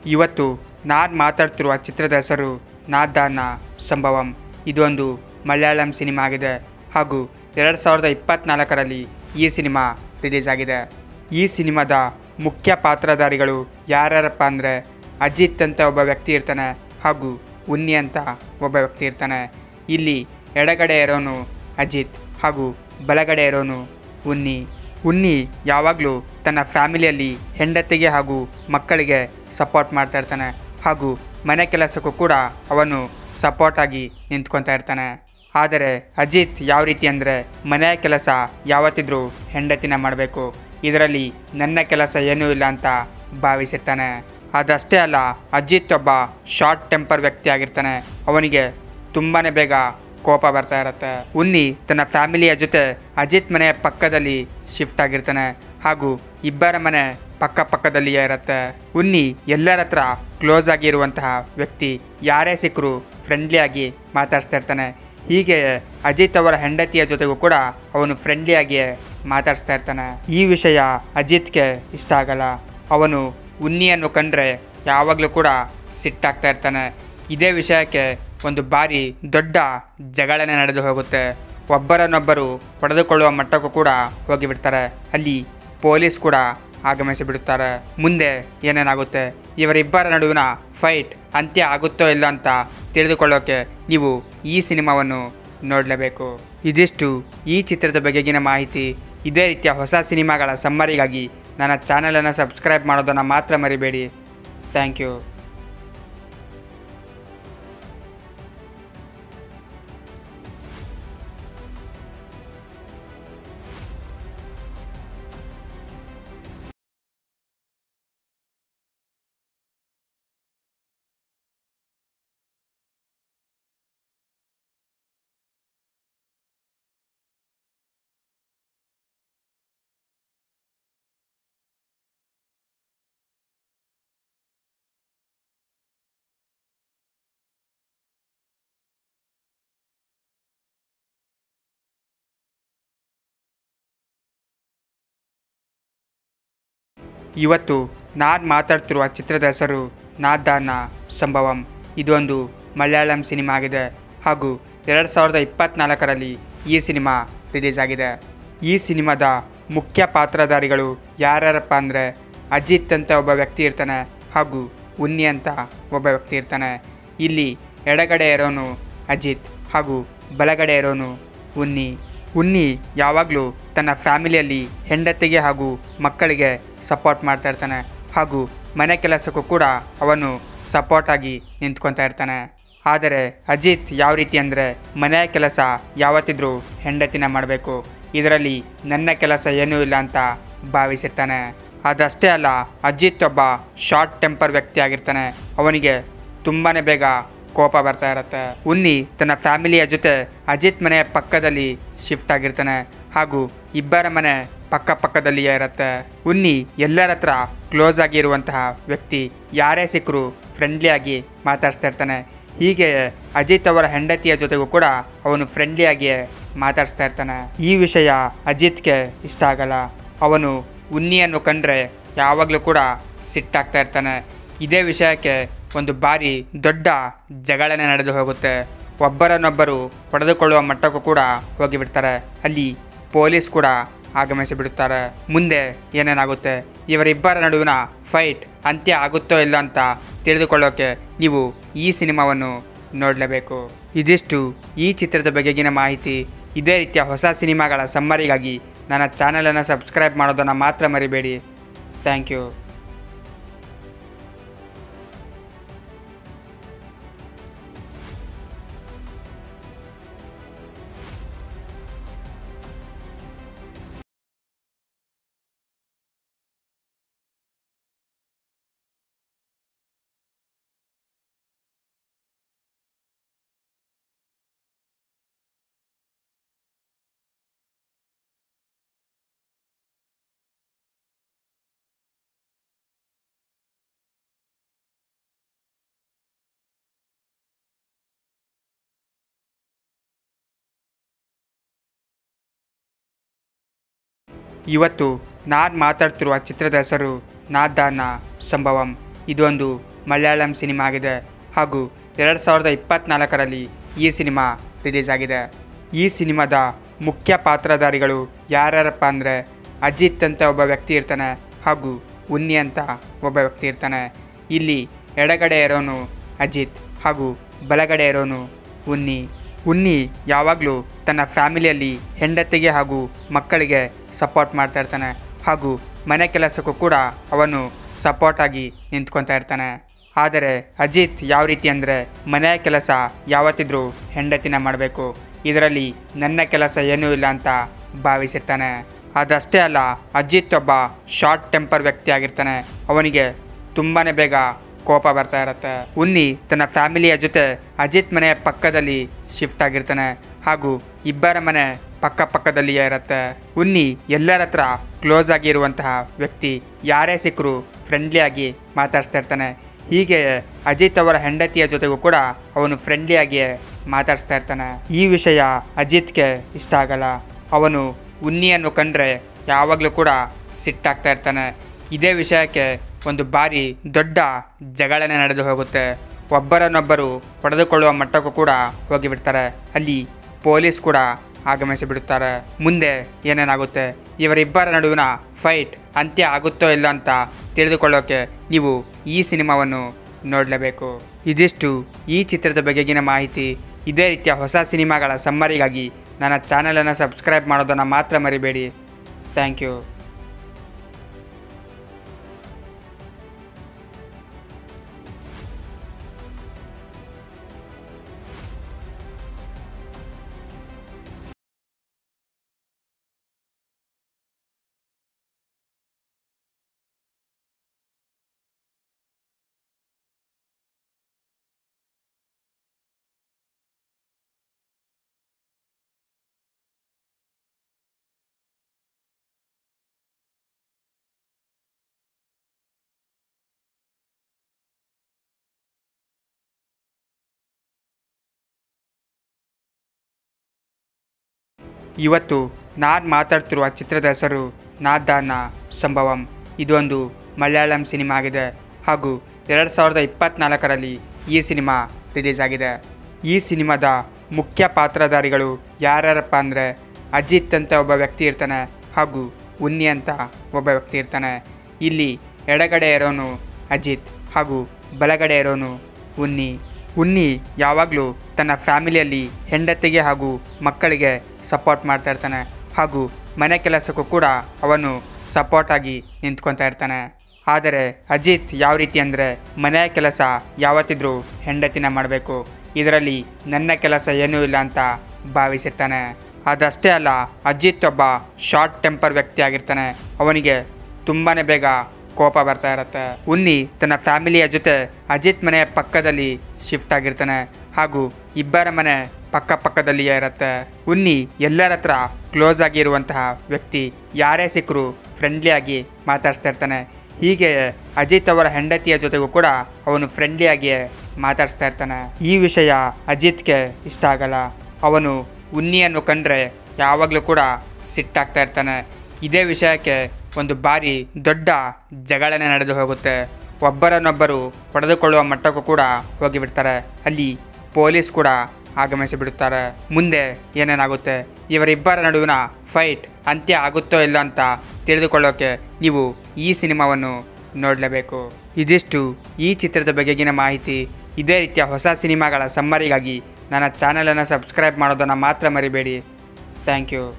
ಇವತ್ತು ನಾನು ಮಾತಾಡ್ತಿರುವ ಚಿತ್ರದ ಹೆಸರು ನಾದಾನ ಸಂಭವಂ ಇದೊಂದು ಮಲಯಾಳಂ ಸಿನಿಮಾ ಆಗಿದೆ ಹಾಗೂ ಎರಡು ಸಾವಿರದ ಇಪ್ಪತ್ತ್ನಾಲ್ಕರಲ್ಲಿ ಈ ಸಿನಿಮಾ ರಿಲೀಸ್ ಆಗಿದೆ ಈ ಸಿನಿಮಾದ ಮುಖ್ಯ ಪಾತ್ರಧಾರಿಗಳು ಯಾರ್ಯಾರಪ್ಪ ಅಂದರೆ ಅಜಿತ್ ಅಂತ ಒಬ್ಬ ವ್ಯಕ್ತಿ ಇರ್ತಾನೆ ಹಾಗೂ ಉನ್ನಿ ಅಂತ ಒಬ್ಬ ವ್ಯಕ್ತಿ ಇರ್ತಾನೆ ಇಲ್ಲಿ ಎಡಗಡೆ ಇರೋನು ಅಜಿತ್ ಹಾಗೂ ಬಲಗಡೆ ಇರೋನು ಉನ್ನಿ ಉನ್ನಿ ಯಾವಾಗಲೂ ತನ್ನ ಫ್ಯಾಮಿಲಿಯಲ್ಲಿ ಹೆಂಡತಿಗೆ ಹಾಗೂ ಮಕ್ಕಳಿಗೆ ಸಪೋರ್ಟ್ ಮಾಡ್ತಾ ಇರ್ತಾನೆ ಹಾಗೂ ಮನೆ ಕೆಲಸಕ್ಕೂ ಕೂಡ ಅವನು ಸಪೋರ್ಟ್ ಆಗಿ ನಿಂತ್ಕೊತಾ ಇರ್ತಾನೆ ಆದರೆ ಅಜಿತ್ ಯಾವ ರೀತಿ ಅಂದರೆ ಮನೆಯ ಕೆಲಸ ಯಾವತ್ತಿದ್ರೂ ಹೆಂಡತಿನ ಮಾಡಬೇಕು ಇದರಲ್ಲಿ ನನ್ನ ಕೆಲಸ ಏನೂ ಇಲ್ಲ ಅಂತ ಭಾವಿಸಿರ್ತಾನೆ ಅದಷ್ಟೇ ಅಲ್ಲ ಅಜಿತ್ ಒಬ್ಬ ಶಾರ್ಟ್ ಟೆಂಪರ್ ವ್ಯಕ್ತಿ ಆಗಿರ್ತಾನೆ ಅವನಿಗೆ ತುಂಬಾ ಬೇಗ ಕೋಪ ಬರ್ತಾ ಇರುತ್ತೆ ಉನ್ನಿ ತನ್ನ ಫ್ಯಾಮಿಲಿಯ ಜೊತೆ ಅಜಿತ್ ಮನೆಯ ಪಕ್ಕದಲ್ಲಿ ಶಿಫ್ಟ್ ಆಗಿರ್ತಾನೆ ಹಾಗೂ ಇಬ್ಬರ ಮನೆ ಪಕ್ಕ ಪಕ್ಕದಲ್ಲಿಯೇ ಇರುತ್ತೆ ಉನ್ನಿ ಎಲ್ಲರ ಹತ್ರ ಕ್ಲೋಸ್ ಆಗಿರುವಂತಹ ವ್ಯಕ್ತಿ ಯಾರೇ ಸಿಕ್ಕರು ಫ್ರೆಂಡ್ಲಿಯಾಗಿ ಮಾತಾಡ್ಸ್ತಾ ಇರ್ತಾನೆ ಹೀಗೆ ಅಜಿತ್ ಅವರ ಹೆಂಡತಿಯ ಜೊತೆಗೂ ಕೂಡ ಅವನು ಫ್ರೆಂಡ್ಲಿಯಾಗಿಯೇ ಮಾತಾಡ್ಸ್ತಾ ಇರ್ತಾನೆ ಈ ವಿಷಯ ಅಜಿತ್ಗೆ ಇಷ್ಟ ಆಗಲ್ಲ ಅವನು ಉನ್ನಿಯನ್ನು ಕಂಡ್ರೆ ಯಾವಾಗಲೂ ಕೂಡ ಸಿಟ್ಟಾಗ್ತಾ ಇರ್ತಾನೆ ಇದೇ ವಿಷಯಕ್ಕೆ ಒಂದು ಬಾರಿ ದೊಡ್ಡ ಜಗಳನೆ ನಡೆದು ಹೋಗುತ್ತೆ ಒಬ್ಬರನ್ನೊಬ್ಬರು ಹೊಡೆದುಕೊಳ್ಳುವ ಮಟ್ಟಕ್ಕೂ ಕೂಡ ಹೋಗಿಬಿಡ್ತಾರೆ ಅಲ್ಲಿ ಪೊಲೀಸ್ ಕೂಡ ಆಗಮಿಸಿ ಬಿಡುತ್ತಾರೆ ಮುಂದೆ ಏನೇನಾಗುತ್ತೆ ಇವರಿಬ್ಬರ ನಡುವಿನ ಫೈಟ್ ಅಂತ್ಯ ಆಗುತ್ತೋ ಇಲ್ಲ ಅಂತ ತಿಳಿದುಕೊಳ್ಳೋಕೆ ನೀವು ಈ ಸಿನಿಮಾವನ್ನು ನೋಡಲೇಬೇಕು ಇದಿಷ್ಟು ಈ ಚಿತ್ರದ ಬಗೆಗಿನ ಮಾಹಿತಿ ಇದೇ ರೀತಿಯ ಹೊಸ ಸಿನಿಮಾಗಳ ಸಮ್ಮರಿಗಾಗಿ ನನ್ನ ಚಾನಲನ್ನು ಸಬ್ಸ್ಕ್ರೈಬ್ ಮಾಡೋದನ್ನು ಮಾತ್ರ ಮರಿಬೇಡಿ ಥ್ಯಾಂಕ್ ಯು ಇವತ್ತು ನಾನು ಮಾತಾಡ್ತಿರುವ ಚಿತ್ರದ ಹೆಸರು ನಾದಾನ ಸಂಭವಂ ಇದೊಂದು ಮಲಯಾಳಂ ಸಿನಿಮಾ ಆಗಿದೆ ಹಾಗೂ ಎರಡು ಸಾವಿರದ ಇಪ್ಪತ್ತ್ನಾಲ್ಕರಲ್ಲಿ ಈ ಸಿನಿಮಾ ರಿಲೀಸ್ ಆಗಿದೆ ಈ ಸಿನಿಮಾದ ಮುಖ್ಯ ಪಾತ್ರಧಾರಿಗಳು ಯಾರ್ಯಾರಪ್ಪ ಅಂದರೆ ಅಜಿತ್ ಅಂತ ಒಬ್ಬ ವ್ಯಕ್ತಿ ಇರ್ತಾನೆ ಹಾಗೂ ಉನ್ನಿ ಅಂತ ಒಬ್ಬ ವ್ಯಕ್ತಿ ಇರ್ತಾನೆ ಇಲ್ಲಿ ಎಡಗಡೆ ಇರೋನು ಅಜಿತ್ ಹಾಗೂ ಬಲಗಡೆ ಇರೋನು ಉನ್ನಿ ಉನ್ನಿ ಯಾವಾಗಲೂ ತನ್ನ ಫ್ಯಾಮಿಲಿಯಲ್ಲಿ ಹೆಂಡತಿಗೆ ಹಾಗೂ ಮಕ್ಕಳಿಗೆ ಸಪೋರ್ಟ್ ಮಾಡ್ತಾ ಇರ್ತಾನೆ ಹಾಗೂ ಮನೆ ಕೆಲಸಕ್ಕೂ ಕೂಡ ಅವನು ಸಪೋರ್ಟ್ ಆಗಿ ನಿಂತ್ಕೊತಾ ಇರ್ತಾನೆ ಆದರೆ ಅಜಿತ್ ಯಾವ ರೀತಿ ಅಂದರೆ ಮನೆಯ ಕೆಲಸ ಯಾವತ್ತಿದ್ರೂ ಹೆಂಡತಿನ ಮಾಡಬೇಕು ಇದರಲ್ಲಿ ನನ್ನ ಕೆಲಸ ಏನೂ ಇಲ್ಲ ಅಂತ ಭಾವಿಸಿರ್ತಾನೆ ಅದಷ್ಟೇ ಅಲ್ಲ ಅಜಿತ್ ಒಬ್ಬ ಶಾರ್ಟ್ ಟೆಂಪರ್ ವ್ಯಕ್ತಿ ಆಗಿರ್ತಾನೆ ಅವನಿಗೆ ತುಂಬಾ ಬೇಗ ಕೋಪ ಬರ್ತಾ ಇರುತ್ತೆ ಉನ್ನಿ ತನ್ನ ಫ್ಯಾಮಿಲಿಯ ಜೊತೆ ಅಜಿತ್ ಮನೆಯ ಪಕ್ಕದಲ್ಲಿ ಶಿಫ್ಟ್ ಆಗಿರ್ತಾನೆ ಹಾಗೂ ಇಬ್ಬರ ಮನೆ ಪಕ್ಕ ಪಕ್ಕದಲ್ಲಿಯೇ ಇರುತ್ತೆ ಉನ್ನಿ ಎಲ್ಲರ ಹತ್ರ ಕ್ಲೋಸ್ ಆಗಿರುವಂತಹ ವ್ಯಕ್ತಿ ಯಾರೇ ಸಿಕ್ಕರು ಫ್ರೆಂಡ್ಲಿಯಾಗಿ ಮಾತಾಡ್ಸ್ತಾ ಇರ್ತಾನೆ ಹೀಗೆ ಅಜಿತ್ ಅವರ ಹೆಂಡತಿಯ ಜೊತೆಗೂ ಕೂಡ ಅವನು ಫ್ರೆಂಡ್ಲಿಯಾಗಿಯೇ ಮಾತಾಡ್ಸ್ತಾ ಇರ್ತಾನೆ ಈ ವಿಷಯ ಅಜಿತ್ಗೆ ಇಷ್ಟ ಆಗಲ್ಲ ಅವನು ಉನ್ನಿಯನ್ನು ಕಂಡ್ರೆ ಯಾವಾಗಲೂ ಕೂಡ ಸಿಟ್ಟಾಗ್ತಾ ಇರ್ತಾನೆ ಇದೇ ವಿಷಯಕ್ಕೆ ಒಂದು ಬಾರಿ ದೊಡ್ಡ ಜಗಳನೆ ನಡೆದು ಹೋಗುತ್ತೆ ಒಬ್ಬರನ್ನೊಬ್ಬರು ಹೊಡೆದುಕೊಳ್ಳುವ ಮಟ್ಟಕ್ಕೂ ಕೂಡ ಹೋಗಿಬಿಡ್ತಾರೆ ಅಲ್ಲಿ ಪೊಲೀಸ್ ಕೂಡ ಆಗಮಿಸಿ ಬಿಡುತ್ತಾರೆ ಮುಂದೆ ಏನೇನಾಗುತ್ತೆ ಇವರಿಬ್ಬರ ನಡುವಿನ ಫೈಟ್ ಅಂತ್ಯ ಆಗುತ್ತೋ ಇಲ್ಲ ಅಂತ ತಿಳಿದುಕೊಳ್ಳೋಕೆ ನೀವು ಈ ಸಿನಿಮಾವನ್ನು ನೋಡಲೇಬೇಕು ಇದಿಷ್ಟು ಈ ಚಿತ್ರದ ಬಗೆಗಿನ ಮಾಹಿತಿ ಇದೇ ರೀತಿಯ ಹೊಸ ಸಿನಿಮಾಗಳ ಸಮ್ಮರಿಗಾಗಿ ನನ್ನ ಚಾನಲನ್ನು ಸಬ್ಸ್ಕ್ರೈಬ್ ಮಾಡೋದನ್ನು ಮಾತ್ರ ಮರಿಬೇಡಿ ಥ್ಯಾಂಕ್ ಯು ಇವತ್ತು ನಾನು ಮಾತಾಡ್ತಿರುವ ಚಿತ್ರದ ಹೆಸರು ನಾದಾನ ಸಂಭವಂ ಇದೊಂದು ಮಲಯಾಳಂ ಸಿನಿಮಾ ಆಗಿದೆ ಹಾಗೂ ಎರಡು ಸಾವಿರದ ಇಪ್ಪತ್ತ್ನಾಲ್ಕರಲ್ಲಿ ಈ ಸಿನಿಮಾ ರಿಲೀಸ್ ಆಗಿದೆ ಈ ಸಿನಿಮಾದ ಮುಖ್ಯ ಪಾತ್ರಧಾರಿಗಳು ಯಾರ್ಯಾರಪ್ಪ ಅಂದರೆ ಅಜಿತ್ ಅಂತ ಒಬ್ಬ ವ್ಯಕ್ತಿ ಇರ್ತಾನೆ ಹಾಗೂ ಉನ್ನಿ ಅಂತ ಒಬ್ಬ ವ್ಯಕ್ತಿ ಇರ್ತಾನೆ ಇಲ್ಲಿ ಎಡಗಡೆ ಇರೋನು ಅಜಿತ್ ಹಾಗೂ ಬಲಗಡೆ ಇರೋನು ಉನ್ನಿ ಉನ್ನಿ ಯಾವಾಗಲೂ ತನ್ನ ಫ್ಯಾಮಿಲಿಯಲ್ಲಿ ಹೆಂಡತಿಗೆ ಹಾಗೂ ಮಕ್ಕಳಿಗೆ ಸಪೋರ್ಟ್ ಮಾಡ್ತಾ ಇರ್ತಾನೆ ಹಾಗೂ ಮನೆ ಕೆಲಸಕ್ಕೂ ಕೂಡ ಅವನು ಸಪೋರ್ಟ್ ಆಗಿ ನಿಂತ್ಕೊತಾ ಇರ್ತಾನೆ ಆದರೆ ಅಜಿತ್ ಯಾವ ರೀತಿ ಅಂದರೆ ಮನೆಯ ಕೆಲಸ ಯಾವತ್ತಿದ್ರೂ ಹೆಂಡತಿನ ಮಾಡಬೇಕು ಇದರಲ್ಲಿ ನನ್ನ ಕೆಲಸ ಏನೂ ಇಲ್ಲ ಅಂತ ಭಾವಿಸಿರ್ತಾನೆ ಅದಷ್ಟೇ ಅಲ್ಲ ಅಜಿತ್ ಒಬ್ಬ ಶಾರ್ಟ್ ಟೆಂಪರ್ ವ್ಯಕ್ತಿ ಆಗಿರ್ತಾನೆ ಅವನಿಗೆ ತುಂಬಾ ಬೇಗ ಕೋಪ ಬರ್ತಾ ಇರುತ್ತೆ ಉನ್ನಿ ತನ್ನ ಫ್ಯಾಮಿಲಿಯ ಜೊತೆ ಅಜಿತ್ ಮನೆಯ ಪಕ್ಕದಲ್ಲಿ ಶಿಫ್ಟ್ ಆಗಿರ್ತಾನೆ ಹಾಗೂ ಇಬ್ಬರ ಮನೆ ಪಕ್ಕ ಪಕ್ಕದಲ್ಲಿಯೇ ಇರುತ್ತೆ ಉನ್ನಿ ಎಲ್ಲರ ಹತ್ರ ಕ್ಲೋಸ್ ಆಗಿರುವಂತಹ ವ್ಯಕ್ತಿ ಯಾರೇ ಸಿಕ್ಕರೂ ಫ್ರೆಂಡ್ಲಿಯಾಗಿ ಮಾತಾಡ್ಸ್ತಾ ಇರ್ತಾನೆ ಹೀಗೆ ಅಜಿತ್ ಅವರ ಹೆಂಡತಿಯ ಜೊತೆಗೂ ಕೂಡ ಅವನು ಫ್ರೆಂಡ್ಲಿಯಾಗಿಯೇ ಮಾತಾಡಿಸ್ತಾ ಇರ್ತಾನೆ ಈ ವಿಷಯ ಅಜಿತ್ಗೆ ಇಷ್ಟ ಆಗಲ್ಲ ಅವನು ಉನ್ನಿಯನ್ನು ಕಂಡ್ರೆ ಯಾವಾಗಲೂ ಕೂಡ ಸಿಟ್ಟಾಗ್ತಾ ಇರ್ತಾನೆ ಇದೇ ವಿಷಯಕ್ಕೆ ಒಂದು ಬಾರಿ ದೊಡ್ಡ ಜಗಳನೆ ನಡೆದು ಹೋಗುತ್ತೆ ಒಬ್ಬರನ್ನೊಬ್ಬರು ಪಡೆದುಕೊಳ್ಳುವ ಮಟ್ಟಕ್ಕೂ ಕೂಡ ಹೋಗಿಬಿಡ್ತಾರೆ ಅಲ್ಲಿ ಪೊಲೀಸ್ ಕೂಡ ಆಗಮಿಸಿ ಬಿಡುತ್ತಾರೆ ಮುಂದೆ ಏನೇನಾಗುತ್ತೆ ಇವರಿಬ್ಬರ ನಡುವಿನ ಫೈಟ್ ಅಂತ್ಯ ಆಗುತ್ತೋ ಇಲ್ಲ ಅಂತ ತಿಳಿದುಕೊಳ್ಳೋಕೆ ನೀವು ಈ ಸಿನಿಮಾವನ್ನು ನೋಡಲೇಬೇಕು ಇದಿಷ್ಟು ಈ ಚಿತ್ರದ ಬಗೆಗಿನ ಮಾಹಿತಿ ಇದೇ ರೀತಿಯ ಹೊಸ ಸಿನಿಮಾಗಳ ಸಮ್ಮರಿಗಾಗಿ ನನ್ನ ಚಾನಲನ್ನು ಸಬ್ಸ್ಕ್ರೈಬ್ ಮಾಡೋದನ್ನು ಮಾತ್ರ ಮರಿಬೇಡಿ ಥ್ಯಾಂಕ್ ಯು ಇವತ್ತು ನಾನು ಮಾತಾಡ್ತಿರುವ ಚಿತ್ರದ ಹೆಸರು ನಾದಾನ ಸಂಭವಂ ಇದೊಂದು ಮಲಯಾಳಂ ಸಿನಿಮಾ ಆಗಿದೆ ಹಾಗೂ ಎರಡು ಸಾವಿರದ ಇಪ್ಪತ್ತ್ನಾಲ್ಕರಲ್ಲಿ ಈ ಸಿನಿಮಾ ರಿಲೀಸ್ ಆಗಿದೆ ಈ ಸಿನಿಮಾದ ಮುಖ್ಯ ಪಾತ್ರಧಾರಿಗಳು ಯಾರ್ಯಾರಪ್ಪ ಅಂದರೆ ಅಜಿತ್ ಅಂತ ಒಬ್ಬ ವ್ಯಕ್ತಿ ಇರ್ತಾನೆ ಹಾಗೂ ಉನ್ನಿ ಅಂತ ಒಬ್ಬ ವ್ಯಕ್ತಿ ಇರ್ತಾನೆ ಇಲ್ಲಿ ಎಡಗಡೆ ಇರೋನು ಅಜಿತ್ ಹಾಗೂ ಬಲಗಡೆ ಇರೋನು ಉನ್ನಿ ಉನ್ನಿ ಯಾವಾಗಲೂ ತನ್ನ ಫ್ಯಾಮಿಲಿಯಲ್ಲಿ ಹೆಂಡತಿಗೆ ಹಾಗೂ ಮಕ್ಕಳಿಗೆ ಸಪೋರ್ಟ್ ಮಾಡ್ತಾ ಇರ್ತಾನೆ ಹಾಗೂ ಮನೆ ಕೆಲಸಕ್ಕೂ ಕೂಡ ಅವನು ಸಪೋರ್ಟ್ ಆಗಿ ನಿಂತ್ಕೊತಾ ಇರ್ತಾನೆ ಆದರೆ ಅಜಿತ್ ಯಾವ ರೀತಿ ಅಂದರೆ ಮನೆಯ ಕೆಲಸ ಯಾವತ್ತಿದ್ರೂ ಹೆಂಡತಿನ ಮಾಡಬೇಕು ಇದರಲ್ಲಿ ನನ್ನ ಕೆಲಸ ಏನೂ ಇಲ್ಲ ಅಂತ ಭಾವಿಸಿರ್ತಾನೆ ಅದಷ್ಟೇ ಅಲ್ಲ ಅಜಿತ್ ಒಬ್ಬ ಶಾರ್ಟ್ ಟೆಂಪರ್ ವ್ಯಕ್ತಿ ಆಗಿರ್ತಾನೆ ಅವನಿಗೆ ತುಂಬಾ ಬೇಗ ಕೋಪ ಬರ್ತಾ ಇರುತ್ತೆ ಉನ್ನಿ ತನ್ನ ಫ್ಯಾಮಿಲಿಯ ಜೊತೆ ಅಜಿತ್ ಮನೆಯ ಪಕ್ಕದಲ್ಲಿ ಶಿಫ್ಟ್ ಆಗಿರ್ತಾನೆ ಹಾಗೂ ಇಬ್ಬರ ಮನೆ ಪಕ್ಕ ಪಕ್ಕದಲ್ಲಿಯೇ ಇರುತ್ತೆ ಉನ್ನಿ ಎಲ್ಲರ ಹತ್ರ ಕ್ಲೋಸ್ ಆಗಿರುವಂತಹ ವ್ಯಕ್ತಿ ಯಾರೇ ಸಿಕ್ಕರೂ ಫ್ರೆಂಡ್ಲಿಯಾಗಿ ಮಾತಾಡ್ಸ್ತಾ ಇರ್ತಾನೆ ಹೀಗೆ ಅಜಿತ್ ಅವರ ಹೆಂಡತಿಯ ಜೊತೆಗೂ ಕೂಡ ಅವನು ಫ್ರೆಂಡ್ಲಿಯಾಗಿಯೇ ಮಾತಾಡ್ಸ್ತಾ ಇರ್ತಾನೆ ಈ ವಿಷಯ ಅಜಿತ್ಗೆ ಇಷ್ಟ ಆಗಲ್ಲ ಅವನು ಉನ್ನಿಯನ್ನು ಕಂಡ್ರೆ ಯಾವಾಗಲೂ ಕೂಡ ಸಿಟ್ಟಾಗ್ತಾ ಇರ್ತಾನೆ ಇದೇ ವಿಷಯಕ್ಕೆ ಒಂದು ಬಾರಿ ದೊಡ್ಡ ಜಗಳನೆ ನಡೆದು ಹೋಗುತ್ತೆ ಒಬ್ಬರನ್ನೊಬ್ಬರು ಪಡೆದುಕೊಳ್ಳುವ ಮಟ್ಟಕ್ಕೂ ಕೂಡ ಹೋಗಿಬಿಡ್ತಾರೆ ಅಲ್ಲಿ ಪೊಲೀಸ್ ಕೂಡ ಆಗಮಿಸಿ ಬಿಡುತ್ತಾರೆ ಮುಂದೆ ಏನೇನಾಗುತ್ತೆ ಇವರಿಬ್ಬರ ನಡುವಿನ ಫೈಟ್ ಅಂತ್ಯ ಆಗುತ್ತೋ ಇಲ್ಲ ಅಂತ ತಿಳಿದುಕೊಳ್ಳೋಕೆ ನೀವು ಈ ಸಿನಿಮಾವನ್ನು ನೋಡಲೇಬೇಕು ಇದಿಷ್ಟು ಈ ಚಿತ್ರದ ಬಗೆಗಿನ ಮಾಹಿತಿ ಇದೇ ರೀತಿಯ ಹೊಸ ಸಿನಿಮಾಗಳ ಸಮ್ಮರಿಗಾಗಿ ನನ್ನ ಚಾನಲನ್ನು ಸಬ್ಸ್ಕ್ರೈಬ್ ಮಾಡೋದನ್ನು ಮಾತ್ರ ಮರಿಬೇಡಿ ಥ್ಯಾಂಕ್ ಯು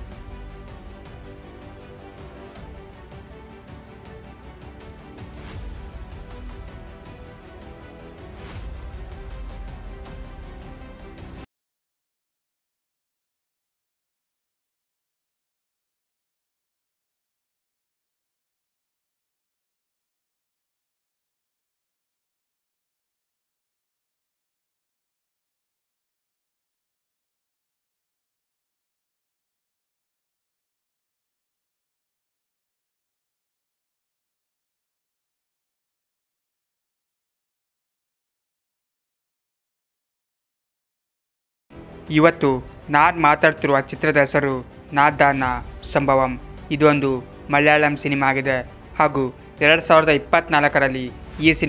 ಇವತ್ತು ನಾನು ಮಾತಾಡ್ತಿರುವ ಚಿತ್ರದ ಹೆಸರು ನಾದಾನ ಸಂಭವಂ ಇದೊಂದು ಮಲಯಾಳಂ ಸಿನಿಮಾ ಆಗಿದೆ ಹಾಗೂ ಎರಡು ಸಾವಿರದ ಇಪ್ಪತ್ತ್ನಾಲ್ಕರಲ್ಲಿ ಈ ಸಿನಿಮಾ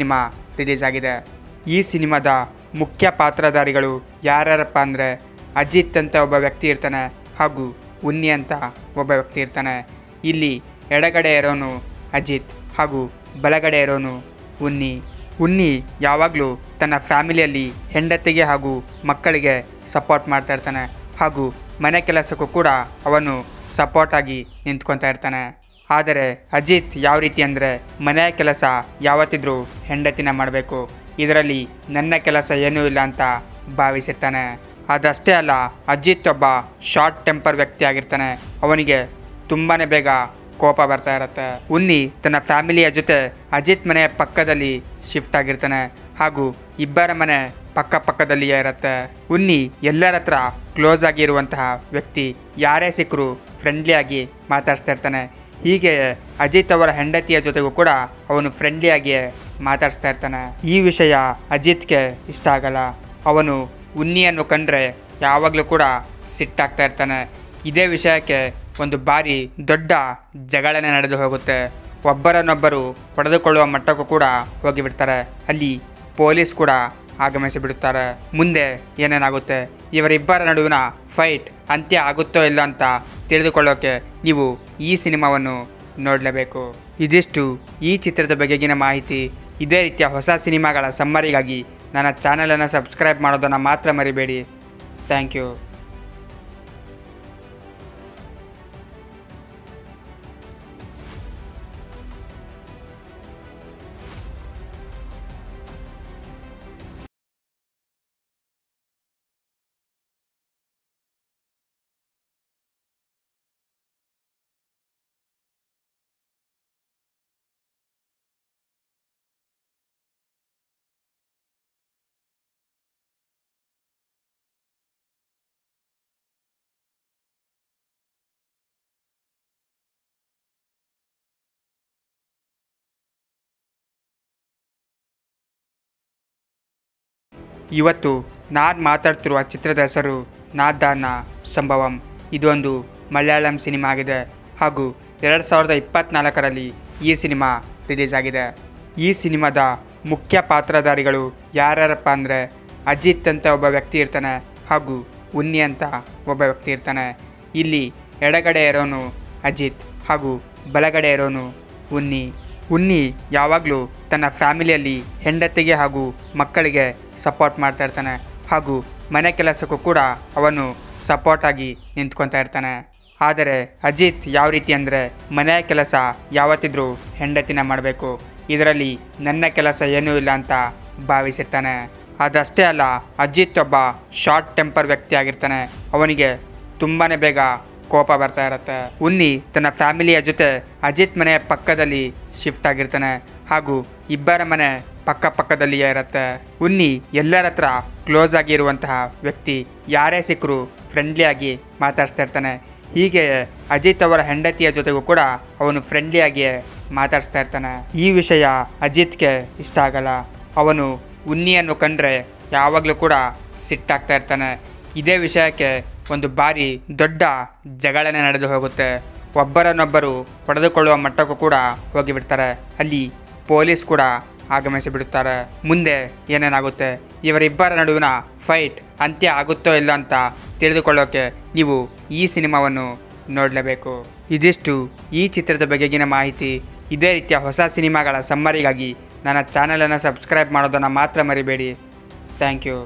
ರಿಲೀಸ್ ಆಗಿದೆ ಈ ಸಿನಿಮಾದ ಮುಖ್ಯ ಪಾತ್ರಧಾರಿಗಳು ಯಾರ್ಯಾರಪ್ಪ ಅಂದರೆ ಅಜಿತ್ ಅಂತ ಒಬ್ಬ ವ್ಯಕ್ತಿ ಇರ್ತಾನೆ ಹಾಗೂ ಉನ್ನಿ ಅಂತ ಒಬ್ಬ ವ್ಯಕ್ತಿ ಇರ್ತಾನೆ ಇಲ್ಲಿ ಎಡಗಡೆ ಇರೋನು ಅಜಿತ್ ಹಾಗೂ ಬಲಗಡೆ ಇರೋನು ಉನ್ನಿ ಉನ್ನಿ ಯಾವಾಗಲೂ ತನ್ನ ಫ್ಯಾಮಿಲಿಯಲ್ಲಿ ಹೆಂಡತಿಗೆ ಹಾಗೂ ಮಕ್ಕಳಿಗೆ ಸಪೋರ್ಟ್ ಮಾಡ್ತಾ ಇರ್ತಾನೆ ಹಾಗೂ ಮನೆ ಕೆಲಸಕ್ಕೂ ಕೂಡ ಅವನು ಸಪೋರ್ಟ್ ಆಗಿ ನಿಂತ್ಕೊತಾ ಇರ್ತಾನೆ ಆದರೆ ಅಜಿತ್ ಯಾವ ರೀತಿ ಅಂದರೆ ಮನೆಯ ಕೆಲಸ ಯಾವತ್ತಿದ್ರೂ ಹೆಂಡತಿನ ಮಾಡಬೇಕು ಇದರಲ್ಲಿ ನನ್ನ ಕೆಲಸ ಏನೂ ಇಲ್ಲ ಅಂತ ಭಾವಿಸಿರ್ತಾನೆ ಅದಷ್ಟೇ ಅಲ್ಲ ಅಜಿತ್ ಒಬ್ಬ ಶಾರ್ಟ್ ಟೆಂಪರ್ ವ್ಯಕ್ತಿ ಆಗಿರ್ತಾನೆ ಅವನಿಗೆ ತುಂಬಾ ಬೇಗ ಕೋಪ ಬರ್ತಾ ಇರುತ್ತೆ ಉನ್ನಿ ತನ್ನ ಫ್ಯಾಮಿಲಿಯ ಜೊತೆ ಅಜಿತ್ ಮನೆಯ ಪಕ್ಕದಲ್ಲಿ ಶಿಫ್ಟ್ ಆಗಿರ್ತಾನೆ ಹಾಗೂ ಇಬ್ಬರ ಮನೆ ಪಕ್ಕ ಪಕ್ಕದಲ್ಲಿಯೇ ಇರುತ್ತೆ ಉನ್ನಿ ಎಲ್ಲರ ಹತ್ರ ಕ್ಲೋಸ್ ಆಗಿರುವಂತಹ ವ್ಯಕ್ತಿ ಯಾರೇ ಸಿಕ್ಕರು ಫ್ರೆಂಡ್ಲಿಯಾಗಿ ಮಾತಾಡ್ಸ್ತಾ ಇರ್ತಾನೆ ಹೀಗೆ ಅಜಿತ್ ಅವರ ಹೆಂಡತಿಯ ಜೊತೆಗೂ ಕೂಡ ಅವನು ಫ್ರೆಂಡ್ಲಿಯಾಗಿಯೇ ಮಾತಾಡಿಸ್ತಾ ಇರ್ತಾನೆ ಈ ವಿಷಯ ಅಜಿತ್ಗೆ ಇಷ್ಟ ಆಗಲ್ಲ ಅವನು ಉನ್ನಿಯನ್ನು ಕಂಡ್ರೆ ಯಾವಾಗಲೂ ಕೂಡ ಸಿಟ್ಟಾಗ್ತಾ ಇರ್ತಾನೆ ಇದೇ ವಿಷಯಕ್ಕೆ ಒಂದು ಬಾರಿ ದೊಡ್ಡ ಜಗಳನೆ ನಡೆದು ಹೋಗುತ್ತೆ ಒಬ್ಬರನ್ನೊಬ್ಬರು ಹೊಡೆದುಕೊಳ್ಳುವ ಮಟ್ಟಕ್ಕೂ ಕೂಡ ಹೋಗಿಬಿಡ್ತಾರೆ ಅಲ್ಲಿ ಪೊಲೀಸ್ ಕೂಡ ಆಗಮಿಸಿ ಬಿಡುತ್ತಾರೆ ಮುಂದೆ ಏನೇನಾಗುತ್ತೆ ಇವರಿಬ್ಬರ ನಡುವಿನ ಫೈಟ್ ಅಂತ್ಯ ಆಗುತ್ತೋ ಇಲ್ಲ ಅಂತ ತಿಳಿದುಕೊಳ್ಳೋಕೆ ನೀವು ಈ ಸಿನಿಮಾವನ್ನು ನೋಡಲೇಬೇಕು ಇದಿಷ್ಟು ಈ ಚಿತ್ರದ ಬಗೆಗಿನ ಮಾಹಿತಿ ಇದೇ ರೀತಿಯ ಹೊಸ ಸಿನಿಮಾಗಳ ಸಮ್ಮರಿಗಾಗಿ ನನ್ನ ಚಾನಲನ್ನು ಸಬ್ಸ್ಕ್ರೈಬ್ ಮಾಡೋದನ್ನು ಮಾತ್ರ ಮರಿಬೇಡಿ ಥ್ಯಾಂಕ್ ಯು ಇವತ್ತು ನಾನು ಮಾತಾಡ್ತಿರುವ ಚಿತ್ರದ ಹೆಸರು ನಾದಾನ ಸಂಭವಂ ಇದೊಂದು ಮಲಯಾಳಂ ಸಿನಿಮಾ ಆಗಿದೆ ಹಾಗೂ ಎರಡು ಸಾವಿರದ ಇಪ್ಪತ್ತ್ನಾಲ್ಕರಲ್ಲಿ ಈ ಸಿನಿಮಾ ರಿಲೀಸ್ ಆಗಿದೆ ಈ ಸಿನಿಮಾದ ಮುಖ್ಯ ಪಾತ್ರಧಾರಿಗಳು ಯಾರ್ಯಾರಪ್ಪ ಅಂದರೆ ಅಜಿತ್ ಅಂತ ಒಬ್ಬ ವ್ಯಕ್ತಿ ಇರ್ತಾನೆ ಹಾಗೂ ಉನ್ನಿ ಅಂತ ಒಬ್ಬ ವ್ಯಕ್ತಿ ಇರ್ತಾನೆ ಇಲ್ಲಿ ಎಡಗಡೆ ಇರೋನು ಅಜಿತ್ ಹಾಗೂ ಬಲಗಡೆ ಇರೋನು ಉನ್ನಿ ಉನ್ನಿ ಯಾವಾಗಲೂ ತನ್ನ ಫ್ಯಾಮಿಲಿಯಲ್ಲಿ ಹೆಂಡತಿಗೆ ಹಾಗೂ ಮಕ್ಕಳಿಗೆ ಸಪೋರ್ಟ್ ಮಾಡ್ತಾ ಇರ್ತಾನೆ ಹಾಗೂ ಮನೆ ಕೆಲಸಕ್ಕೂ ಕೂಡ ಅವನು ಸಪೋರ್ಟ್ ಆಗಿ ನಿಂತ್ಕೊತಾ ಇರ್ತಾನೆ ಆದರೆ ಅಜಿತ್ ಯಾವ ರೀತಿ ಅಂದರೆ ಮನೆಯ ಕೆಲಸ ಯಾವತ್ತಿದ್ರೂ ಹೆಂಡತಿನ ಮಾಡಬೇಕು ಇದರಲ್ಲಿ ನನ್ನ ಕೆಲಸ ಏನೂ ಇಲ್ಲ ಅಂತ ಭಾವಿಸಿರ್ತಾನೆ ಅದಷ್ಟೇ ಅಲ್ಲ ಅಜಿತ್ ಒಬ್ಬ ಶಾರ್ಟ್ ಟೆಂಪರ್ ವ್ಯಕ್ತಿ ಆಗಿರ್ತಾನೆ ಅವನಿಗೆ ತುಂಬಾ ಬೇಗ ಕೋಪ ಬರ್ತಾ ಇರುತ್ತೆ ಉನ್ನಿ ತನ್ನ ಫ್ಯಾಮಿಲಿಯ ಜೊತೆ ಅಜಿತ್ ಮನೆಯ ಪಕ್ಕದಲ್ಲಿ ಶಿಫ್ಟ್ ಆಗಿರ್ತಾನೆ ಹಾಗೂ ಇಬ್ಬರ ಮನೆ ಪಕ್ಕ ಪಕ್ಕದಲ್ಲಿಯೇ ಇರುತ್ತೆ ಉನ್ನಿ ಎಲ್ಲರ ಹತ್ರ ಕ್ಲೋಸ್ ಆಗಿರುವಂತಹ ವ್ಯಕ್ತಿ ಯಾರೇ ಸಿಕ್ಕರು ಫ್ರೆಂಡ್ಲಿಯಾಗಿ ಮಾತಾಡ್ಸ್ತಾ ಇರ್ತಾನೆ ಹೀಗೆ ಅಜಿತ್ ಅವರ ಹೆಂಡತಿಯ ಜೊತೆಗೂ ಕೂಡ ಅವನು ಫ್ರೆಂಡ್ಲಿಯಾಗಿಯೇ ಮಾತಾಡಿಸ್ತಾ ಇರ್ತಾನೆ ಈ ವಿಷಯ ಅಜಿತ್ಗೆ ಇಷ್ಟ ಆಗಲ್ಲ ಅವನು ಉನ್ನಿಯನ್ನು ಕಂಡ್ರೆ ಯಾವಾಗಲೂ ಕೂಡ ಸಿಟ್ಟಾಗ್ತಾ ಇರ್ತಾನೆ ಇದೇ ವಿಷಯಕ್ಕೆ ಒಂದು ಬಾರಿ ದೊಡ್ಡ ಜಗಳನೆ ನಡೆದು ಹೋಗುತ್ತೆ ಒಬ್ಬರನ್ನೊಬ್ಬರು ಹೊಡೆದುಕೊಳ್ಳುವ ಮಟ್ಟಕ್ಕೂ ಕೂಡ ಹೋಗಿಬಿಡ್ತಾರೆ ಅಲ್ಲಿ ಪೊಲೀಸ್ ಕೂಡ ಆಗಮಿಸಿ ಬಿಡುತ್ತಾರೆ ಮುಂದೆ ಏನೇನಾಗುತ್ತೆ ಇವರಿಬ್ಬರ ನಡುವಿನ ಫೈಟ್ ಅಂತ್ಯ ಆಗುತ್ತೋ ಇಲ್ಲ ಅಂತ ತಿಳಿದುಕೊಳ್ಳೋಕೆ ನೀವು ಈ ಸಿನಿಮಾವನ್ನು ನೋಡಲೇಬೇಕು ಇದಿಷ್ಟು ಈ ಚಿತ್ರದ ಬಗೆಗಿನ ಮಾಹಿತಿ ಇದೇ ರೀತಿಯ ಹೊಸ ಸಿನಿಮಾಗಳ ಸಮ್ಮರಿಗಾಗಿ ನನ್ನ ಚಾನಲನ್ನು ಸಬ್ಸ್ಕ್ರೈಬ್ ಮಾಡೋದನ್ನು ಮಾತ್ರ ಮರಿಬೇಡಿ ಥ್ಯಾಂಕ್ ಯು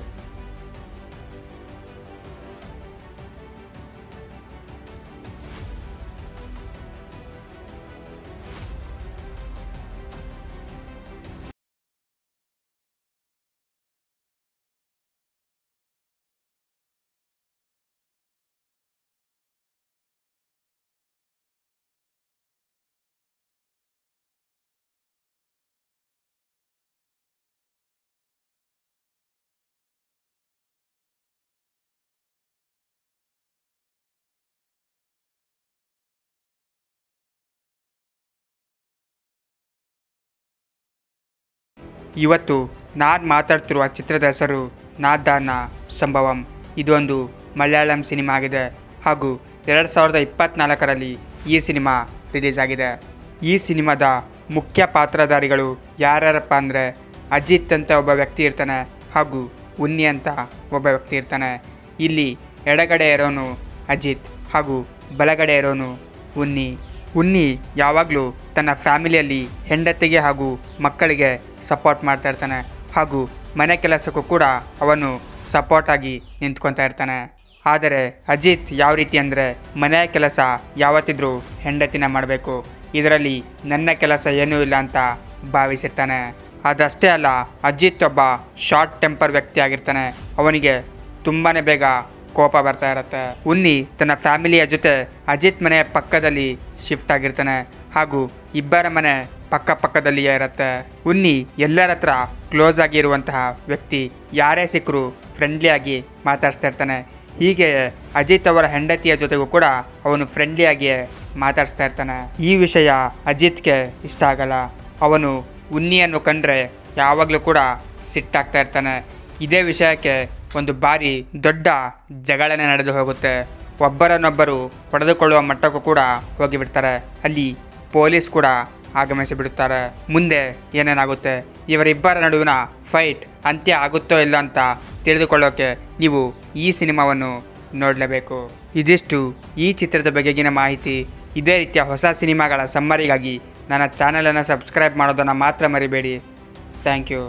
ಇವತ್ತು ನಾನು ಮಾತಾಡ್ತಿರುವ ಚಿತ್ರದ ಹೆಸರು ನಾದಾನ ಸಂಭವಂ ಇದೊಂದು ಮಲಯಾಳಂ ಸಿನಿಮಾ ಆಗಿದೆ ಹಾಗೂ ಎರಡು ಸಾವಿರದ ಇಪ್ಪತ್ತ್ನಾಲ್ಕರಲ್ಲಿ ಈ ಸಿನಿಮಾ ರಿಲೀಸ್ ಆಗಿದೆ ಈ ಸಿನಿಮಾದ ಮುಖ್ಯ ಪಾತ್ರಧಾರಿಗಳು ಯಾರ್ಯಾರಪ್ಪ ಅಂದರೆ ಅಜಿತ್ ಅಂತ ಒಬ್ಬ ವ್ಯಕ್ತಿ ಇರ್ತಾನೆ ಹಾಗೂ ಉನ್ನಿ ಅಂತ ಒಬ್ಬ ವ್ಯಕ್ತಿ ಇರ್ತಾನೆ ಇಲ್ಲಿ ಎಡಗಡೆ ಇರೋನು ಅಜಿತ್ ಹಾಗೂ ಬಲಗಡೆ ಇರೋನು ಉನ್ನಿ ಉನ್ನಿ ಯಾವಾಗಲೂ ತನ್ನ ಫ್ಯಾಮಿಲಿಯಲ್ಲಿ ಹೆಂಡತಿಗೆ ಹಾಗೂ ಮಕ್ಕಳಿಗೆ ಸಪೋರ್ಟ್ ಮಾಡ್ತಾ ಇರ್ತಾನೆ ಹಾಗೂ ಮನೆ ಕೆಲಸಕ್ಕೂ ಕೂಡ ಅವನು ಸಪೋರ್ಟಾಗಿ ನಿಂತ್ಕೊತಾ ಇರ್ತಾನೆ ಆದರೆ ಅಜಿತ್ ಯಾವ ರೀತಿ ಅಂದರೆ ಮನೆಯ ಕೆಲಸ ಯಾವತ್ತಿದ್ರೂ ಹೆಂಡತಿನ ಮಾಡಬೇಕು ಇದರಲ್ಲಿ ನನ್ನ ಕೆಲಸ ಏನೂ ಇಲ್ಲ ಅಂತ ಭಾವಿಸಿರ್ತಾನೆ ಅದಷ್ಟೇ ಅಲ್ಲ ಅಜಿತ್ ಒಬ್ಬ ಶಾರ್ಟ್ ಟೆಂಪರ್ ವ್ಯಕ್ತಿ ಆಗಿರ್ತಾನೆ ಅವನಿಗೆ ತುಂಬಾ ಬೇಗ ಕೋಪ ಬರ್ತಾ ಇರುತ್ತೆ ಉನ್ನಿ ತನ್ನ ಫ್ಯಾಮಿಲಿಯ ಜೊತೆ ಅಜಿತ್ ಮನೆಯ ಪಕ್ಕದಲ್ಲಿ ಶಿಫ್ಟ್ ಆಗಿರ್ತಾನೆ ಹಾಗೂ ಇಬ್ಬರ ಮನೆ ಪಕ್ಕ ಪಕ್ಕದಲ್ಲಿಯೇ ಇರುತ್ತೆ ಉನ್ನಿ ಎಲ್ಲರ ಹತ್ರ ಕ್ಲೋಸ್ ಆಗಿರುವಂತಹ ವ್ಯಕ್ತಿ ಯಾರೇ ಸಿಕ್ಕರೂ ಫ್ರೆಂಡ್ಲಿಯಾಗಿ ಮಾತಾಡ್ಸ್ತಾ ಇರ್ತಾನೆ ಹೀಗೆ ಅಜಿತ್ ಅವರ ಹೆಂಡತಿಯ ಜೊತೆಗೂ ಕೂಡ ಅವನು ಫ್ರೆಂಡ್ಲಿಯಾಗಿಯೇ ಮಾತಾಡಿಸ್ತಾ ಇರ್ತಾನೆ ಈ ವಿಷಯ ಅಜಿತ್ಗೆ ಇಷ್ಟ ಆಗಲ್ಲ ಅವನು ಉನ್ನಿಯನ್ನು ಕಂಡ್ರೆ ಯಾವಾಗಲೂ ಕೂಡ ಸಿಟ್ಟಾಗ್ತಾ ಇರ್ತಾನೆ ಇದೇ ವಿಷಯಕ್ಕೆ ಒಂದು ಬಾರಿ ದೊಡ್ಡ ಜಗಳನೆ ನಡೆದು ಹೋಗುತ್ತೆ ಒಬ್ಬರನ್ನೊಬ್ಬರು ಹೊಡೆದುಕೊಳ್ಳುವ ಮಟ್ಟಕ್ಕೂ ಕೂಡ ಹೋಗಿಬಿಡ್ತಾರೆ ಅಲ್ಲಿ ಪೊಲೀಸ್ ಕೂಡ ಆಗಮಿಸಿ ಬಿಡುತ್ತಾರೆ ಮುಂದೆ ಏನೇನಾಗುತ್ತೆ ಇವರಿಬ್ಬರ ನಡುವಿನ ಫೈಟ್ ಅಂತ್ಯ ಆಗುತ್ತೋ ಇಲ್ಲ ಅಂತ ತಿಳಿದುಕೊಳ್ಳೋಕೆ ನೀವು ಈ ಸಿನಿಮಾವನ್ನು ನೋಡಲೇಬೇಕು ಇದಿಷ್ಟು ಈ ಚಿತ್ರದ ಬಗೆಗಿನ ಮಾಹಿತಿ ಇದೇ ರೀತಿಯ ಹೊಸ ಸಿನಿಮಾಗಳ ಸಮ್ಮರಿಗಾಗಿ ನನ್ನ ಚಾನಲನ್ನು ಸಬ್ಸ್ಕ್ರೈಬ್ ಮಾಡೋದನ್ನು ಮಾತ್ರ ಮರಿಬೇಡಿ ಥ್ಯಾಂಕ್ ಯು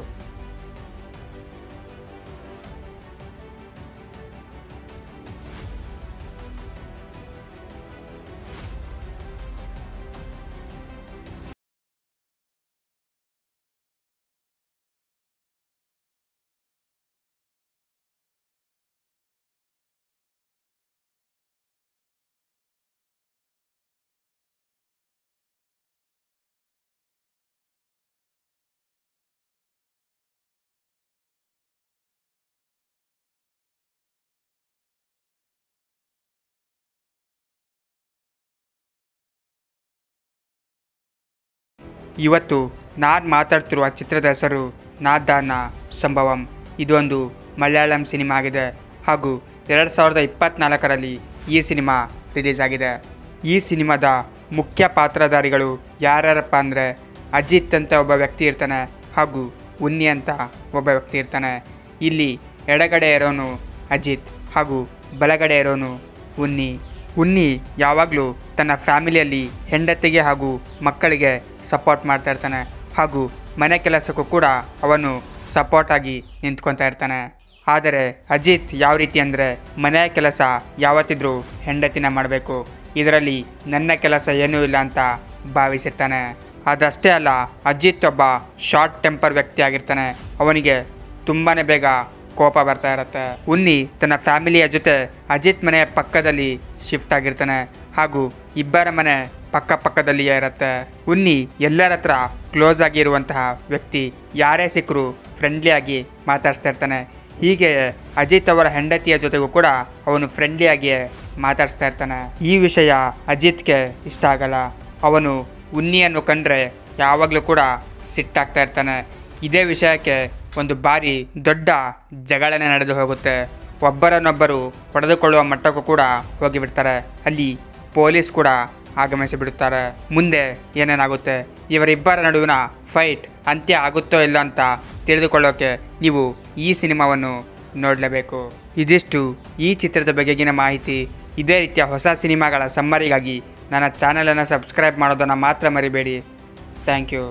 ಇವತ್ತು ನಾನು ಮಾತಾಡ್ತಿರುವ ಚಿತ್ರದ ಹೆಸರು ನಾದಾನ ಸಂಭವಂ ಇದೊಂದು ಮಲಯಾಳಂ ಸಿನಿಮಾ ಆಗಿದೆ ಹಾಗೂ ಎರಡು ಸಾವಿರದ ಇಪ್ಪತ್ತ್ನಾಲ್ಕರಲ್ಲಿ ಈ ಸಿನಿಮಾ ರಿಲೀಸ್ ಆಗಿದೆ ಈ ಸಿನಿಮಾದ ಮುಖ್ಯ ಪಾತ್ರಧಾರಿಗಳು ಯಾರ್ಯಾರಪ್ಪ ಅಂದರೆ ಅಜಿತ್ ಅಂತ ಒಬ್ಬ ವ್ಯಕ್ತಿ ಇರ್ತಾನೆ ಹಾಗೂ ಉನ್ನಿ ಅಂತ ಒಬ್ಬ ವ್ಯಕ್ತಿ ಇರ್ತಾನೆ ಇಲ್ಲಿ ಎಡಗಡೆ ಇರೋನು ಅಜಿತ್ ಹಾಗೂ ಬಲಗಡೆ ಇರೋನು ಉನ್ನಿ ಉನ್ನಿ ಯಾವಾಗಲೂ ತನ್ನ ಫ್ಯಾಮಿಲಿಯಲ್ಲಿ ಹೆಂಡತಿಗೆ ಹಾಗೂ ಮಕ್ಕಳಿಗೆ ಸಪೋರ್ಟ್ ಮಾಡ್ತಾ ಇರ್ತಾನೆ ಹಾಗೂ ಮನೆ ಕೆಲಸಕ್ಕೂ ಕೂಡ ಅವನು ಸಪೋರ್ಟಾಗಿ ನಿಂತ್ಕೊತಾ ಇರ್ತಾನೆ ಆದರೆ ಅಜಿತ್ ಯಾವ ರೀತಿ ಅಂದರೆ ಮನೆಯ ಕೆಲಸ ಯಾವತ್ತಿದ್ರೂ ಹೆಂಡತಿನ ಮಾಡಬೇಕು ಇದರಲ್ಲಿ ನನ್ನ ಕೆಲಸ ಏನೂ ಇಲ್ಲ ಅಂತ ಭಾವಿಸಿರ್ತಾನೆ ಅದಷ್ಟೇ ಅಲ್ಲ ಅಜಿತ್ ಒಬ್ಬ ಶಾರ್ಟ್ ಟೆಂಪರ್ ವ್ಯಕ್ತಿ ಆಗಿರ್ತಾನೆ ಅವನಿಗೆ ತುಂಬಾ ಬೇಗ ಕೋಪ ಬರ್ತಾ ಇರುತ್ತೆ ಉನ್ನಿ ತನ್ನ ಫ್ಯಾಮಿಲಿಯ ಜೊತೆ ಅಜಿತ್ ಮನೆಯ ಪಕ್ಕದಲ್ಲಿ ಶಿಫ್ಟ್ ಆಗಿರ್ತಾನೆ ಹಾಗೂ ಇಬ್ಬರ ಮನೆ ಪಕ್ಕ ಪಕ್ಕದಲ್ಲಿಯೇ ಇರುತ್ತೆ ಉನ್ನಿ ಎಲ್ಲರ ಹತ್ರ ಕ್ಲೋಸ್ ಆಗಿರುವಂತಹ ವ್ಯಕ್ತಿ ಯಾರೇ ಸಿಕ್ಕರೂ ಫ್ರೆಂಡ್ಲಿಯಾಗಿ ಮಾತಾಡ್ಸ್ತಾ ಇರ್ತಾನೆ ಹೀಗೆ ಅಜಿತ್ ಅವರ ಹೆಂಡತಿಯ ಜೊತೆಗೂ ಕೂಡ ಅವನು ಫ್ರೆಂಡ್ಲಿಯಾಗಿಯೇ ಮಾತಾಡಿಸ್ತಾ ಇರ್ತಾನೆ ಈ ವಿಷಯ ಅಜಿತ್ಗೆ ಇಷ್ಟ ಆಗಲ್ಲ ಅವನು ಉನ್ನಿಯನ್ನು ಕಂಡ್ರೆ ಯಾವಾಗಲೂ ಕೂಡ ಸಿಟ್ಟಾಗ್ತಾ ಇರ್ತಾನೆ ಇದೇ ವಿಷಯಕ್ಕೆ ಒಂದು ಬಾರಿ ದೊಡ್ಡ ಜಗಳನೆ ನಡೆದು ಹೋಗುತ್ತೆ ಒಬ್ಬರನ್ನೊಬ್ಬರು ಹೊಡೆದುಕೊಳ್ಳುವ ಮಟ್ಟಕ್ಕೂ ಕೂಡ ಹೋಗಿಬಿಡ್ತಾರೆ ಅಲ್ಲಿ ಪೊಲೀಸ್ ಕೂಡ ಆಗಮಿಸಿ ಬಿಡುತ್ತಾರೆ ಮುಂದೆ ಏನೇನಾಗುತ್ತೆ ಇವರಿಬ್ಬರ ನಡುವಿನ ಫೈಟ್ ಅಂತ್ಯ ಆಗುತ್ತೋ ಇಲ್ಲ ಅಂತ ತಿಳಿದುಕೊಳ್ಳೋಕೆ ನೀವು ಈ ಸಿನಿಮಾವನ್ನು ನೋಡಲೇಬೇಕು ಇದಿಷ್ಟು ಈ ಚಿತ್ರದ ಬಗೆಗಿನ ಮಾಹಿತಿ ಇದೇ ರೀತಿಯ ಹೊಸ ಸಿನಿಮಾಗಳ ಸಮ್ಮರಿಗಾಗಿ ನನ್ನ ಚಾನಲನ್ನು ಸಬ್ಸ್ಕ್ರೈಬ್ ಮಾಡೋದನ್ನು ಮಾತ್ರ ಮರಿಬೇಡಿ ಥ್ಯಾಂಕ್ ಯು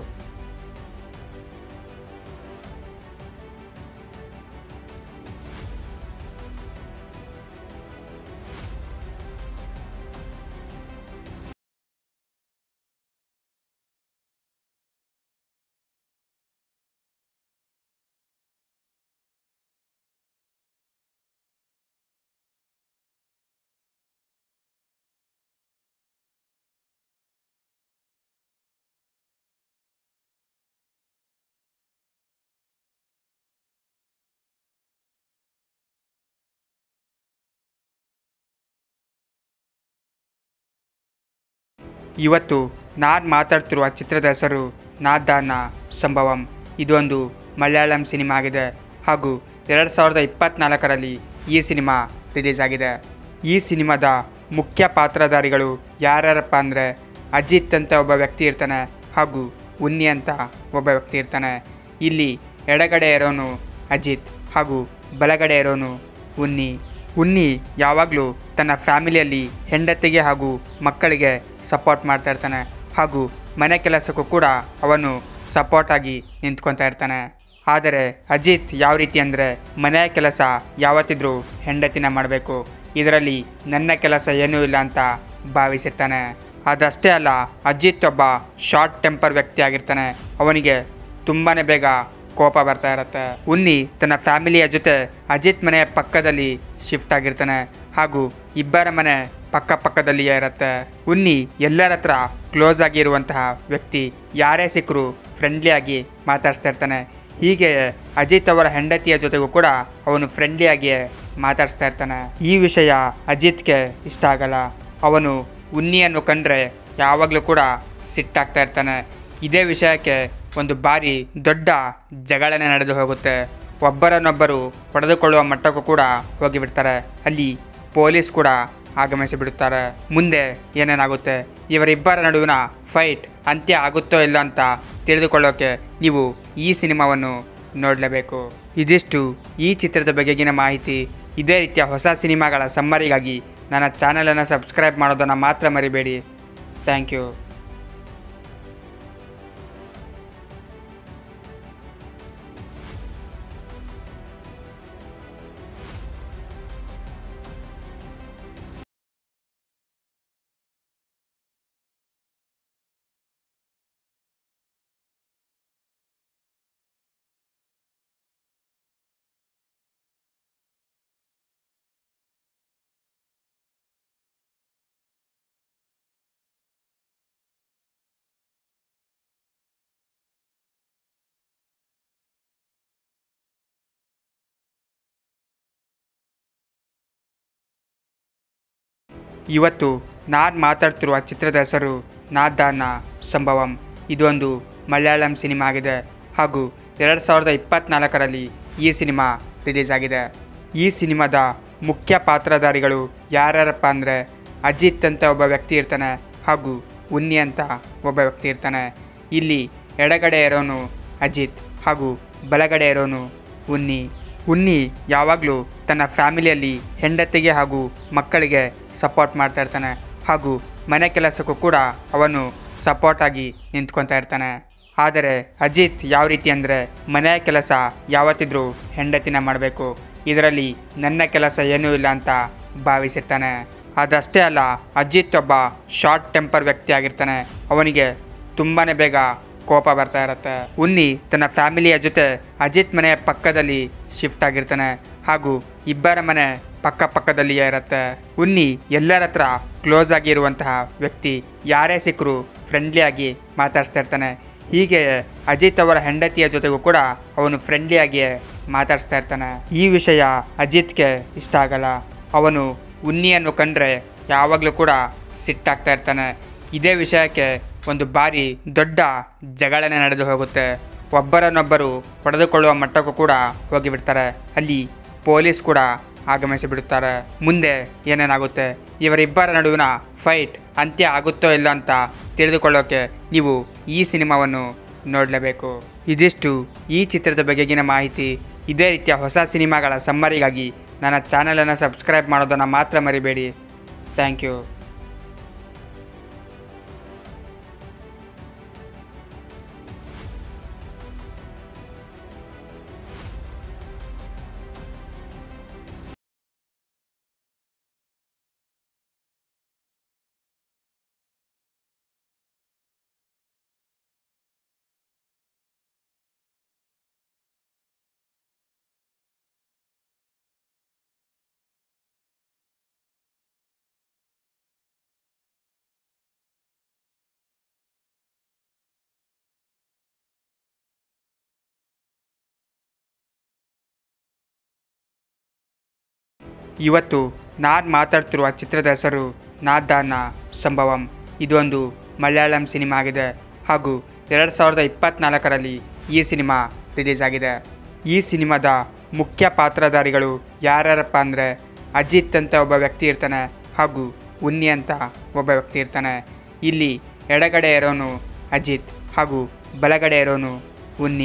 ಇವತ್ತು ನಾನು ಮಾತಾಡ್ತಿರುವ ಚಿತ್ರದ ಹೆಸರು ನಾದಾನ ಸಂಭವಂ ಇದೊಂದು ಮಲಯಾಳಂ ಸಿನಿಮಾ ಆಗಿದೆ ಹಾಗೂ ಎರಡು ಸಾವಿರದ ಇಪ್ಪತ್ತ್ನಾಲ್ಕರಲ್ಲಿ ಈ ಸಿನಿಮಾ ರಿಲೀಸ್ ಆಗಿದೆ ಈ ಸಿನಿಮಾದ ಮುಖ್ಯ ಪಾತ್ರಧಾರಿಗಳು ಯಾರ್ಯಾರಪ್ಪ ಅಂದರೆ ಅಜಿತ್ ಅಂತ ಒಬ್ಬ ವ್ಯಕ್ತಿ ಇರ್ತಾನೆ ಹಾಗೂ ಉನ್ನಿ ಅಂತ ಒಬ್ಬ ವ್ಯಕ್ತಿ ಇರ್ತಾನೆ ಇಲ್ಲಿ ಎಡಗಡೆ ಇರೋನು ಅಜಿತ್ ಹಾಗೂ ಬಲಗಡೆ ಇರೋನು ಉನ್ನಿ ಉನ್ನಿ ಯಾವಾಗಲೂ ತನ್ನ ಫ್ಯಾಮಿಲಿಯಲ್ಲಿ ಹೆಂಡತಿಗೆ ಹಾಗೂ ಮಕ್ಕಳಿಗೆ ಸಪೋರ್ಟ್ ಮಾಡ್ತಾ ಇರ್ತಾನೆ ಹಾಗೂ ಮನೆ ಕೆಲಸಕ್ಕೂ ಕೂಡ ಅವನು ಸಪೋರ್ಟ್ ಆಗಿ ನಿಂತ್ಕೊತಾ ಇರ್ತಾನೆ ಆದರೆ ಅಜಿತ್ ಯಾವ ರೀತಿ ಅಂದರೆ ಮನೆಯ ಕೆಲಸ ಯಾವತ್ತಿದ್ರೂ ಹೆಂಡತಿನ ಮಾಡಬೇಕು ಇದರಲ್ಲಿ ನನ್ನ ಕೆಲಸ ಏನೂ ಇಲ್ಲ ಅಂತ ಭಾವಿಸಿರ್ತಾನೆ ಅದಷ್ಟೇ ಅಲ್ಲ ಅಜಿತ್ ಒಬ್ಬ ಶಾರ್ಟ್ ಟೆಂಪರ್ ವ್ಯಕ್ತಿ ಆಗಿರ್ತಾನೆ ಅವನಿಗೆ ತುಂಬಾ ಬೇಗ ಕೋಪ ಬರ್ತಾ ಇರುತ್ತೆ ಉನ್ನಿ ತನ್ನ ಫ್ಯಾಮಿಲಿಯ ಜೊತೆ ಅಜಿತ್ ಮನೆಯ ಪಕ್ಕದಲ್ಲಿ ಶಿಫ್ಟ್ ಆಗಿರ್ತಾನೆ ಹಾಗೂ ಇಬ್ಬರ ಮನೆ ಪಕ್ಕ ಪಕ್ಕದಲ್ಲಿಯೇ ಇರುತ್ತೆ ಉನ್ನಿ ಎಲ್ಲರ ಹತ್ರ ಕ್ಲೋಸ್ ಆಗಿರುವಂತಹ ವ್ಯಕ್ತಿ ಯಾರೇ ಸಿಕ್ಕರೂ ಫ್ರೆಂಡ್ಲಿಯಾಗಿ ಮಾತಾಡ್ಸ್ತಾ ಇರ್ತಾನೆ ಹೀಗೆ ಅಜಿತ್ ಅವರ ಹೆಂಡತಿಯ ಜೊತೆಗೂ ಕೂಡ ಅವನು ಫ್ರೆಂಡ್ಲಿಯಾಗಿಯೇ ಮಾತಾಡಿಸ್ತಾ ಇರ್ತಾನೆ ಈ ವಿಷಯ ಅಜಿತ್ಗೆ ಇಷ್ಟ ಆಗಲ್ಲ ಅವನು ಉನ್ನಿಯನ್ನು ಕಂಡ್ರೆ ಯಾವಾಗಲೂ ಕೂಡ ಸಿಟ್ಟಾಗ್ತಾ ಇರ್ತಾನೆ ಇದೇ ವಿಷಯಕ್ಕೆ ಒಂದು ಬಾರಿ ದೊಡ್ಡ ಜಗಳನೆ ನಡೆದು ಹೋಗುತ್ತೆ ಒಬ್ಬರನ್ನೊಬ್ಬರು ಹೊಡೆದುಕೊಳ್ಳುವ ಮಟ್ಟಕ್ಕೂ ಕೂಡ ಹೋಗಿಬಿಡ್ತಾರೆ ಅಲ್ಲಿ ಪೊಲೀಸ್ ಕೂಡ ಆಗಮಿಸಿ ಬಿಡುತ್ತಾರೆ ಮುಂದೆ ಏನೇನಾಗುತ್ತೆ ಇವರಿಬ್ಬರ ನಡುವಿನ ಫೈಟ್ ಅಂತ್ಯ ಆಗುತ್ತೋ ಇಲ್ಲ ಅಂತ ತಿಳಿದುಕೊಳ್ಳೋಕೆ ನೀವು ಈ ಸಿನಿಮಾವನ್ನು ನೋಡಲೇಬೇಕು ಇದಿಷ್ಟು ಈ ಚಿತ್ರದ ಬಗೆಗಿನ ಮಾಹಿತಿ ಇದೇ ರೀತಿಯ ಹೊಸ ಸಿನಿಮಾಗಳ ಸಮ್ಮರಿಗಾಗಿ ನನ್ನ ಚಾನಲನ್ನು ಸಬ್ಸ್ಕ್ರೈಬ್ ಮಾಡೋದನ್ನು ಮಾತ್ರ ಮರಿಬೇಡಿ ಥ್ಯಾಂಕ್ ಯು ಇವತ್ತು ನಾನು ಮಾತಾಡ್ತಿರುವ ಚಿತ್ರದ ಹೆಸರು ನಾದಾನ ಸಂಭವಂ ಇದೊಂದು ಮಲಯಾಳಂ ಸಿನಿಮಾ ಆಗಿದೆ ಹಾಗೂ ಎರಡು ಸಾವಿರದ ಇಪ್ಪತ್ತ್ನಾಲ್ಕರಲ್ಲಿ ಈ ಸಿನಿಮಾ ರಿಲೀಸ್ ಆಗಿದೆ ಈ ಸಿನಿಮಾದ ಮುಖ್ಯ ಪಾತ್ರಧಾರಿಗಳು ಯಾರ್ಯಾರಪ್ಪ ಅಂದರೆ ಅಜಿತ್ ಅಂತ ಒಬ್ಬ ವ್ಯಕ್ತಿ ಇರ್ತಾನೆ ಹಾಗೂ ಉನ್ನಿ ಅಂತ ಒಬ್ಬ ವ್ಯಕ್ತಿ ಇರ್ತಾನೆ ಇಲ್ಲಿ ಎಡಗಡೆ ಇರೋನು ಅಜಿತ್ ಹಾಗೂ ಬಲಗಡೆ ಇರೋನು ಉನ್ನಿ ಉನ್ನಿ ಯಾವಾಗಲೂ ತನ್ನ ಫ್ಯಾಮಿಲಿಯಲ್ಲಿ ಹೆಂಡತಿಗೆ ಹಾಗೂ ಮಕ್ಕಳಿಗೆ ಸಪೋರ್ಟ್ ಮಾಡ್ತಾ ಇರ್ತಾನೆ ಹಾಗೂ ಮನೆ ಕೆಲಸಕ್ಕೂ ಕೂಡ ಅವನು ಸಪೋರ್ಟ್ ಆಗಿ ನಿಂತ್ಕೊತಾ ಇರ್ತಾನೆ ಆದರೆ ಅಜಿತ್ ಯಾವ ರೀತಿ ಅಂದರೆ ಮನೆಯ ಕೆಲಸ ಯಾವತ್ತಿದ್ರೂ ಹೆಂಡತಿನ ಮಾಡಬೇಕು ಇದರಲ್ಲಿ ನನ್ನ ಕೆಲಸ ಏನೂ ಇಲ್ಲ ಅಂತ ಭಾವಿಸಿರ್ತಾನೆ ಅದಷ್ಟೇ ಅಲ್ಲ ಅಜಿತ್ ಒಬ್ಬ ಶಾರ್ಟ್ ಟೆಂಪರ್ ವ್ಯಕ್ತಿ ಆಗಿರ್ತಾನೆ ಅವನಿಗೆ ತುಂಬಾ ಬೇಗ ಕೋಪ ಬರ್ತಾ ಇರುತ್ತೆ ಉನ್ನಿ ತನ್ನ ಫ್ಯಾಮಿಲಿಯ ಜೊತೆ ಅಜಿತ್ ಮನೆಯ ಪಕ್ಕದಲ್ಲಿ ಶಿಫ್ಟ್ ಆಗಿರ್ತಾನೆ ಹಾಗೂ ಇಬ್ಬರ ಮನೆ ಪಕ್ಕ ಪಕ್ಕದಲ್ಲಿಯೇ ಇರುತ್ತೆ ಉನ್ನಿ ಎಲ್ಲರ ಹತ್ರ ಕ್ಲೋಸ್ ಆಗಿರುವಂತಹ ವ್ಯಕ್ತಿ ಯಾರೇ ಸಿಕ್ಕರೂ ಫ್ರೆಂಡ್ಲಿಯಾಗಿ ಮಾತಾಡ್ಸ್ತಾ ಇರ್ತಾನೆ ಹೀಗೆ ಅಜಿತ್ ಅವರ ಹೆಂಡತಿಯ ಜೊತೆಗೂ ಕೂಡ ಅವನು ಫ್ರೆಂಡ್ಲಿಯಾಗಿಯೇ ಮಾತಾಡ್ಸ್ತಾ ಇರ್ತಾನೆ ಈ ವಿಷಯ ಅಜಿತ್ಗೆ ಇಷ್ಟ ಆಗಲ್ಲ ಅವನು ಉನ್ನಿಯನ್ನು ಕಂಡ್ರೆ ಯಾವಾಗಲೂ ಕೂಡ ಸಿಟ್ಟಾಗ್ತಾ ಇರ್ತಾನೆ ಇದೇ ವಿಷಯಕ್ಕೆ ಒಂದು ಬಾರಿ ದೊಡ್ಡ ಜಗಳನೆ ನಡೆದು ಹೋಗುತ್ತೆ ಒಬ್ಬರನ್ನೊಬ್ಬರು ಹೊಡೆದುಕೊಳ್ಳುವ ಮಟ್ಟಕ್ಕೂ ಕೂಡ ಹೋಗಿಬಿಡ್ತಾರೆ ಅಲ್ಲಿ ಪೊಲೀಸ್ ಕೂಡ ಆಗಮಿಸಿ ಬಿಡುತ್ತಾರೆ ಮುಂದೆ ಏನೇನಾಗುತ್ತೆ ಇವರಿಬ್ಬರ ನಡುವಿನ ಫೈಟ್ ಅಂತ್ಯ ಆಗುತ್ತೋ ಇಲ್ಲ ಅಂತ ತಿಳಿದುಕೊಳ್ಳೋಕೆ ನೀವು ಈ ಸಿನಿಮಾವನ್ನು ನೋಡಲೇಬೇಕು ಇದಿಷ್ಟು ಈ ಚಿತ್ರದ ಬಗೆಗಿನ ಮಾಹಿತಿ ಇದೇ ರೀತಿಯ ಹೊಸ ಸಿನಿಮಾಗಳ ಸಮ್ಮರಿಗಾಗಿ ನನ್ನ ಚಾನಲನ್ನು ಸಬ್ಸ್ಕ್ರೈಬ್ ಮಾಡೋದನ್ನು ಮಾತ್ರ ಮರಿಬೇಡಿ ಥ್ಯಾಂಕ್ ಯು ಇವತ್ತು ನಾನು ಮಾತಾಡ್ತಿರುವ ಚಿತ್ರದ ಹೆಸರು ನಾದಾನ ಸಂಭವಂ ಇದೊಂದು ಮಲಯಾಳಂ ಸಿನಿಮಾ ಆಗಿದೆ ಹಾಗೂ ಎರಡು ಸಾವಿರದ ಇಪ್ಪತ್ತ್ನಾಲ್ಕರಲ್ಲಿ ಈ ಸಿನಿಮಾ ರಿಲೀಸ್ ಆಗಿದೆ ಈ ಸಿನಿಮಾದ ಮುಖ್ಯ ಪಾತ್ರಧಾರಿಗಳು ಯಾರ್ಯಾರಪ್ಪ ಅಂದರೆ ಅಜಿತ್ ಅಂತ ಒಬ್ಬ ವ್ಯಕ್ತಿ ಇರ್ತಾನೆ ಹಾಗೂ ಉನ್ನಿ ಅಂತ ಒಬ್ಬ ವ್ಯಕ್ತಿ ಇರ್ತಾನೆ ಇಲ್ಲಿ ಎಡಗಡೆ ಇರೋನು ಅಜಿತ್ ಹಾಗೂ ಬಲಗಡೆ ಇರೋನು ಉನ್ನಿ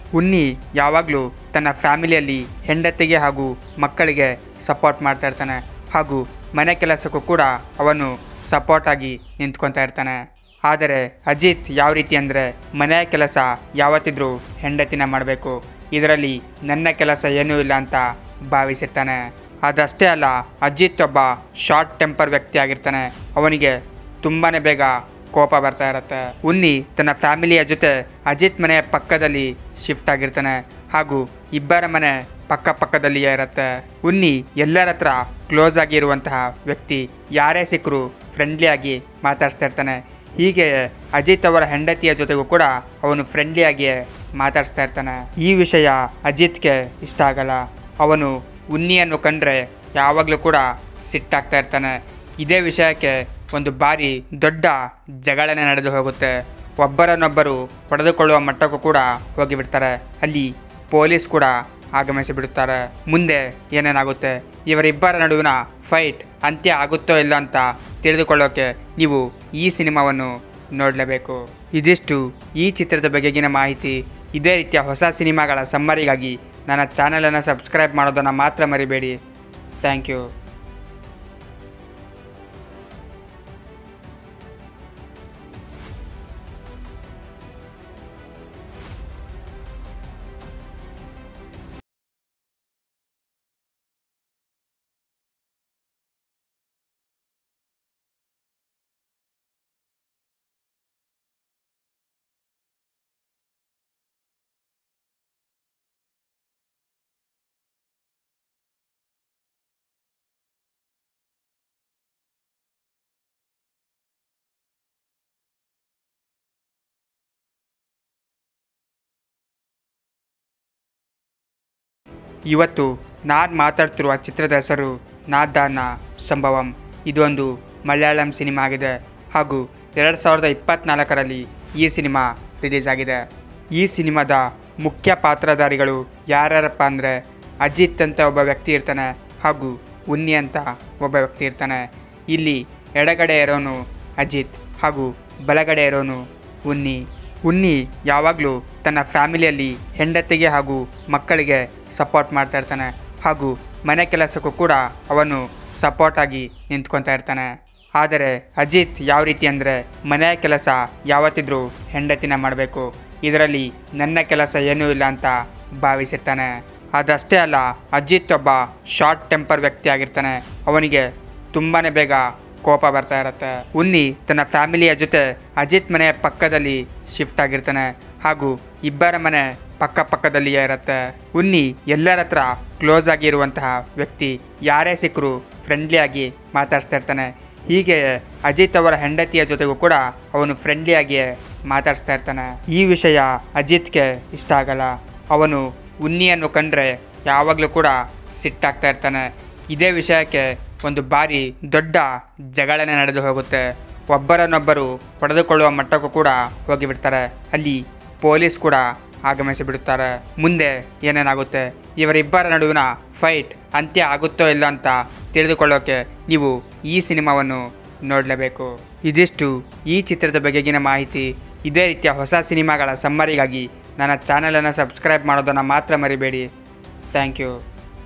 ಉನ್ನಿ ಯಾವಾಗಲೂ ತನ್ನ ಫ್ಯಾಮಿಲಿಯಲ್ಲಿ ಹೆಂಡತಿಗೆ ಹಾಗೂ ಮಕ್ಕಳಿಗೆ ಸಪೋರ್ಟ್ ಮಾಡ್ತಾ ಇರ್ತಾನೆ ಹಾಗೂ ಮನೆ ಕೆಲಸಕ್ಕೂ ಕೂಡ ಅವನು ಸಪೋರ್ಟಾಗಿ ನಿಂತ್ಕೊತಾ ಇರ್ತಾನೆ ಆದರೆ ಅಜಿತ್ ಯಾವ ರೀತಿ ಅಂದರೆ ಮನೆಯ ಕೆಲಸ ಯಾವತ್ತಿದ್ರೂ ಹೆಂಡತಿನ ಮಾಡಬೇಕು ಇದರಲ್ಲಿ ನನ್ನ ಕೆಲಸ ಏನೂ ಇಲ್ಲ ಅಂತ ಭಾವಿಸಿರ್ತಾನೆ ಅದಷ್ಟೇ ಅಲ್ಲ ಅಜಿತ್ ಒಬ್ಬ ಶಾರ್ಟ್ ಟೆಂಪರ್ ವ್ಯಕ್ತಿ ಆಗಿರ್ತಾನೆ ಅವನಿಗೆ ತುಂಬಾ ಬೇಗ ಕೋಪ ಬರ್ತಾ ಇರುತ್ತೆ ಉನ್ನಿ ತನ್ನ ಫ್ಯಾಮಿಲಿಯ ಜೊತೆ ಅಜಿತ್ ಮನೆಯ ಪಕ್ಕದಲ್ಲಿ ಶಿಫ್ಟ್ ಆಗಿರ್ತಾನೆ ಹಾಗೂ ಇಬ್ಬರ ಮನೆ ಪಕ್ಕ ಪಕ್ಕದಲ್ಲಿಯೇ ಇರುತ್ತೆ ಉನ್ನಿ ಎಲ್ಲರ ಹತ್ರ ಕ್ಲೋಸ್ ಆಗಿರುವಂತಹ ವ್ಯಕ್ತಿ ಯಾರೇ ಸಿಕ್ಕರೂ ಫ್ರೆಂಡ್ಲಿಯಾಗಿ ಮಾತಾಡ್ಸ್ತಾ ಇರ್ತಾನೆ ಹೀಗೆ ಅಜಿತ್ ಅವರ ಹೆಂಡತಿಯ ಜೊತೆಗೂ ಕೂಡ ಅವನು ಫ್ರೆಂಡ್ಲಿಯಾಗಿಯೇ ಮಾತಾಡ್ಸ್ತಾ ಇರ್ತಾನೆ ಈ ವಿಷಯ ಅಜಿತ್ಗೆ ಇಷ್ಟ ಆಗಲ್ಲ ಅವನು ಉನ್ನಿಯನ್ನು ಕಂಡ್ರೆ ಯಾವಾಗಲೂ ಕೂಡ ಸಿಟ್ಟಾಗ್ತಾ ಇರ್ತಾನೆ ಇದೇ ವಿಷಯಕ್ಕೆ ಒಂದು ಬಾರಿ ದೊಡ್ಡ ಜಗಳನೆ ನಡೆದು ಹೋಗುತ್ತೆ ಒಬ್ಬರನ್ನೊಬ್ಬರು ಹೊಡೆದುಕೊಳ್ಳುವ ಮಟ್ಟಕ್ಕೂ ಕೂಡ ಹೋಗಿಬಿಡ್ತಾರೆ ಅಲ್ಲಿ ಪೊಲೀಸ್ ಕೂಡ ಆಗಮಿಸಿ ಬಿಡುತ್ತಾರೆ ಮುಂದೆ ಏನೇನಾಗುತ್ತೆ ಇವರಿಬ್ಬರ ನಡುವಿನ ಫೈಟ್ ಅಂತ್ಯ ಆಗುತ್ತೋ ಇಲ್ಲ ಅಂತ ತಿಳಿದುಕೊಳ್ಳೋಕೆ ನೀವು ಈ ಸಿನಿಮಾವನ್ನು ನೋಡಲೇಬೇಕು ಇದಿಷ್ಟು ಈ ಚಿತ್ರದ ಬಗೆಗಿನ ಮಾಹಿತಿ ಇದೇ ರೀತಿಯ ಹೊಸ ಸಿನಿಮಾಗಳ ಸಮ್ಮರಿಗಾಗಿ ನನ್ನ ಚಾನಲನ್ನು ಸಬ್ಸ್ಕ್ರೈಬ್ ಮಾಡೋದನ್ನು ಮಾತ್ರ ಮರಿಬೇಡಿ ಥ್ಯಾಂಕ್ ಯು ಇವತ್ತು ನಾನು ಮಾತಾಡ್ತಿರುವ ಚಿತ್ರದ ಹೆಸರು ನಾದಾನ ಸಂಭವಂ ಇದೊಂದು ಮಲಯಾಳಂ ಸಿನಿಮಾ ಆಗಿದೆ ಹಾಗೂ ಎರಡು ಸಾವಿರದ ಇಪ್ಪತ್ತ್ನಾಲ್ಕರಲ್ಲಿ ಈ ಸಿನಿಮಾ ರಿಲೀಸ್ ಆಗಿದೆ ಈ ಸಿನಿಮಾದ ಮುಖ್ಯ ಪಾತ್ರಧಾರಿಗಳು ಯಾರ್ಯಾರಪ್ಪ ಅಂದರೆ ಅಜಿತ್ ಅಂತ ಒಬ್ಬ ವ್ಯಕ್ತಿ ಇರ್ತಾನೆ ಹಾಗೂ ಉನ್ನಿ ಅಂತ ಒಬ್ಬ ವ್ಯಕ್ತಿ ಇರ್ತಾನೆ ಇಲ್ಲಿ ಎಡಗಡೆ ಇರೋನು ಅಜಿತ್ ಹಾಗೂ ಬಲಗಡೆ ಇರೋನು ಉನ್ನಿ ಉನ್ನಿ ಯಾವಾಗಲೂ ತನ್ನ ಫ್ಯಾಮಿಲಿಯಲ್ಲಿ ಹೆಂಡತಿಗೆ ಹಾಗೂ ಮಕ್ಕಳಿಗೆ ಸಪೋರ್ಟ್ ಮಾಡ್ತಾ ಇರ್ತಾನೆ ಹಾಗೂ ಮನೆ ಕೆಲಸಕ್ಕೂ ಕೂಡ ಅವನು ಸಪೋರ್ಟಾಗಿ ನಿಂತ್ಕೊತಾ ಇರ್ತಾನೆ ಆದರೆ ಅಜಿತ್ ಯಾವ ರೀತಿ ಅಂದರೆ ಮನೆಯ ಕೆಲಸ ಯಾವತ್ತಿದ್ರೂ ಹೆಂಡತಿನ ಮಾಡಬೇಕು ಇದರಲ್ಲಿ ನನ್ನ ಕೆಲಸ ಏನೂ ಇಲ್ಲ ಅಂತ ಭಾವಿಸಿರ್ತಾನೆ ಅದಷ್ಟೇ ಅಲ್ಲ ಅಜಿತ್ ಒಬ್ಬ ಶಾರ್ಟ್ ಟೆಂಪರ್ ವ್ಯಕ್ತಿ ಆಗಿರ್ತಾನೆ ಅವನಿಗೆ ತುಂಬಾ ಬೇಗ ಕೋಪ ಬರ್ತಾ ಇರುತ್ತೆ ಉನ್ನಿ ತನ್ನ ಫ್ಯಾಮಿಲಿಯ ಜೊತೆ ಅಜಿತ್ ಮನೆಯ ಪಕ್ಕದಲ್ಲಿ ಶಿಫ್ಟ್ ಆಗಿರ್ತಾನೆ ಹಾಗೂ ಇಬ್ಬರ ಮನೆ ಪಕ್ಕ ಪಕ್ಕದಲ್ಲಿಯೇ ಇರುತ್ತೆ ಉನ್ನಿ ಎಲ್ಲರ ಹತ್ರ ಕ್ಲೋಸ್ ಆಗಿರುವಂತಹ ವ್ಯಕ್ತಿ ಯಾರೇ ಸಿಕ್ಕರೂ ಫ್ರೆಂಡ್ಲಿಯಾಗಿ ಮಾತಾಡ್ಸ್ತಾ ಇರ್ತಾನೆ ಹೀಗೆ ಅಜಿತ್ ಅವರ ಹೆಂಡತಿಯ ಜೊತೆಗೂ ಕೂಡ ಅವನು ಫ್ರೆಂಡ್ಲಿಯಾಗಿಯೇ ಮಾತಾಡ್ಸ್ತಾ ಇರ್ತಾನೆ ಈ ವಿಷಯ ಅಜಿತ್ಗೆ ಇಷ್ಟ ಆಗಲ್ಲ ಅವನು ಉನ್ನಿಯನ್ನು ಕಂಡ್ರೆ ಯಾವಾಗಲೂ ಕೂಡ ಸಿಟ್ಟಾಗ್ತಾ ಇರ್ತಾನೆ ಇದೇ ವಿಷಯಕ್ಕೆ ಒಂದು ಬಾರಿ ದೊಡ್ಡ ಜಗಳನೆ ನಡೆದು ಹೋಗುತ್ತೆ ಒಬ್ಬರನ್ನೊಬ್ಬರು ಹೊಡೆದುಕೊಳ್ಳುವ ಮಟ್ಟಕ್ಕೂ ಕೂಡ ಹೋಗಿಬಿಡ್ತಾರೆ ಅಲ್ಲಿ ಪೊಲೀಸ್ ಕೂಡ ಆಗಮಿಸಿ ಬಿಡುತ್ತಾರೆ ಮುಂದೆ ಏನೇನಾಗುತ್ತೆ ಇವರಿಬ್ಬರ ನಡುವಿನ ಫೈಟ್ ಅಂತ್ಯ ಆಗುತ್ತೋ ಇಲ್ಲ ಅಂತ ತಿಳಿದುಕೊಳ್ಳೋಕೆ ನೀವು ಈ ಸಿನಿಮಾವನ್ನು ನೋಡಲೇಬೇಕು ಇದಿಷ್ಟು ಈ ಚಿತ್ರದ ಬಗೆಗಿನ ಮಾಹಿತಿ ಇದೇ ರೀತಿಯ ಹೊಸ ಸಿನಿಮಾಗಳ ಸಮ್ಮರಿಗಾಗಿ ನನ್ನ ಚಾನಲನ್ನು ಸಬ್ಸ್ಕ್ರೈಬ್ ಮಾಡೋದನ್ನು ಮಾತ್ರ ಮರಿಬೇಡಿ ಥ್ಯಾಂಕ್ ಯು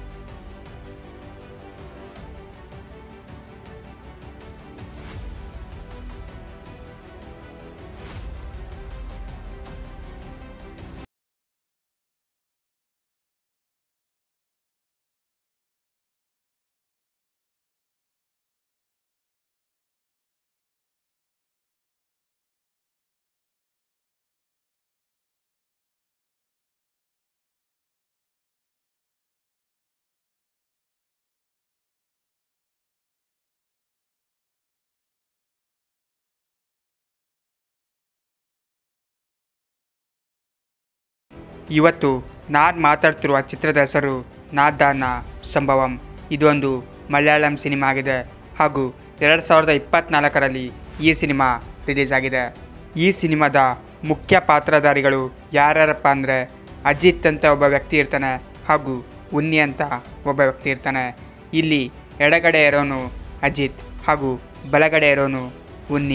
ಇವತ್ತು ನಾನು ಮಾತಾಡ್ತಿರುವ ಚಿತ್ರದ ಹೆಸರು ನಾದಾನ ಸಂಭವಂ ಇದೊಂದು ಮಲಯಾಳಂ ಸಿನಿಮಾ ಆಗಿದೆ ಹಾಗೂ ಎರಡು ಸಾವಿರದ ಇಪ್ಪತ್ತ್ನಾಲ್ಕರಲ್ಲಿ ಈ ಸಿನಿಮಾ ರಿಲೀಸ್ ಆಗಿದೆ ಈ ಸಿನಿಮಾದ ಮುಖ್ಯ ಪಾತ್ರಧಾರಿಗಳು ಯಾರ್ಯಾರಪ್ಪ ಅಂದರೆ ಅಜಿತ್ ಅಂತ ಒಬ್ಬ ವ್ಯಕ್ತಿ ಇರ್ತಾನೆ ಹಾಗೂ ಉನ್ನಿ ಅಂತ ಒಬ್ಬ ವ್ಯಕ್ತಿ ಇರ್ತಾನೆ ಇಲ್ಲಿ ಎಡಗಡೆ ಇರೋನು ಅಜಿತ್ ಹಾಗೂ ಬಲಗಡೆ ಇರೋನು ಉನ್ನಿ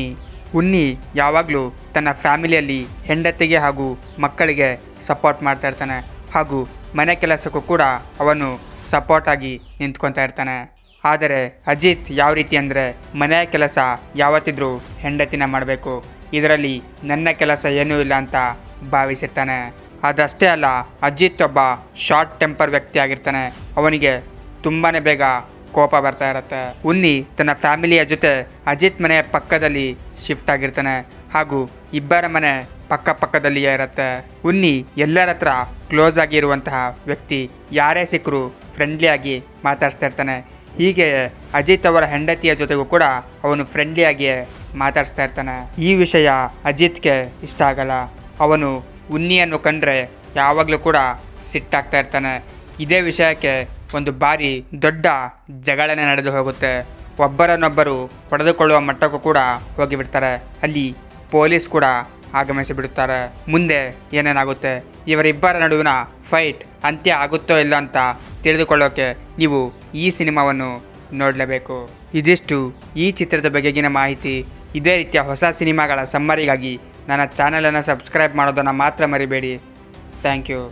ಉನ್ನಿ ಯಾವಾಗಲೂ ತನ್ನ ಫ್ಯಾಮಿಲಿಯಲ್ಲಿ ಹೆಂಡತಿಗೆ ಹಾಗೂ ಮಕ್ಕಳಿಗೆ ಸಪೋರ್ಟ್ ಮಾಡ್ತಾ ಇರ್ತಾನೆ ಹಾಗೂ ಮನೆ ಕೆಲಸಕ್ಕೂ ಕೂಡ ಅವನು ಸಪೋರ್ಟ್ ಆಗಿ ನಿಂತ್ಕೊತಾ ಇರ್ತಾನೆ ಆದರೆ ಅಜಿತ್ ಯಾವ ರೀತಿ ಅಂದರೆ ಮನೆಯ ಕೆಲಸ ಯಾವತ್ತಿದ್ರೂ ಹೆಂಡತಿನ ಮಾಡಬೇಕು ಇದರಲ್ಲಿ ನನ್ನ ಕೆಲಸ ಏನೂ ಇಲ್ಲ ಅಂತ ಭಾವಿಸಿರ್ತಾನೆ ಅದಷ್ಟೇ ಅಲ್ಲ ಅಜಿತ್ ಒಬ್ಬ ಶಾರ್ಟ್ ಟೆಂಪರ್ ವ್ಯಕ್ತಿ ಆಗಿರ್ತಾನೆ ಅವನಿಗೆ ತುಂಬಾ ಬೇಗ ಕೋಪ ಬರ್ತಾ ಇರುತ್ತೆ ಉನ್ನಿ ತನ್ನ ಫ್ಯಾಮಿಲಿಯ ಜೊತೆ ಅಜಿತ್ ಮನೆಯ ಪಕ್ಕದಲ್ಲಿ ಶಿಫ್ಟ್ ಆಗಿರ್ತಾನೆ ಹಾಗೂ ಇಬ್ಬರ ಮನೆ ಪಕ್ಕ ಪಕ್ಕದಲ್ಲಿಯೇ ಇರುತ್ತೆ ಉನ್ನಿ ಎಲ್ಲರ ಹತ್ರ ಕ್ಲೋಸ್ ಆಗಿರುವಂತಹ ವ್ಯಕ್ತಿ ಯಾರೇ ಸಿಕ್ಕರೂ ಫ್ರೆಂಡ್ಲಿಯಾಗಿ ಮಾತಾಡ್ಸ್ತಾ ಇರ್ತಾನೆ ಹೀಗೆ ಅಜಿತ್ ಅವರ ಹೆಂಡತಿಯ ಜೊತೆಗೂ ಕೂಡ ಅವನು ಫ್ರೆಂಡ್ಲಿಯಾಗಿಯೇ ಮಾತಾಡ್ಸ್ತಾ ಇರ್ತಾನೆ ಈ ವಿಷಯ ಅಜಿತ್ಗೆ ಇಷ್ಟ ಆಗಲ್ಲ ಅವನು ಉನ್ನಿಯನ್ನು ಕಂಡ್ರೆ ಯಾವಾಗಲೂ ಕೂಡ ಸಿಟ್ಟಾಗ್ತಾ ಇರ್ತಾನೆ ಇದೇ ವಿಷಯಕ್ಕೆ ಒಂದು ಬಾರಿ ದೊಡ್ಡ ಜಗಳನೆ ನಡೆದು ಹೋಗುತ್ತೆ ಒಬ್ಬರನ್ನೊಬ್ಬರು ಹೊಡೆದುಕೊಳ್ಳುವ ಮಟ್ಟಕ್ಕೂ ಕೂಡ ಹೋಗಿಬಿಡ್ತಾರೆ ಅಲ್ಲಿ ಪೊಲೀಸ್ ಕೂಡ ಆಗಮಿಸಿ ಬಿಡುತ್ತಾರೆ ಮುಂದೆ ಏನೇನಾಗುತ್ತೆ ಇವರಿಬ್ಬರ ನಡುವಿನ ಫೈಟ್ ಅಂತ್ಯ ಆಗುತ್ತೋ ಇಲ್ಲ ಅಂತ ತಿಳಿದುಕೊಳ್ಳೋಕೆ ನೀವು ಈ ಸಿನಿಮಾವನ್ನು ನೋಡಲೇಬೇಕು ಇದಿಷ್ಟು ಈ ಚಿತ್ರದ ಬಗೆಗಿನ ಮಾಹಿತಿ ಇದೇ ರೀತಿಯ ಹೊಸ ಸಿನಿಮಾಗಳ ಸಮ್ಮರಿಗಾಗಿ ನನ್ನ ಚಾನಲನ್ನು ಸಬ್ಸ್ಕ್ರೈಬ್ ಮಾಡೋದನ್ನು ಮಾತ್ರ ಮರಿಬೇಡಿ ಥ್ಯಾಂಕ್ ಯು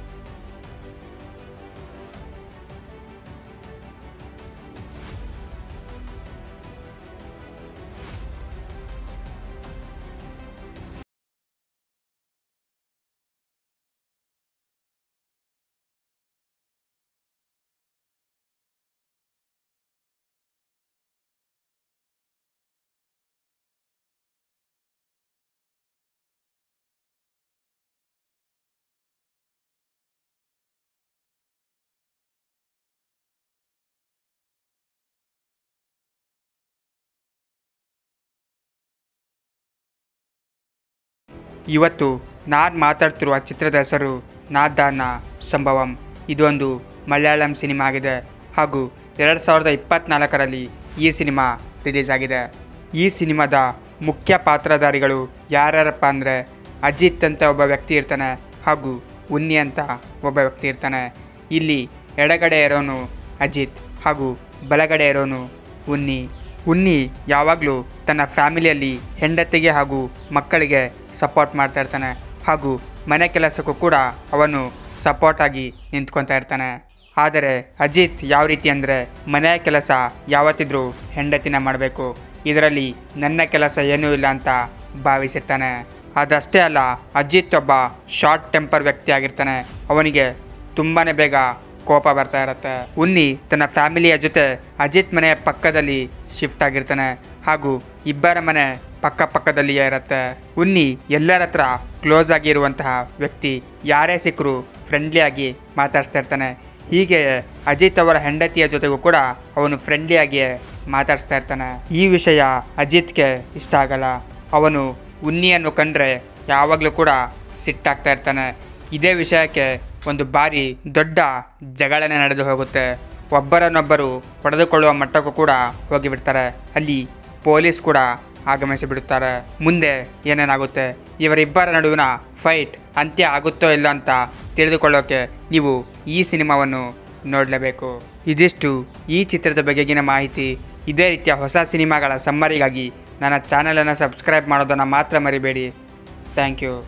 ಇವತ್ತು ನಾನು ಮಾತಾಡ್ತಿರುವ ಚಿತ್ರದ ಹೆಸರು ನಾದಾನ ಸಂಭವಂ ಇದೊಂದು ಮಲಯಾಳಂ ಸಿನಿಮಾ ಆಗಿದೆ ಹಾಗೂ ಎರಡು ಸಾವಿರದ ಇಪ್ಪತ್ತ್ನಾಲ್ಕರಲ್ಲಿ ಈ ಸಿನಿಮಾ ರಿಲೀಸ್ ಆಗಿದೆ ಈ ಸಿನಿಮಾದ ಮುಖ್ಯ ಪಾತ್ರಧಾರಿಗಳು ಯಾರ್ಯಾರಪ್ಪ ಅಂದರೆ ಅಜಿತ್ ಅಂತ ಒಬ್ಬ ವ್ಯಕ್ತಿ ಇರ್ತಾನೆ ಹಾಗೂ ಉನ್ನಿ ಅಂತ ಒಬ್ಬ ವ್ಯಕ್ತಿ ಇರ್ತಾನೆ ಇಲ್ಲಿ ಎಡಗಡೆ ಇರೋನು ಅಜಿತ್ ಹಾಗೂ ಬಲಗಡೆ ಇರೋನು ಉನ್ನಿ ಉನ್ನಿ ಯಾವಾಗಲೂ ತನ್ನ ಫ್ಯಾಮಿಲಿಯಲ್ಲಿ ಹೆಂಡತಿಗೆ ಹಾಗೂ ಮಕ್ಕಳಿಗೆ ಸಪೋರ್ಟ್ ಮಾಡ್ತಾ ಇರ್ತಾನೆ ಹಾಗೂ ಮನೆ ಕೆಲಸಕ್ಕೂ ಕೂಡ ಅವನು ಸಪೋರ್ಟ್ ಆಗಿ ನಿಂತ್ಕೊತಾ ಇರ್ತಾನೆ ಆದರೆ ಅಜಿತ್ ಯಾವ ರೀತಿ ಅಂದರೆ ಮನೆಯ ಕೆಲಸ ಯಾವತ್ತಿದ್ರೂ ಹೆಂಡತಿನ ಮಾಡಬೇಕು ಇದರಲ್ಲಿ ನನ್ನ ಕೆಲಸ ಏನೂ ಇಲ್ಲ ಅಂತ ಭಾವಿಸಿರ್ತಾನೆ ಅದಷ್ಟೇ ಅಲ್ಲ ಅಜಿತ್ ಒಬ್ಬ ಶಾರ್ಟ್ ಟೆಂಪರ್ ವ್ಯಕ್ತಿ ಆಗಿರ್ತಾನೆ ಅವನಿಗೆ ತುಂಬಾ ಬೇಗ ಕೋಪ ಬರ್ತಾ ಇರುತ್ತೆ ಉನ್ನಿ ತನ್ನ ಫ್ಯಾಮಿಲಿಯ ಜೊತೆ ಅಜಿತ್ ಮನೆಯ ಪಕ್ಕದಲ್ಲಿ ಶಿಫ್ಟ್ ಆಗಿರ್ತಾನೆ ಹಾಗೂ ಇಬ್ಬರ ಮನೆ ಪಕ್ಕ ಪಕ್ಕದಲ್ಲಿಯೇ ಇರುತ್ತೆ ಉನ್ನಿ ಎಲ್ಲರ ಹತ್ರ ಕ್ಲೋಸ್ ಆಗಿರುವಂತಹ ವ್ಯಕ್ತಿ ಯಾರೇ ಸಿಕ್ಕರೂ ಫ್ರೆಂಡ್ಲಿಯಾಗಿ ಮಾತಾಡ್ಸ್ತಾ ಇರ್ತಾನೆ ಹೀಗೆ ಅಜಿತ್ ಅವರ ಹೆಂಡತಿಯ ಜೊತೆಗೂ ಕೂಡ ಅವನು ಫ್ರೆಂಡ್ಲಿಯಾಗಿಯೇ ಮಾತಾಡ್ಸ್ತಾ ಇರ್ತಾನೆ ಈ ವಿಷಯ ಅಜಿತ್ಗೆ ಇಷ್ಟ ಆಗಲ್ಲ ಅವನು ಉನ್ನಿಯನ್ನು ಕಂಡ್ರೆ ಯಾವಾಗಲೂ ಕೂಡ ಸಿಟ್ಟಾಗ್ತಾ ಇರ್ತಾನೆ ಇದೇ ವಿಷಯಕ್ಕೆ ಒಂದು ಬಾರಿ ದೊಡ್ಡ ಜಗಳನೆ ನಡೆದು ಹೋಗುತ್ತೆ ಒಬ್ಬರನ್ನೊಬ್ಬರು ಹೊಡೆದುಕೊಳ್ಳುವ ಮಟ್ಟಕ್ಕೂ ಕೂಡ ಹೋಗಿಬಿಡ್ತಾರೆ ಅಲ್ಲಿ ಪೊಲೀಸ್ ಕೂಡ ಆಗಮಿಸಿ ಬಿಡುತ್ತಾರೆ ಮುಂದೆ ಏನೇನಾಗುತ್ತೆ ಇವರಿಬ್ಬರ ನಡುವಿನ ಫೈಟ್ ಅಂತ್ಯ ಆಗುತ್ತೋ ಇಲ್ಲ ಅಂತ ತಿಳಿದುಕೊಳ್ಳೋಕೆ ನೀವು ಈ ಸಿನಿಮಾವನ್ನು ನೋಡಲೇಬೇಕು ಇದಿಷ್ಟು ಈ ಚಿತ್ರದ ಬಗೆಗಿನ ಮಾಹಿತಿ ಇದೇ ರೀತಿಯ ಹೊಸ ಸಿನಿಮಾಗಳ ಸಮ್ಮರಿಗಾಗಿ ನನ್ನ ಚಾನಲನ್ನು ಸಬ್ಸ್ಕ್ರೈಬ್ ಮಾಡೋದನ್ನು ಮಾತ್ರ ಮರಿಬೇಡಿ ಥ್ಯಾಂಕ್ ಯು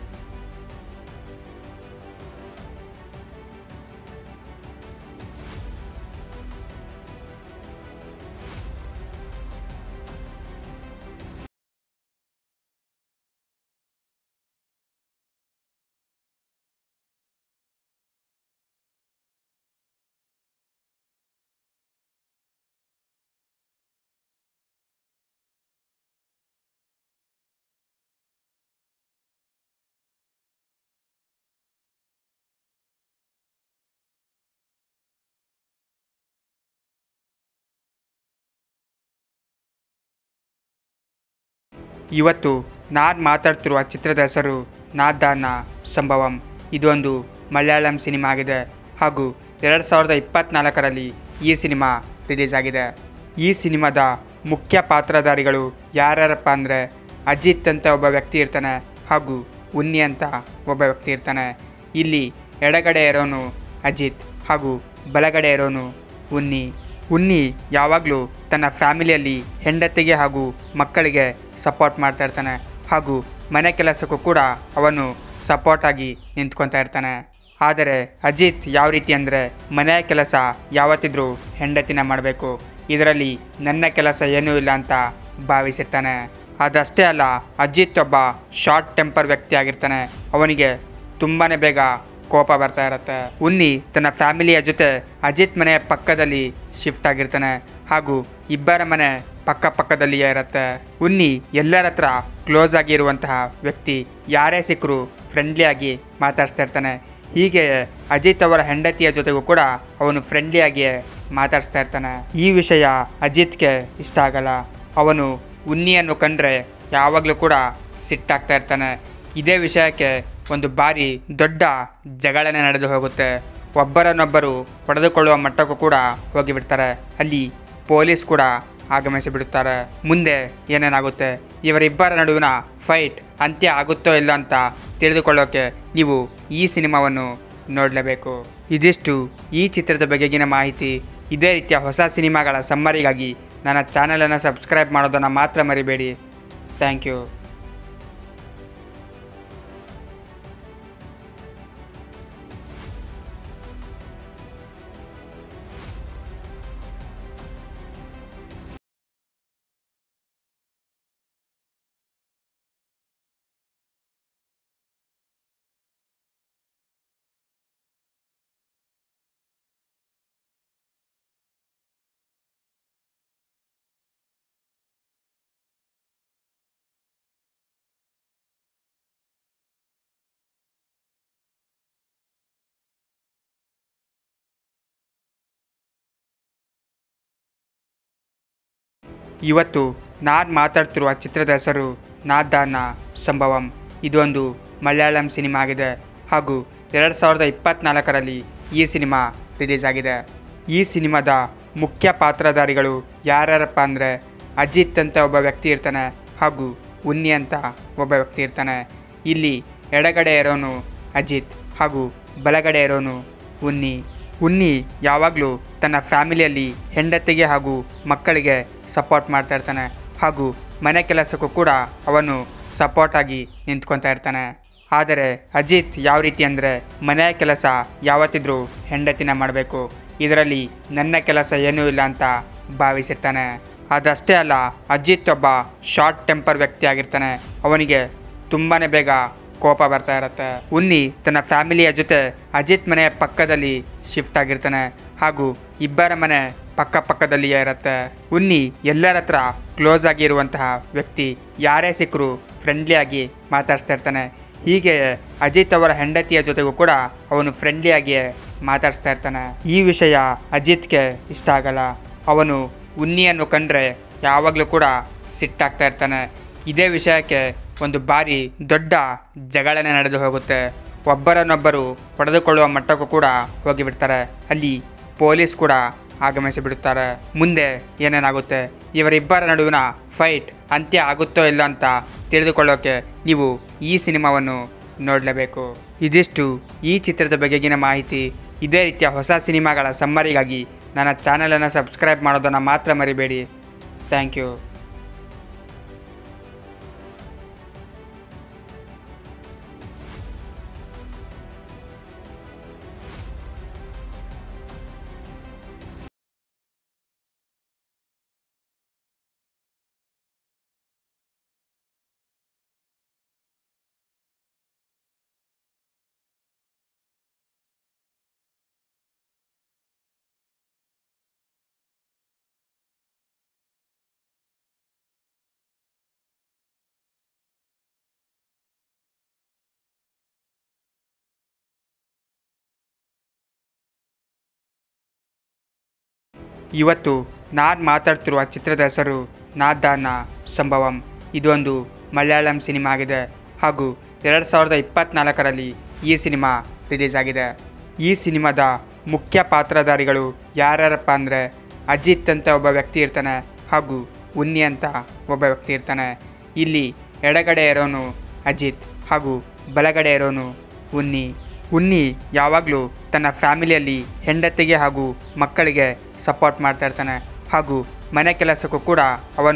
ಇವತ್ತು ನಾನು ಮಾತಾಡ್ತಿರುವ ಚಿತ್ರದ ಹೆಸರು ನಾದಾನ ಸಂಭವಂ ಇದೊಂದು ಮಲಯಾಳಂ ಸಿನಿಮಾ ಆಗಿದೆ ಹಾಗೂ ಎರಡು ಸಾವಿರದ ಇಪ್ಪತ್ತ್ನಾಲ್ಕರಲ್ಲಿ ಈ ಸಿನಿಮಾ ರಿಲೀಸ್ ಆಗಿದೆ ಈ ಸಿನಿಮಾದ ಮುಖ್ಯ ಪಾತ್ರಧಾರಿಗಳು ಯಾರ್ಯಾರಪ್ಪ ಅಂದರೆ ಅಜಿತ್ ಅಂತ ಒಬ್ಬ ವ್ಯಕ್ತಿ ಇರ್ತಾನೆ ಹಾಗೂ ಉನ್ನಿ ಅಂತ ಒಬ್ಬ ವ್ಯಕ್ತಿ ಇರ್ತಾನೆ ಇಲ್ಲಿ ಎಡಗಡೆ ಇರೋನು ಅಜಿತ್ ಹಾಗೂ ಬಲಗಡೆ ಇರೋನು ಉನ್ನಿ ಉನ್ನಿ ಯಾವಾಗಲೂ ತನ್ನ ಫ್ಯಾಮಿಲಿಯಲ್ಲಿ ಹೆಂಡತಿಗೆ ಹಾಗೂ ಮಕ್ಕಳಿಗೆ ಸಪೋರ್ಟ್ ಮಾಡ್ತಾ ಇರ್ತಾನೆ ಹಾಗೂ ಮನೆ ಕೆಲಸಕ್ಕೂ ಕೂಡ ಅವನು ಸಪೋರ್ಟ್ ಆಗಿ ನಿಂತ್ಕೊತಾ ಇರ್ತಾನೆ ಆದರೆ ಅಜಿತ್ ಯಾವ ರೀತಿ ಅಂದರೆ ಮನೆಯ ಕೆಲಸ ಯಾವತ್ತಿದ್ರೂ ಹೆಂಡತಿನ ಮಾಡಬೇಕು ಇದರಲ್ಲಿ ನನ್ನ ಕೆಲಸ ಏನೂ ಇಲ್ಲ ಅಂತ ಭಾವಿಸಿರ್ತಾನೆ ಅದಷ್ಟೇ ಅಲ್ಲ ಅಜಿತ್ ಒಬ್ಬ ಶಾರ್ಟ್ ಟೆಂಪರ್ ವ್ಯಕ್ತಿ ಆಗಿರ್ತಾನೆ ಅವನಿಗೆ ತುಂಬಾ ಬೇಗ ಕೋಪ ಬರ್ತಾ ಇರುತ್ತೆ ಉನ್ನಿ ತನ್ನ ಫ್ಯಾಮಿಲಿಯ ಜೊತೆ ಅಜಿತ್ ಮನೆಯ ಪಕ್ಕದಲ್ಲಿ ಶಿಫ್ಟ್ ಆಗಿರ್ತಾನೆ ಹಾಗೂ ಇಬ್ಬರ ಮನೆ ಪಕ್ಕ ಪಕ್ಕದಲ್ಲಿಯೇ ಇರುತ್ತೆ ಉನ್ನಿ ಎಲ್ಲರ ಹತ್ರ ಕ್ಲೋಸ್ ಆಗಿರುವಂತಹ ವ್ಯಕ್ತಿ ಯಾರೇ ಸಿಕ್ಕರು ಫ್ರೆಂಡ್ಲಿಯಾಗಿ ಮಾತಾಡ್ಸ್ತಾ ಇರ್ತಾನೆ ಹೀಗೆ ಅಜಿತ್ ಅವರ ಹೆಂಡತಿಯ ಜೊತೆಗೂ ಕೂಡ ಅವನು ಫ್ರೆಂಡ್ಲಿಯಾಗಿಯೇ ಮಾತಾಡಿಸ್ತಾ ಇರ್ತಾನೆ ಈ ವಿಷಯ ಅಜಿತ್ಗೆ ಇಷ್ಟ ಆಗಲ್ಲ ಅವನು ಉನ್ನಿಯನ್ನು ಕಂಡ್ರೆ ಯಾವಾಗಲೂ ಕೂಡ ಸಿಟ್ಟಾಗ್ತಾ ಇರ್ತಾನೆ ಇದೇ ವಿಷಯಕ್ಕೆ ಒಂದು ಬಾರಿ ದೊಡ್ಡ ಜಗಳನೆ ನಡೆದು ಹೋಗುತ್ತೆ ಒಬ್ಬರನ್ನೊಬ್ಬರು ಹೊಡೆದುಕೊಳ್ಳುವ ಮಟ್ಟಕ್ಕೂ ಕೂಡ ಹೋಗಿಬಿಡ್ತಾರೆ ಅಲ್ಲಿ ಪೊಲೀಸ್ ಕೂಡ ಆಗಮಿಸಿ ಬಿಡುತ್ತಾರೆ ಮುಂದೆ ಏನೇನಾಗುತ್ತೆ ಇವರಿಬ್ಬರ ನಡುವಿನ ಫೈಟ್ ಅಂತ್ಯ ಆಗುತ್ತೋ ಇಲ್ಲ ಅಂತ ತಿಳಿದುಕೊಳ್ಳೋಕೆ ನೀವು ಈ ಸಿನಿಮಾವನ್ನು ನೋಡಲೇಬೇಕು ಇದಿಷ್ಟು ಈ ಚಿತ್ರದ ಬಗೆಗಿನ ಮಾಹಿತಿ ಇದೇ ರೀತಿಯ ಹೊಸ ಸಿನಿಮಾಗಳ ಸಮ್ಮರಿಗಾಗಿ ನನ್ನ ಚಾನಲನ್ನು ಸಬ್ಸ್ಕ್ರೈಬ್ ಮಾಡೋದನ್ನು ಮಾತ್ರ ಮರಿಬೇಡಿ ಥ್ಯಾಂಕ್ ಯು ಇವತ್ತು ನಾನು ಮಾತಾಡ್ತಿರುವ ಚಿತ್ರದ ಹೆಸರು ನಾದಾನ ಸಂಭವಂ ಇದೊಂದು ಮಲಯಾಳಂ ಸಿನಿಮಾ ಆಗಿದೆ ಹಾಗೂ ಎರಡು ಸಾವಿರದ ಇಪ್ಪತ್ತ್ನಾಲ್ಕರಲ್ಲಿ ಈ ಸಿನಿಮಾ ರಿಲೀಸ್ ಆಗಿದೆ ಈ ಸಿನಿಮಾದ ಮುಖ್ಯ ಪಾತ್ರಧಾರಿಗಳು ಯಾರ್ಯಾರಪ್ಪ ಅಂದರೆ ಅಜಿತ್ ಅಂತ ಒಬ್ಬ ವ್ಯಕ್ತಿ ಇರ್ತಾನೆ ಹಾಗೂ ಉನ್ನಿ ಅಂತ ಒಬ್ಬ ವ್ಯಕ್ತಿ ಇರ್ತಾನೆ ಇಲ್ಲಿ ಎಡಗಡೆ ಇರೋನು ಅಜಿತ್ ಹಾಗೂ ಬಲಗಡೆ ಇರೋನು ಉನ್ನಿ ಉನ್ನಿ ಯಾವಾಗಲೂ ತನ್ನ ಫ್ಯಾಮಿಲಿಯಲ್ಲಿ ಹೆಂಡತಿಗೆ ಹಾಗೂ ಮಕ್ಕಳಿಗೆ ಸಪೋರ್ಟ್ ಮಾಡ್ತಾ ಇರ್ತಾನೆ ಹಾಗೂ ಮನೆ ಕೆಲಸಕ್ಕೂ ಕೂಡ ಅವನು ಸಪೋರ್ಟ್ ಆಗಿ ನಿಂತ್ಕೊತಾ ಇರ್ತಾನೆ ಆದರೆ ಅಜಿತ್ ಯಾವ ರೀತಿ ಅಂದರೆ ಮನೆಯ ಕೆಲಸ ಯಾವತ್ತಿದ್ರೂ ಹೆಂಡತಿನ ಮಾಡಬೇಕು ಇದರಲ್ಲಿ ನನ್ನ ಕೆಲಸ ಏನೂ ಇಲ್ಲ ಅಂತ ಭಾವಿಸಿರ್ತಾನೆ ಅದಷ್ಟೇ ಅಲ್ಲ ಅಜಿತ್ ಒಬ್ಬ ಶಾರ್ಟ್ ಟೆಂಪರ್ ವ್ಯಕ್ತಿ ಆಗಿರ್ತಾನೆ ಅವನಿಗೆ ತುಂಬಾ ಬೇಗ ಕೋಪ ಬರ್ತಾ ಇರುತ್ತೆ ಉನ್ನಿ ತನ್ನ ಫ್ಯಾಮಿಲಿಯ ಜೊತೆ ಅಜಿತ್ ಮನೆಯ ಪಕ್ಕದಲ್ಲಿ ಶಿಫ್ಟ್ ಆಗಿರ್ತಾನೆ ಹಾಗೂ ಇಬ್ಬರ ಮನೆ ಪಕ್ಕ ಪಕ್ಕದಲ್ಲಿಯೇ ಇರುತ್ತೆ ಉನ್ನಿ ಎಲ್ಲರ ಹತ್ರ ಕ್ಲೋಸ್ ಆಗಿರುವಂತಹ ವ್ಯಕ್ತಿ ಯಾರೇ ಸಿಕ್ಕರು ಫ್ರೆಂಡ್ಲಿಯಾಗಿ ಮಾತಾಡ್ಸ್ತಾ ಇರ್ತಾನೆ ಹೀಗೆ ಅಜಿತ್ ಅವರ ಹೆಂಡತಿಯ ಜೊತೆಗೂ ಕೂಡ ಅವನು ಫ್ರೆಂಡ್ಲಿಯಾಗಿಯೇ ಮಾತಾಡ್ಸ್ತಾ ಇರ್ತಾನೆ ಈ ವಿಷಯ ಅಜಿತ್ಗೆ ಇಷ್ಟ ಆಗಲ್ಲ ಅವನು ಉನ್ನಿಯನ್ನು ಕಂಡ್ರೆ ಯಾವಾಗಲೂ ಕೂಡ ಸಿಟ್ಟಾಗ್ತಾ ಇರ್ತಾನೆ ಇದೇ ವಿಷಯಕ್ಕೆ ಒಂದು ಬಾರಿ ದೊಡ್ಡ ಜಗಳನೆ ನಡೆದು ಹೋಗುತ್ತೆ ಒಬ್ಬರನ್ನೊಬ್ಬರು ಹೊಡೆದುಕೊಳ್ಳುವ ಮಟ್ಟಕ್ಕೂ ಕೂಡ ಹೋಗಿಬಿಡ್ತಾರೆ ಅಲ್ಲಿ ಪೊಲೀಸ್ ಕೂಡ ಆಗಮಿಸಿ ಬಿಡುತ್ತಾರೆ ಮುಂದೆ ಏನೇನಾಗುತ್ತೆ ಇವರಿಬ್ಬರ ನಡುವಿನ ಫೈಟ್ ಅಂತ್ಯ ಆಗುತ್ತೋ ಇಲ್ಲ ಅಂತ ತಿಳಿದುಕೊಳ್ಳೋಕೆ ನೀವು ಈ ಸಿನಿಮಾವನ್ನು ನೋಡಲೇಬೇಕು ಇದಿಷ್ಟು ಈ ಚಿತ್ರದ ಬಗೆಗಿನ ಮಾಹಿತಿ ಇದೇ ರೀತಿಯ ಹೊಸ ಸಿನಿಮಾಗಳ ಸಮ್ಮರಿಗಾಗಿ ನನ್ನ ಚಾನಲನ್ನು ಸಬ್ಸ್ಕ್ರೈಬ್ ಮಾಡೋದನ್ನು ಮಾತ್ರ ಮರಿಬೇಡಿ ಥ್ಯಾಂಕ್ ಯು ಇವತ್ತು ನಾನು ಮಾತಾಡ್ತಿರುವ ಚಿತ್ರದ ಹೆಸರು ನಾದಾನ ಸಂಭವಂ ಇದೊಂದು ಮಲಯಾಳಂ ಸಿನಿಮಾ ಆಗಿದೆ ಹಾಗೂ ಎರಡು ಸಾವಿರದ ಇಪ್ಪತ್ತ್ನಾಲ್ಕರಲ್ಲಿ ಈ ಸಿನಿಮಾ ರಿಲೀಸ್ ಆಗಿದೆ ಈ ಸಿನಿಮಾದ ಮುಖ್ಯ ಪಾತ್ರಧಾರಿಗಳು ಯಾರ್ಯಾರಪ್ಪ ಅಂದರೆ ಅಜಿತ್ ಅಂತ ಒಬ್ಬ ವ್ಯಕ್ತಿ ಇರ್ತಾನೆ ಹಾಗೂ ಉನ್ನಿ ಅಂತ ಒಬ್ಬ ವ್ಯಕ್ತಿ ಇರ್ತಾನೆ ಇಲ್ಲಿ ಎಡಗಡೆ ಇರೋನು ಅಜಿತ್ ಹಾಗೂ ಬಲಗಡೆ ಇರೋನು ಉನ್ನಿ ಉನ್ನಿ ಯಾವಾಗಲೂ ತನ್ನ ಫ್ಯಾಮಿಲಿಯಲ್ಲಿ ಹೆಂಡತಿಗೆ ಹಾಗೂ ಮಕ್ಕಳಿಗೆ ಸಪೋರ್ಟ್ ಮಾಡ್ತಾ ಇರ್ತಾನೆ ಹಾಗೂ ಮನೆ ಕೆಲಸಕ್ಕೂ ಕೂಡ ಅವನು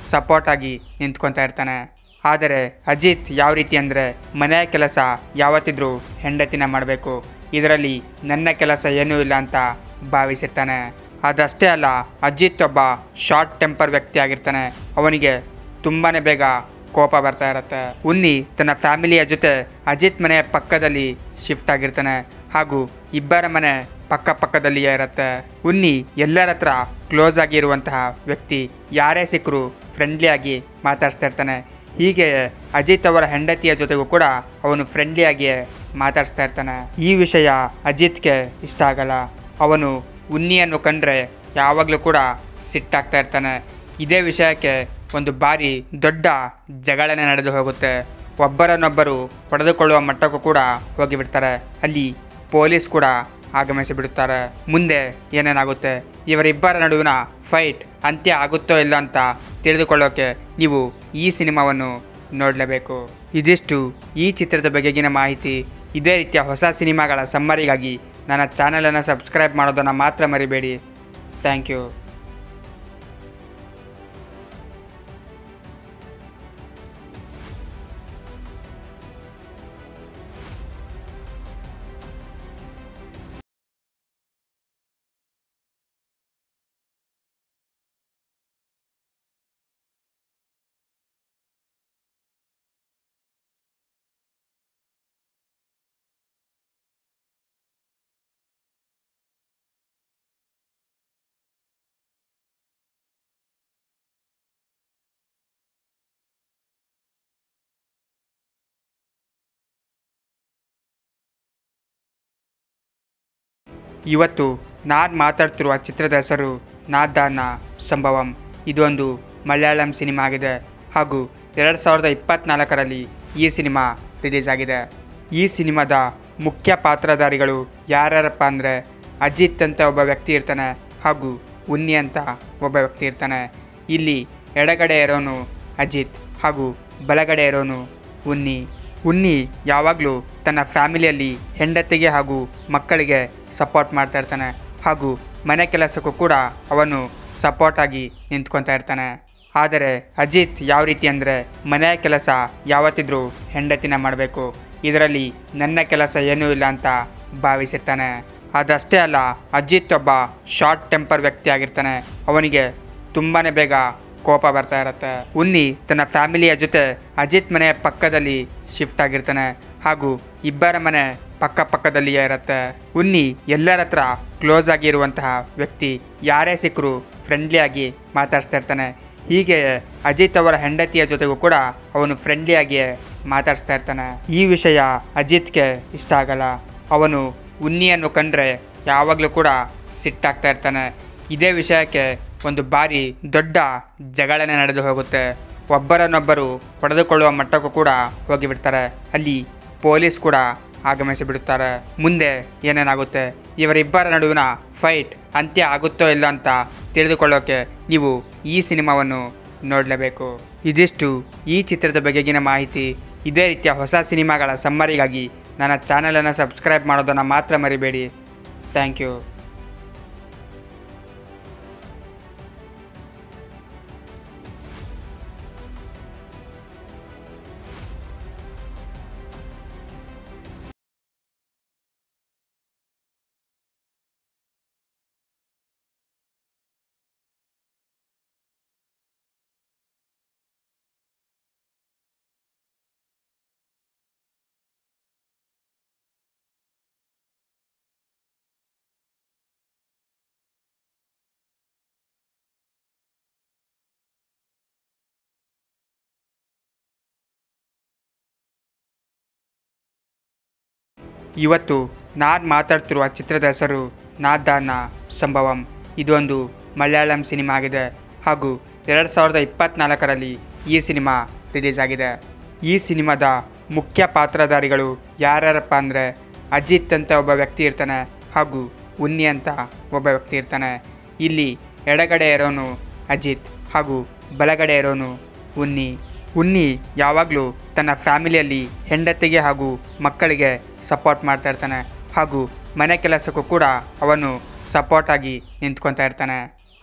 ಸಪೋರ್ಟ್ ಆಗಿ ನಿಂತ್ಕೊತಾ ಇರ್ತಾನೆ ಆದರೆ ಅಜಿತ್ ಯಾವ ರೀತಿ ಅಂದರೆ ಮನೆಯ ಕೆಲಸ ಯಾವತ್ತಿದ್ರೂ ಹೆಂಡತಿನ ಮಾಡಬೇಕು ಇದರಲ್ಲಿ ನನ್ನ ಕೆಲಸ ಏನೂ ಇಲ್ಲ ಅಂತ ಭಾವಿಸಿರ್ತಾನೆ ಅದಷ್ಟೇ ಅಲ್ಲ ಅಜಿತ್ ಒಬ್ಬ ಶಾರ್ಟ್ ಟೆಂಪರ್ ವ್ಯಕ್ತಿ ಆಗಿರ್ತಾನೆ ಅವನಿಗೆ ತುಂಬಾ ಬೇಗ ಕೋಪ ಬರ್ತಾ ಇರುತ್ತೆ ಉನ್ನಿ ತನ್ನ ಫ್ಯಾಮಿಲಿಯ ಜೊತೆ ಅಜಿತ್ ಮನೆಯ ಪಕ್ಕದಲ್ಲಿ ಶಿಫ್ಟ್ ಆಗಿರ್ತಾನೆ ಹಾಗೂ ಇಬ್ಬರ ಮನೆ ಪಕ್ಕ ಪಕ್ಕದಲ್ಲಿಯೇ ಇರುತ್ತೆ ಉನ್ನಿ ಎಲ್ಲರ ಹತ್ರ ಕ್ಲೋಸ್ ಆಗಿರುವಂತಹ ವ್ಯಕ್ತಿ ಯಾರೇ ಸಿಕ್ಕರು ಫ್ರೆಂಡ್ಲಿಯಾಗಿ ಮಾತಾಡ್ಸ್ತಾ ಇರ್ತಾನೆ ಹೀಗೆ ಅಜಿತ್ ಅವರ ಹೆಂಡತಿಯ ಜೊತೆಗೂ ಕೂಡ ಅವನು ಫ್ರೆಂಡ್ಲಿಯಾಗಿಯೇ ಮಾತಾಡಿಸ್ತಾ ಇರ್ತಾನೆ ಈ ವಿಷಯ ಅಜಿತ್ಗೆ ಇಷ್ಟ ಆಗಲ್ಲ ಅವನು ಉನ್ನಿಯನ್ನು ಕಂಡ್ರೆ ಯಾವಾಗಲೂ ಕೂಡ ಸಿಟ್ಟಾಗ್ತಾ ಇರ್ತಾನೆ ಇದೇ ವಿಷಯಕ್ಕೆ ಒಂದು ಬಾರಿ ದೊಡ್ಡ ಜಗಳನೆ ನಡೆದು ಹೋಗುತ್ತೆ ಒಬ್ಬರನ್ನೊಬ್ಬರು ಹೊಡೆದುಕೊಳ್ಳುವ ಮಟ್ಟಕ್ಕೂ ಕೂಡ ಹೋಗಿಬಿಡ್ತಾರೆ ಅಲ್ಲಿ ಪೊಲೀಸ್ ಕೂಡ ಆಗಮಿಸಿ ಬಿಡುತ್ತಾರೆ ಮುಂದೆ ಏನೇನಾಗುತ್ತೆ ಇವರಿಬ್ಬರ ನಡುವಿನ ಫೈಟ್ ಅಂತ್ಯ ಆಗುತ್ತೋ ಇಲ್ಲ ಅಂತ ತಿಳಿದುಕೊಳ್ಳೋಕೆ ನೀವು ಈ ಸಿನಿಮಾವನ್ನು ನೋಡಲೇಬೇಕು ಇದಿಷ್ಟು ಈ ಚಿತ್ರದ ಬಗೆಗಿನ ಮಾಹಿತಿ ಇದೇ ರೀತಿಯ ಹೊಸ ಸಿನಿಮಾಗಳ ಸಮ್ಮರಿಗಾಗಿ ನನ್ನ ಚಾನಲನ್ನು ಸಬ್ಸ್ಕ್ರೈಬ್ ಮಾಡೋದನ್ನು ಮಾತ್ರ ಮರಿಬೇಡಿ ಥ್ಯಾಂಕ್ ಯು ಇವತ್ತು ನಾನು ಮಾತಾಡ್ತಿರುವ ಚಿತ್ರದ ಹೆಸರು ನಾದಾನ ಸಂಭವಂ ಇದೊಂದು ಮಲಯಾಳಂ ಸಿನಿಮಾ ಆಗಿದೆ ಹಾಗೂ ಎರಡು ಸಾವಿರದ ಇಪ್ಪತ್ತ್ನಾಲ್ಕರಲ್ಲಿ ಈ ಸಿನಿಮಾ ರಿಲೀಸ್ ಆಗಿದೆ ಈ ಸಿನಿಮಾದ ಮುಖ್ಯ ಪಾತ್ರಧಾರಿಗಳು ಯಾರ್ಯಾರಪ್ಪ ಅಂದರೆ ಅಜಿತ್ ಅಂತ ಒಬ್ಬ ವ್ಯಕ್ತಿ ಇರ್ತಾನೆ ಹಾಗೂ ಉನ್ನಿ ಅಂತ ಒಬ್ಬ ವ್ಯಕ್ತಿ ಇರ್ತಾನೆ ಇಲ್ಲಿ ಎಡಗಡೆ ಇರೋನು ಅಜಿತ್ ಹಾಗೂ ಬಲಗಡೆ ಇರೋನು ಉನ್ನಿ ಉನ್ನಿ ಯಾವಾಗಲೂ ತನ್ನ ಫ್ಯಾಮಿಲಿಯಲ್ಲಿ ಹೆಂಡತಿಗೆ ಹಾಗೂ ಮಕ್ಕಳಿಗೆ ಸಪೋರ್ಟ್ ಮಾಡ್ತಾ ಇರ್ತಾನೆ ಹಾಗೂ ಮನೆ ಕೆಲಸಕ್ಕೂ ಕೂಡ ಅವನು ಸಪೋರ್ಟ್ ಆಗಿ ನಿಂತ್ಕೊತಾ ಇರ್ತಾನೆ ಆದರೆ ಅಜಿತ್ ಯಾವ ರೀತಿ ಅಂದರೆ ಮನೆಯ ಕೆಲಸ ಯಾವತ್ತಿದ್ರೂ ಹೆಂಡತಿನ ಮಾಡಬೇಕು ಇದರಲ್ಲಿ ನನ್ನ ಕೆಲಸ ಏನೂ ಇಲ್ಲ ಅಂತ ಭಾವಿಸಿರ್ತಾನೆ ಅದಷ್ಟೇ ಅಲ್ಲ ಅಜಿತ್ ಒಬ್ಬ ಶಾರ್ಟ್ ಟೆಂಪರ್ ವ್ಯಕ್ತಿ ಆಗಿರ್ತಾನೆ ಅವನಿಗೆ ತುಂಬಾ ಬೇಗ ಕೋಪ ಬರ್ತಾ ಇರುತ್ತೆ ಉನ್ನಿ ತನ್ನ ಫ್ಯಾಮಿಲಿಯ ಜೊತೆ ಅಜಿತ್ ಮನೆಯ ಪಕ್ಕದಲ್ಲಿ ಶಿಫ್ಟ್ ಆಗಿರ್ತಾನೆ ಹಾಗೂ ಇಬ್ಬರ ಮನೆ ಪಕ್ಕ ಪಕ್ಕದಲ್ಲಿಯೇ ಇರುತ್ತೆ ಉನ್ನಿ ಎಲ್ಲರ ಹತ್ರ ಕ್ಲೋಸ್ ಆಗಿರುವಂತಹ ವ್ಯಕ್ತಿ ಯಾರೇ ಸಿಕ್ಕರು ಫ್ರೆಂಡ್ಲಿಯಾಗಿ ಮಾತಾಡ್ಸ್ತಾ ಇರ್ತಾನೆ ಹೀಗೆ ಅಜಿತ್ ಅವರ ಹೆಂಡತಿಯ ಜೊತೆಗೂ ಕೂಡ ಅವನು ಫ್ರೆಂಡ್ಲಿಯಾಗಿಯೇ ಮಾತಾಡ್ಸ್ತಾ ಇರ್ತಾನೆ ಈ ವಿಷಯ ಅಜಿತ್ಗೆ ಇಷ್ಟ ಆಗಲ್ಲ ಅವನು ಉನ್ನಿಯನ್ನು ಕಂಡ್ರೆ ಯಾವಾಗಲೂ ಕೂಡ ಸಿಟ್ಟಾಗ್ತಾ ಇರ್ತಾನೆ ಇದೇ ವಿಷಯಕ್ಕೆ ಒಂದು ಬಾರಿ ದೊಡ್ಡ ಜಗಳನೆ ನಡೆದು ಹೋಗುತ್ತೆ ಒಬ್ಬರನ್ನೊಬ್ಬರು ಹೊಡೆದುಕೊಳ್ಳುವ ಮಟ್ಟಕ್ಕೂ ಕೂಡ ಹೋಗಿಬಿಡ್ತಾರೆ ಅಲ್ಲಿ ಪೊಲೀಸ್ ಕೂಡ ಆಗಮಿಸಿ ಬಿಡುತ್ತಾರೆ ಮುಂದೆ ಏನೇನಾಗುತ್ತೆ ಇವರಿಬ್ಬರ ನಡುವಿನ ಫೈಟ್ ಅಂತ್ಯ ಆಗುತ್ತೋ ಇಲ್ಲ ಅಂತ ತಿಳಿದುಕೊಳ್ಳೋಕೆ ನೀವು ಈ ಸಿನಿಮಾವನ್ನು ನೋಡಲೇಬೇಕು ಇದಿಷ್ಟು ಈ ಚಿತ್ರದ ಬಗೆಗಿನ ಮಾಹಿತಿ ಇದೇ ರೀತಿಯ ಹೊಸ ಸಿನಿಮಾಗಳ ಸಮ್ಮರಿಗಾಗಿ ನನ್ನ ಚಾನಲನ್ನು ಸಬ್ಸ್ಕ್ರೈಬ್ ಮಾಡೋದನ್ನು ಮಾತ್ರ ಮರಿಬೇಡಿ ಥ್ಯಾಂಕ್ ಯು ಇವತ್ತು ನಾನು ಮಾತಾಡ್ತಿರುವ ಚಿತ್ರದ ಹೆಸರು ನಾದಾನ ಸಂಭವಂ ಇದೊಂದು ಮಲಯಾಳಂ ಸಿನಿಮಾ ಆಗಿದೆ ಹಾಗೂ ಎರಡು ಸಾವಿರದ ಇಪ್ಪತ್ತ್ನಾಲ್ಕರಲ್ಲಿ ಈ ಸಿನಿಮಾ ರಿಲೀಸ್ ಆಗಿದೆ ಈ ಸಿನಿಮಾದ ಮುಖ್ಯ ಪಾತ್ರಧಾರಿಗಳು ಯಾರ್ಯಾರಪ್ಪ ಅಂದರೆ ಅಜಿತ್ ಅಂತ ಒಬ್ಬ ವ್ಯಕ್ತಿ ಇರ್ತಾನೆ ಹಾಗೂ ಉನ್ನಿ ಅಂತ ಒಬ್ಬ ವ್ಯಕ್ತಿ ಇರ್ತಾನೆ ಇಲ್ಲಿ ಎಡಗಡೆ ಇರೋನು ಅಜಿತ್ ಹಾಗೂ ಬಲಗಡೆ ಇರೋನು ಉನ್ನಿ ಉನ್ನಿ ಯಾವಾಗಲೂ ತನ್ನ ಫ್ಯಾಮಿಲಿಯಲ್ಲಿ ಹೆಂಡತಿಗೆ ಹಾಗೂ ಮಕ್ಕಳಿಗೆ ಸಪೋರ್ಟ್ ಮಾಡ್ತಾ ಇರ್ತಾನೆ ಹಾಗೂ ಮನೆ ಕೆಲಸಕ್ಕೂ ಕೂಡ ಅವನು ಸಪೋರ್ಟ್ ಆಗಿ ನಿಂತ್ಕೊತಾ ಇರ್ತಾನೆ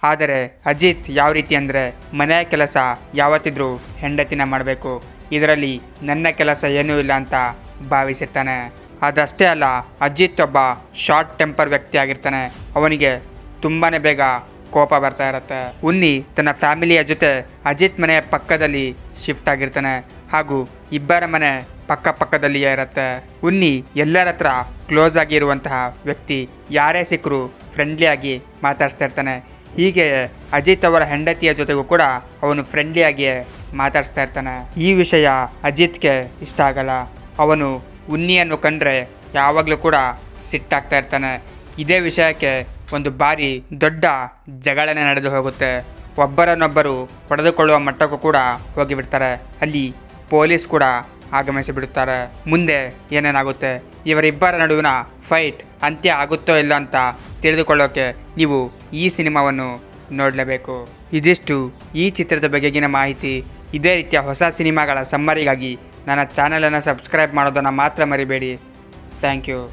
ಆದರೆ ಅಜಿತ್ ಯಾವ ರೀತಿ ಅಂದರೆ ಮನೆಯ ಕೆಲಸ ಯಾವತ್ತಿದ್ರೂ ಹೆಂಡತಿನ ಮಾಡಬೇಕು ಇದರಲ್ಲಿ ನನ್ನ ಕೆಲಸ ಏನೂ ಇಲ್ಲ ಅಂತ ಭಾವಿಸಿರ್ತಾನೆ ಅದಷ್ಟೇ ಅಲ್ಲ ಅಜಿತ್ ಒಬ್ಬ ಶಾರ್ಟ್ ಟೆಂಪರ್ ವ್ಯಕ್ತಿ ಆಗಿರ್ತಾನೆ ಅವನಿಗೆ ತುಂಬಾ ಬೇಗ ಕೋಪ ಬರ್ತಾ ಇರುತ್ತೆ ಉನ್ನಿ ತನ್ನ ಫ್ಯಾಮಿಲಿಯ ಜೊತೆ ಅಜಿತ್ ಮನೆಯ ಪಕ್ಕದಲ್ಲಿ ಶಿಫ್ಟ್ ಆಗಿರ್ತಾನೆ ಹಾಗೂ ಇಬ್ಬರ ಮನೆ ಪಕ್ಕ ಪಕ್ಕದಲ್ಲಿಯೇ ಇರುತ್ತೆ ಉನ್ನಿ ಎಲ್ಲರ ಹತ್ರ ಕ್ಲೋಸ್ ಆಗಿರುವಂತಹ ವ್ಯಕ್ತಿ ಯಾರೇ ಸಿಕ್ಕರು ಫ್ರೆಂಡ್ಲಿಯಾಗಿ ಮಾತಾಡ್ಸ್ತಾ ಇರ್ತಾನೆ ಹೀಗೆ ಅಜಿತ್ ಅವರ ಹೆಂಡತಿಯ ಜೊತೆಗೂ ಕೂಡ ಅವನು ಫ್ರೆಂಡ್ಲಿಯಾಗಿಯೇ ಮಾತಾಡಿಸ್ತಾ ಇರ್ತಾನೆ ಈ ವಿಷಯ ಅಜಿತ್ಗೆ ಇಷ್ಟ ಆಗಲ್ಲ ಅವನು ಉನ್ನಿಯನ್ನು ಕಂಡ್ರೆ ಯಾವಾಗಲೂ ಕೂಡ ಸಿಟ್ಟಾಗ್ತಾ ಇರ್ತಾನೆ ಇದೇ ವಿಷಯಕ್ಕೆ ಒಂದು ಬಾರಿ ದೊಡ್ಡ ಜಗಳನೆ ನಡೆದು ಹೋಗುತ್ತೆ ಒಬ್ಬರನ್ನೊಬ್ಬರು ಹೊಡೆದುಕೊಳ್ಳುವ ಮಟ್ಟಕ್ಕೂ ಕೂಡ ಹೋಗಿಬಿಡ್ತಾರೆ ಅಲ್ಲಿ ಪೊಲೀಸ್ ಕೂಡ ಆಗಮಿಸಿ ಬಿಡುತ್ತಾರೆ ಮುಂದೆ ಏನೇನಾಗುತ್ತೆ ಇವರಿಬ್ಬರ ನಡುವಿನ ಫೈಟ್ ಅಂತ್ಯ ಆಗುತ್ತೋ ಇಲ್ಲ ಅಂತ ತಿಳಿದುಕೊಳ್ಳೋಕೆ ನೀವು ಈ ಸಿನಿಮಾವನ್ನು ನೋಡಲೇಬೇಕು ಇದಿಷ್ಟು ಈ ಚಿತ್ರದ ಬಗೆಗಿನ ಮಾಹಿತಿ ಇದೇ ರೀತಿಯ ಹೊಸ ಸಿನಿಮಾಗಳ ಸಮ್ಮರಿಗಾಗಿ ನನ್ನ ಚಾನಲನ್ನು ಸಬ್ಸ್ಕ್ರೈಬ್ ಮಾಡೋದನ್ನು ಮಾತ್ರ ಮರಿಬೇಡಿ ಥ್ಯಾಂಕ್ ಯು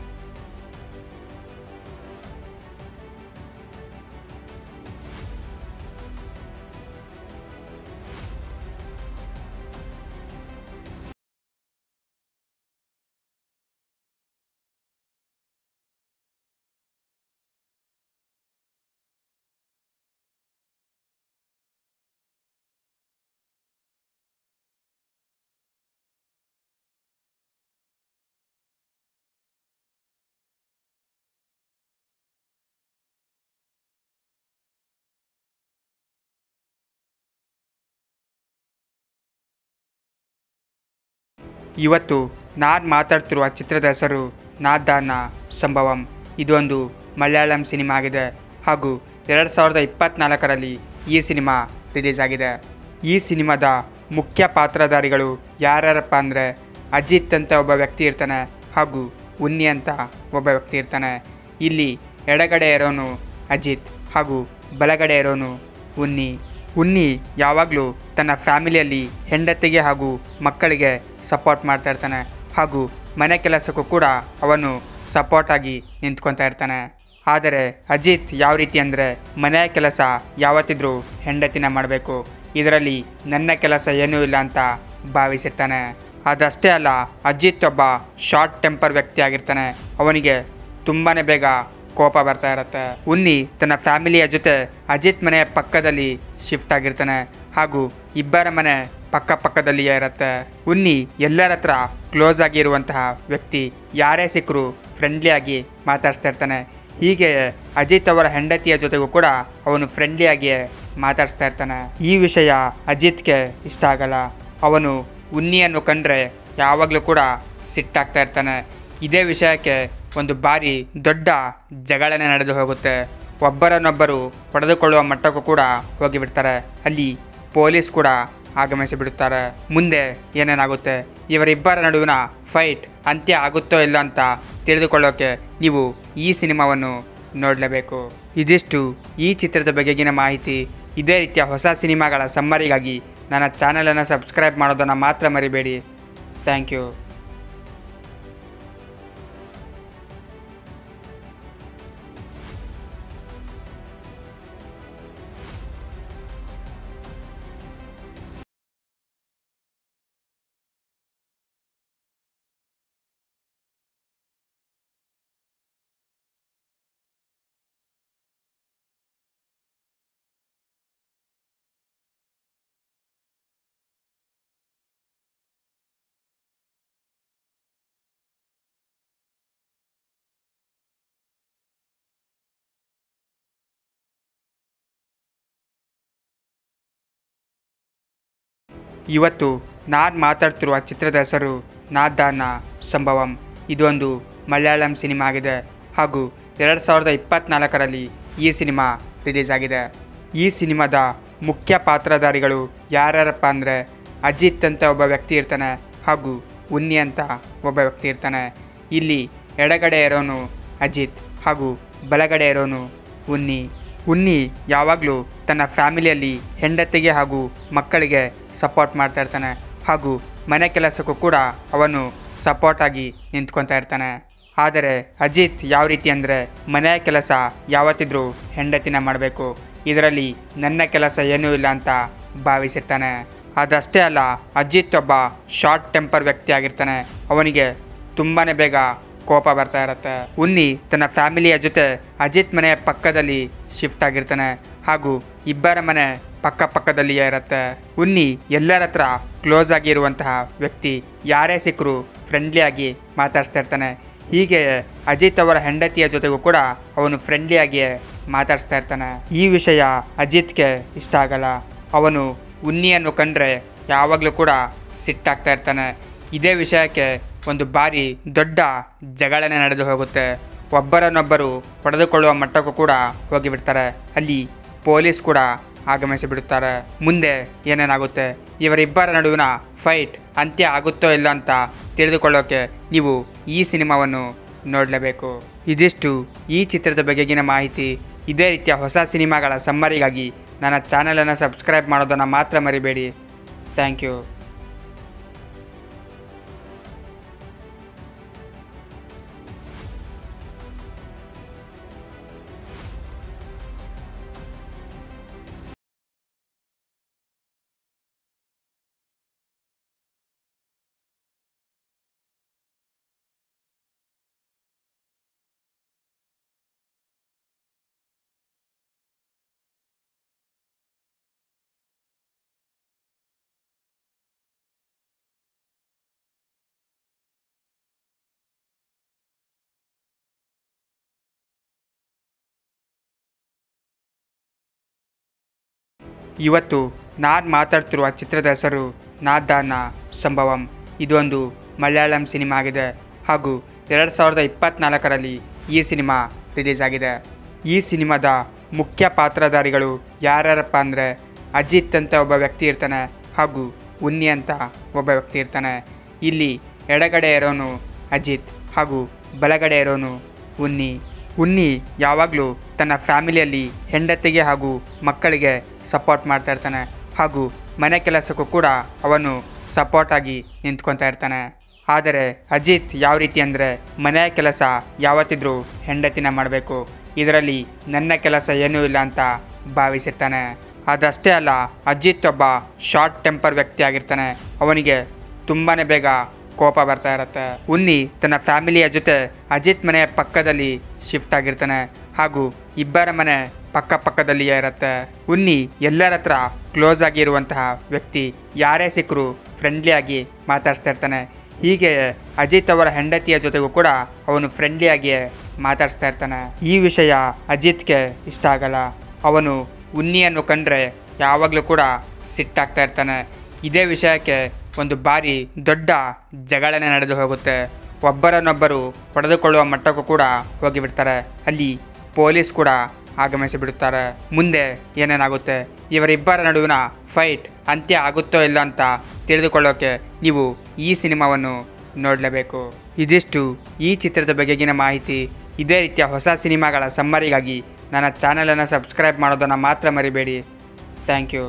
ಇವತ್ತು ನಾನು ಮಾತಾಡ್ತಿರುವ ಚಿತ್ರದ ಹೆಸರು ನಾದಾನ ಸಂಭವಂ ಇದೊಂದು ಮಲಯಾಳಂ ಸಿನಿಮಾ ಆಗಿದೆ ಹಾಗೂ ಎರಡು ಸಾವಿರದ ಇಪ್ಪತ್ತ್ನಾಲ್ಕರಲ್ಲಿ ಈ ಸಿನಿಮಾ ರಿಲೀಸ್ ಆಗಿದೆ ಈ ಸಿನಿಮಾದ ಮುಖ್ಯ ಪಾತ್ರಧಾರಿಗಳು ಯಾರ್ಯಾರಪ್ಪ ಅಂದರೆ ಅಜಿತ್ ಅಂತ ಒಬ್ಬ ವ್ಯಕ್ತಿ ಇರ್ತಾನೆ ಹಾಗೂ ಉನ್ನಿ ಅಂತ ಒಬ್ಬ ವ್ಯಕ್ತಿ ಇರ್ತಾನೆ ಇಲ್ಲಿ ಎಡಗಡೆ ಇರೋನು ಅಜಿತ್ ಹಾಗೂ ಬಲಗಡೆ ಇರೋನು ಉನ್ನಿ ಉನ್ನಿ ಯಾವಾಗಲೂ ತನ್ನ ಫ್ಯಾಮಿಲಿಯಲ್ಲಿ ಹೆಂಡತಿಗೆ ಹಾಗೂ ಮಕ್ಕಳಿಗೆ ಸಪೋರ್ಟ್ ಮಾಡ್ತಾ ಇರ್ತಾನೆ ಹಾಗೂ ಮನೆ ಕೆಲಸಕ್ಕೂ ಕೂಡ ಅವನು ಸಪೋರ್ಟಾಗಿ ನಿಂತ್ಕೊತಾ ಇರ್ತಾನೆ ಆದರೆ ಅಜಿತ್ ಯಾವ ರೀತಿ ಅಂದರೆ ಮನೆಯ ಕೆಲಸ ಯಾವತ್ತಿದ್ರೂ ಹೆಂಡತಿನ ಮಾಡಬೇಕು ಇದರಲ್ಲಿ ನನ್ನ ಕೆಲಸ ಏನೂ ಇಲ್ಲ ಅಂತ ಭಾವಿಸಿರ್ತಾನೆ ಅದಷ್ಟೇ ಅಲ್ಲ ಅಜಿತ್ ಒಬ್ಬ ಶಾರ್ಟ್ ಟೆಂಪರ್ ವ್ಯಕ್ತಿ ಆಗಿರ್ತಾನೆ ಅವನಿಗೆ ತುಂಬಾ ಬೇಗ ಕೋಪ ಬರ್ತಾ ಇರುತ್ತೆ ಉನ್ನಿ ತನ್ನ ಫ್ಯಾಮಿಲಿಯ ಜೊತೆ ಅಜಿತ್ ಮನೆಯ ಪಕ್ಕದಲ್ಲಿ ಶಿಫ್ಟ್ ಆಗಿರ್ತಾನೆ ಹಾಗೂ ಇಬ್ಬರ ಮನೆ ಪಕ್ಕ ಪಕ್ಕದಲ್ಲಿಯೇ ಇರುತ್ತೆ ಉನ್ನಿ ಎಲ್ಲರ ಹತ್ರ ಕ್ಲೋಸ್ ಆಗಿರುವಂತಹ ವ್ಯಕ್ತಿ ಯಾರೇ ಸಿಕ್ಕರು ಫ್ರೆಂಡ್ಲಿಯಾಗಿ ಮಾತಾಡ್ಸ್ತಾ ಇರ್ತಾನೆ ಹೀಗೆ ಅಜಿತ್ ಅವರ ಹೆಂಡತಿಯ ಜೊತೆಗೂ ಕೂಡ ಅವನು ಫ್ರೆಂಡ್ಲಿಯಾಗಿಯೇ ಮಾತಾಡ್ಸ್ತಾ ಇರ್ತಾನೆ ಈ ವಿಷಯ ಅಜಿತ್ಗೆ ಇಷ್ಟ ಆಗಲ್ಲ ಅವನು ಉನ್ನಿಯನ್ನು ಕಂಡ್ರೆ ಯಾವಾಗಲೂ ಕೂಡ ಸಿಟ್ಟಾಗ್ತಾ ಇರ್ತಾನೆ ಇದೇ ವಿಷಯಕ್ಕೆ ಒಂದು ಬಾರಿ ದೊಡ್ಡ ಜಗಳನೆ ನಡೆದು ಹೋಗುತ್ತೆ ಒಬ್ಬರನ್ನೊಬ್ಬರು ಹೊಡೆದುಕೊಳ್ಳುವ ಮಟ್ಟಕ್ಕೂ ಕೂಡ ಹೋಗಿಬಿಡ್ತಾರೆ ಅಲ್ಲಿ ಪೊಲೀಸ್ ಕೂಡ ಆಗಮಿಸಿ ಬಿಡುತ್ತಾರೆ ಮುಂದೆ ಏನೇನಾಗುತ್ತೆ ಇವರಿಬ್ಬರ ನಡುವಿನ ಫೈಟ್ ಅಂತ್ಯ ಆಗುತ್ತೋ ಇಲ್ಲ ಅಂತ ತಿಳಿದುಕೊಳ್ಳೋಕೆ ನೀವು ಈ ಸಿನಿಮಾವನ್ನು ನೋಡಲೇಬೇಕು ಇದಿಷ್ಟು ಈ ಚಿತ್ರದ ಬಗೆಗಿನ ಮಾಹಿತಿ ಇದೇ ರೀತಿಯ ಹೊಸ ಸಿನಿಮಾಗಳ ಸಮ್ಮರಿಗಾಗಿ ನನ್ನ ಚಾನಲನ್ನು ಸಬ್ಸ್ಕ್ರೈಬ್ ಮಾಡೋದನ್ನು ಮಾತ್ರ ಮರಿಬೇಡಿ ಥ್ಯಾಂಕ್ ಯು ಇವತ್ತು ನಾನು ಮಾತಾಡ್ತಿರುವ ಚಿತ್ರದ ಹೆಸರು ನಾದಾನ ಸಂಭವಂ ಇದೊಂದು ಮಲಯಾಳಂ ಸಿನಿಮಾ ಆಗಿದೆ ಹಾಗೂ ಎರಡು ಸಾವಿರದ ಇಪ್ಪತ್ತ್ನಾಲ್ಕರಲ್ಲಿ ಈ ಸಿನಿಮಾ ರಿಲೀಸ್ ಆಗಿದೆ ಈ ಸಿನಿಮಾದ ಮುಖ್ಯ ಪಾತ್ರಧಾರಿಗಳು ಯಾರ್ಯಾರಪ್ಪ ಅಂದರೆ ಅಜಿತ್ ಅಂತ ಒಬ್ಬ ವ್ಯಕ್ತಿ ಇರ್ತಾನೆ ಹಾಗೂ ಉನ್ನಿ ಅಂತ ಒಬ್ಬ ವ್ಯಕ್ತಿ ಇರ್ತಾನೆ ಇಲ್ಲಿ ಎಡಗಡೆ ಇರೋನು ಅಜಿತ್ ಹಾಗೂ ಬಲಗಡೆ ಇರೋನು ಉನ್ನಿ ಉನ್ನಿ ಯಾವಾಗಲೂ ತನ್ನ ಫ್ಯಾಮಿಲಿಯಲ್ಲಿ ಹೆಂಡತಿಗೆ ಹಾಗೂ ಮಕ್ಕಳಿಗೆ ಸಪೋರ್ಟ್ ಮಾಡ್ತಾ ಇರ್ತಾನೆ ಹಾಗೂ ಮನೆ ಕೆಲಸಕ್ಕೂ ಕೂಡ ಅವನು ಸಪೋರ್ಟಾಗಿ ನಿಂತ್ಕೊತಾ ಇರ್ತಾನೆ ಆದರೆ ಅಜಿತ್ ಯಾವ ರೀತಿ ಅಂದರೆ ಮನೆಯ ಕೆಲಸ ಯಾವತ್ತಿದ್ರೂ ಹೆಂಡತಿನ ಮಾಡಬೇಕು ಇದರಲ್ಲಿ ನನ್ನ ಕೆಲಸ ಏನೂ ಇಲ್ಲ ಅಂತ ಭಾವಿಸಿರ್ತಾನೆ ಅದಷ್ಟೇ ಅಲ್ಲ ಅಜಿತ್ ಒಬ್ಬ ಶಾರ್ಟ್ ಟೆಂಪರ್ ವ್ಯಕ್ತಿ ಆಗಿರ್ತಾನೆ ಅವನಿಗೆ ತುಂಬಾ ಬೇಗ ಕೋಪ ಬರ್ತಾ ಇರುತ್ತೆ ಉನ್ನಿ ತನ್ನ ಫ್ಯಾಮಿಲಿಯ ಜೊತೆ ಅಜಿತ್ ಮನೆಯ ಪಕ್ಕದಲ್ಲಿ ಶಿಫ್ಟ್ ಆಗಿರ್ತಾನೆ ಹಾಗೂ ಇಬ್ಬರ ಮನೆ ಪಕ್ಕ ಪಕ್ಕದಲ್ಲಿಯೇ ಇರುತ್ತೆ ಉನ್ನಿ ಎಲ್ಲರ ಹತ್ರ ಕ್ಲೋಸ್ ಆಗಿರುವಂತಹ ವ್ಯಕ್ತಿ ಯಾರೇ ಸಿಕ್ಕರು ಫ್ರೆಂಡ್ಲಿಯಾಗಿ ಮಾತಾಡ್ಸ್ತಾ ಇರ್ತಾನೆ ಹೀಗೆ ಅಜಿತ್ ಅವರ ಹೆಂಡತಿಯ ಜೊತೆಗೂ ಕೂಡ ಅವನು ಫ್ರೆಂಡ್ಲಿಯಾಗಿಯೇ ಮಾತಾಡಿಸ್ತಾ ಇರ್ತಾನೆ ಈ ವಿಷಯ ಅಜಿತ್ಗೆ ಇಷ್ಟ ಆಗಲ್ಲ ಅವನು ಉನ್ನಿಯನ್ನು ಕಂಡ್ರೆ ಯಾವಾಗಲೂ ಕೂಡ ಸಿಟ್ಟಾಗ್ತಾ ಇರ್ತಾನೆ ಇದೇ ವಿಷಯಕ್ಕೆ ಒಂದು ಬಾರಿ ದೊಡ್ಡ ಜಗಳನೆ ನಡೆದು ಹೋಗುತ್ತೆ ಒಬ್ಬರನ್ನೊಬ್ಬರು ಹೊಡೆದುಕೊಳ್ಳುವ ಮಟ್ಟಕ್ಕೂ ಕೂಡ ಹೋಗಿಬಿಡ್ತಾರೆ ಅಲ್ಲಿ ಪೊಲೀಸ್ ಕೂಡ ಆಗಮಿಸಿ ಬಿಡುತ್ತಾರೆ ಮುಂದೆ ಏನೇನಾಗುತ್ತೆ ಇವರಿಬ್ಬರ ನಡುವಿನ ಫೈಟ್ ಅಂತ್ಯ ಆಗುತ್ತೋ ಇಲ್ಲ ಅಂತ ತಿಳಿದುಕೊಳ್ಳೋಕೆ ನೀವು ಈ ಸಿನಿಮಾವನ್ನು ನೋಡಲೇಬೇಕು ಇದಿಷ್ಟು ಈ ಚಿತ್ರದ ಬಗೆಗಿನ ಮಾಹಿತಿ ಇದೇ ರೀತಿಯ ಹೊಸ ಸಿನಿಮಾಗಳ ಸಮ್ಮರಿಗಾಗಿ ನನ್ನ ಚಾನಲನ್ನು ಸಬ್ಸ್ಕ್ರೈಬ್ ಮಾಡೋದನ್ನು ಮಾತ್ರ ಮರಿಬೇಡಿ ಥ್ಯಾಂಕ್ ಯು ಇವತ್ತು ನಾನು ಮಾತಾಡ್ತಿರುವ ಚಿತ್ರದ ಹೆಸರು ನಾದಾನ ಸಂಭವಂ ಇದೊಂದು ಮಲಯಾಳಂ ಸಿನಿಮಾ ಆಗಿದೆ ಹಾಗೂ ಎರಡು ಸಾವಿರದ ಇಪ್ಪತ್ತ್ನಾಲ್ಕರಲ್ಲಿ ಈ ಸಿನಿಮಾ ರಿಲೀಸ್ ಆಗಿದೆ ಈ ಸಿನಿಮಾದ ಮುಖ್ಯ ಪಾತ್ರಧಾರಿಗಳು ಯಾರ್ಯಾರಪ್ಪ ಅಂದರೆ ಅಜಿತ್ ಅಂತ ಒಬ್ಬ ವ್ಯಕ್ತಿ ಇರ್ತಾನೆ ಹಾಗೂ ಉನ್ನಿ ಅಂತ ಒಬ್ಬ ವ್ಯಕ್ತಿ ಇರ್ತಾನೆ ಇಲ್ಲಿ ಎಡಗಡೆ ಇರೋನು ಅಜಿತ್ ಹಾಗೂ ಬಲಗಡೆ ಇರೋನು ಉನ್ನಿ ಉನ್ನಿ ಯಾವಾಗಲೂ ತನ್ನ ಫ್ಯಾಮಿಲಿಯಲ್ಲಿ ಹೆಂಡತಿಗೆ ಹಾಗೂ ಮಕ್ಕಳಿಗೆ ಸಪೋರ್ಟ್ ಮಾಡ್ತಾ ಇರ್ತಾನೆ ಹಾಗೂ ಮನೆ ಕೆಲಸಕ್ಕೂ ಕೂಡ ಅವನು ಸಪೋರ್ಟಾಗಿ ನಿಂತ್ಕೊತಾ ಇರ್ತಾನೆ ಆದರೆ ಅಜಿತ್ ಯಾವ ರೀತಿ ಅಂದರೆ ಮನೆಯ ಕೆಲಸ ಯಾವತ್ತಿದ್ರೂ ಹೆಂಡತಿನ ಮಾಡಬೇಕು ಇದರಲ್ಲಿ ನನ್ನ ಕೆಲಸ ಏನೂ ಇಲ್ಲ ಅಂತ ಭಾವಿಸಿರ್ತಾನೆ ಅದಷ್ಟೇ ಅಲ್ಲ ಅಜಿತ್ ಒಬ್ಬ ಶಾರ್ಟ್ ಟೆಂಪರ್ ವ್ಯಕ್ತಿ ಆಗಿರ್ತಾನೆ ಅವನಿಗೆ ತುಂಬಾ ಬೇಗ ಕೋಪ ಬರ್ತಾ ಇರುತ್ತೆ ಉನ್ನಿ ತನ್ನ ಫ್ಯಾಮಿಲಿಯ ಜೊತೆ ಅಜಿತ್ ಮನೆಯ ಪಕ್ಕದಲ್ಲಿ ಶಿಫ್ಟ್ ಆಗಿರ್ತಾನೆ ಹಾಗೂ ಇಬ್ಬರ ಮನೆ ಪಕ್ಕ ಪಕ್ಕದಲ್ಲಿಯೇ ಇರುತ್ತೆ ಉನ್ನಿ ಎಲ್ಲರ ಹತ್ರ ಕ್ಲೋಸ್ ಆಗಿರುವಂತಹ ವ್ಯಕ್ತಿ ಯಾರೇ ಸಿಕ್ಕರು ಫ್ರೆಂಡ್ಲಿಯಾಗಿ ಮಾತಾಡ್ಸ್ತಾ ಇರ್ತಾನೆ ಹೀಗೆ ಅಜಿತ್ ಅವರ ಹೆಂಡತಿಯ ಜೊತೆಗೂ ಕೂಡ ಅವನು ಫ್ರೆಂಡ್ಲಿಯಾಗಿಯೇ ಮಾತಾಡ್ಸ್ತಾ ಇರ್ತಾನೆ ಈ ವಿಷಯ ಅಜಿತ್ಗೆ ಇಷ್ಟ ಆಗಲ್ಲ ಅವನು ಉನ್ನಿಯನ್ನು ಕಂಡ್ರೆ ಯಾವಾಗಲೂ ಕೂಡ ಸಿಟ್ಟಾಗ್ತಾ ಇರ್ತಾನೆ ಇದೇ ವಿಷಯಕ್ಕೆ ಒಂದು ಬಾರಿ ದೊಡ್ಡ ಜಗಳನೆ ನಡೆದು ಹೋಗುತ್ತೆ ಒಬ್ಬರನ್ನೊಬ್ಬರು ಹೊಡೆದುಕೊಳ್ಳುವ ಮಟ್ಟಕ್ಕೂ ಕೂಡ ಹೋಗಿಬಿಡ್ತಾರೆ ಅಲ್ಲಿ ಪೊಲೀಸ್ ಕೂಡ ಆಗಮಿಸಿ ಬಿಡುತ್ತಾರೆ ಮುಂದೆ ಏನೇನಾಗುತ್ತೆ ಇವರಿಬ್ಬರ ನಡುವಿನ ಫೈಟ್ ಅಂತ್ಯ ಆಗುತ್ತೋ ಇಲ್ಲ ಅಂತ ತಿಳಿದುಕೊಳ್ಳೋಕೆ ನೀವು ಈ ಸಿನಿಮಾವನ್ನು ನೋಡಲೇಬೇಕು ಇದಿಷ್ಟು ಈ ಚಿತ್ರದ ಬಗೆಗಿನ ಮಾಹಿತಿ ಇದೇ ರೀತಿಯ ಹೊಸ ಸಿನಿಮಾಗಳ ಸಮ್ಮರಿಗಾಗಿ ನನ್ನ ಚಾನಲನ್ನು ಸಬ್ಸ್ಕ್ರೈಬ್ ಮಾಡೋದನ್ನು ಮಾತ್ರ ಮರಿಬೇಡಿ ಥ್ಯಾಂಕ್ ಯು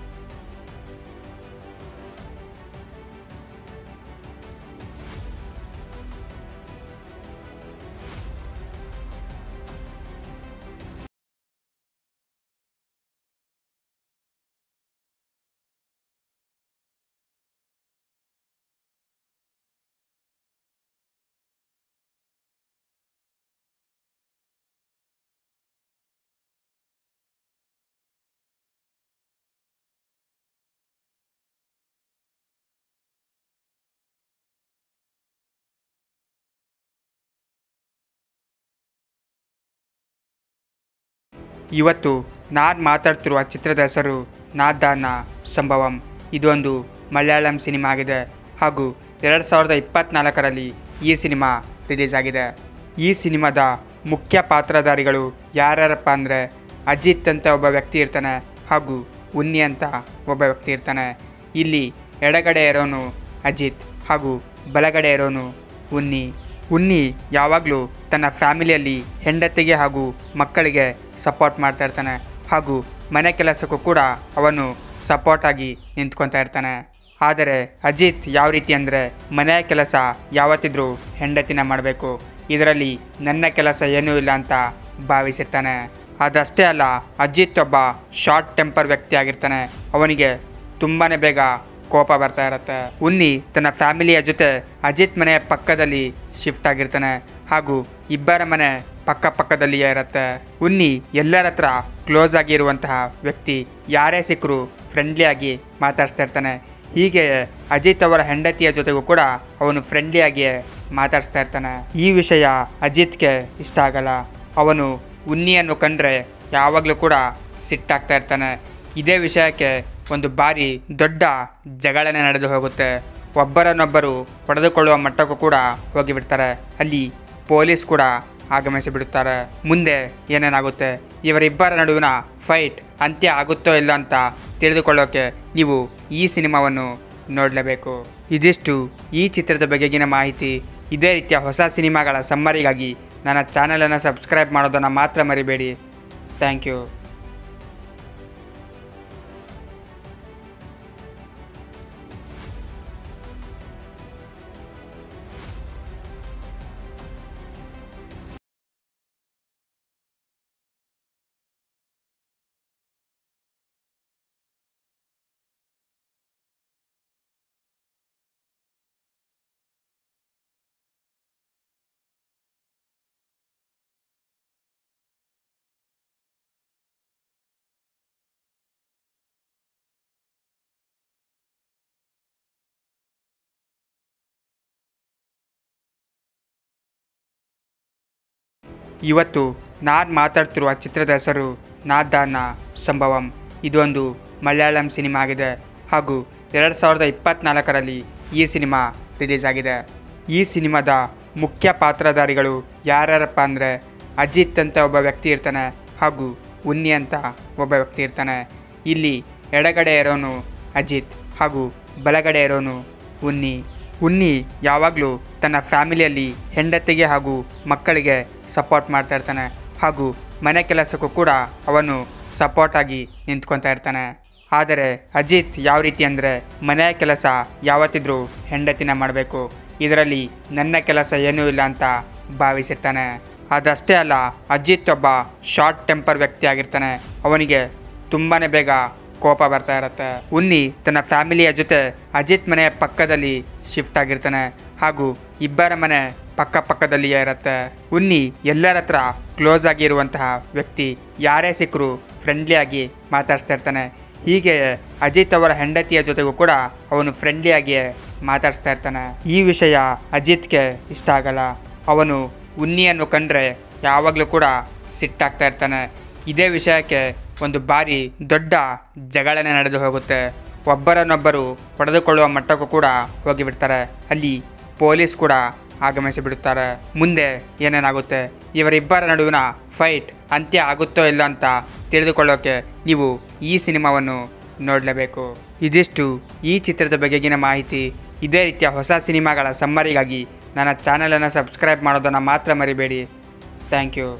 ಇವತ್ತು ನಾನು ಮಾತಾಡ್ತಿರುವ ಚಿತ್ರದ ಹೆಸರು ನಾದಾನ ಸಂಭವಂ ಇದೊಂದು ಮಲಯಾಳಂ ಸಿನಿಮಾ ಆಗಿದೆ ಹಾಗೂ ಎರಡು ಸಾವಿರದ ಇಪ್ಪತ್ತ್ನಾಲ್ಕರಲ್ಲಿ ಈ ಸಿನಿಮಾ ರಿಲೀಸ್ ಆಗಿದೆ ಈ ಸಿನಿಮಾದ ಮುಖ್ಯ ಪಾತ್ರಧಾರಿಗಳು ಯಾರ್ಯಾರಪ್ಪ ಅಂದರೆ ಅಜಿತ್ ಅಂತ ಒಬ್ಬ ವ್ಯಕ್ತಿ ಇರ್ತಾನೆ ಹಾಗೂ ಉನ್ನಿ ಅಂತ ಒಬ್ಬ ವ್ಯಕ್ತಿ ಇರ್ತಾನೆ ಇಲ್ಲಿ ಎಡಗಡೆ ಇರೋನು ಅಜಿತ್ ಹಾಗೂ ಬಲಗಡೆ ಇರೋನು ಉನ್ನಿ ಉನ್ನಿ ಯಾವಾಗಲೂ ತನ್ನ ಫ್ಯಾಮಿಲಿಯಲ್ಲಿ ಹೆಂಡತಿಗೆ ಹಾಗೂ ಮಕ್ಕಳಿಗೆ ಸಪೋರ್ಟ್ ಮಾಡ್ತಾ ಇರ್ತಾನೆ ಹಾಗೂ ಮನೆ ಕೆಲಸಕ್ಕೂ ಕೂಡ ಅವನು ಸಪೋರ್ಟಾಗಿ ನಿಂತ್ಕೊತಾ ಇರ್ತಾನೆ ಆದರೆ ಅಜಿತ್ ಯಾವ ರೀತಿ ಅಂದರೆ ಮನೆಯ ಕೆಲಸ ಯಾವತ್ತಿದ್ರೂ ಹೆಂಡತಿನ ಮಾಡಬೇಕು ಇದರಲ್ಲಿ ನನ್ನ ಕೆಲಸ ಏನೂ ಇಲ್ಲ ಅಂತ ಭಾವಿಸಿರ್ತಾನೆ ಅದಷ್ಟೇ ಅಲ್ಲ ಅಜಿತ್ ಒಬ್ಬ ಶಾರ್ಟ್ ಟೆಂಪರ್ ವ್ಯಕ್ತಿ ಆಗಿರ್ತಾನೆ ಅವನಿಗೆ ತುಂಬಾ ಬೇಗ ಕೋಪ ಬರ್ತಾ ಇರತ್ತೆ ಉನ್ನಿ ತನ್ನ ಫ್ಯಾಮಿಲಿಯ ಜೊತೆ ಅಜಿತ್ ಮನೆಯ ಪಕ್ಕದಲ್ಲಿ ಶಿಫ್ಟ್ ಆಗಿರ್ತಾನೆ ಹಾಗೂ ಇಬ್ಬರ ಮನೆ ಪಕ್ಕ ಪಕ್ಕದಲ್ಲಿಯೇ ಇರುತ್ತೆ ಉನ್ನಿ ಎಲ್ಲರ ಹತ್ರ ಕ್ಲೋಸ್ ಆಗಿರುವಂತಹ ವ್ಯಕ್ತಿ ಯಾರೇ ಸಿಕ್ಕರು ಫ್ರೆಂಡ್ಲಿಯಾಗಿ ಮಾತಾಡ್ಸ್ತಾ ಇರ್ತಾನೆ ಹೀಗೆ ಅಜಿತ್ ಅವರ ಹೆಂಡತಿಯ ಜೊತೆಗೂ ಕೂಡ ಅವನು ಫ್ರೆಂಡ್ಲಿಯಾಗಿಯೇ ಮಾತಾಡ್ಸ್ತಾ ಇರ್ತಾನೆ ಈ ವಿಷಯ ಅಜಿತ್ಗೆ ಇಷ್ಟ ಆಗಲ್ಲ ಅವನು ಉನ್ನಿಯನ್ನು ಕಂಡ್ರೆ ಯಾವಾಗಲೂ ಕೂಡ ಸಿಟ್ಟಾಗ್ತಾ ಇರ್ತಾನೆ ಇದೇ ವಿಷಯಕ್ಕೆ ಒಂದು ಬಾರಿ ದೊಡ್ಡ ಜಗಳನೆ ನಡೆದು ಹೋಗುತ್ತೆ ಒಬ್ಬರನ್ನೊಬ್ಬರು ಹೊಡೆದುಕೊಳ್ಳುವ ಮಟ್ಟಕ್ಕೂ ಕೂಡ ಹೋಗಿಬಿಡ್ತಾರೆ ಅಲ್ಲಿ ಪೊಲೀಸ್ ಕೂಡ ಆಗಮಿಸಿ ಬಿಡುತ್ತಾರೆ ಮುಂದೆ ಏನೇನಾಗುತ್ತೆ ಇವರಿಬ್ಬರ ನಡುವಿನ ಫೈಟ್ ಅಂತ್ಯ ಆಗುತ್ತೋ ಇಲ್ಲ ಅಂತ ತಿಳಿದುಕೊಳ್ಳೋಕೆ ನೀವು ಈ ಸಿನಿಮಾವನ್ನು ನೋಡಲೇಬೇಕು ಇದಿಷ್ಟು ಈ ಚಿತ್ರದ ಬಗೆಗಿನ ಮಾಹಿತಿ ಇದೇ ರೀತಿಯ ಹೊಸ ಸಿನಿಮಾಗಳ ಸಮ್ಮರಿಗಾಗಿ ನನ್ನ ಚಾನಲನ್ನು ಸಬ್ಸ್ಕ್ರೈಬ್ ಮಾಡೋದನ್ನು ಮಾತ್ರ ಮರಿಬೇಡಿ ಥ್ಯಾಂಕ್ ಯು ಇವತ್ತು ನಾನು ಮಾತಾಡ್ತಿರುವ ಚಿತ್ರದ ಹೆಸರು ನಾದಾನ ಸಂಭವಂ ಇದೊಂದು ಮಲಯಾಳಂ ಸಿನಿಮಾ ಆಗಿದೆ ಹಾಗೂ ಎರಡು ಸಾವಿರದ ಇಪ್ಪತ್ತ್ನಾಲ್ಕರಲ್ಲಿ ಈ ಸಿನಿಮಾ ರಿಲೀಸ್ ಆಗಿದೆ ಈ ಸಿನಿಮಾದ ಮುಖ್ಯ ಪಾತ್ರಧಾರಿಗಳು ಯಾರ್ಯಾರಪ್ಪ ಅಂದರೆ ಅಜಿತ್ ಅಂತ ಒಬ್ಬ ವ್ಯಕ್ತಿ ಇರ್ತಾನೆ ಹಾಗೂ ಉನ್ನಿ ಅಂತ ಒಬ್ಬ ವ್ಯಕ್ತಿ ಇರ್ತಾನೆ ಇಲ್ಲಿ ಎಡಗಡೆ ಇರೋನು ಅಜಿತ್ ಹಾಗೂ ಬಲಗಡೆ ಇರೋನು ಉನ್ನಿ ಉನ್ನಿ ಯಾವಾಗಲೂ ತನ್ನ ಫ್ಯಾಮಿಲಿಯಲ್ಲಿ ಹೆಂಡತಿಗೆ ಹಾಗೂ ಮಕ್ಕಳಿಗೆ ಸಪೋರ್ಟ್ ಮಾಡ್ತಾ ಇರ್ತಾನೆ ಹಾಗೂ ಮನೆ ಕೆಲಸಕ್ಕೂ ಕೂಡ ಅವನು ಸಪೋರ್ಟಾಗಿ ನಿಂತ್ಕೊತಾ ಇರ್ತಾನೆ ಆದರೆ ಅಜಿತ್ ಯಾವ ರೀತಿ ಅಂದರೆ ಮನೆಯ ಕೆಲಸ ಯಾವತ್ತಿದ್ರೂ ಹೆಂಡತಿನ ಮಾಡಬೇಕು ಇದರಲ್ಲಿ ನನ್ನ ಕೆಲಸ ಏನೂ ಇಲ್ಲ ಅಂತ ಭಾವಿಸಿರ್ತಾನೆ ಅದಷ್ಟೇ ಅಲ್ಲ ಅಜಿತ್ ಒಬ್ಬ ಶಾರ್ಟ್ ಟೆಂಪರ್ ವ್ಯಕ್ತಿ ಆಗಿರ್ತಾನೆ ಅವನಿಗೆ ತುಂಬಾ ಬೇಗ ಕೋಪ ಬರ್ತಾ ಇರತ್ತೆ ಉನ್ನಿ ತನ್ನ ಫ್ಯಾಮಿಲಿಯ ಜೊತೆ ಅಜಿತ್ ಮನೆಯ ಪಕ್ಕದಲ್ಲಿ ಶಿಫ್ಟ್ ಆಗಿರ್ತಾನೆ ಹಾಗೂ ಇಬ್ಬರ ಮನೆ ಪಕ್ಕ ಪಕ್ಕದಲ್ಲಿಯೇ ಇರುತ್ತೆ ಉನ್ನಿ ಎಲ್ಲರ ಹತ್ರ ಕ್ಲೋಸ್ ಆಗಿರುವಂತಹ ವ್ಯಕ್ತಿ ಯಾರೇ ಸಿಕ್ಕರು ಫ್ರೆಂಡ್ಲಿಯಾಗಿ ಮಾತಾಡ್ಸ್ತಾ ಇರ್ತಾನೆ ಹೀಗೆ ಅಜಿತ್ ಅವರ ಹೆಂಡತಿಯ ಜೊತೆಗೂ ಕೂಡ ಅವನು ಫ್ರೆಂಡ್ಲಿಯಾಗಿಯೇ ಮಾತಾಡ್ಸ್ತಾ ಇರ್ತಾನೆ ಈ ವಿಷಯ ಅಜಿತ್ಗೆ ಇಷ್ಟ ಆಗಲ್ಲ ಅವನು ಉನ್ನಿಯನ್ನು ಕಂಡ್ರೆ ಯಾವಾಗಲೂ ಕೂಡ ಸಿಟ್ಟಾಗ್ತಾ ಇರ್ತಾನೆ ಇದೇ ವಿಷಯಕ್ಕೆ ಒಂದು ಬಾರಿ ದೊಡ್ಡ ಜಗಳನೆ ನಡೆದು ಹೋಗುತ್ತೆ ಒಬ್ಬರನ್ನೊಬ್ಬರು ಹೊಡೆದುಕೊಳ್ಳುವ ಮಟ್ಟಕ್ಕೂ ಕೂಡ ಹೋಗಿಬಿಡ್ತಾರೆ ಅಲ್ಲಿ ಪೊಲೀಸ್ ಕೂಡ ಆಗಮಿಸಿ ಬಿಡುತ್ತಾರೆ ಮುಂದೆ ಏನೇನಾಗುತ್ತೆ ಇವರಿಬ್ಬರ ನಡುವಿನ ಫೈಟ್ ಅಂತ್ಯ ಆಗುತ್ತೋ ಇಲ್ಲ ಅಂತ ತಿಳಿದುಕೊಳ್ಳೋಕೆ ನೀವು ಈ ಸಿನಿಮಾವನ್ನು ನೋಡಲೇಬೇಕು ಇದಿಷ್ಟು ಈ ಚಿತ್ರದ ಬಗೆಗಿನ ಮಾಹಿತಿ ಇದೇ ರೀತಿಯ ಹೊಸ ಸಿನಿಮಾಗಳ ಸಮ್ಮರಿಗಾಗಿ ನನ್ನ ಚಾನಲನ್ನು ಸಬ್ಸ್ಕ್ರೈಬ್ ಮಾಡೋದನ್ನು ಮಾತ್ರ ಮರಿಬೇಡಿ ಥ್ಯಾಂಕ್ ಯು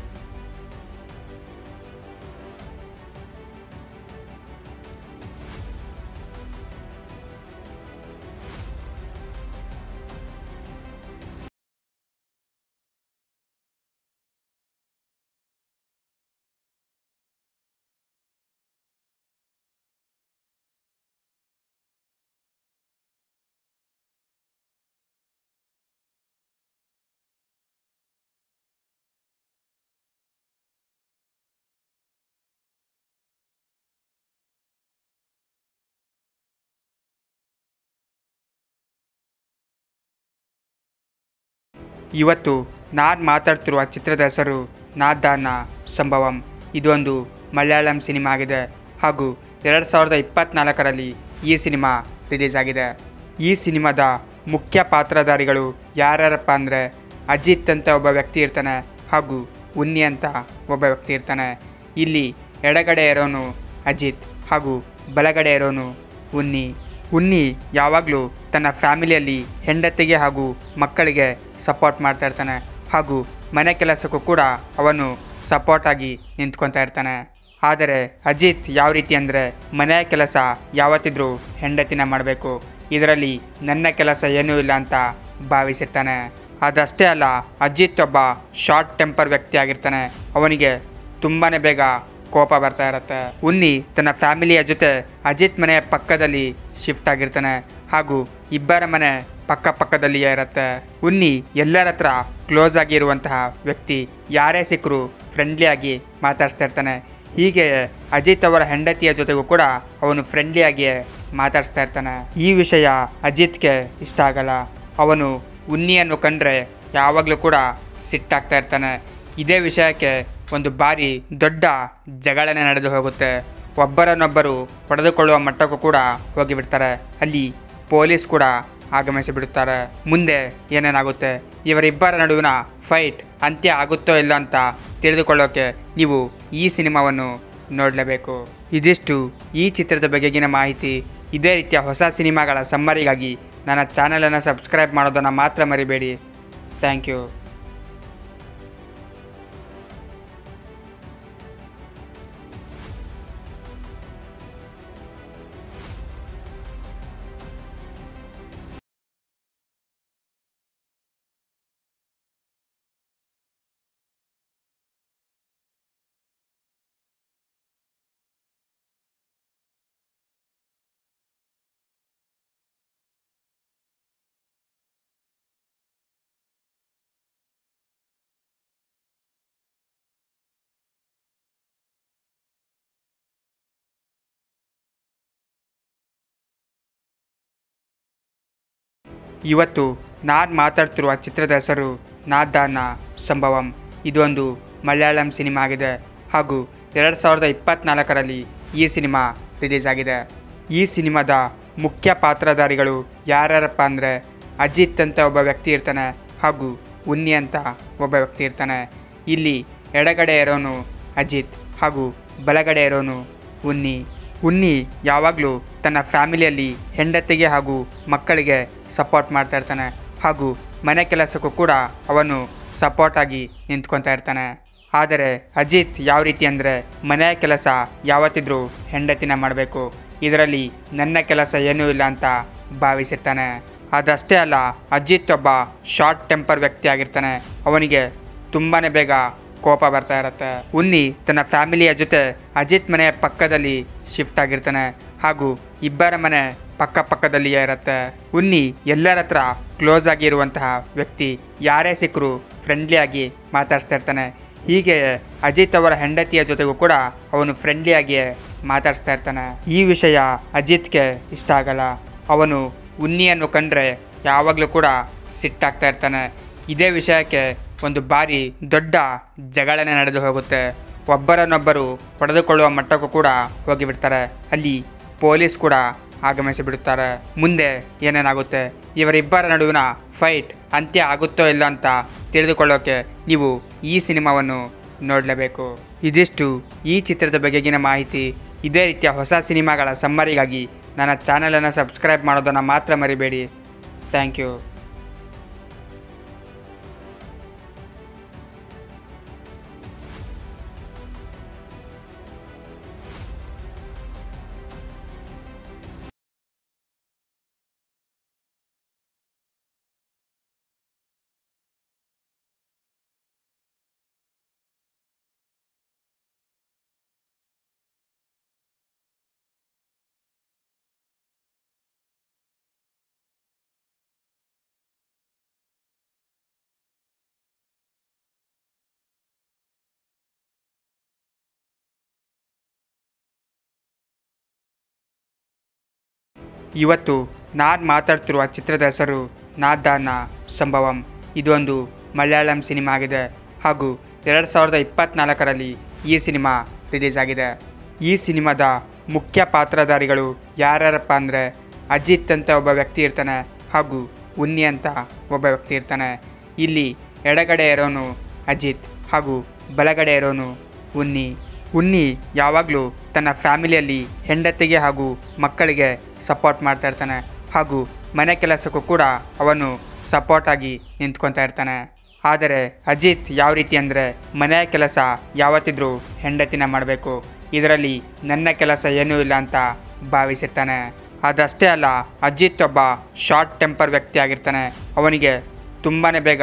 ಇವತ್ತು ನಾನು ಮಾತಾಡ್ತಿರುವ ಚಿತ್ರದ ಹೆಸರು ನಾದಾನ ಸಂಭವಂ ಇದೊಂದು ಮಲಯಾಳಂ ಸಿನಿಮಾ ಆಗಿದೆ ಹಾಗೂ ಎರಡು ಸಾವಿರದ ಇಪ್ಪತ್ತ್ನಾಲ್ಕರಲ್ಲಿ ಈ ಸಿನಿಮಾ ರಿಲೀಸ್ ಆಗಿದೆ ಈ ಸಿನಿಮಾದ ಮುಖ್ಯ ಪಾತ್ರಧಾರಿಗಳು ಯಾರ್ಯಾರಪ್ಪ ಅಂದರೆ ಅಜಿತ್ ಅಂತ ಒಬ್ಬ ವ್ಯಕ್ತಿ ಇರ್ತಾನೆ ಹಾಗೂ ಉನ್ನಿ ಅಂತ ಒಬ್ಬ ವ್ಯಕ್ತಿ ಇರ್ತಾನೆ ಇಲ್ಲಿ ಎಡಗಡೆ ಇರೋನು ಅಜಿತ್ ಹಾಗೂ ಬಲಗಡೆ ಇರೋನು ಉನ್ನಿ ಉನ್ನಿ ಯಾವಾಗಲೂ ತನ್ನ ಫ್ಯಾಮಿಲಿಯಲ್ಲಿ ಹೆಂಡತಿಗೆ ಹಾಗೂ ಮಕ್ಕಳಿಗೆ ಸಪೋರ್ಟ್ ಮಾಡ್ತಾ ಇರ್ತಾನೆ ಹಾಗೂ ಮನೆ ಕೆಲಸಕ್ಕೂ ಕೂಡ ಅವನು ಸಪೋರ್ಟಾಗಿ ನಿಂತ್ಕೊತಾ ಇರ್ತಾನೆ ಆದರೆ ಅಜಿತ್ ಯಾವ ರೀತಿ ಅಂದರೆ ಮನೆಯ ಕೆಲಸ ಯಾವತ್ತಿದ್ರೂ ಹೆಂಡತಿನ ಮಾಡಬೇಕು ಇದರಲ್ಲಿ ನನ್ನ ಕೆಲಸ ಏನೂ ಇಲ್ಲ ಅಂತ ಭಾವಿಸಿರ್ತಾನೆ ಅದಷ್ಟೇ ಅಲ್ಲ ಅಜಿತ್ ಒಬ್ಬ ಶಾರ್ಟ್ ಟೆಂಪರ್ ವ್ಯಕ್ತಿ ಆಗಿರ್ತಾನೆ ಅವನಿಗೆ ತುಂಬಾ ಬೇಗ ಕೋಪ ಬರ್ತಾ ಇರುತ್ತೆ ಉನ್ನಿ ತನ್ನ ಫ್ಯಾಮಿಲಿಯ ಜೊತೆ ಅಜಿತ್ ಮನೆಯ ಪಕ್ಕದಲ್ಲಿ ಶಿಫ್ಟ್ ಆಗಿರ್ತಾನೆ ಹಾಗೂ ಇಬ್ಬರ ಮನೆ ಪಕ್ಕ ಪಕ್ಕದಲ್ಲಿಯೇ ಇರುತ್ತೆ ಉನ್ನಿ ಎಲ್ಲರ ಹತ್ರ ಕ್ಲೋಸ್ ಆಗಿರುವಂತಹ ವ್ಯಕ್ತಿ ಯಾರೇ ಸಿಕ್ಕರು ಫ್ರೆಂಡ್ಲಿಯಾಗಿ ಮಾತಾಡ್ಸ್ತಾ ಇರ್ತಾನೆ ಹೀಗೆ ಅಜಿತ್ ಅವರ ಹೆಂಡತಿಯ ಜೊತೆಗೂ ಕೂಡ ಅವನು ಫ್ರೆಂಡ್ಲಿಯಾಗಿಯೇ ಮಾತಾಡ್ಸ್ತಾ ಇರ್ತಾನೆ ಈ ವಿಷಯ ಅಜಿತ್ಗೆ ಇಷ್ಟ ಆಗಲ್ಲ ಅವನು ಉನ್ನಿಯನ್ನು ಕಂಡ್ರೆ ಯಾವಾಗಲೂ ಕೂಡ ಸಿಟ್ಟಾಗ್ತಾ ಇರ್ತಾನೆ ಇದೇ ವಿಷಯಕ್ಕೆ ಒಂದು ಬಾರಿ ದೊಡ್ಡ ಜಗಳನೆ ನಡೆದು ಹೋಗುತ್ತೆ ಒಬ್ಬರನ್ನೊಬ್ಬರು ಪಡೆದುಕೊಳ್ಳುವ ಮಟ್ಟಕ್ಕೂ ಕೂಡ ಹೋಗಿಬಿಡ್ತಾರೆ ಅಲ್ಲಿ ಪೊಲೀಸ್ ಕೂಡ ಆಗಮಿಸಿ ಬಿಡುತ್ತಾರೆ ಮುಂದೆ ಏನೇನಾಗುತ್ತೆ ಇವರಿಬ್ಬರ ನಡುವಿನ ಫೈಟ್ ಅಂತ್ಯ ಆಗುತ್ತೋ ಇಲ್ಲ ಅಂತ ತಿಳಿದುಕೊಳ್ಳೋಕೆ ನೀವು ಈ ಸಿನಿಮಾವನ್ನು ನೋಡಲೇಬೇಕು ಇದಿಷ್ಟು ಈ ಚಿತ್ರದ ಬಗೆಗಿನ ಮಾಹಿತಿ ಇದೇ ರೀತಿಯ ಹೊಸ ಸಿನಿಮಾಗಳ ಸಮ್ಮರಿಗಾಗಿ ನನ್ನ ಚಾನಲನ್ನು ಸಬ್ಸ್ಕ್ರೈಬ್ ಮಾಡೋದನ್ನು ಮಾತ್ರ ಮರಿಬೇಡಿ ಥ್ಯಾಂಕ್ ಯು ಇವತ್ತು ನಾನು ಮಾತಾಡ್ತಿರುವ ಚಿತ್ರದ ಹೆಸರು ನಾದಾನ ಸಂಭವಂ ಇದೊಂದು ಮಲಯಾಳಂ ಸಿನಿಮಾ ಆಗಿದೆ ಹಾಗೂ ಎರಡು ಸಾವಿರದ ಇಪ್ಪತ್ತ್ನಾಲ್ಕರಲ್ಲಿ ಈ ಸಿನಿಮಾ ರಿಲೀಸ್ ಆಗಿದೆ ಈ ಸಿನಿಮಾದ ಮುಖ್ಯ ಪಾತ್ರಧಾರಿಗಳು ಯಾರ್ಯಾರಪ್ಪ ಅಂದರೆ ಅಜಿತ್ ಅಂತ ಒಬ್ಬ ವ್ಯಕ್ತಿ ಇರ್ತಾನೆ ಹಾಗೂ ಉನ್ನಿ ಅಂತ ಒಬ್ಬ ವ್ಯಕ್ತಿ ಇರ್ತಾನೆ ಇಲ್ಲಿ ಎಡಗಡೆ ಇರೋನು ಅಜಿತ್ ಹಾಗೂ ಬಲಗಡೆ ಇರೋನು ಉನ್ನಿ ಉನ್ನಿ ಯಾವಾಗಲೂ ತನ್ನ ಫ್ಯಾಮಿಲಿಯಲ್ಲಿ ಹೆಂಡತಿಗೆ ಹಾಗೂ ಮಕ್ಕಳಿಗೆ ಸಪೋರ್ಟ್ ಮಾಡ್ತಾ ಇರ್ತಾನೆ ಹಾಗೂ ಮನೆ ಕೆಲಸಕ್ಕೂ ಕೂಡ ಅವನು ಸಪೋರ್ಟ್ ಆಗಿ ನಿಂತ್ಕೊತಾ ಇರ್ತಾನೆ ಆದರೆ ಅಜಿತ್ ಯಾವ ರೀತಿ ಅಂದರೆ ಮನೆಯ ಕೆಲಸ ಯಾವತ್ತಿದ್ರೂ ಹೆಂಡತಿನ ಮಾಡಬೇಕು ಇದರಲ್ಲಿ ನನ್ನ ಕೆಲಸ ಏನೂ ಇಲ್ಲ ಅಂತ ಭಾವಿಸಿರ್ತಾನೆ ಅದಷ್ಟೇ ಅಲ್ಲ ಅಜಿತ್ ಒಬ್ಬ ಶಾರ್ಟ್ ಟೆಂಪರ್ ವ್ಯಕ್ತಿ ಆಗಿರ್ತಾನೆ ಅವನಿಗೆ ತುಂಬಾ ಬೇಗ ಕೋಪ ಬರ್ತಾ ಇರುತ್ತೆ ಉನ್ನಿ ತನ್ನ ಫ್ಯಾಮಿಲಿಯ ಜೊತೆ ಅಜಿತ್ ಮನೆಯ ಪಕ್ಕದಲ್ಲಿ ಶಿಫ್ಟ್ ಆಗಿರ್ತಾನೆ ಹಾಗೂ ಇಬ್ಬರ ಮನೆ ಪಕ್ಕ ಪಕ್ಕದಲ್ಲಿಯೇ ಇರುತ್ತೆ ಉನ್ನಿ ಎಲ್ಲರ ಹತ್ರ ಕ್ಲೋಸ್ ಆಗಿರುವಂತಹ ವ್ಯಕ್ತಿ ಯಾರೇ ಸಿಕ್ಕರು ಫ್ರೆಂಡ್ಲಿಯಾಗಿ ಮಾತಾಡ್ಸ್ತಾ ಇರ್ತಾನೆ ಹೀಗೆ ಅಜಿತ್ ಅವರ ಹೆಂಡತಿಯ ಜೊತೆಗೂ ಕೂಡ ಅವನು ಫ್ರೆಂಡ್ಲಿಯಾಗಿಯೇ ಮಾತಾಡ್ಸ್ತಾ ಇರ್ತಾನೆ ಈ ವಿಷಯ ಅಜಿತ್ಗೆ ಇಷ್ಟ ಆಗಲ್ಲ ಅವನು ಉನ್ನಿಯನ್ನು ಕಂಡ್ರೆ ಯಾವಾಗಲೂ ಕೂಡ ಸಿಟ್ಟಾಗ್ತಾ ಇರ್ತಾನೆ ಇದೇ ವಿಷಯಕ್ಕೆ ಒಂದು ಬಾರಿ ದೊಡ್ಡ ಜಗಳನೆ ನಡೆದು ಹೋಗುತ್ತೆ ಒಬ್ಬರನ್ನೊಬ್ಬರು ಪಡೆದುಕೊಳ್ಳುವ ಮಟ್ಟಕ್ಕೂ ಕೂಡ ಹೋಗಿಬಿಡ್ತಾರೆ ಅಲ್ಲಿ ಪೊಲೀಸ್ ಕೂಡ ಆಗಮಿಸಿ ಬಿಡುತ್ತಾರೆ ಮುಂದೆ ಏನೇನಾಗುತ್ತೆ ಇವರಿಬ್ಬರ ನಡುವಿನ ಫೈಟ್ ಅಂತ್ಯ ಆಗುತ್ತೋ ಇಲ್ಲ ಅಂತ ತಿಳಿದುಕೊಳ್ಳೋಕೆ ನೀವು ಈ ಸಿನಿಮಾವನ್ನು ನೋಡಲೇಬೇಕು ಇದಿಷ್ಟು ಈ ಚಿತ್ರದ ಬಗೆಗಿನ ಮಾಹಿತಿ ಇದೇ ರೀತಿಯ ಹೊಸ ಸಿನಿಮಾಗಳ ಸಮ್ಮರಿಗಾಗಿ ನನ್ನ ಚಾನಲನ್ನು ಸಬ್ಸ್ಕ್ರೈಬ್ ಮಾಡೋದನ್ನು ಮಾತ್ರ ಮರಿಬೇಡಿ ಥ್ಯಾಂಕ್ ಯು ಇವತ್ತು ನಾನು ಮಾತಾಡ್ತಿರುವ ಚಿತ್ರದ ಹೆಸರು ನಾದಾನ ಸಂಭವಂ ಇದೊಂದು ಮಲಯಾಳಂ ಸಿನಿಮಾ ಆಗಿದೆ ಹಾಗೂ ಎರಡು ಸಾವಿರದ ಇಪ್ಪತ್ತ್ನಾಲ್ಕರಲ್ಲಿ ಈ ಸಿನಿಮಾ ರಿಲೀಸ್ ಆಗಿದೆ ಈ ಸಿನಿಮಾದ ಮುಖ್ಯ ಪಾತ್ರಧಾರಿಗಳು ಯಾರ್ಯಾರಪ್ಪ ಅಂದರೆ ಅಜಿತ್ ಅಂತ ಒಬ್ಬ ವ್ಯಕ್ತಿ ಇರ್ತಾನೆ ಹಾಗೂ ಉನ್ನಿ ಅಂತ ಒಬ್ಬ ವ್ಯಕ್ತಿ ಇರ್ತಾನೆ ಇಲ್ಲಿ ಎಡಗಡೆ ಇರೋನು ಅಜಿತ್ ಹಾಗೂ ಬಲಗಡೆ ಇರೋನು ಉನ್ನಿ ಉನ್ನಿ ಯಾವಾಗಲೂ ತನ್ನ ಫ್ಯಾಮಿಲಿಯಲ್ಲಿ ಹೆಂಡತಿಗೆ ಹಾಗೂ ಮಕ್ಕಳಿಗೆ ಸಪೋರ್ಟ್ ಮಾಡ್ತಾ ಇರ್ತಾನೆ ಹಾಗೂ ಮನೆ ಕೆಲಸಕ್ಕೂ ಕೂಡ ಅವನು ಸಪೋರ್ಟ್ ಆಗಿ ನಿಂತ್ಕೊತಾ ಇರ್ತಾನೆ ಆದರೆ ಅಜಿತ್ ಯಾವ ರೀತಿ ಅಂದರೆ ಮನೆಯ ಕೆಲಸ ಯಾವತ್ತಿದ್ರೂ ಹೆಂಡತಿನ ಮಾಡಬೇಕು ಇದರಲ್ಲಿ ನನ್ನ ಕೆಲಸ ಏನೂ ಇಲ್ಲ ಅಂತ ಭಾವಿಸಿರ್ತಾನೆ ಅದಷ್ಟೇ ಅಲ್ಲ ಅಜಿತ್ ಒಬ್ಬ ಶಾರ್ಟ್ ಟೆಂಪರ್ ವ್ಯಕ್ತಿ ಆಗಿರ್ತಾನೆ ಅವನಿಗೆ ತುಂಬಾ ಬೇಗ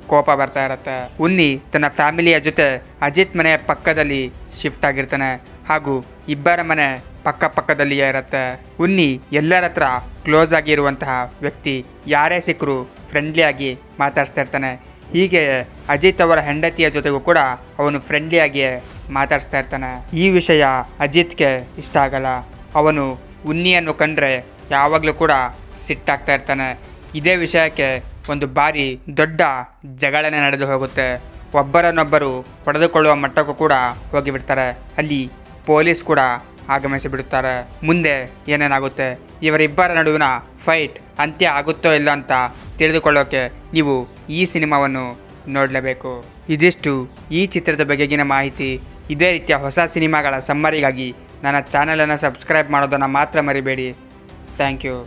ಕೋಪ ಬರ್ತಾ ಇರತ್ತೆ ಉನ್ನಿ ತನ್ನ ಫ್ಯಾಮಿಲಿಯ ಜೊತೆ ಅಜಿತ್ ಮನೆಯ ಪಕ್ಕದಲ್ಲಿ ಶಿಫ್ಟ್ ಆಗಿರ್ತಾನೆ ಹಾಗೂ ಇಬ್ಬರ ಮನೆ ಪಕ್ಕ ಪಕ್ಕದಲ್ಲಿಯೇ ಇರುತ್ತೆ ಉನ್ನಿ ಎಲ್ಲರ ಹತ್ರ ಕ್ಲೋಸ್ ಆಗಿರುವಂತಹ ವ್ಯಕ್ತಿ ಯಾರೇ ಸಿಕ್ಕರು ಫ್ರೆಂಡ್ಲಿ ಆಗಿ ಮಾತಾಡ್ಸ್ತಾ ಇರ್ತಾನೆ ಹೀಗೆ ಅಜಿತ್ ಅವರ ಹೆಂಡತಿಯ ಜೊತೆಗೂ ಕೂಡ ಅವನು ಫ್ರೆಂಡ್ಲಿಯಾಗಿ ಮಾತಾಡಿಸ್ತಾ ಇರ್ತಾನೆ ಈ ವಿಷಯ ಅಜಿತ್ಗೆ ಇಷ್ಟ ಆಗಲ್ಲ ಅವನು ಉನ್ನಿಯನ್ನು ಕಂಡ್ರೆ ಯಾವಾಗಲೂ ಕೂಡ ಸಿಟ್ಟಾಗ್ತಾ ಇರ್ತಾನೆ ಇದೇ ವಿಷಯಕ್ಕೆ ಒಂದು ಬಾರಿ ದೊಡ್ಡ ಜಗಳನೆ ನಡೆದು ಹೋಗುತ್ತೆ ಒಬ್ಬರನ್ನೊಬ್ಬರು ಹೊಡೆದುಕೊಳ್ಳುವ ಮಟ್ಟಕ್ಕೂ ಕೂಡ ಹೋಗಿಬಿಡ್ತಾರೆ ಅಲ್ಲಿ ಪೊಲೀಸ್ ಕೂಡ ಆಗಮಿಸಿ ಬಿಡುತ್ತಾರೆ ಮುಂದೆ ಏನೇನಾಗುತ್ತೆ ಇವರಿಬ್ಬರ ನಡುವಿನ ಫೈಟ್ ಅಂತ್ಯ ಆಗುತ್ತೋ ಇಲ್ಲ ಅಂತ ತಿಳಿದುಕೊಳ್ಳೋಕೆ ನೀವು ಈ ಸಿನಿಮಾವನ್ನು ನೋಡಲೇಬೇಕು ಇದಿಷ್ಟು ಈ ಚಿತ್ರದ ಬಗೆಗಿನ ಮಾಹಿತಿ ಇದೇ ರೀತಿಯ ಹೊಸ ಸಿನಿಮಾಗಳ ಸಮ್ಮರಿಗಾಗಿ ನನ್ನ ಚಾನಲನ್ನು ಸಬ್ಸ್ಕ್ರೈಬ್ ಮಾಡೋದನ್ನು ಮಾತ್ರ ಮರಿಬೇಡಿ ಥ್ಯಾಂಕ್ ಯು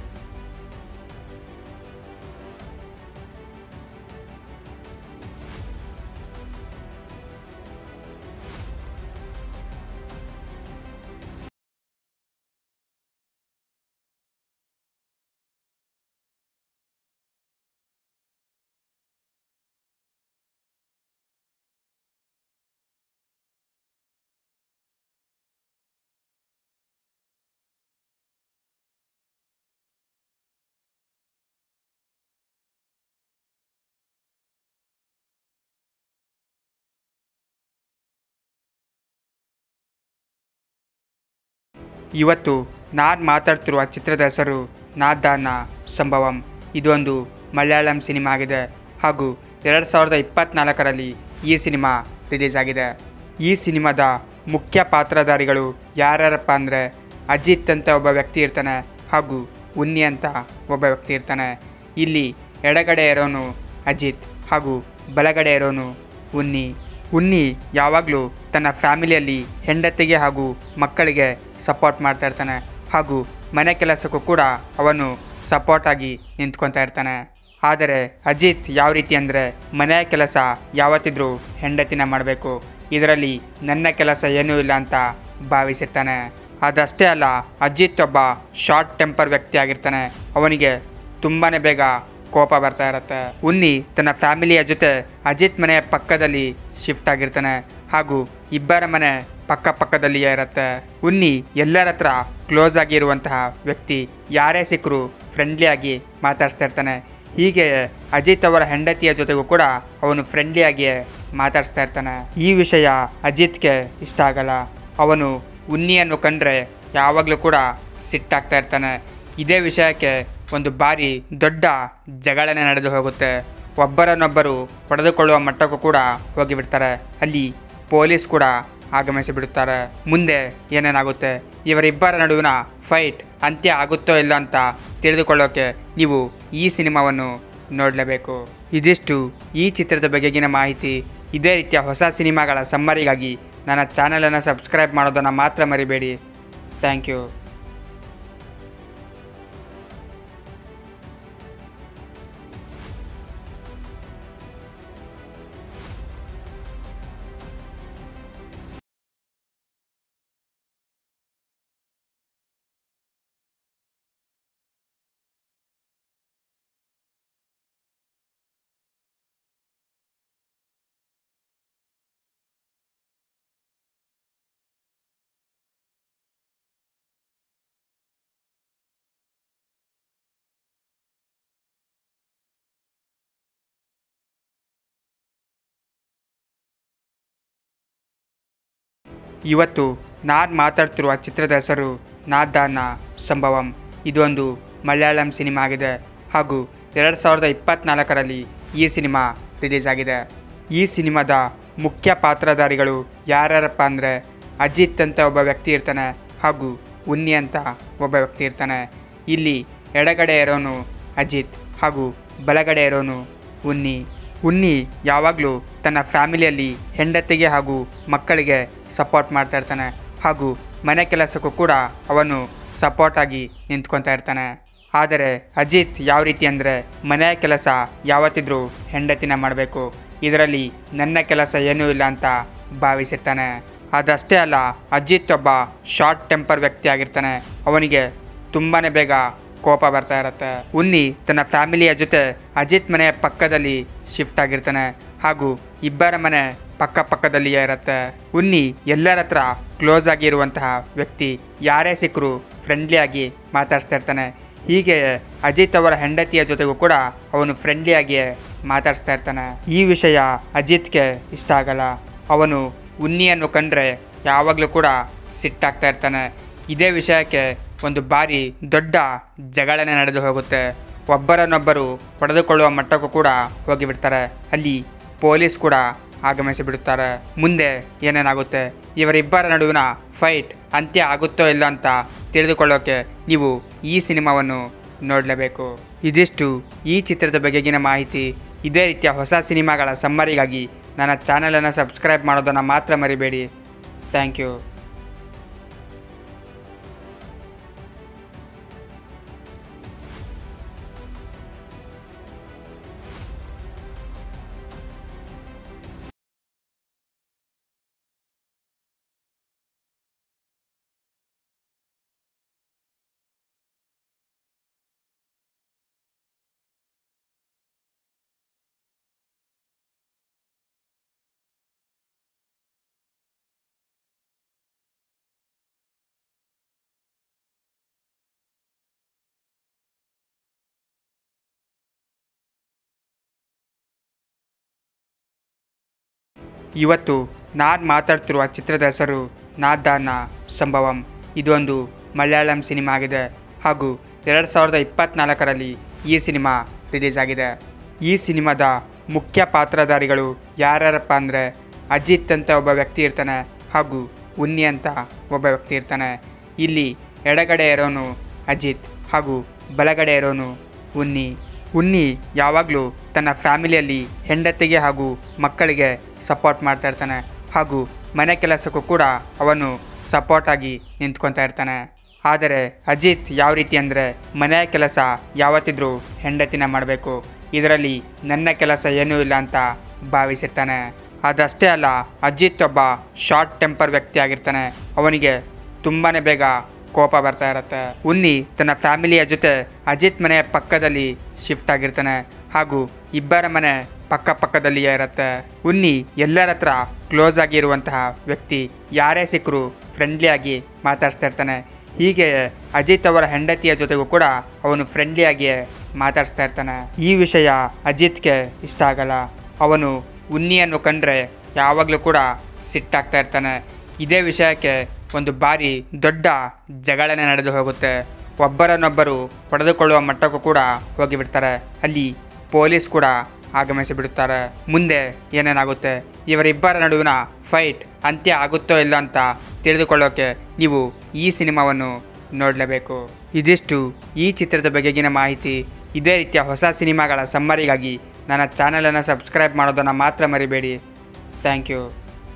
ಇವತ್ತು ನಾನು ಮಾತಾಡ್ತಿರುವ ಚಿತ್ರದ ಹೆಸರು ನಾದಾನ ಸಂಭವಂ ಇದೊಂದು ಮಲಯಾಳಂ ಸಿನಿಮಾ ಆಗಿದೆ ಹಾಗೂ ಎರಡು ಸಾವಿರದ ಇಪ್ಪತ್ತ್ನಾಲ್ಕರಲ್ಲಿ ಈ ಸಿನಿಮಾ ರಿಲೀಸ್ ಆಗಿದೆ ಈ ಸಿನಿಮಾದ ಮುಖ್ಯ ಪಾತ್ರಧಾರಿಗಳು ಯಾರ್ಯಾರಪ್ಪ ಅಂದರೆ ಅಜಿತ್ ಅಂತ ಒಬ್ಬ ವ್ಯಕ್ತಿ ಇರ್ತಾನೆ ಹಾಗೂ ಉನ್ನಿ ಅಂತ ಒಬ್ಬ ವ್ಯಕ್ತಿ ಇರ್ತಾನೆ ಇಲ್ಲಿ ಎಡಗಡೆ ಇರೋನು ಅಜಿತ್ ಹಾಗೂ ಬಲಗಡೆ ಇರೋನು ಉನ್ನಿ ಉನ್ನಿ ಯಾವಾಗಲೂ ತನ್ನ ಫ್ಯಾಮಿಲಿಯಲ್ಲಿ ಹೆಂಡತಿಗೆ ಹಾಗೂ ಮಕ್ಕಳಿಗೆ ಸಪೋರ್ಟ್ ಮಾಡ್ತಾ ಇರ್ತಾನೆ ಹಾಗೂ ಮನೆ ಕೆಲಸಕ್ಕೂ ಕೂಡ ಅವನು ಸಪೋರ್ಟ್ ಆಗಿ ನಿಂತ್ಕೊತಾ ಇರ್ತಾನೆ ಆದರೆ ಅಜಿತ್ ಯಾವ ರೀತಿ ಅಂದರೆ ಮನೆಯ ಕೆಲಸ ಯಾವತ್ತಿದ್ರೂ ಹೆಂಡತಿನ ಮಾಡಬೇಕು ಇದರಲ್ಲಿ ನನ್ನ ಕೆಲಸ ಏನೂ ಇಲ್ಲ ಅಂತ ಭಾವಿಸಿರ್ತಾನೆ ಅದಷ್ಟೇ ಅಲ್ಲ ಅಜಿತ್ ಒಬ್ಬ ಶಾರ್ಟ್ ಟೆಂಪರ್ ವ್ಯಕ್ತಿ ಆಗಿರ್ತಾನೆ ಅವನಿಗೆ ತುಂಬಾ ಬೇಗ ಕೋಪ ಬರ್ತಾ ಇರುತ್ತೆ ಉನ್ನಿ ತನ್ನ ಫ್ಯಾಮಿಲಿಯ ಜೊತೆ ಅಜಿತ್ ಮನೆಯ ಪಕ್ಕದಲ್ಲಿ ಶಿಫ್ಟ್ ಆಗಿರ್ತಾನೆ ಹಾಗೂ ಇಬ್ಬರ ಮನೆ ಪಕ್ಕ ಪಕ್ಕದಲ್ಲಿಯೇ ಇರುತ್ತೆ ಉನ್ನಿ ಎಲ್ಲರ ಹತ್ರ ಕ್ಲೋಸ್ ಆಗಿರುವಂತಹ ವ್ಯಕ್ತಿ ಯಾರೇ ಸಿಕ್ಕರು ಫ್ರೆಂಡ್ಲಿಯಾಗಿ ಮಾತಾಡ್ಸ್ತಾ ಇರ್ತಾನೆ ಹೀಗೆ ಅಜಿತ್ ಅವರ ಹೆಂಡತಿಯ ಜೊತೆಗೂ ಕೂಡ ಅವನು ಫ್ರೆಂಡ್ಲಿಯಾಗಿ ಮಾತಾಡ್ಸ್ತಾ ಇರ್ತಾನೆ ಈ ವಿಷಯ ಅಜಿತ್ಗೆ ಇಷ್ಟ ಆಗಲ್ಲ ಅವನು ಉನ್ನಿಯನ್ನು ಕಂಡ್ರೆ ಯಾವಾಗಲೂ ಕೂಡ ಸಿಟ್ಟಾಗ್ತಾ ಇರ್ತಾನೆ ಇದೇ ವಿಷಯಕ್ಕೆ ಒಂದು ಬಾರಿ ದೊಡ್ಡ ಜಗಳನೆ ನಡೆದು ಹೋಗುತ್ತೆ ಒಬ್ಬರನ್ನೊಬ್ಬರು ಹೊಡೆದುಕೊಳ್ಳುವ ಮಟ್ಟಕ್ಕೂ ಕೂಡ ಹೋಗಿಬಿಡ್ತಾರೆ ಅಲ್ಲಿ ಪೊಲೀಸ್ ಕೂಡ ಆಗಮಿಸಿ ಬಿಡುತ್ತಾರೆ ಮುಂದೆ ಏನೇನಾಗುತ್ತೆ ಇವರಿಬ್ಬರ ನಡುವಿನ ಫೈಟ್ ಅಂತ್ಯ ಆಗುತ್ತೋ ಇಲ್ಲ ಅಂತ ತಿಳಿದುಕೊಳ್ಳೋಕೆ ನೀವು ಈ ಸಿನಿಮಾವನ್ನು ನೋಡಲೇಬೇಕು ಇದಿಷ್ಟು ಈ ಚಿತ್ರದ ಬಗೆಗಿನ ಮಾಹಿತಿ ಇದೇ ರೀತಿಯ ಹೊಸ ಸಿನಿಮಾಗಳ ಸಮ್ಮರಿಗಾಗಿ ನನ್ನ ಚಾನಲನ್ನು ಸಬ್ಸ್ಕ್ರೈಬ್ ಮಾಡೋದನ್ನು ಮಾತ್ರ ಮರಿಬೇಡಿ ಥ್ಯಾಂಕ್ ಯು ಇವತ್ತು ನಾನು ಮಾತಾಡ್ತಿರುವ ಚಿತ್ರದ ಹೆಸರು ನಾದಾನ ಸಂಭವಂ ಇದೊಂದು ಮಲಯಾಳಂ ಸಿನಿಮಾ ಆಗಿದೆ ಹಾಗೂ ಎರಡು ಸಾವಿರದ ಇಪ್ಪತ್ತ್ನಾಲ್ಕರಲ್ಲಿ ಈ ಸಿನಿಮಾ ರಿಲೀಸ್ ಆಗಿದೆ ಈ ಸಿನಿಮಾದ ಮುಖ್ಯ ಪಾತ್ರಧಾರಿಗಳು ಯಾರ್ಯಾರಪ್ಪ ಅಂದರೆ ಅಜಿತ್ ಅಂತ ಒಬ್ಬ ವ್ಯಕ್ತಿ ಇರ್ತಾನೆ ಹಾಗೂ ಉನ್ನಿ ಅಂತ ಒಬ್ಬ ವ್ಯಕ್ತಿ ಇರ್ತಾನೆ ಇಲ್ಲಿ ಎಡಗಡೆ ಇರೋನು ಅಜಿತ್ ಹಾಗೂ ಬಲಗಡೆ ಇರೋನು ಉನ್ನಿ ಉನ್ನಿ ಯಾವಾಗಲೂ ತನ್ನ ಫ್ಯಾಮಿಲಿಯಲ್ಲಿ ಹೆಂಡತಿಗೆ ಹಾಗೂ ಮಕ್ಕಳಿಗೆ ಸಪೋರ್ಟ್ ಮಾಡ್ತಾ ಇರ್ತಾನೆ ಹಾಗೂ ಮನೆ ಕೆಲಸಕ್ಕೂ ಕೂಡ ಅವನು ಸಪೋರ್ಟ್ ಆಗಿ ನಿಂತ್ಕೊತಾ ಇರ್ತಾನೆ ಆದರೆ ಅಜಿತ್ ಯಾವ ರೀತಿ ಅಂದರೆ ಮನೆಯ ಕೆಲಸ ಯಾವತ್ತಿದ್ರೂ ಹೆಂಡತಿನ ಮಾಡಬೇಕು ಇದರಲ್ಲಿ ನನ್ನ ಕೆಲಸ ಏನೂ ಇಲ್ಲ ಅಂತ ಭಾವಿಸಿರ್ತಾನೆ ಅದಷ್ಟೇ ಅಲ್ಲ ಅಜಿತ್ ಒಬ್ಬ ಶಾರ್ಟ್ ಟೆಂಪರ್ ವ್ಯಕ್ತಿ ಆಗಿರ್ತಾನೆ ಅವನಿಗೆ ತುಂಬಾ ಬೇಗ ಕೋಪ ಬರ್ತಾ ಇರತ್ತೆ ಉನ್ನಿ ತನ್ನ ಫ್ಯಾಮಿಲಿಯ ಜೊತೆ ಅಜಿತ್ ಮನೆಯ ಪಕ್ಕದಲ್ಲಿ ಶಿಫ್ಟ್ ಆಗಿರ್ತಾನೆ ಹಾಗೂ ಇಬ್ಬರ ಮನೆ ಪಕ್ಕ ಪಕ್ಕದಲ್ಲಿಯೇ ಇರುತ್ತೆ ಉನ್ನಿ ಎಲ್ಲರ ಹತ್ರ ಕ್ಲೋಸ್ ಆಗಿರುವಂತಹ ವ್ಯಕ್ತಿ ಯಾರೇ ಸಿಕ್ಕರು ಫ್ರೆಂಡ್ಲಿಯಾಗಿ ಮಾತಾಡ್ಸ್ತಾ ಇರ್ತಾನೆ ಹೀಗೆ ಅಜಿತ್ ಅವರ ಹೆಂಡತಿಯ ಜೊತೆಗೂ ಕೂಡ ಅವನು ಫ್ರೆಂಡ್ಲಿಯಾಗಿಯೇ ಮಾತಾಡಿಸ್ತಾ ಇರ್ತಾನೆ ಈ ವಿಷಯ ಅಜಿತ್ಗೆ ಇಷ್ಟ ಆಗಲ್ಲ ಅವನು ಉನ್ನಿಯನ್ನು ಕಂಡ್ರೆ ಯಾವಾಗಲೂ ಕೂಡ ಸಿಟ್ಟಾಗ್ತಾ ಇರ್ತಾನೆ ಇದೇ ವಿಷಯಕ್ಕೆ ಒಂದು ಬಾರಿ ದೊಡ್ಡ ಜಗಳನೆ ನಡೆದು ಹೋಗುತ್ತೆ ಒಬ್ಬರನ್ನೊಬ್ಬರು ಹೊಡೆದುಕೊಳ್ಳುವ ಮಟ್ಟಕ್ಕೂ ಕೂಡ ಹೋಗಿಬಿಡ್ತಾರೆ ಅಲ್ಲಿ ಪೊಲೀಸ್ ಕೂಡ ಆಗಮಿಸಿ ಬಿಡುತ್ತಾರೆ ಮುಂದೆ ಏನೇನಾಗುತ್ತೆ ಇವರಿಬ್ಬರ ನಡುವಿನ ಫೈಟ್ ಅಂತ್ಯ ಆಗುತ್ತೋ ಇಲ್ಲ ಅಂತ ತಿಳಿದುಕೊಳ್ಳೋಕೆ ನೀವು ಈ ಸಿನಿಮಾವನ್ನು ನೋಡಲೇಬೇಕು ಇದಿಷ್ಟು ಈ ಚಿತ್ರದ ಬಗೆಗಿನ ಮಾಹಿತಿ ಇದೇ ರೀತಿಯ ಹೊಸ ಸಿನಿಮಾಗಳ ಸಮ್ಮರಿಗಾಗಿ ನನ್ನ ಚಾನಲನ್ನು ಸಬ್ಸ್ಕ್ರೈಬ್ ಮಾಡೋದನ್ನು ಮಾತ್ರ ಮರಿಬೇಡಿ ಥ್ಯಾಂಕ್ ಯು ಇವತ್ತು ನಾನು ಮಾತಾಡ್ತಿರುವ ಚಿತ್ರದ ಹೆಸರು ನಾದಾನ ಸಂಭವಂ ಇದೊಂದು ಮಲಯಾಳಂ ಸಿನಿಮಾ ಆಗಿದೆ ಹಾಗೂ ಎರಡು ಸಾವಿರದ ಇಪ್ಪತ್ತ್ನಾಲ್ಕರಲ್ಲಿ ಈ ಸಿನಿಮಾ ರಿಲೀಸ್ ಆಗಿದೆ ಈ ಸಿನಿಮಾದ ಮುಖ್ಯ ಪಾತ್ರಧಾರಿಗಳು ಯಾರ್ಯಾರಪ್ಪ ಅಂದರೆ ಅಜಿತ್ ಅಂತ ಒಬ್ಬ ವ್ಯಕ್ತಿ ಇರ್ತಾನೆ ಹಾಗೂ ಉನ್ನಿ ಅಂತ ಒಬ್ಬ ವ್ಯಕ್ತಿ ಇರ್ತಾನೆ ಇಲ್ಲಿ ಎಡಗಡೆ ಇರೋನು ಅಜಿತ್ ಹಾಗೂ ಬಲಗಡೆ ಇರೋನು ಉನ್ನಿ ಉನ್ನಿ ಯಾವಾಗಲೂ ತನ್ನ ಫ್ಯಾಮಿಲಿಯಲ್ಲಿ ಹೆಂಡತಿಗೆ ಹಾಗೂ ಮಕ್ಕಳಿಗೆ ಸಪೋರ್ಟ್ ಮಾಡ್ತಾ ಇರ್ತಾನೆ ಹಾಗೂ ಮನೆ ಕೆಲಸಕ್ಕೂ ಕೂಡ ಅವನು ಸಪೋರ್ಟ್ ಆಗಿ ನಿಂತ್ಕೊತಾ ಇರ್ತಾನೆ ಆದರೆ ಅಜಿತ್ ಯಾವ ರೀತಿ ಅಂದರೆ ಮನೆಯ ಕೆಲಸ ಯಾವತ್ತಿದ್ರೂ ಹೆಂಡತಿನ ಮಾಡಬೇಕು ಇದರಲ್ಲಿ ನನ್ನ ಕೆಲಸ ಏನೂ ಇಲ್ಲ ಅಂತ ಭಾವಿಸಿರ್ತಾನೆ ಅದಷ್ಟೇ ಅಲ್ಲ ಅಜಿತ್ ಒಬ್ಬ ಶಾರ್ಟ್ ಟೆಂಪರ್ ವ್ಯಕ್ತಿ ಆಗಿರ್ತಾನೆ ಅವನಿಗೆ ತುಂಬಾ ಬೇಗ ಕೋಪ ಬರ್ತಾ ಇರುತ್ತೆ ಉನ್ನಿ ತನ್ನ ಫ್ಯಾಮಿಲಿಯ ಜೊತೆ ಅಜಿತ್ ಮನೆಯ ಪಕ್ಕದಲ್ಲಿ ಶಿಫ್ಟ್ ಆಗಿರ್ತಾನೆ ಹಾಗೂ ಇಬ್ಬರ ಮನೆ ಪಕ್ಕ ಪಕ್ಕದಲ್ಲಿಯೇ ಇರುತ್ತೆ ಉನ್ನಿ ಎಲ್ಲರ ಹತ್ರ ಕ್ಲೋಸ್ ಆಗಿರುವಂತಹ ವ್ಯಕ್ತಿ ಯಾರೇ ಸಿಕ್ಕರು ಫ್ರೆಂಡ್ಲಿಯಾಗಿ ಮಾತಾಡ್ಸ್ತಾ ಇರ್ತಾನೆ ಹೀಗೆ ಅಜಿತ್ ಅವರ ಹೆಂಡತಿಯ ಜೊತೆಗೂ ಕೂಡ ಅವನು ಫ್ರೆಂಡ್ಲಿಯಾಗಿಯೇ ಮಾತಾಡ್ಸ್ತಾ ಇರ್ತಾನೆ ಈ ವಿಷಯ ಅಜಿತ್ಗೆ ಇಷ್ಟ ಆಗಲ್ಲ ಅವನು ಉನ್ನಿಯನ್ನು ಕಂಡ್ರೆ ಯಾವಾಗಲೂ ಕೂಡ ಸಿಟ್ಟಾಗ್ತಾ ಇರ್ತಾನೆ ಇದೇ ವಿಷಯಕ್ಕೆ ಒಂದು ಬಾರಿ ದೊಡ್ಡ ಜಗಳನೆ ನಡೆದು ಹೋಗುತ್ತೆ ಒಬ್ಬರನ್ನೊಬ್ಬರು ಹೊಡೆದುಕೊಳ್ಳುವ ಮಟ್ಟಕ್ಕೂ ಕೂಡ ಹೋಗಿಬಿಡ್ತಾರೆ ಅಲ್ಲಿ ಪೊಲೀಸ್ ಕೂಡ ಆಗಮಿಸಿ ಬಿಡುತ್ತಾರೆ ಮುಂದೆ ಏನೇನಾಗುತ್ತೆ ಇವರಿಬ್ಬರ ನಡುವಿನ ಫೈಟ್ ಅಂತ್ಯ ಆಗುತ್ತೋ ಇಲ್ಲ ಅಂತ ತಿಳಿದುಕೊಳ್ಳೋಕೆ ನೀವು ಈ ಸಿನಿಮಾವನ್ನು ನೋಡಲೇಬೇಕು ಇದಿಷ್ಟು ಈ ಚಿತ್ರದ ಬಗೆಗಿನ ಮಾಹಿತಿ ಇದೇ ರೀತಿಯ ಹೊಸ ಸಿನಿಮಾಗಳ ಸಮ್ಮರಿಗಾಗಿ ನನ್ನ ಚಾನಲನ್ನು ಸಬ್ಸ್ಕ್ರೈಬ್ ಮಾಡೋದನ್ನು ಮಾತ್ರ ಮರಿಬೇಡಿ ಥ್ಯಾಂಕ್ ಯು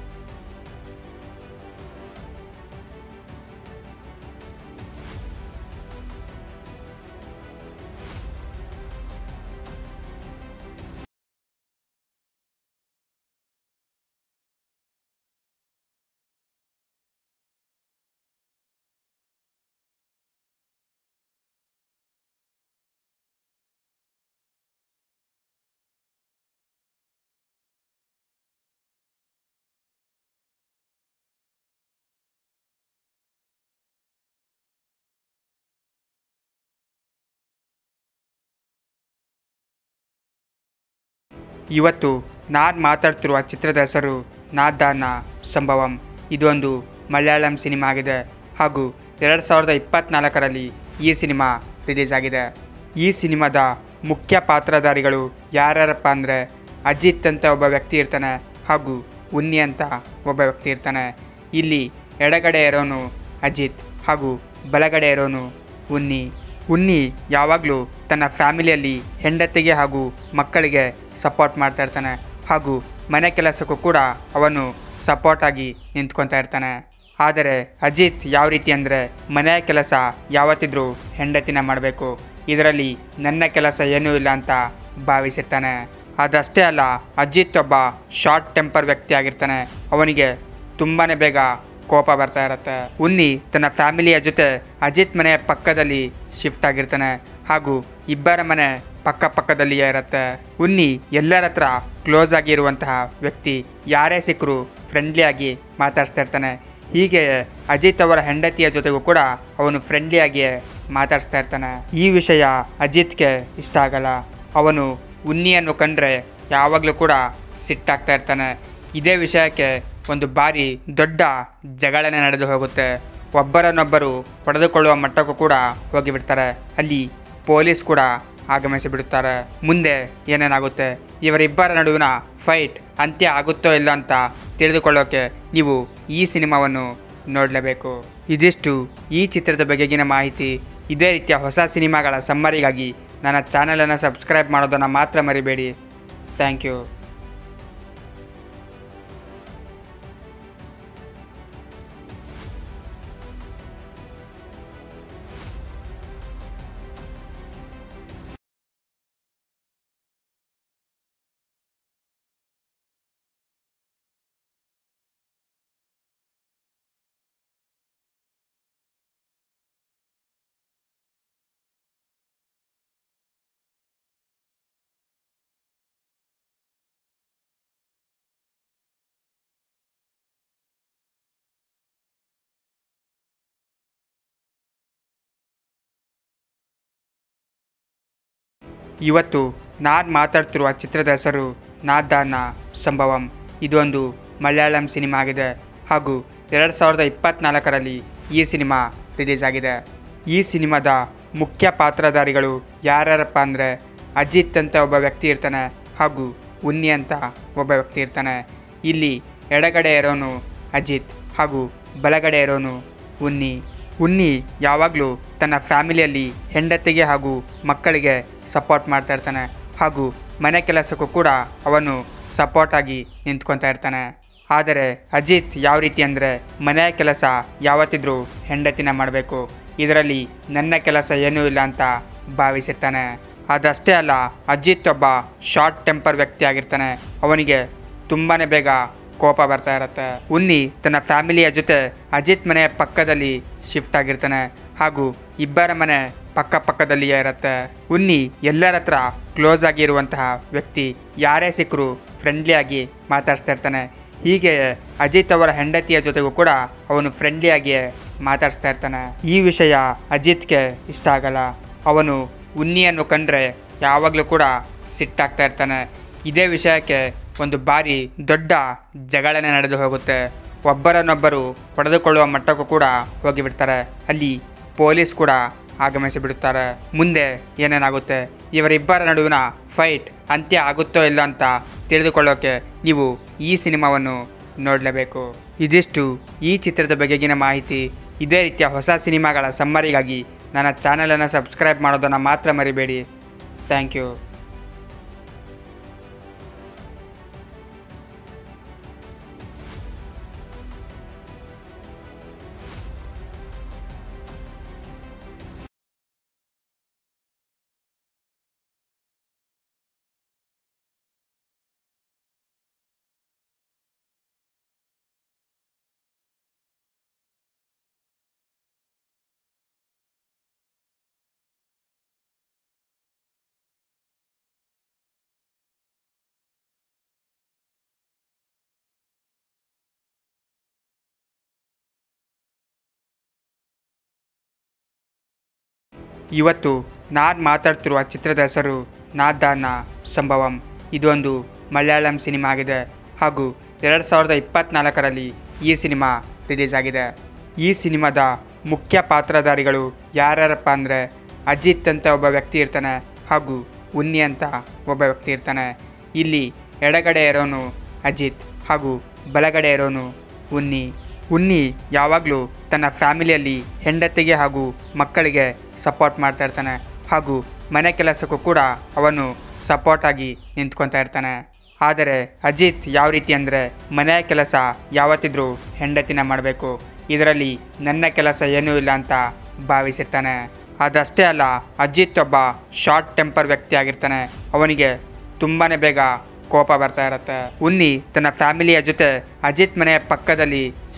ಇವತ್ತು ನಾನು ಮಾತಾಡ್ತಿರುವ ಚಿತ್ರದ ಹೆಸರು ನಾದಾನ ಸಂಭವಂ ಇದೊಂದು ಮಲಯಾಳಂ ಸಿನಿಮಾ ಆಗಿದೆ ಹಾಗೂ ಎರಡು ಸಾವಿರದ ಇಪ್ಪತ್ತ್ನಾಲ್ಕರಲ್ಲಿ ಈ ಸಿನಿಮಾ ರಿಲೀಸ್ ಆಗಿದೆ ಈ ಸಿನಿಮಾದ ಮುಖ್ಯ ಪಾತ್ರಧಾರಿಗಳು ಯಾರ್ಯಾರಪ್ಪ ಅಂದರೆ ಅಜಿತ್ ಅಂತ ಒಬ್ಬ ವ್ಯಕ್ತಿ ಇರ್ತಾನೆ ಹಾಗೂ ಉನ್ನಿ ಅಂತ ಒಬ್ಬ ವ್ಯಕ್ತಿ ಇರ್ತಾನೆ ಇಲ್ಲಿ ಎಡಗಡೆ ಇರೋನು ಅಜಿತ್ ಹಾಗೂ ಬಲಗಡೆ ಇರೋನು ಉನ್ನಿ ಉನ್ನಿ ಯಾವಾಗಲೂ ತನ್ನ ಫ್ಯಾಮಿಲಿಯಲ್ಲಿ ಹೆಂಡತಿಗೆ ಹಾಗೂ ಮಕ್ಕಳಿಗೆ ಸಪೋರ್ಟ್ ಮಾಡ್ತಾ ಇರ್ತಾನೆ ಹಾಗೂ ಮನೆ ಕೆಲಸಕ್ಕೂ ಕೂಡ ಅವನು ಸಪೋರ್ಟ್ ಆಗಿ ನಿಂತ್ಕೊತಾ ಇರ್ತಾನೆ ಆದರೆ ಅಜಿತ್ ಯಾವ ರೀತಿ ಅಂದರೆ ಮನೆಯ ಕೆಲಸ ಯಾವತ್ತಿದ್ರೂ ಹೆಂಡತಿನ ಮಾಡಬೇಕು ಇದರಲ್ಲಿ ನನ್ನ ಕೆಲಸ ಏನೂ ಇಲ್ಲ ಅಂತ ಭಾವಿಸಿರ್ತಾನೆ ಅದಷ್ಟೇ ಅಲ್ಲ ಅಜಿತ್ ಒಬ್ಬ ಶಾರ್ಟ್ ಟೆಂಪರ್ ವ್ಯಕ್ತಿ ಆಗಿರ್ತಾನೆ ಅವನಿಗೆ ತುಂಬಾ ಬೇಗ ಕೋಪ ಬರ್ತಾ ಇರತ್ತೆ ಉನ್ನಿ ತನ್ನ ಫ್ಯಾಮಿಲಿಯ ಜೊತೆ ಅಜಿತ್ ಮನೆಯ ಪಕ್ಕದಲ್ಲಿ ಶಿಫ್ಟ್ ಆಗಿರ್ತಾನೆ ಹಾಗೂ ಇಬ್ಬರ ಮನೆ ಪಕ್ಕ ಪಕ್ಕದಲ್ಲಿಯೇ ಇರುತ್ತೆ ಉನ್ನಿ ಎಲ್ಲರ ಹತ್ರ ಕ್ಲೋಸ್ ಆಗಿರುವಂತಹ ವ್ಯಕ್ತಿ ಯಾರೇ ಸಿಕ್ಕರು ಫ್ರೆಂಡ್ಲಿ ಆಗಿ ಮಾತಾಡ್ಸ್ತಾ ಇರ್ತಾನೆ ಹೀಗೆ ಅಜಿತ್ ಅವರ ಹೆಂಡತಿಯ ಜೊತೆಗೂ ಕೂಡ ಅವನು ಫ್ರೆಂಡ್ಲಿಯಾಗಿಯೇ ಮಾತಾಡಿಸ್ತಾ ಇರ್ತಾನೆ ಈ ವಿಷಯ ಅಜಿತ್ಗೆ ಇಷ್ಟ ಆಗಲ್ಲ ಅವನು ಉನ್ನಿಯನ್ನು ಕಂಡ್ರೆ ಯಾವಾಗಲೂ ಕೂಡ ಸಿಟ್ಟಾಗ್ತಾ ಇರ್ತಾನೆ ಇದೇ ವಿಷಯಕ್ಕೆ ಒಂದು ಬಾರಿ ದೊಡ್ಡ ಜಗಳನೆ ನಡೆದು ಹೋಗುತ್ತೆ ಒಬ್ಬರನ್ನೊಬ್ಬರು ಹೊಡೆದುಕೊಳ್ಳುವ ಮಟ್ಟಕ್ಕೂ ಕೂಡ ಹೋಗಿಬಿಡ್ತಾರೆ ಅಲ್ಲಿ ಪೊಲೀಸ್ ಕೂಡ ಆಗಮಿಸಿ ಬಿಡುತ್ತಾರೆ ಮುಂದೆ ಏನೇನಾಗುತ್ತೆ ಇವರಿಬ್ಬರ ನಡುವಿನ ಫೈಟ್ ಅಂತ್ಯ ಆಗುತ್ತೋ ಇಲ್ಲ ಅಂತ ತಿಳಿದುಕೊಳ್ಳೋಕೆ ನೀವು ಈ ಸಿನಿಮಾವನ್ನು ನೋಡಲೇಬೇಕು ಇದಿಷ್ಟು ಈ ಚಿತ್ರದ ಬಗೆಗಿನ ಮಾಹಿತಿ ಇದೇ ರೀತಿಯ ಹೊಸ ಸಿನಿಮಾಗಳ ಸಮ್ಮರಿಗಾಗಿ ನನ್ನ ಚಾನಲನ್ನು ಸಬ್ಸ್ಕ್ರೈಬ್ ಮಾಡೋದನ್ನು ಮಾತ್ರ ಮರಿಬೇಡಿ ಥ್ಯಾಂಕ್ ಯು ಇವತ್ತು ನಾನು ಮಾತಾಡ್ತಿರುವ ಚಿತ್ರದ ಹೆಸರು ನಾದಾನ ಸಂಭವಂ ಇದೊಂದು ಮಲಯಾಳಂ ಸಿನಿಮಾ ಆಗಿದೆ ಹಾಗೂ ಎರಡು ಸಾವಿರದ ಇಪ್ಪತ್ತ್ನಾಲ್ಕರಲ್ಲಿ ಈ ಸಿನಿಮಾ ರಿಲೀಸ್ ಆಗಿದೆ ಈ ಸಿನಿಮಾದ ಮುಖ್ಯ ಪಾತ್ರಧಾರಿಗಳು ಯಾರ್ಯಾರಪ್ಪ ಅಂದರೆ ಅಜಿತ್ ಅಂತ ಒಬ್ಬ ವ್ಯಕ್ತಿ ಇರ್ತಾನೆ ಹಾಗೂ ಉನ್ನಿ ಅಂತ ಒಬ್ಬ ವ್ಯಕ್ತಿ ಇರ್ತಾನೆ ಇಲ್ಲಿ ಎಡಗಡೆ ಇರೋನು ಅಜಿತ್ ಹಾಗೂ ಬಲಗಡೆ ಇರೋನು ಉನ್ನಿ ಉನ್ನಿ ಯಾವಾಗಲೂ ತನ್ನ ಫ್ಯಾಮಿಲಿಯಲ್ಲಿ ಹೆಂಡತಿಗೆ ಹಾಗೂ ಮಕ್ಕಳಿಗೆ ಸಪೋರ್ಟ್ ಮಾಡ್ತಾ ಇರ್ತಾನೆ ಹಾಗೂ ಮನೆ ಕೆಲಸಕ್ಕೂ ಕೂಡ ಅವನು ಸಪೋರ್ಟ್ ಆಗಿ ನಿಂತ್ಕೊತಾ ಇರ್ತಾನೆ ಆದರೆ ಅಜಿತ್ ಯಾವ ರೀತಿ ಅಂದರೆ ಮನೆಯ ಕೆಲಸ ಯಾವತ್ತಿದ್ರೂ ಹೆಂಡತಿನ ಮಾಡಬೇಕು ಇದರಲ್ಲಿ ನನ್ನ ಕೆಲಸ ಏನೂ ಇಲ್ಲ ಅಂತ ಭಾವಿಸಿರ್ತಾನೆ ಅದಷ್ಟೇ ಅಲ್ಲ ಅಜಿತ್ ಒಬ್ಬ ಶಾರ್ಟ್ ಟೆಂಪರ್ ವ್ಯಕ್ತಿ ಆಗಿರ್ತಾನೆ ಅವನಿಗೆ ತುಂಬಾ ಬೇಗ ಕೋಪ ಬರ್ತಾ ಇರುತ್ತೆ ಉನ್ನಿ ತನ್ನ ಫ್ಯಾಮಿಲಿಯ ಜೊತೆ ಅಜಿತ್ ಮನೆಯ ಪಕ್ಕದಲ್ಲಿ ಶಿಫ್ಟ್ ಆಗಿರ್ತಾನೆ ಹಾಗೂ ಇಬ್ಬರ ಮನೆ ಪಕ್ಕ ಪಕ್ಕದಲ್ಲಿಯೇ ಇರುತ್ತೆ ಉನ್ನಿ ಎಲ್ಲರ ಹತ್ರ ಕ್ಲೋಸ್ ಆಗಿರುವಂತಹ ವ್ಯಕ್ತಿ ಯಾರೇ ಸಿಕ್ಕರು ಫ್ರೆಂಡ್ಲಿಯಾಗಿ ಮಾತಾಡ್ಸ್ತಾ ಇರ್ತಾನೆ ಹೀಗೆ ಅಜಿತ್ ಅವರ ಹೆಂಡತಿಯ ಜೊತೆಗೂ ಕೂಡ ಅವನು ಫ್ರೆಂಡ್ಲಿಯಾಗಿಯೇ ಮಾತಾಡ್ಸ್ತಾ ಇರ್ತಾನೆ ಈ ವಿಷಯ ಅಜಿತ್ಗೆ ಇಷ್ಟ ಆಗಲ್ಲ ಅವನು ಉನ್ನಿಯನ್ನು ಕಂಡ್ರೆ ಯಾವಾಗಲೂ ಕೂಡ ಸಿಟ್ಟಾಗ್ತಾ ಇರ್ತಾನೆ ಇದೇ ವಿಷಯಕ್ಕೆ ಒಂದು ಬಾರಿ ದೊಡ್ಡ ಜಗಳನೆ ನಡೆದು ಹೋಗುತ್ತೆ ಒಬ್ಬರನ್ನೊಬ್ಬರು ಹೊಡೆದುಕೊಳ್ಳುವ ಮಟ್ಟಕ್ಕೂ ಕೂಡ ಹೋಗಿಬಿಡ್ತಾರೆ ಅಲ್ಲಿ ಪೊಲೀಸ್ ಕೂಡ ಆಗಮಿಸಿ ಬಿಡುತ್ತಾರೆ ಮುಂದೆ ಏನೇನಾಗುತ್ತೆ ಇವರಿಬ್ಬರ ನಡುವಿನ ಫೈಟ್ ಅಂತ್ಯ ಆಗುತ್ತೋ ಇಲ್ಲ ಅಂತ ತಿಳಿದುಕೊಳ್ಳೋಕೆ ನೀವು ಈ ಸಿನಿಮಾವನ್ನು ನೋಡಲೇಬೇಕು ಇದಿಷ್ಟು ಈ ಚಿತ್ರದ ಬಗೆಗಿನ ಮಾಹಿತಿ ಇದೇ ರೀತಿಯ ಹೊಸ ಸಿನಿಮಾಗಳ ಸಮ್ಮರಿಗಾಗಿ ನನ್ನ ಚಾನಲನ್ನು ಸಬ್ಸ್ಕ್ರೈಬ್ ಮಾಡೋದನ್ನು ಮಾತ್ರ ಮರಿಬೇಡಿ ಥ್ಯಾಂಕ್ ಯು ಇವತ್ತು ನಾನು ಮಾತಾಡ್ತಿರುವ ಚಿತ್ರದ ಹೆಸರು ನಾದಾನ ಸಂಭವಂ ಇದೊಂದು ಮಲಯಾಳಂ ಸಿನಿಮಾ ಆಗಿದೆ ಹಾಗೂ ಎರಡು ಸಾವಿರದ ಇಪ್ಪತ್ತ್ನಾಲ್ಕರಲ್ಲಿ ಈ ಸಿನಿಮಾ ರಿಲೀಸ್ ಆಗಿದೆ ಈ ಸಿನಿಮಾದ ಮುಖ್ಯ ಪಾತ್ರಧಾರಿಗಳು ಯಾರ್ಯಾರಪ್ಪ ಅಂದರೆ ಅಜಿತ್ ಅಂತ ಒಬ್ಬ ವ್ಯಕ್ತಿ ಇರ್ತಾನೆ ಹಾಗೂ ಉನ್ನಿ ಅಂತ ಒಬ್ಬ ವ್ಯಕ್ತಿ ಇರ್ತಾನೆ ಇಲ್ಲಿ ಎಡಗಡೆ ಇರೋನು ಅಜಿತ್ ಹಾಗೂ ಬಲಗಡೆ ಇರೋನು ಉನ್ನಿ ಉನ್ನಿ ಯಾವಾಗಲೂ ತನ್ನ ಫ್ಯಾಮಿಲಿಯಲ್ಲಿ ಹೆಂಡತಿಗೆ ಹಾಗೂ ಮಕ್ಕಳಿಗೆ ಸಪೋರ್ಟ್ ಮಾಡ್ತಾ ಇರ್ತಾನೆ ಹಾಗೂ ಮನೆ ಕೆಲಸಕ್ಕೂ ಕೂಡ ಅವನು ಸಪೋರ್ಟ್ ಆಗಿ ನಿಂತ್ಕೊತಾ ಇರ್ತಾನೆ ಆದರೆ ಅಜಿತ್ ಯಾವ ರೀತಿ ಅಂದರೆ ಮನೆಯ ಕೆಲಸ ಯಾವತ್ತಿದ್ರೂ ಹೆಂಡತಿನ ಮಾಡಬೇಕು ಇದರಲ್ಲಿ ನನ್ನ ಕೆಲಸ ಏನೂ ಇಲ್ಲ ಅಂತ ಭಾವಿಸಿರ್ತಾನೆ ಅದಷ್ಟೇ ಅಲ್ಲ ಅಜಿತ್ ಒಬ್ಬ ಶಾರ್ಟ್ ಟೆಂಪರ್ ವ್ಯಕ್ತಿ ಆಗಿರ್ತಾನೆ ಅವನಿಗೆ ತುಂಬಾ ಬೇಗ ಕೋಪ ಬರ್ತಾ ಇರುತ್ತೆ ಉನ್ನಿ ತನ್ನ ಫ್ಯಾಮಿಲಿಯ ಜೊತೆ ಅಜಿತ್ ಮನೆಯ ಪಕ್ಕದಲ್ಲಿ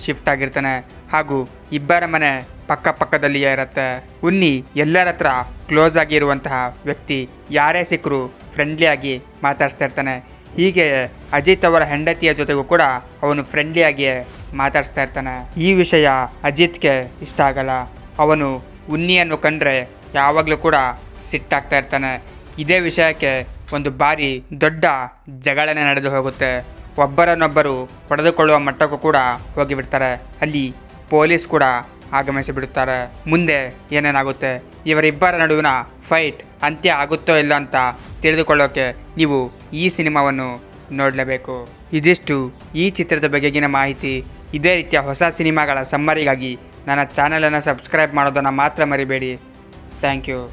ಶಿಫ್ಟ್ ಆಗಿರ್ತಾನೆ ಹಾಗೂ ಇಬ್ಬರ ಮನೆ ಪಕ್ಕ ಪಕ್ಕದಲ್ಲಿಯೇ ಇರುತ್ತೆ ಉನ್ನಿ ಎಲ್ಲರ ಹತ್ರ ಕ್ಲೋಸ್ ಆಗಿರುವಂತಹ ವ್ಯಕ್ತಿ ಯಾರೇ ಸಿಕ್ಕರು ಫ್ರೆಂಡ್ಲಿಯಾಗಿ ಮಾತಾಡ್ಸ್ತಾ ಇರ್ತಾನೆ ಹೀಗೆ ಅಜಿತ್ ಅವರ ಹೆಂಡತಿಯ ಜೊತೆಗೂ ಕೂಡ ಅವನು ಫ್ರೆಂಡ್ಲಿಯಾಗಿಯೇ ಮಾತಾಡಿಸ್ತಾ ಇರ್ತಾನೆ ಈ ವಿಷಯ ಅಜಿತ್ಗೆ ಇಷ್ಟ ಆಗಲ್ಲ ಅವನು ಉನ್ನಿಯನ್ನು ಕಂಡ್ರೆ ಯಾವಾಗಲೂ ಕೂಡ ಸಿಟ್ಟಾಗ್ತಾ ಇರ್ತಾನೆ ಇದೇ ವಿಷಯಕ್ಕೆ ಒಂದು ಬಾರಿ ದೊಡ್ಡ ಜಗಳನೆ ನಡೆದು ಹೋಗುತ್ತೆ ಒಬ್ಬರನ್ನೊಬ್ಬರು ಹೊಡೆದುಕೊಳ್ಳುವ ಮಟ್ಟಕ್ಕೂ ಕೂಡ ಹೋಗಿಬಿಡ್ತಾರೆ ಅಲ್ಲಿ ಪೊಲೀಸ್ ಕೂಡ ಆಗಮಿಸಿ ಬಿಡುತ್ತಾರೆ ಮುಂದೆ ಏನೇನಾಗುತ್ತೆ ಇವರಿಬ್ಬರ ನಡುವಿನ ಫೈಟ್ ಅಂತ್ಯ ಆಗುತ್ತೋ ಇಲ್ಲ ಅಂತ ತಿಳಿದುಕೊಳ್ಳೋಕೆ ನೀವು ಈ ಸಿನಿಮಾವನ್ನು ನೋಡಲೇಬೇಕು ಇದಿಷ್ಟು ಈ ಚಿತ್ರದ ಬಗೆಗಿನ ಮಾಹಿತಿ ಇದೇ ರೀತಿಯ ಹೊಸ ಸಿನಿಮಾಗಳ ಸಮ್ಮರಿಗಾಗಿ ನನ್ನ ಚಾನಲನ್ನು ಸಬ್ಸ್ಕ್ರೈಬ್ ಮಾಡೋದನ್ನು ಮಾತ್ರ ಮರಿಬೇಡಿ ಥ್ಯಾಂಕ್ ಯು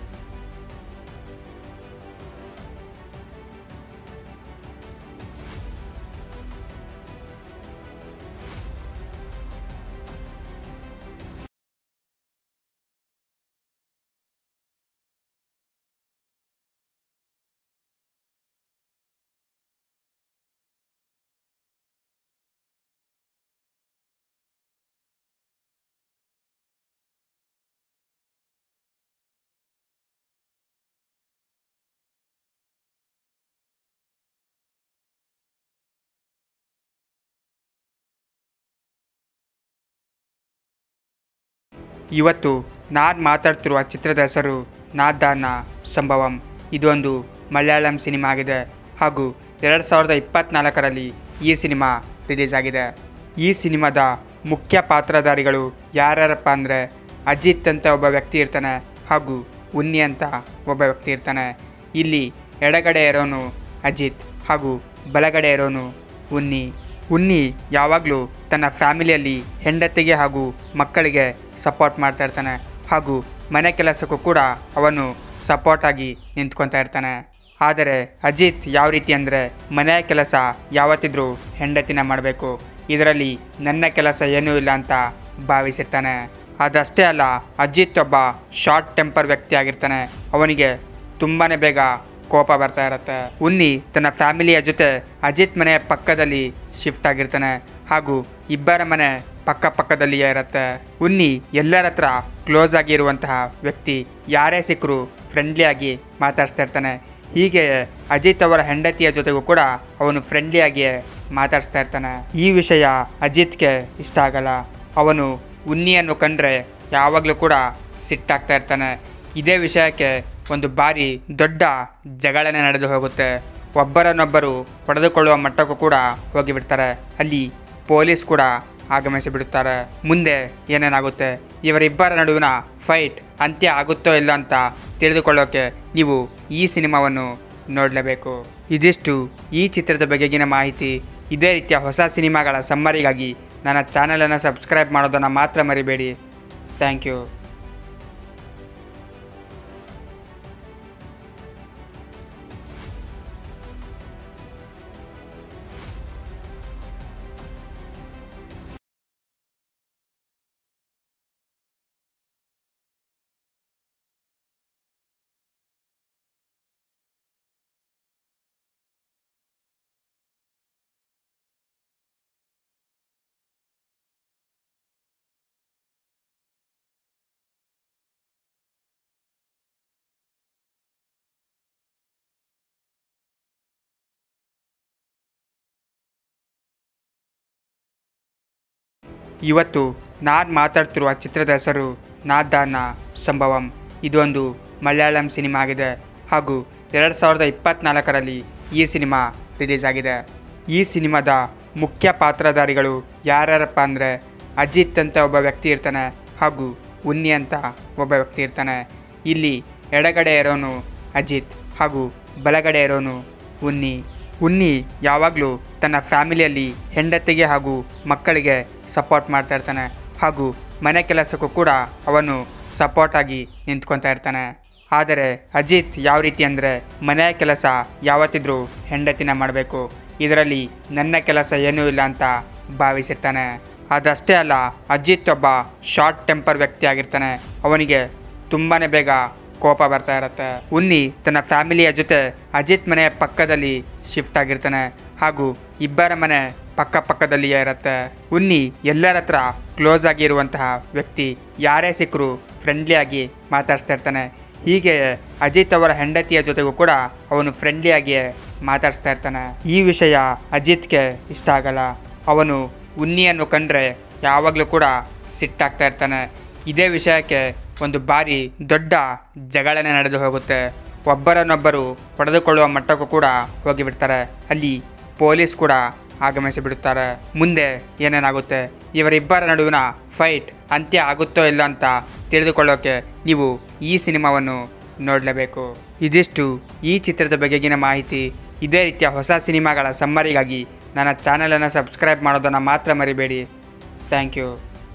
ಇವತ್ತು ನಾನು ಮಾತಾಡ್ತಿರುವ ಚಿತ್ರದ ಹೆಸರು ನಾದಾನ ಸಂಭವಂ ಇದೊಂದು ಮಲಯಾಳಂ ಸಿನಿಮಾ ಆಗಿದೆ ಹಾಗೂ ಎರಡು ಸಾವಿರದ ಇಪ್ಪತ್ತ್ನಾಲ್ಕರಲ್ಲಿ ಈ ಸಿನಿಮಾ ರಿಲೀಸ್ ಆಗಿದೆ ಈ ಸಿನಿಮಾದ ಮುಖ್ಯ ಪಾತ್ರಧಾರಿಗಳು ಯಾರ್ಯಾರಪ್ಪ ಅಂದರೆ ಅಜಿತ್ ಅಂತ ಒಬ್ಬ ವ್ಯಕ್ತಿ ಇರ್ತಾನೆ ಹಾಗೂ ಉನ್ನಿ ಅಂತ ಒಬ್ಬ ವ್ಯಕ್ತಿ ಇರ್ತಾನೆ ಇಲ್ಲಿ ಎಡಗಡೆ ಇರೋನು ಅಜಿತ್ ಹಾಗೂ ಬಲಗಡೆ ಇರೋನು ಉನ್ನಿ ಉನ್ನಿ ಯಾವಾಗಲೂ ತನ್ನ ಫ್ಯಾಮಿಲಿಯಲ್ಲಿ ಹೆಂಡತಿಗೆ ಹಾಗೂ ಮಕ್ಕಳಿಗೆ ಸಪೋರ್ಟ್ ಮಾಡ್ತಾ ಇರ್ತಾನೆ ಹಾಗೂ ಮನೆ ಕೆಲಸಕ್ಕೂ ಕೂಡ ಅವನು ಸಪೋರ್ಟಾಗಿ ನಿಂತ್ಕೊತಾ ಇರ್ತಾನೆ ಆದರೆ ಅಜಿತ್ ಯಾವ ರೀತಿ ಅಂದರೆ ಮನೆಯ ಕೆಲಸ ಯಾವತ್ತಿದ್ರೂ ಹೆಂಡತಿನ ಮಾಡಬೇಕು ಇದರಲ್ಲಿ ನನ್ನ ಕೆಲಸ ಏನೂ ಇಲ್ಲ ಅಂತ ಭಾವಿಸಿರ್ತಾನೆ ಅದಷ್ಟೇ ಅಲ್ಲ ಅಜಿತ್ ಒಬ್ಬ ಶಾರ್ಟ್ ಟೆಂಪರ್ ವ್ಯಕ್ತಿ ಆಗಿರ್ತಾನೆ ಅವನಿಗೆ ತುಂಬಾ ಬೇಗ ಕೋಪ ಬರ್ತಾ ಇರುತ್ತೆ ಉನ್ನಿ ತನ್ನ ಫ್ಯಾಮಿಲಿಯ ಜೊತೆ ಅಜಿತ್ ಮನೆಯ ಪಕ್ಕದಲ್ಲಿ ಶಿಫ್ಟ್ ಆಗಿರ್ತಾನೆ ಹಾಗೂ ಇಬ್ಬರ ಮನೆ ಪಕ್ಕ ಪಕ್ಕದಲ್ಲಿಯೇ ಇರುತ್ತೆ ಉನ್ನಿ ಎಲ್ಲರ ಹತ್ರ ಕ್ಲೋಸ್ ಆಗಿರುವಂತಹ ವ್ಯಕ್ತಿ ಯಾರೇ ಸಿಕ್ಕರು ಫ್ರೆಂಡ್ಲಿಯಾಗಿ ಮಾತಾಡ್ಸ್ತಾ ಇರ್ತಾನೆ ಹೀಗೆ ಅಜಿತ್ ಅವರ ಹೆಂಡತಿಯ ಜೊತೆಗೂ ಕೂಡ ಅವನು ಫ್ರೆಂಡ್ಲಿಯಾಗಿಯೇ ಮಾತಾಡ್ಸ್ತಾ ಇರ್ತಾನೆ ಈ ವಿಷಯ ಅಜಿತ್ಗೆ ಇಷ್ಟ ಆಗಲ್ಲ ಅವನು ಉನ್ನಿಯನ್ನು ಕಂಡ್ರೆ ಯಾವಾಗಲೂ ಕೂಡ ಸಿಟ್ಟಾಗ್ತಾ ಇರ್ತಾನೆ ಇದೇ ವಿಷಯಕ್ಕೆ ಒಂದು ಬಾರಿ ದೊಡ್ಡ ಜಗಳನೆ ನಡೆದು ಹೋಗುತ್ತೆ ಒಬ್ಬರನ್ನೊಬ್ಬರು ಹೊಡೆದುಕೊಳ್ಳುವ ಮಟ್ಟಕ್ಕೂ ಕೂಡ ಹೋಗಿಬಿಡ್ತಾರೆ ಅಲ್ಲಿ ಪೊಲೀಸ್ ಕೂಡ ಆಗಮಿಸಿ ಬಿಡುತ್ತಾರೆ ಮುಂದೆ ಏನೇನಾಗುತ್ತೆ ಇವರಿಬ್ಬರ ನಡುವಿನ ಫೈಟ್ ಅಂತ್ಯ ಆಗುತ್ತೋ ಇಲ್ಲ ಅಂತ ತಿಳಿದುಕೊಳ್ಳೋಕೆ ನೀವು ಈ ಸಿನಿಮಾವನ್ನು ನೋಡಲೇಬೇಕು ಇದಿಷ್ಟು ಈ ಚಿತ್ರದ ಬಗೆಗಿನ ಮಾಹಿತಿ ಇದೇ ರೀತಿಯ ಹೊಸ ಸಿನಿಮಾಗಳ ಸಮ್ಮರಿಗಾಗಿ ನನ್ನ ಚಾನಲನ್ನು ಸಬ್ಸ್ಕ್ರೈಬ್ ಮಾಡೋದನ್ನು ಮಾತ್ರ ಮರಿಬೇಡಿ ಥ್ಯಾಂಕ್ ಯು ಇವತ್ತು ನಾನು ಮಾತಾಡ್ತಿರುವ ಚಿತ್ರದ ಹೆಸರು ನಾದಾನ ಸಂಭವಂ ಇದೊಂದು ಮಲಯಾಳಂ ಸಿನಿಮಾ ಆಗಿದೆ ಹಾಗೂ ಎರಡು ಸಾವಿರದ ಇಪ್ಪತ್ತ್ನಾಲ್ಕರಲ್ಲಿ ಈ ಸಿನಿಮಾ ರಿಲೀಸ್ ಆಗಿದೆ ಈ ಸಿನಿಮಾದ ಮುಖ್ಯ ಪಾತ್ರಧಾರಿಗಳು ಯಾರ್ಯಾರಪ್ಪ ಅಂದರೆ ಅಜಿತ್ ಅಂತ ಒಬ್ಬ ವ್ಯಕ್ತಿ ಇರ್ತಾನೆ ಹಾಗೂ ಉನ್ನಿ ಅಂತ ಒಬ್ಬ ವ್ಯಕ್ತಿ ಇರ್ತಾನೆ ಇಲ್ಲಿ ಎಡಗಡೆ ಇರೋನು ಅಜಿತ್ ಹಾಗೂ ಬಲಗಡೆ ಇರೋನು ಉನ್ನಿ ಉನ್ನಿ ಯಾವಾಗಲೂ ತನ್ನ ಫ್ಯಾಮಿಲಿಯಲ್ಲಿ ಹೆಂಡತಿಗೆ ಹಾಗೂ ಮಕ್ಕಳಿಗೆ ಸಪೋರ್ಟ್ ಮಾಡ್ತಾ ಇರ್ತಾನೆ ಹಾಗೂ ಮನೆ ಕೆಲಸಕ್ಕೂ ಕೂಡ ಅವನು ಸಪೋರ್ಟಾಗಿ ನಿಂತ್ಕೊತಾ ಇರ್ತಾನೆ ಆದರೆ ಅಜಿತ್ ಯಾವ ರೀತಿ ಅಂದರೆ ಮನೆಯ ಕೆಲಸ ಯಾವತ್ತಿದ್ರೂ ಹೆಂಡತಿನ ಮಾಡಬೇಕು ಇದರಲ್ಲಿ ನನ್ನ ಕೆಲಸ ಏನೂ ಇಲ್ಲ ಅಂತ ಭಾವಿಸಿರ್ತಾನೆ ಅದಷ್ಟೇ ಅಲ್ಲ ಅಜಿತ್ ಒಬ್ಬ ಶಾರ್ಟ್ ಟೆಂಪರ್ ವ್ಯಕ್ತಿ ಆಗಿರ್ತಾನೆ ಅವನಿಗೆ ತುಂಬಾ ಬೇಗ ಕೋಪ ಬರ್ತಾ ಇರುತ್ತೆ ಉನ್ನಿ ತನ್ನ ಫ್ಯಾಮಿಲಿಯ ಜೊತೆ ಅಜಿತ್ ಮನೆಯ ಪಕ್ಕದಲ್ಲಿ ಶಿಫ್ಟ್ ಆಗಿರ್ತಾನೆ ಹಾಗೂ ಇಬ್ಬರ ಮನೆ ಪಕ್ಕ ಪಕ್ಕದಲ್ಲಿಯೇ ಇರುತ್ತೆ ಉನ್ನಿ ಎಲ್ಲರ ಹತ್ರ ಕ್ಲೋಸ್ ಆಗಿರುವಂತಹ ವ್ಯಕ್ತಿ ಯಾರೇ ಸಿಕ್ಕರು ಫ್ರೆಂಡ್ಲಿಯಾಗಿ ಮಾತಾಡ್ಸ್ತಾ ಇರ್ತಾನೆ ಹೀಗೆ ಅಜಿತ್ ಅವರ ಹೆಂಡತಿಯ ಜೊತೆಗೂ ಕೂಡ ಅವನು ಫ್ರೆಂಡ್ಲಿಯಾಗಿಯೇ ಮಾತಾಡ್ಸ್ತಾ ಇರ್ತಾನೆ ಈ ವಿಷಯ ಅಜಿತ್ಗೆ ಇಷ್ಟ ಆಗಲ್ಲ ಅವನು ಉನ್ನಿಯನ್ನು ಕಂಡ್ರೆ ಯಾವಾಗಲೂ ಕೂಡ ಸಿಟ್ಟಾಗ್ತಾ ಇರ್ತಾನೆ ಇದೇ ವಿಷಯಕ್ಕೆ ಒಂದು ಬಾರಿ ದೊಡ್ಡ ಜಗಳನೆ ನಡೆದು ಹೋಗುತ್ತೆ ಒಬ್ಬರನ್ನೊಬ್ಬರು ಹೊಡೆದುಕೊಳ್ಳುವ ಮಟ್ಟಕ್ಕೂ ಕೂಡ ಹೋಗಿಬಿಡ್ತಾರೆ ಅಲ್ಲಿ ಪೊಲೀಸ್ ಕೂಡ ಆಗಮಿಸಿ ಬಿಡುತ್ತಾರೆ ಮುಂದೆ ಏನೇನಾಗುತ್ತೆ ಇವರಿಬ್ಬರ ನಡುವಿನ ಫೈಟ್ ಅಂತ್ಯ ಆಗುತ್ತೋ ಇಲ್ಲ ಅಂತ ತಿಳಿದುಕೊಳ್ಳೋಕೆ ನೀವು ಈ ಸಿನಿಮಾವನ್ನು ನೋಡಲೇಬೇಕು ಇದಿಷ್ಟು ಈ ಚಿತ್ರದ ಬಗೆಗಿನ ಮಾಹಿತಿ ಇದೇ ರೀತಿಯ ಹೊಸ ಸಿನಿಮಾಗಳ ಸಮ್ಮರಿಗಾಗಿ ನನ್ನ ಚಾನಲನ್ನು ಸಬ್ಸ್ಕ್ರೈಬ್ ಮಾಡೋದನ್ನು ಮಾತ್ರ ಮರಿಬೇಡಿ ಥ್ಯಾಂಕ್ ಯು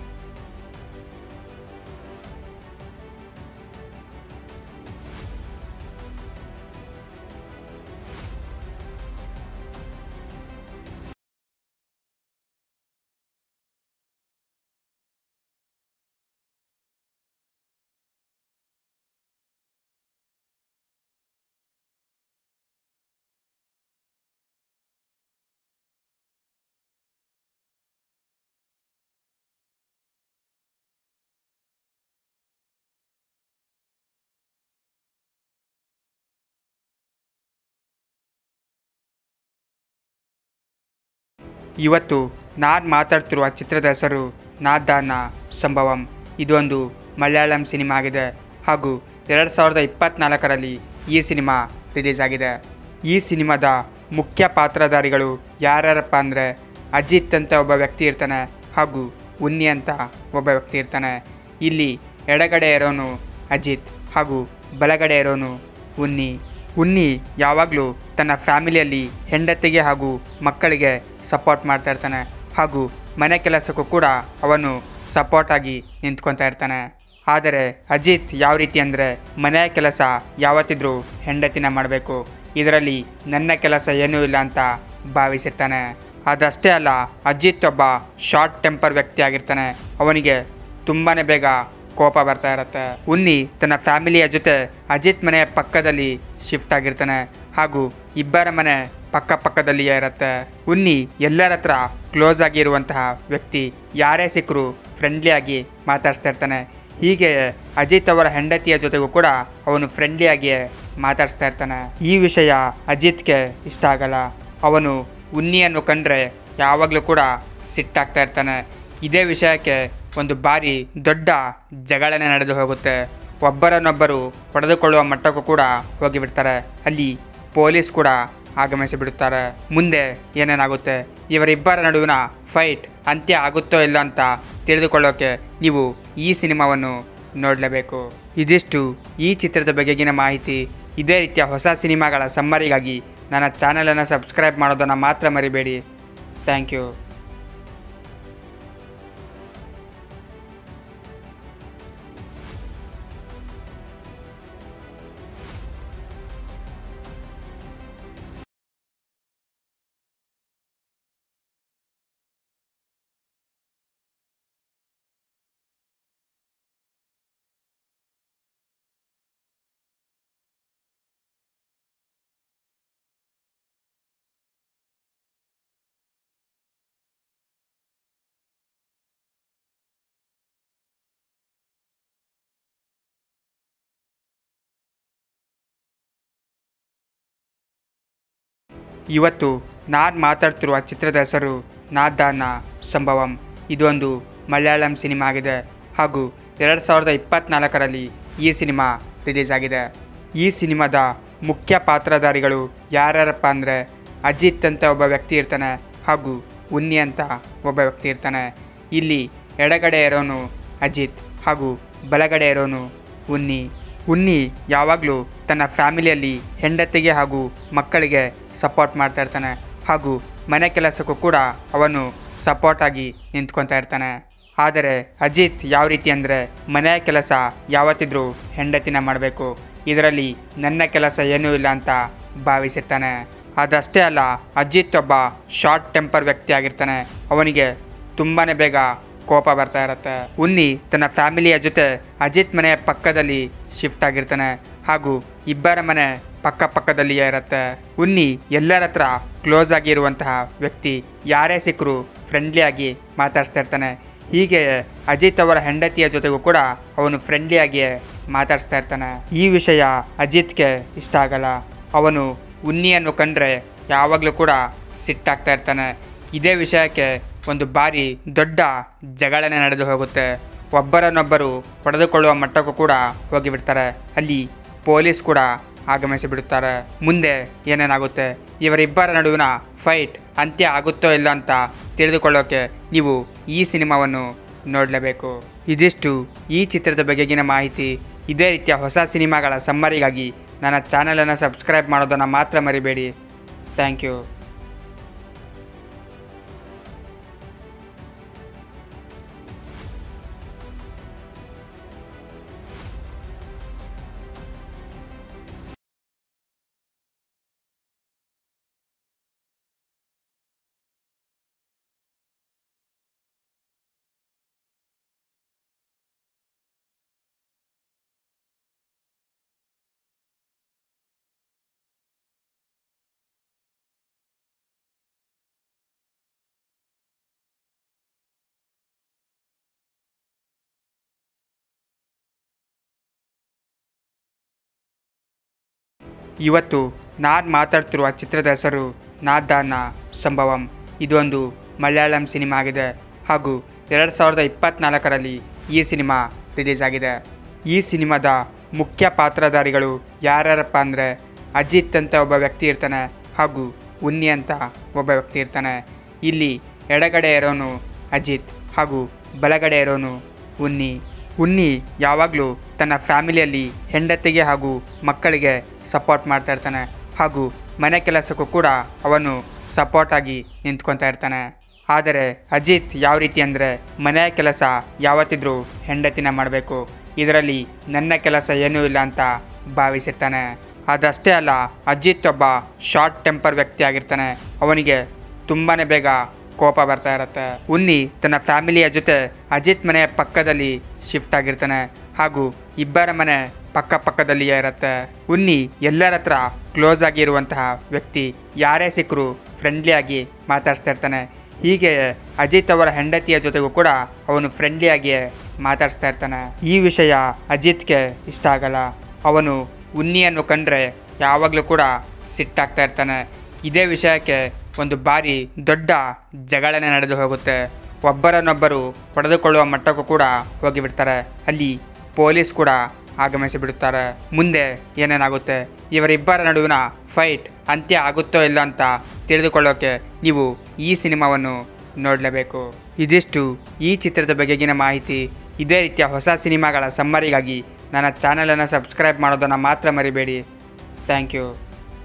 ಇವತ್ತು ನಾನು ಮಾತಾಡ್ತಿರುವ ಚಿತ್ರದ ಹೆಸರು ನಾದಾನ ಸಂಭವಂ ಇದೊಂದು ಮಲಯಾಳಂ ಸಿನಿಮಾ ಆಗಿದೆ ಹಾಗೂ ಎರಡು ಸಾವಿರದ ಇಪ್ಪತ್ತ್ನಾಲ್ಕರಲ್ಲಿ ಈ ಸಿನಿಮಾ ರಿಲೀಸ್ ಆಗಿದೆ ಈ ಸಿನಿಮಾದ ಮುಖ್ಯ ಪಾತ್ರಧಾರಿಗಳು ಯಾರ್ಯಾರಪ್ಪ ಅಂದರೆ ಅಜಿತ್ ಅಂತ ಒಬ್ಬ ವ್ಯಕ್ತಿ ಇರ್ತಾನೆ ಹಾಗೂ ಉನ್ನಿ ಅಂತ ಒಬ್ಬ ವ್ಯಕ್ತಿ ಇರ್ತಾನೆ ಇಲ್ಲಿ ಎಡಗಡೆ ಇರೋನು ಅಜಿತ್ ಹಾಗೂ ಬಲಗಡೆ ಇರೋನು ಉನ್ನಿ ಉನ್ನಿ ಯಾವಾಗಲೂ ತನ್ನ ಫ್ಯಾಮಿಲಿಯಲ್ಲಿ ಹೆಂಡತಿಗೆ ಹಾಗೂ ಮಕ್ಕಳಿಗೆ ಸಪೋರ್ಟ್ ಮಾಡ್ತಾ ಇರ್ತಾನೆ ಹಾಗೂ ಮನೆ ಕೆಲಸಕ್ಕೂ ಕೂಡ ಅವನು ಸಪೋರ್ಟಾಗಿ ನಿಂತ್ಕೊತಾ ಇರ್ತಾನೆ ಆದರೆ ಅಜಿತ್ ಯಾವ ರೀತಿ ಅಂದರೆ ಮನೆಯ ಕೆಲಸ ಯಾವತ್ತಿದ್ರೂ ಹೆಂಡತಿನ ಮಾಡಬೇಕು ಇದರಲ್ಲಿ ನನ್ನ ಕೆಲಸ ಏನೂ ಇಲ್ಲ ಅಂತ ಭಾವಿಸಿರ್ತಾನೆ ಅದಷ್ಟೇ ಅಲ್ಲ ಅಜಿತ್ ಒಬ್ಬ ಶಾರ್ಟ್ ಟೆಂಪರ್ ವ್ಯಕ್ತಿ ಆಗಿರ್ತಾನೆ ಅವನಿಗೆ ತುಂಬಾ ಬೇಗ ಕೋಪ ಬರ್ತಾ ಇರುತ್ತೆ ಉನ್ನಿ ತನ್ನ ಫ್ಯಾಮಿಲಿಯ ಜೊತೆ ಅಜಿತ್ ಮನೆಯ ಪಕ್ಕದಲ್ಲಿ ಶಿಫ್ಟ್ ಆಗಿರ್ತಾನೆ ಹಾಗೂ ಇಬ್ಬರ ಮನೆ ಪಕ್ಕ ಪಕ್ಕದಲ್ಲಿಯೇ ಇರುತ್ತೆ ಉನ್ನಿ ಎಲ್ಲರ ಹತ್ರ ಕ್ಲೋಸ್ ಆಗಿರುವಂತಹ ವ್ಯಕ್ತಿ ಯಾರೇ ಸಿಕ್ಕರು ಫ್ರೆಂಡ್ಲಿಯಾಗಿ ಮಾತಾಡ್ಸ್ತಾ ಇರ್ತಾನೆ ಹೀಗೆ ಅಜಿತ್ ಅವರ ಹೆಂಡತಿಯ ಜೊತೆಗೂ ಕೂಡ ಅವನು ಫ್ರೆಂಡ್ಲಿಯಾಗಿಯೇ ಮಾತಾಡ್ಸ್ತಾ ಇರ್ತಾನೆ ಈ ವಿಷಯ ಅಜಿತ್ಗೆ ಇಷ್ಟ ಆಗಲ್ಲ ಅವನು ಉನ್ನಿಯನ್ನು ಕಂಡ್ರೆ ಯಾವಾಗಲೂ ಕೂಡ ಸಿಟ್ಟಾಗ್ತಾ ಇರ್ತಾನೆ ಇದೇ ವಿಷಯಕ್ಕೆ ಒಂದು ಬಾರಿ ದೊಡ್ಡ ಜಗಳನೆ ನಡೆದು ಹೋಗುತ್ತೆ ಒಬ್ಬರನ್ನೊಬ್ಬರು ಹೊಡೆದುಕೊಳ್ಳುವ ಮಟ್ಟಕ್ಕೂ ಕೂಡ ಹೋಗಿಬಿಡ್ತಾರೆ ಅಲ್ಲಿ ಪೊಲೀಸ್ ಕೂಡ ಆಗಮಿಸಿ ಬಿಡುತ್ತಾರೆ ಮುಂದೆ ಏನೇನಾಗುತ್ತೆ ಇವರಿಬ್ಬರ ನಡುವಿನ ಫೈಟ್ ಅಂತ್ಯ ಆಗುತ್ತೋ ಇಲ್ಲ ಅಂತ ತಿಳಿದುಕೊಳ್ಳೋಕೆ ನೀವು ಈ ಸಿನಿಮಾವನ್ನು ನೋಡಲೇಬೇಕು ಇದಿಷ್ಟು ಈ ಚಿತ್ರದ ಬಗೆಗಿನ ಮಾಹಿತಿ ಇದೇ ರೀತಿಯ ಹೊಸ ಸಿನಿಮಾಗಳ ಸಮ್ಮರಿಗಾಗಿ ನನ್ನ ಚಾನಲನ್ನು ಸಬ್ಸ್ಕ್ರೈಬ್ ಮಾಡೋದನ್ನು ಮಾತ್ರ ಮರಿಬೇಡಿ ಥ್ಯಾಂಕ್ ಯು ಇವತ್ತು ನಾನು ಮಾತಾಡ್ತಿರುವ ಚಿತ್ರದ ಹೆಸರು ನಾದಾನ ಸಂಭವಂ ಇದೊಂದು ಮಲಯಾಳಂ ಸಿನಿಮಾ ಆಗಿದೆ ಹಾಗೂ ಎರಡು ಸಾವಿರದ ಇಪ್ಪತ್ತ್ನಾಲ್ಕರಲ್ಲಿ ಈ ಸಿನಿಮಾ ರಿಲೀಸ್ ಆಗಿದೆ ಈ ಸಿನಿಮಾದ ಮುಖ್ಯ ಪಾತ್ರಧಾರಿಗಳು ಯಾರ್ಯಾರಪ್ಪ ಅಂದರೆ ಅಜಿತ್ ಅಂತ ಒಬ್ಬ ವ್ಯಕ್ತಿ ಇರ್ತಾನೆ ಹಾಗೂ ಉನ್ನಿ ಅಂತ ಒಬ್ಬ ವ್ಯಕ್ತಿ ಇರ್ತಾನೆ ಇಲ್ಲಿ ಎಡಗಡೆ ಇರೋನು ಅಜಿತ್ ಹಾಗೂ ಬಲಗಡೆ ಇರೋನು ಉನ್ನಿ ಉನ್ನಿ ಯಾವಾಗಲೂ ತನ್ನ ಫ್ಯಾಮಿಲಿಯಲ್ಲಿ ಹೆಂಡತಿಗೆ ಹಾಗೂ ಮಕ್ಕಳಿಗೆ ಸಪೋರ್ಟ್ ಮಾಡ್ತಾ ಇರ್ತಾನೆ ಹಾಗೂ ಮನೆ ಕೆಲಸಕ್ಕೂ ಕೂಡ ಅವನು ಸಪೋರ್ಟಾಗಿ ನಿಂತ್ಕೊತಾ ಇರ್ತಾನೆ ಆದರೆ ಅಜಿತ್ ಯಾವ ರೀತಿ ಅಂದರೆ ಮನೆಯ ಕೆಲಸ ಯಾವತ್ತಿದ್ರೂ ಹೆಂಡತಿನ ಮಾಡಬೇಕು ಇದರಲ್ಲಿ ನನ್ನ ಕೆಲಸ ಏನೂ ಇಲ್ಲ ಅಂತ ಭಾವಿಸಿರ್ತಾನೆ ಅದಷ್ಟೇ ಅಲ್ಲ ಅಜಿತ್ ಒಬ್ಬ ಶಾರ್ಟ್ ಟೆಂಪರ್ ವ್ಯಕ್ತಿ ಆಗಿರ್ತಾನೆ ಅವನಿಗೆ ತುಂಬಾ ಬೇಗ ಕೋಪ ಬರ್ತಾ ಇರುತ್ತೆ ಉನ್ನಿ ತನ್ನ ಫ್ಯಾಮಿಲಿಯ ಜೊತೆ ಅಜಿತ್ ಮನೆಯ ಪಕ್ಕದಲ್ಲಿ ಶಿಫ್ಟ್ ಆಗಿರ್ತಾನೆ ಹಾಗೂ ಇಬ್ಬರ ಮನೆ ಪಕ್ಕ ಪಕ್ಕದಲ್ಲಿಯೇ ಇರುತ್ತೆ ಉನ್ನಿ ಎಲ್ಲರ ಹತ್ರ ಕ್ಲೋಸ್ ಆಗಿರುವಂತಹ ವ್ಯಕ್ತಿ ಯಾರೇ ಸಿಕ್ಕರು ಫ್ರೆಂಡ್ಲಿಯಾಗಿ ಮಾತಾಡ್ಸ್ತಾ ಇರ್ತಾನೆ ಹೀಗೆ ಅಜಿತ್ ಅವರ ಹೆಂಡತಿಯ ಜೊತೆಗೂ ಕೂಡ ಅವನು ಫ್ರೆಂಡ್ಲಿಯಾಗಿಯೇ ಮಾತಾಡ್ಸ್ತಾ ಇರ್ತಾನೆ ಈ ವಿಷಯ ಅಜಿತ್ಗೆ ಇಷ್ಟ ಆಗಲ್ಲ ಅವನು ಉನ್ನಿಯನ್ನು ಕಂಡ್ರೆ ಯಾವಾಗಲೂ ಕೂಡ ಸಿಟ್ಟಾಗ್ತಾ ಇರ್ತಾನೆ ಇದೇ ವಿಷಯಕ್ಕೆ ಒಂದು ಬಾರಿ ದೊಡ್ಡ ಜಗಳನೆ ನಡೆದು ಹೋಗುತ್ತೆ ಒಬ್ಬರನ್ನೊಬ್ಬರು ಹೊಡೆದುಕೊಳ್ಳುವ ಮಟ್ಟಕ್ಕೂ ಕೂಡ ಹೋಗಿಬಿಡ್ತಾರೆ ಅಲ್ಲಿ ಪೊಲೀಸ್ ಕೂಡ ಆಗಮಿಸಿ ಬಿಡುತ್ತಾರೆ ಮುಂದೆ ಏನೇನಾಗುತ್ತೆ ಇವರಿಬ್ಬರ ನಡುವಿನ ಫೈಟ್ ಅಂತ್ಯ ಆಗುತ್ತೋ ಇಲ್ಲ ಅಂತ ತಿಳಿದುಕೊಳ್ಳೋಕೆ ನೀವು ಈ ಸಿನಿಮಾವನ್ನು ನೋಡಲೇಬೇಕು ಇದಿಷ್ಟು ಈ ಚಿತ್ರದ ಬಗೆಗಿನ ಮಾಹಿತಿ ಇದೇ ರೀತಿಯ ಹೊಸ ಸಿನಿಮಾಗಳ ಸಮ್ಮರಿಗಾಗಿ ನನ್ನ ಚಾನಲನ್ನು ಸಬ್ಸ್ಕ್ರೈಬ್ ಮಾಡೋದನ್ನು ಮಾತ್ರ ಮರಿಬೇಡಿ ಥ್ಯಾಂಕ್ ಯು ಇವತ್ತು ನಾನು ಮಾತಾಡ್ತಿರುವ ಚಿತ್ರದ ಹೆಸರು ನಾದಾನ ಸಂಭವಂ ಇದೊಂದು ಮಲಯಾಳಂ ಸಿನಿಮಾ ಆಗಿದೆ ಹಾಗೂ ಎರಡು ಸಾವಿರದ ಇಪ್ಪತ್ತ್ನಾಲ್ಕರಲ್ಲಿ ಈ ಸಿನಿಮಾ ರಿಲೀಸ್ ಆಗಿದೆ ಈ ಸಿನಿಮಾದ ಮುಖ್ಯ ಪಾತ್ರಧಾರಿಗಳು ಯಾರ್ಯಾರಪ್ಪ ಅಂದರೆ ಅಜಿತ್ ಅಂತ ಒಬ್ಬ ವ್ಯಕ್ತಿ ಇರ್ತಾನೆ ಹಾಗೂ ಉನ್ನಿ ಅಂತ ಒಬ್ಬ ವ್ಯಕ್ತಿ ಇರ್ತಾನೆ ಇಲ್ಲಿ ಎಡಗಡೆ ಇರೋನು ಅಜಿತ್ ಹಾಗೂ ಬಲಗಡೆ ಇರೋನು ಉನ್ನಿ ಉನ್ನಿ ಯಾವಾಗಲೂ ತನ್ನ ಫ್ಯಾಮಿಲಿಯಲ್ಲಿ ಹೆಂಡತಿಗೆ ಹಾಗೂ ಮಕ್ಕಳಿಗೆ ಸಪೋರ್ಟ್ ಮಾಡ್ತಾ ಇರ್ತಾನೆ ಹಾಗೂ ಮನೆ ಕೆಲಸಕ್ಕೂ ಕೂಡ ಅವನು ಸಪೋರ್ಟಾಗಿ ನಿಂತ್ಕೊತಾ ಇರ್ತಾನೆ ಆದರೆ ಅಜಿತ್ ಯಾವ ರೀತಿ ಅಂದರೆ ಮನೆಯ ಕೆಲಸ ಯಾವತ್ತಿದ್ರೂ ಹೆಂಡತಿನ ಮಾಡಬೇಕು ಇದರಲ್ಲಿ ನನ್ನ ಕೆಲಸ ಏನೂ ಇಲ್ಲ ಅಂತ ಭಾವಿಸಿರ್ತಾನೆ ಅದಷ್ಟೇ ಅಲ್ಲ ಅಜಿತ್ ಒಬ್ಬ ಶಾರ್ಟ್ ಟೆಂಪರ್ ವ್ಯಕ್ತಿ ಆಗಿರ್ತಾನೆ ಅವನಿಗೆ ತುಂಬಾ ಬೇಗ ಕೋಪ ಬರ್ತಾ ಇರುತ್ತೆ ಉನ್ನಿ ತನ್ನ ಫ್ಯಾಮಿಲಿಯ ಜೊತೆ ಅಜಿತ್ ಮನೆಯ ಪಕ್ಕದಲ್ಲಿ ಶಿಫ್ಟ್ ಆಗಿರ್ತಾನೆ ಹಾಗೂ ಇಬ್ಬರ ಮನೆ ಪಕ್ಕ ಪಕ್ಕದಲ್ಲಿಯೇ ಇರುತ್ತೆ ಉನ್ನಿ ಎಲ್ಲರ ಹತ್ರ ಕ್ಲೋಸ್ ಆಗಿರುವಂತಹ ವ್ಯಕ್ತಿ ಯಾರೇ ಸಿಕ್ಕರು ಫ್ರೆಂಡ್ಲಿಯಾಗಿ ಮಾತಾಡ್ಸ್ತಾ ಇರ್ತಾನೆ ಹೀಗೆ ಅಜಿತ್ ಅವರ ಹೆಂಡತಿಯ ಜೊತೆಗೂ ಕೂಡ ಅವನು ಫ್ರೆಂಡ್ಲಿಯಾಗಿಯೇ ಮಾತಾಡ್ಸ್ತಾ ಇರ್ತಾನೆ ಈ ವಿಷಯ ಅಜಿತ್ಗೆ ಇಷ್ಟ ಆಗಲ್ಲ ಅವನು ಉನ್ನಿಯನ್ನು ಕಂಡ್ರೆ ಯಾವಾಗಲೂ ಕೂಡ ಸಿಟ್ಟಾಗ್ತಾ ಇರ್ತಾನೆ ಇದೇ ವಿಷಯಕ್ಕೆ ಒಂದು ಬಾರಿ ದೊಡ್ಡ ಜಗಳನೆ ನಡೆದು ಹೋಗುತ್ತೆ ಒಬ್ಬರನ್ನೊಬ್ಬರು ಹೊಡೆದುಕೊಳ್ಳುವ ಮಟ್ಟಕ್ಕೂ ಕೂಡ ಹೋಗಿಬಿಡ್ತಾರೆ ಅಲ್ಲಿ ಪೊಲೀಸ್ ಕೂಡ ಆಗಮಿಸಿ ಬಿಡುತ್ತಾರೆ ಮುಂದೆ ಏನೇನಾಗುತ್ತೆ ಇವರಿಬ್ಬರ ನಡುವಿನ ಫೈಟ್ ಅಂತ್ಯ ಆಗುತ್ತೋ ಇಲ್ಲ ಅಂತ ತಿಳಿದುಕೊಳ್ಳೋಕೆ ನೀವು ಈ ಸಿನಿಮಾವನ್ನು ನೋಡಲೇಬೇಕು ಇದಿಷ್ಟು ಈ ಚಿತ್ರದ ಬಗೆಗಿನ ಮಾಹಿತಿ ಇದೇ ರೀತಿಯ ಹೊಸ ಸಿನಿಮಾಗಳ ಸಮ್ಮರಿಗಾಗಿ ನನ್ನ ಚಾನಲನ್ನು ಸಬ್ಸ್ಕ್ರೈಬ್ ಮಾಡೋದನ್ನು ಮಾತ್ರ ಮರಿಬೇಡಿ ಥ್ಯಾಂಕ್ ಯು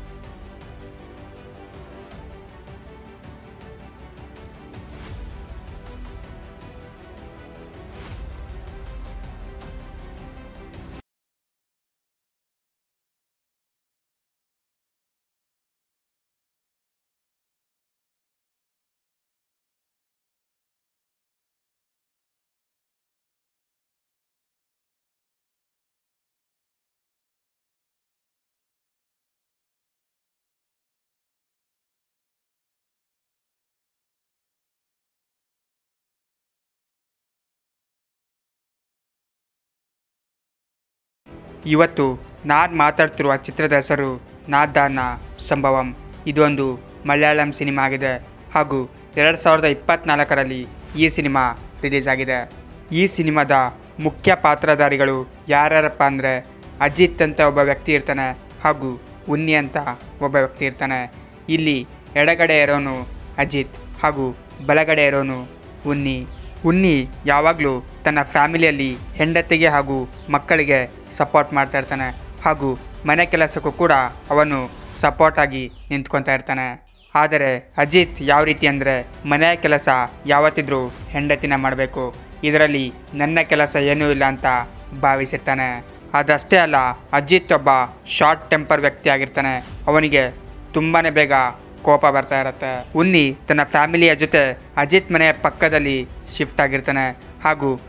ಇವತ್ತು ನಾನು ಮಾತಾಡ್ತಿರುವ ಚಿತ್ರದ ಹೆಸರು ನಾದಾನ ಸಂಭವಂ ಇದೊಂದು ಮಲಯಾಳಂ ಸಿನಿಮಾ ಆಗಿದೆ ಹಾಗೂ ಎರಡು ಸಾವಿರದ ಇಪ್ಪತ್ತ್ನಾಲ್ಕರಲ್ಲಿ ಈ ಸಿನಿಮಾ ರಿಲೀಸ್ ಆಗಿದೆ ಈ ಸಿನಿಮಾದ ಮುಖ್ಯ ಪಾತ್ರಧಾರಿಗಳು ಯಾರ್ಯಾರಪ್ಪ ಅಂದರೆ ಅಜಿತ್ ಅಂತ ಒಬ್ಬ ವ್ಯಕ್ತಿ ಇರ್ತಾನೆ ಹಾಗೂ ಉನ್ನಿ ಅಂತ ಒಬ್ಬ ವ್ಯಕ್ತಿ ಇರ್ತಾನೆ ಇಲ್ಲಿ ಎಡಗಡೆ ಇರೋನು ಅಜಿತ್ ಹಾಗೂ ಬಲಗಡೆ ಇರೋನು ಉನ್ನಿ ಉನ್ನಿ ಯಾವಾಗಲೂ ತನ್ನ ಫ್ಯಾಮಿಲಿಯಲ್ಲಿ ಹೆಂಡತಿಗೆ ಹಾಗೂ ಮಕ್ಕಳಿಗೆ ಸಪೋರ್ಟ್ ಮಾಡ್ತಾ ಇರ್ತಾನೆ ಹಾಗೂ ಮನೆ ಕೆಲಸಕ್ಕೂ ಕೂಡ ಅವನು ಸಪೋರ್ಟಾಗಿ ನಿಂತ್ಕೊತಾ ಇರ್ತಾನೆ ಆದರೆ ಅಜಿತ್ ಯಾವ ರೀತಿ ಅಂದರೆ ಮನೆಯ ಕೆಲಸ ಯಾವತ್ತಿದ್ರೂ ಹೆಂಡತಿನ ಮಾಡಬೇಕು ಇದರಲ್ಲಿ ನನ್ನ ಕೆಲಸ ಏನೂ ಇಲ್ಲ ಅಂತ ಭಾವಿಸಿರ್ತಾನೆ ಅದಷ್ಟೇ ಅಲ್ಲ ಅಜಿತ್ ಒಬ್ಬ ಶಾರ್ಟ್ ಟೆಂಪರ್ ವ್ಯಕ್ತಿ ಆಗಿರ್ತಾನೆ ಅವನಿಗೆ ತುಂಬಾ ಬೇಗ ಕೋಪ ಬರ್ತಾ ಇರುತ್ತೆ ಉನ್ನಿ ತನ್ನ ಫ್ಯಾಮಿಲಿಯ ಜೊತೆ ಅಜಿತ್ ಮನೆಯ ಪಕ್ಕದಲ್ಲಿ ಶಿಫ್ಟ್ ಆಗಿರ್ತಾನೆ ಹಾಗೂ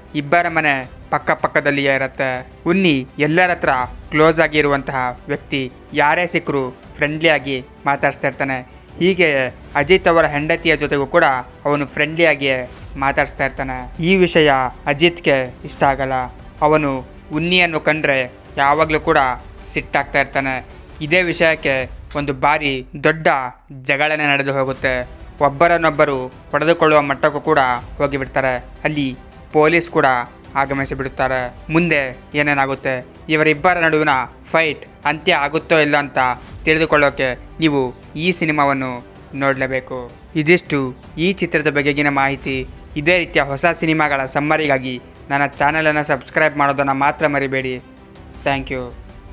ಇಬ್ಬರ ಮನೆ ಪಕ್ಕ ಪಕ್ಕದಲ್ಲಿಯೇ ಇರುತ್ತೆ ಉನ್ನಿ ಎಲ್ಲರ ಹತ್ರ ಕ್ಲೋಸ್ ಆಗಿರುವಂತಹ ವ್ಯಕ್ತಿ ಯಾರೇ ಸಿಕ್ಕರು ಫ್ರೆಂಡ್ಲಿಯಾಗಿ ಮಾತಾಡ್ಸ್ತಾ ಇರ್ತಾನೆ ಹೀಗೆ ಅಜಿತ್ ಅವರ ಹೆಂಡತಿಯ ಜೊತೆಗೂ ಕೂಡ ಅವನು ಫ್ರೆಂಡ್ಲಿಯಾಗಿಯೇ ಮಾತಾಡ್ಸ್ತಾ ಇರ್ತಾನೆ ಈ ವಿಷಯ ಅಜಿತ್ಗೆ ಇಷ್ಟ ಆಗಲ್ಲ ಅವನು ಉನ್ನಿಯನ್ನು ಕಂಡ್ರೆ ಯಾವಾಗಲೂ ಕೂಡ ಸಿಟ್ಟಾಗ್ತಾ ಇರ್ತಾನೆ ಇದೇ ವಿಷಯಕ್ಕೆ ಒಂದು ಬಾರಿ ದೊಡ್ಡ ಜಗಳನೆ ನಡೆದು ಹೋಗುತ್ತೆ ಒಬ್ಬರನ್ನೊಬ್ಬರು ಪಡೆದುಕೊಳ್ಳುವ ಮಟ್ಟಕ್ಕೂ ಕೂಡ ಹೋಗಿಬಿಡ್ತಾರೆ ಅಲ್ಲಿ ಪೊಲೀಸ್ ಕೂಡ ಆಗಮಿಸಿ ಬಿಡುತ್ತಾರೆ ಮುಂದೆ ಏನೇನಾಗುತ್ತೆ ಇವರಿಬ್ಬರ ನಡುವಿನ ಫೈಟ್ ಅಂತ್ಯ ಆಗುತ್ತೋ ಇಲ್ಲ ಅಂತ ತಿಳಿದುಕೊಳ್ಳೋಕೆ ನೀವು ಈ ಸಿನಿಮಾವನ್ನು ನೋಡಲೇಬೇಕು ಇದಿಷ್ಟು ಈ ಚಿತ್ರದ ಬಗೆಗಿನ ಮಾಹಿತಿ ಇದೇ ರೀತಿಯ ಹೊಸ ಸಿನಿಮಾಗಳ ಸಮ್ಮರಿಗಾಗಿ ನನ್ನ ಚಾನಲನ್ನು ಸಬ್ಸ್ಕ್ರೈಬ್ ಮಾಡೋದನ್ನು ಮಾತ್ರ ಮರಿಬೇಡಿ ಥ್ಯಾಂಕ್ ಯು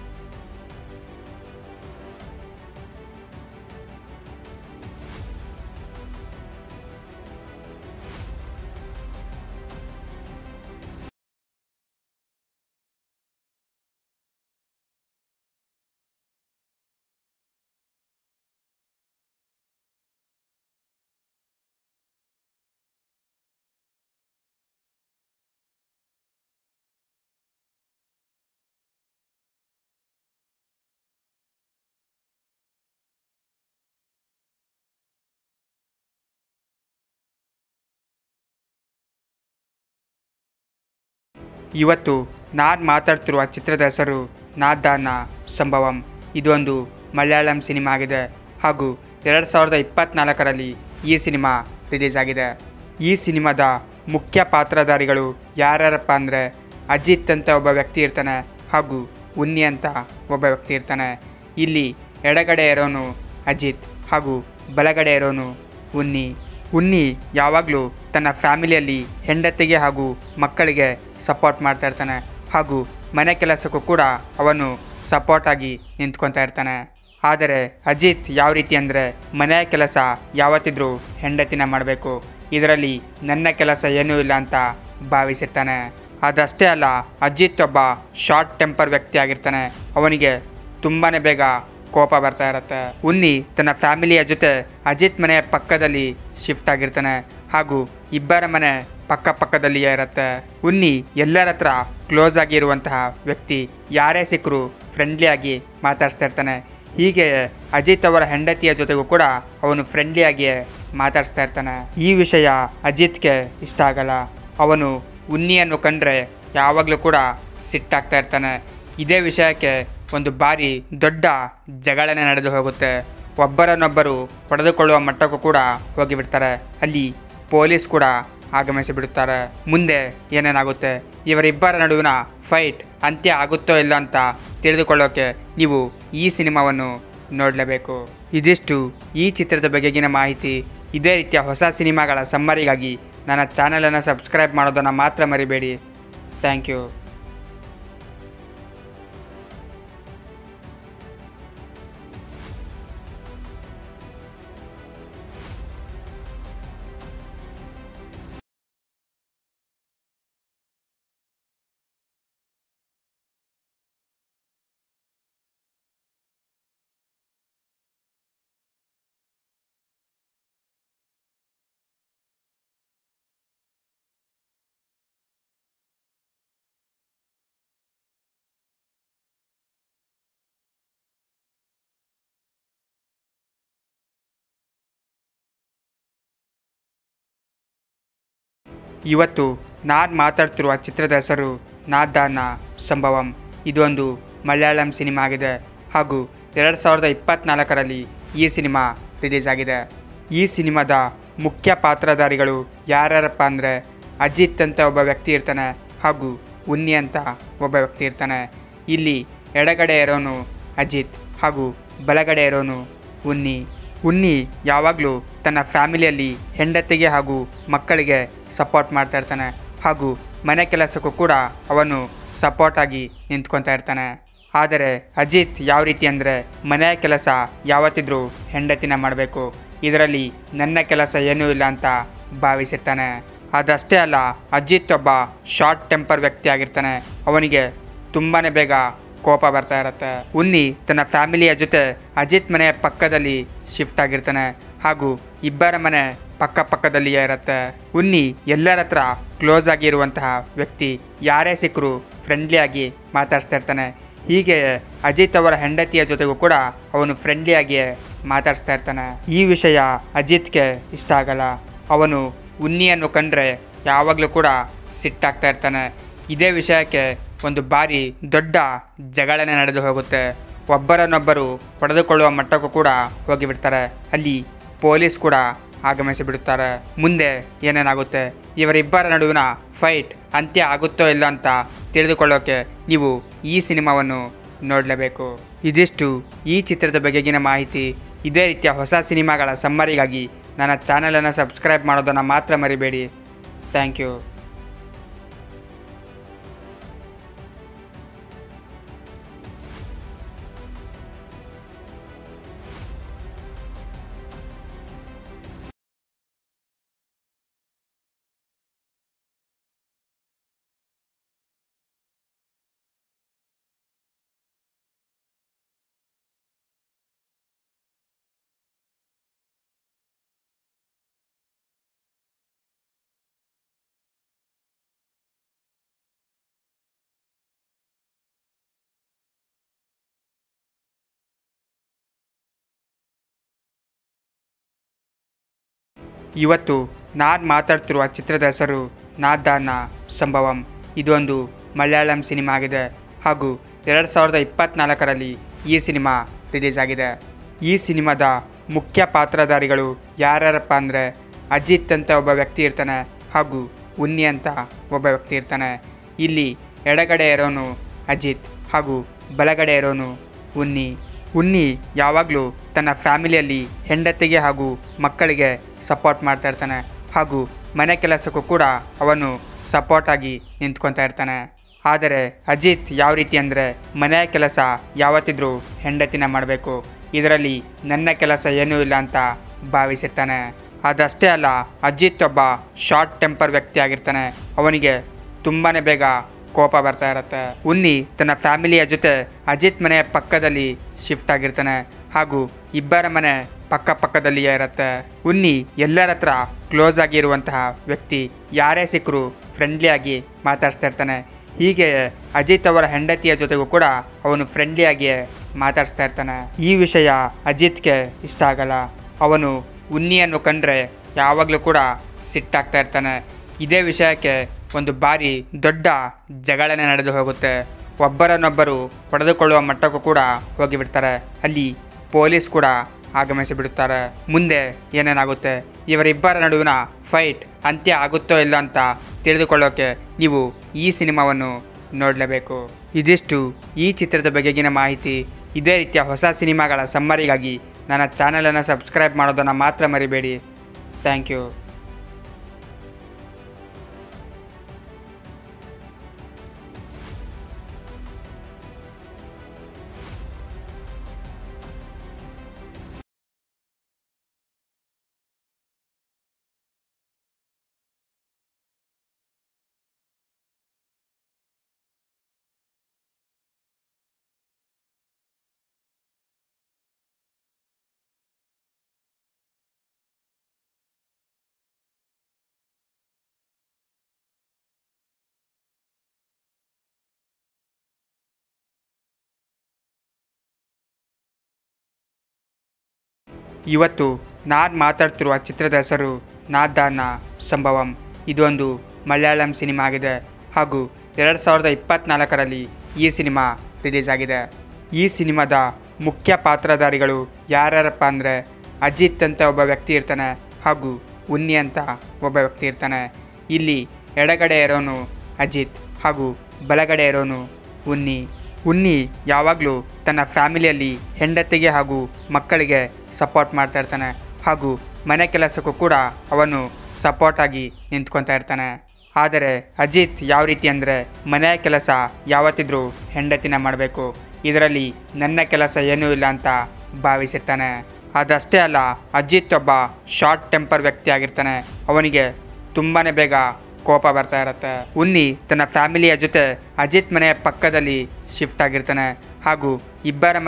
ಇವತ್ತು ನಾನು ಮಾತಾಡ್ತಿರುವ ಚಿತ್ರದ ಹೆಸರು ನಾದಾನ ಸಂಭವಂ ಇದೊಂದು ಮಲಯಾಳಂ ಸಿನಿಮಾ ಆಗಿದೆ ಹಾಗೂ ಎರಡು ಸಾವಿರದ ಇಪ್ಪತ್ತ್ನಾಲ್ಕರಲ್ಲಿ ಈ ಸಿನಿಮಾ ರಿಲೀಸ್ ಆಗಿದೆ ಈ ಸಿನಿಮಾದ ಮುಖ್ಯ ಪಾತ್ರಧಾರಿಗಳು ಯಾರ್ಯಾರಪ್ಪ ಅಂದರೆ ಅಜಿತ್ ಅಂತ ಒಬ್ಬ ವ್ಯಕ್ತಿ ಇರ್ತಾನೆ ಹಾಗೂ ಉನ್ನಿ ಅಂತ ಒಬ್ಬ ವ್ಯಕ್ತಿ ಇರ್ತಾನೆ ಇಲ್ಲಿ ಎಡಗಡೆ ಇರೋನು ಅಜಿತ್ ಹಾಗೂ ಬಲಗಡೆ ಇರೋನು ಉನ್ನಿ ಉನ್ನಿ ಯಾವಾಗಲೂ ತನ್ನ ಫ್ಯಾಮಿಲಿಯಲ್ಲಿ ಹೆಂಡತಿಗೆ ಹಾಗೂ ಮಕ್ಕಳಿಗೆ ಸಪೋರ್ಟ್ ಮಾಡ್ತಾ ಇರ್ತಾನೆ ಹಾಗೂ ಮನೆ ಕೆಲಸಕ್ಕೂ ಕೂಡ ಅವನು ಸಪೋರ್ಟ್ ಆಗಿ ನಿಂತ್ಕೊತಾ ಇರ್ತಾನೆ ಆದರೆ ಅಜಿತ್ ಯಾವ ರೀತಿ ಅಂದರೆ ಮನೆಯ ಕೆಲಸ ಯಾವತ್ತಿದ್ರೂ ಹೆಂಡತಿನ ಮಾಡಬೇಕು ಇದರಲ್ಲಿ ನನ್ನ ಕೆಲಸ ಏನೂ ಇಲ್ಲ ಅಂತ ಭಾವಿಸಿರ್ತಾನೆ ಅದಷ್ಟೇ ಅಲ್ಲ ಅಜಿತ್ ಒಬ್ಬ ಶಾರ್ಟ್ ಟೆಂಪರ್ ವ್ಯಕ್ತಿ ಆಗಿರ್ತಾನೆ ಅವನಿಗೆ ತುಂಬಾ ಬೇಗ ಕೋಪ ಬರ್ತಾ ಇರುತ್ತೆ ಉನ್ನಿ ತನ್ನ ಫ್ಯಾಮಿಲಿಯ ಜೊತೆ ಅಜಿತ್ ಮನೆಯ ಪಕ್ಕದಲ್ಲಿ ಶಿಫ್ಟ್ ಆಗಿರ್ತಾನೆ ಹಾಗೂ ಇಬ್ಬರ ಮನೆ ಪಕ್ಕ ಪಕ್ಕದಲ್ಲಿಯೇ ಇರುತ್ತೆ ಉನ್ನಿ ಎಲ್ಲರ ಹತ್ರ ಕ್ಲೋಸ್ ಆಗಿರುವಂತಹ ವ್ಯಕ್ತಿ ಯಾರೇ ಸಿಕ್ಕರು ಫ್ರೆಂಡ್ಲಿಯಾಗಿ ಮಾತಾಡ್ಸ್ತಾ ಇರ್ತಾನೆ ಹೀಗೆ ಅಜಿತ್ ಅವರ ಹೆಂಡತಿಯ ಜೊತೆಗೂ ಕೂಡ ಅವನು ಫ್ರೆಂಡ್ಲಿಯಾಗಿಯೇ ಮಾತಾಡ್ಸ್ತಾ ಇರ್ತಾನೆ ಈ ವಿಷಯ ಅಜಿತ್ಗೆ ಇಷ್ಟ ಆಗಲ್ಲ ಅವನು ಉನ್ನಿಯನ್ನು ಕಂಡ್ರೆ ಯಾವಾಗಲೂ ಕೂಡ ಸಿಟ್ಟಾಗ್ತಾ ಇರ್ತಾನೆ ಇದೇ ವಿಷಯಕ್ಕೆ ಒಂದು ಬಾರಿ ದೊಡ್ಡ ಜಗಳನೆ ನಡೆದು ಹೋಗುತ್ತೆ ಒಬ್ಬರನ್ನೊಬ್ಬರು ಪಡೆದುಕೊಳ್ಳುವ ಮಟ್ಟಕ್ಕೂ ಕೂಡ ಹೋಗಿಬಿಡ್ತಾರೆ ಅಲ್ಲಿ ಪೊಲೀಸ್ ಕೂಡ ಆಗಮಿಸಿ ಬಿಡುತ್ತಾರೆ ಮುಂದೆ ಏನೇನಾಗುತ್ತೆ ಇವರಿಬ್ಬರ ನಡುವಿನ ಫೈಟ್ ಅಂತ್ಯ ಆಗುತ್ತೋ ಇಲ್ಲ ಅಂತ ತಿಳಿದುಕೊಳ್ಳೋಕೆ ನೀವು ಈ ಸಿನಿಮಾವನ್ನು ನೋಡಲೇಬೇಕು ಇದಿಷ್ಟು ಈ ಚಿತ್ರದ ಬಗೆಗಿನ ಮಾಹಿತಿ ಇದೇ ರೀತಿಯ ಹೊಸ ಸಿನಿಮಾಗಳ ಸಮ್ಮರಿಗಾಗಿ ನನ್ನ ಚಾನಲನ್ನು ಸಬ್ಸ್ಕ್ರೈಬ್ ಮಾಡೋದನ್ನು ಮಾತ್ರ ಮರಿಬೇಡಿ ಥ್ಯಾಂಕ್ ಯು ಇವತ್ತು ನಾನು ಮಾತಾಡ್ತಿರುವ ಚಿತ್ರದ ಹೆಸರು ನಾದಾನ ಸಂಭವಂ ಇದೊಂದು ಮಲಯಾಳಂ ಸಿನಿಮಾ ಆಗಿದೆ ಹಾಗೂ ಎರಡು ಸಾವಿರದ ಇಪ್ಪತ್ತ್ನಾಲ್ಕರಲ್ಲಿ ಈ ಸಿನಿಮಾ ರಿಲೀಸ್ ಆಗಿದೆ ಈ ಸಿನಿಮಾದ ಮುಖ್ಯ ಪಾತ್ರಧಾರಿಗಳು ಯಾರ್ಯಾರಪ್ಪ ಅಂದರೆ ಅಜಿತ್ ಅಂತ ಒಬ್ಬ ವ್ಯಕ್ತಿ ಇರ್ತಾನೆ ಹಾಗೂ ಉನ್ನಿ ಅಂತ ಒಬ್ಬ ವ್ಯಕ್ತಿ ಇರ್ತಾನೆ ಇಲ್ಲಿ ಎಡಗಡೆ ಇರೋನು ಅಜಿತ್ ಹಾಗೂ ಬಲಗಡೆ ಇರೋನು ಉನ್ನಿ ಉನ್ನಿ ಯಾವಾಗಲೂ ತನ್ನ ಫ್ಯಾಮಿಲಿಯಲ್ಲಿ ಹೆಂಡತಿಗೆ ಹಾಗೂ ಮಕ್ಕಳಿಗೆ ಸಪೋರ್ಟ್ ಮಾಡ್ತಾ ಇರ್ತಾನೆ ಹಾಗೂ ಮನೆ ಕೆಲಸಕ್ಕೂ ಕೂಡ ಅವನು ಸಪೋರ್ಟ್ ಆಗಿ ನಿಂತ್ಕೊತಾ ಇರ್ತಾನೆ ಆದರೆ ಅಜಿತ್ ಯಾವ ರೀತಿ ಅಂದರೆ ಮನೆಯ ಕೆಲಸ ಯಾವತ್ತಿದ್ರೂ ಹೆಂಡತಿನ ಮಾಡಬೇಕು ಇದರಲ್ಲಿ ನನ್ನ ಕೆಲಸ ಏನೂ ಇಲ್ಲ ಅಂತ ಭಾವಿಸಿರ್ತಾನೆ ಅದಷ್ಟೇ ಅಲ್ಲ ಅಜಿತ್ ಒಬ್ಬ ಶಾರ್ಟ್ ಟೆಂಪರ್ ವ್ಯಕ್ತಿ ಆಗಿರ್ತಾನೆ ಅವನಿಗೆ ತುಂಬಾ ಬೇಗ ಕೋಪ ಬರ್ತಾ ಇರುತ್ತೆ ಉನ್ನಿ ತನ್ನ ಫ್ಯಾಮಿಲಿಯ ಜೊತೆ ಅಜಿತ್ ಮನೆಯ ಪಕ್ಕದಲ್ಲಿ ಶಿಫ್ಟ್ ಆಗಿರ್ತಾನೆ ಹಾಗೂ ಇಬ್ಬರ ಮನೆ ಪಕ್ಕ ಪಕ್ಕದಲ್ಲಿಯೇ ಇರುತ್ತೆ ಉನ್ನಿ ಎಲ್ಲರ ಹತ್ರ ಕ್ಲೋಸ್ ಆಗಿರುವಂತಹ ವ್ಯಕ್ತಿ ಯಾರೇ ಸಿಕ್ಕರು ಫ್ರೆಂಡ್ಲಿಯಾಗಿ ಮಾತಾಡ್ಸ್ತಾ ಇರ್ತಾನೆ ಹೀಗೆ ಅಜಿತ್ ಅವರ ಹೆಂಡತಿಯ ಜೊತೆಗೂ ಕೂಡ ಅವನು ಫ್ರೆಂಡ್ಲಿಯಾಗಿಯೇ ಮಾತಾಡ್ಸ್ತಾ ಇರ್ತಾನೆ ಈ ವಿಷಯ ಅಜಿತ್ಗೆ ಇಷ್ಟ ಆಗಲ್ಲ ಅವನು ಉನ್ನಿಯನ್ನು ಕಂಡ್ರೆ ಯಾವಾಗಲೂ ಕೂಡ ಸಿಟ್ಟಾಗ್ತಾ ಇರ್ತಾನೆ ಇದೇ ವಿಷಯಕ್ಕೆ ಒಂದು ಬಾರಿ ದೊಡ್ಡ ಜಗಳನೆ ನಡೆದು ಹೋಗುತ್ತೆ ಒಬ್ಬರನ್ನೊಬ್ಬರು ಹೊಡೆದುಕೊಳ್ಳುವ ಮಟ್ಟಕ್ಕೂ ಕೂಡ ಹೋಗಿಬಿಡ್ತಾರೆ ಅಲ್ಲಿ ಪೊಲೀಸ್ ಕೂಡ ಆಗಮಿಸಿ ಬಿಡುತ್ತಾರೆ ಮುಂದೆ ಏನೇನಾಗುತ್ತೆ ಇವರಿಬ್ಬರ ನಡುವಿನ ಫೈಟ್ ಅಂತ್ಯ ಆಗುತ್ತೋ ಇಲ್ಲ ಅಂತ ತಿಳಿದುಕೊಳ್ಳೋಕೆ ನೀವು ಈ ಸಿನಿಮಾವನ್ನು ನೋಡಲೇಬೇಕು ಇದಿಷ್ಟು ಈ ಚಿತ್ರದ ಬಗೆಗಿನ ಮಾಹಿತಿ ಇದೇ ರೀತಿಯ ಹೊಸ ಸಿನಿಮಾಗಳ ಸಮ್ಮರಿಗಾಗಿ ನನ್ನ ಚಾನಲನ್ನು ಸಬ್ಸ್ಕ್ರೈಬ್ ಮಾಡೋದನ್ನು ಮಾತ್ರ ಮರಿಬೇಡಿ ಥ್ಯಾಂಕ್ ಯು ಇವತ್ತು ನಾನು ಮಾತಾಡ್ತಿರುವ ಚಿತ್ರದ ಹೆಸರು ನಾದಾನ ಸಂಭವಂ ಇದೊಂದು ಮಲಯಾಳಂ ಸಿನಿಮಾ ಆಗಿದೆ ಹಾಗೂ ಎರಡು ಸಾವಿರದ ಇಪ್ಪತ್ತ್ನಾಲ್ಕರಲ್ಲಿ ಈ ಸಿನಿಮಾ ರಿಲೀಸ್ ಆಗಿದೆ ಈ ಸಿನಿಮಾದ ಮುಖ್ಯ ಪಾತ್ರಧಾರಿಗಳು ಯಾರ್ಯಾರಪ್ಪ ಅಂದರೆ ಅಜಿತ್ ಅಂತ ಒಬ್ಬ ವ್ಯಕ್ತಿ ಇರ್ತಾನೆ ಹಾಗೂ ಉನ್ನಿ ಅಂತ ಒಬ್ಬ ವ್ಯಕ್ತಿ ಇರ್ತಾನೆ ಇಲ್ಲಿ ಎಡಗಡೆ ಇರೋನು ಅಜಿತ್ ಹಾಗೂ ಬಲಗಡೆ ಇರೋನು ಉನ್ನಿ ಉನ್ನಿ ಯಾವಾಗಲೂ ತನ್ನ ಫ್ಯಾಮಿಲಿಯಲ್ಲಿ ಹೆಂಡತಿಗೆ ಹಾಗೂ ಮಕ್ಕಳಿಗೆ ಸಪೋರ್ಟ್ ಮಾಡ್ತಾ ಇರ್ತಾನೆ ಹಾಗೂ ಮನೆ ಕೆಲಸಕ್ಕೂ ಕೂಡ ಅವನು ಸಪೋರ್ಟ್ ಆಗಿ ನಿಂತ್ಕೊತಾ ಇರ್ತಾನೆ ಆದರೆ ಅಜಿತ್ ಯಾವ ರೀತಿ ಅಂದರೆ ಮನೆಯ ಕೆಲಸ ಯಾವತ್ತಿದ್ರೂ ಹೆಂಡತಿನ ಮಾಡಬೇಕು ಇದರಲ್ಲಿ ನನ್ನ ಕೆಲಸ ಏನೂ ಇಲ್ಲ ಅಂತ ಭಾವಿಸಿರ್ತಾನೆ ಅದಷ್ಟೇ ಅಲ್ಲ ಅಜಿತ್ ಒಬ್ಬ ಶಾರ್ಟ್ ಟೆಂಪರ್ ವ್ಯಕ್ತಿ ಆಗಿರ್ತಾನೆ ಅವನಿಗೆ ತುಂಬಾ ಬೇಗ ಕೋಪ ಬರ್ತಾ ಇರುತ್ತೆ ಉನ್ನಿ ತನ್ನ ಫ್ಯಾಮಿಲಿಯ ಜೊತೆ ಅಜಿತ್ ಮನೆಯ ಪಕ್ಕದಲ್ಲಿ ಶಿಫ್ಟ್ ಆಗಿರ್ತಾನೆ ಹಾಗೂ ಇಬ್ಬರ ಮನೆ ಪಕ್ಕ ಪಕ್ಕದಲ್ಲಿಯೇ ಇರುತ್ತೆ ಉನ್ನಿ ಎಲ್ಲರ ಹತ್ರ ಕ್ಲೋಸ್ ಆಗಿರುವಂತಹ ವ್ಯಕ್ತಿ ಯಾರೇ ಸಿಕ್ಕರು ಫ್ರೆಂಡ್ಲಿಯಾಗಿ ಮಾತಾಡ್ಸ್ತಾ ಇರ್ತಾನೆ ಹೀಗೆ ಅಜಿತ್ ಅವರ ಹೆಂಡತಿಯ ಜೊತೆಗೂ ಕೂಡ ಅವನು ಫ್ರೆಂಡ್ಲಿಯಾಗಿಯೇ ಮಾತಾಡ್ಸ್ತಾ ಇರ್ತಾನೆ ಈ ವಿಷಯ ಅಜಿತ್ಗೆ ಇಷ್ಟ ಆಗಲ್ಲ ಅವನು ಉನ್ನಿಯನ್ನು ಕಂಡ್ರೆ ಯಾವಾಗಲೂ ಕೂಡ ಸಿಟ್ಟಾಗ್ತಾ ಇರ್ತಾನೆ ಇದೇ ವಿಷಯಕ್ಕೆ ಒಂದು ಬಾರಿ ದೊಡ್ಡ ಜಗಳನೆ ನಡೆದು ಹೋಗುತ್ತೆ ಒಬ್ಬರನ್ನೊಬ್ಬರು ಹೊಡೆದುಕೊಳ್ಳುವ ಮಟ್ಟಕ್ಕೂ ಕೂಡ ಹೋಗಿಬಿಡ್ತಾರೆ ಅಲ್ಲಿ ಪೊಲೀಸ್ ಕೂಡ ಆಗಮಿಸಿ ಬಿಡುತ್ತಾರೆ ಮುಂದೆ ಏನೇನಾಗುತ್ತೆ ಇವರಿಬ್ಬರ ನಡುವಿನ ಫೈಟ್ ಅಂತ್ಯ ಆಗುತ್ತೋ ಇಲ್ಲ ಅಂತ ತಿಳಿದುಕೊಳ್ಳೋಕೆ ನೀವು ಈ ಸಿನಿಮಾವನ್ನು ನೋಡಲೇಬೇಕು ಇದಿಷ್ಟು ಈ ಚಿತ್ರದ ಬಗೆಗಿನ ಮಾಹಿತಿ ಇದೇ ರೀತಿಯ ಹೊಸ ಸಿನಿಮಾಗಳ ಸಮ್ಮರಿಗಾಗಿ ನನ್ನ ಚಾನಲನ್ನು ಸಬ್ಸ್ಕ್ರೈಬ್ ಮಾಡೋದನ್ನು ಮಾತ್ರ ಮರಿಬೇಡಿ ಥ್ಯಾಂಕ್ ಯು ಇವತ್ತು ನಾನು ಮಾತಾಡ್ತಿರುವ ಚಿತ್ರದ ಹೆಸರು ನಾದಾನ ಸಂಭವಂ ಇದೊಂದು ಮಲಯಾಳಂ ಸಿನಿಮಾ ಆಗಿದೆ ಹಾಗೂ ಎರಡು ಸಾವಿರದ ಇಪ್ಪತ್ತ್ನಾಲ್ಕರಲ್ಲಿ ಈ ಸಿನಿಮಾ ರಿಲೀಸ್ ಆಗಿದೆ ಈ ಸಿನಿಮಾದ ಮುಖ್ಯ ಪಾತ್ರಧಾರಿಗಳು ಯಾರ್ಯಾರಪ್ಪ ಅಂದರೆ ಅಜಿತ್ ಅಂತ ಒಬ್ಬ ವ್ಯಕ್ತಿ ಇರ್ತಾನೆ ಹಾಗೂ ಉನ್ನಿ ಅಂತ ಒಬ್ಬ ವ್ಯಕ್ತಿ ಇರ್ತಾನೆ ಇಲ್ಲಿ ಎಡಗಡೆ ಇರೋನು ಅಜಿತ್ ಹಾಗೂ ಬಲಗಡೆ ಇರೋನು ಉನ್ನಿ ಉನ್ನಿ ಯಾವಾಗಲೂ ತನ್ನ ಫ್ಯಾಮಿಲಿಯಲ್ಲಿ ಹೆಂಡತಿಗೆ ಹಾಗೂ ಮಕ್ಕಳಿಗೆ ಸಪೋರ್ಟ್ ಮಾಡ್ತಾ ಇರ್ತಾನೆ ಹಾಗೂ ಮನೆ ಕೆಲಸಕ್ಕೂ ಕೂಡ ಅವನು ಸಪೋರ್ಟ್ ಆಗಿ ನಿಂತ್ಕೊತಾ ಇರ್ತಾನೆ ಆದರೆ ಅಜಿತ್ ಯಾವ ರೀತಿ ಅಂದರೆ ಮನೆಯ ಕೆಲಸ ಯಾವತ್ತಿದ್ರೂ ಹೆಂಡತಿನ ಮಾಡಬೇಕು ಇದರಲ್ಲಿ ನನ್ನ ಕೆಲಸ ಏನೂ ಇಲ್ಲ ಅಂತ ಭಾವಿಸಿರ್ತಾನೆ ಅದಷ್ಟೇ ಅಲ್ಲ ಅಜಿತ್ ಒಬ್ಬ ಶಾರ್ಟ್ ಟೆಂಪರ್ ವ್ಯಕ್ತಿ ಆಗಿರ್ತಾನೆ ಅವನಿಗೆ ತುಂಬಾ ಬೇಗ ಕೋಪ ಬರ್ತಾ ಇರುತ್ತೆ ಉನ್ನಿ ತನ್ನ ಫ್ಯಾಮಿಲಿಯ ಜೊತೆ ಅಜಿತ್ ಮನೆಯ ಪಕ್ಕದಲ್ಲಿ ಶಿಫ್ಟ್ ಆಗಿರ್ತಾನೆ ಹಾಗೂ ಇಬ್ಬರ ಮನೆ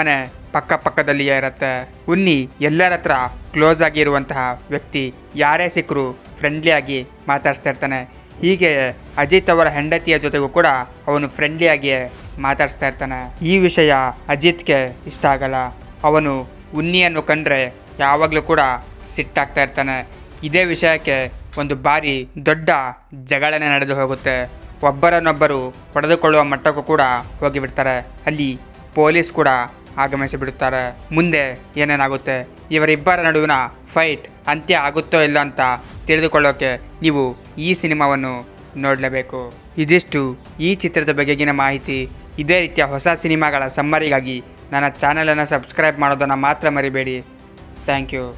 ಪಕ್ಕ ಪಕ್ಕದಲ್ಲಿಯೇ ಇರುತ್ತೆ ಉನ್ನಿ ಎಲ್ಲರ ಹತ್ರ ಕ್ಲೋಸ್ ಆಗಿರುವಂತಹ ವ್ಯಕ್ತಿ ಯಾರೇ ಸಿಕ್ಕರು ಫ್ರೆಂಡ್ಲಿಯಾಗಿ ಮಾತಾಡ್ಸ್ತಾ ಇರ್ತಾನೆ ಹೀಗೆ ಅಜಿತ್ ಅವರ ಹೆಂಡತಿಯ ಜೊತೆಗೂ ಕೂಡ ಅವನು ಫ್ರೆಂಡ್ಲಿಯಾಗಿಯೇ ಮಾತಾಡಿಸ್ತಾ ಇರ್ತಾನೆ ಈ ವಿಷಯ ಅಜಿತ್ಗೆ ಇಷ್ಟ ಆಗಲ್ಲ ಅವನು ಉನ್ನಿಯನ್ನು ಕಂಡ್ರೆ ಯಾವಾಗಲೂ ಕೂಡ ಸಿಟ್ಟಾಗ್ತಾ ಇರ್ತಾನೆ ಇದೇ ವಿಷಯಕ್ಕೆ ಒಂದು ಬಾರಿ ದೊಡ್ಡ ಜಗಳನೆ ನಡೆದು ಹೋಗುತ್ತೆ ಒಬ್ಬರನ್ನೊಬ್ಬರು ಹೊಡೆದುಕೊಳ್ಳುವ ಮಟ್ಟಕ್ಕೂ ಕೂಡ ಹೋಗಿಬಿಡ್ತಾರೆ ಅಲ್ಲಿ ಪೊಲೀಸ್ ಕೂಡ ಆಗಮಿಸಿ ಬಿಡುತ್ತಾರೆ ಮುಂದೆ ಏನೇನಾಗುತ್ತೆ ಇವರಿಬ್ಬರ ನಡುವಿನ ಫೈಟ್ ಅಂತ್ಯ ಆಗುತ್ತೋ ಇಲ್ಲ ಅಂತ ತಿಳಿದುಕೊಳ್ಳೋಕೆ ನೀವು ಈ ಸಿನಿಮಾವನ್ನು ನೋಡಲೇಬೇಕು ಇದಿಷ್ಟು ಈ ಚಿತ್ರದ ಬಗೆಗಿನ ಮಾಹಿತಿ ಇದೇ ರೀತಿಯ ಹೊಸ ಸಿನಿಮಾಗಳ ಸಮ್ಮರಿಗಾಗಿ ನನ್ನ ಚಾನಲನ್ನು ಸಬ್ಸ್ಕ್ರೈಬ್ ಮಾಡೋದನ್ನು ಮಾತ್ರ ಮರಿಬೇಡಿ ಥ್ಯಾಂಕ್ ಯು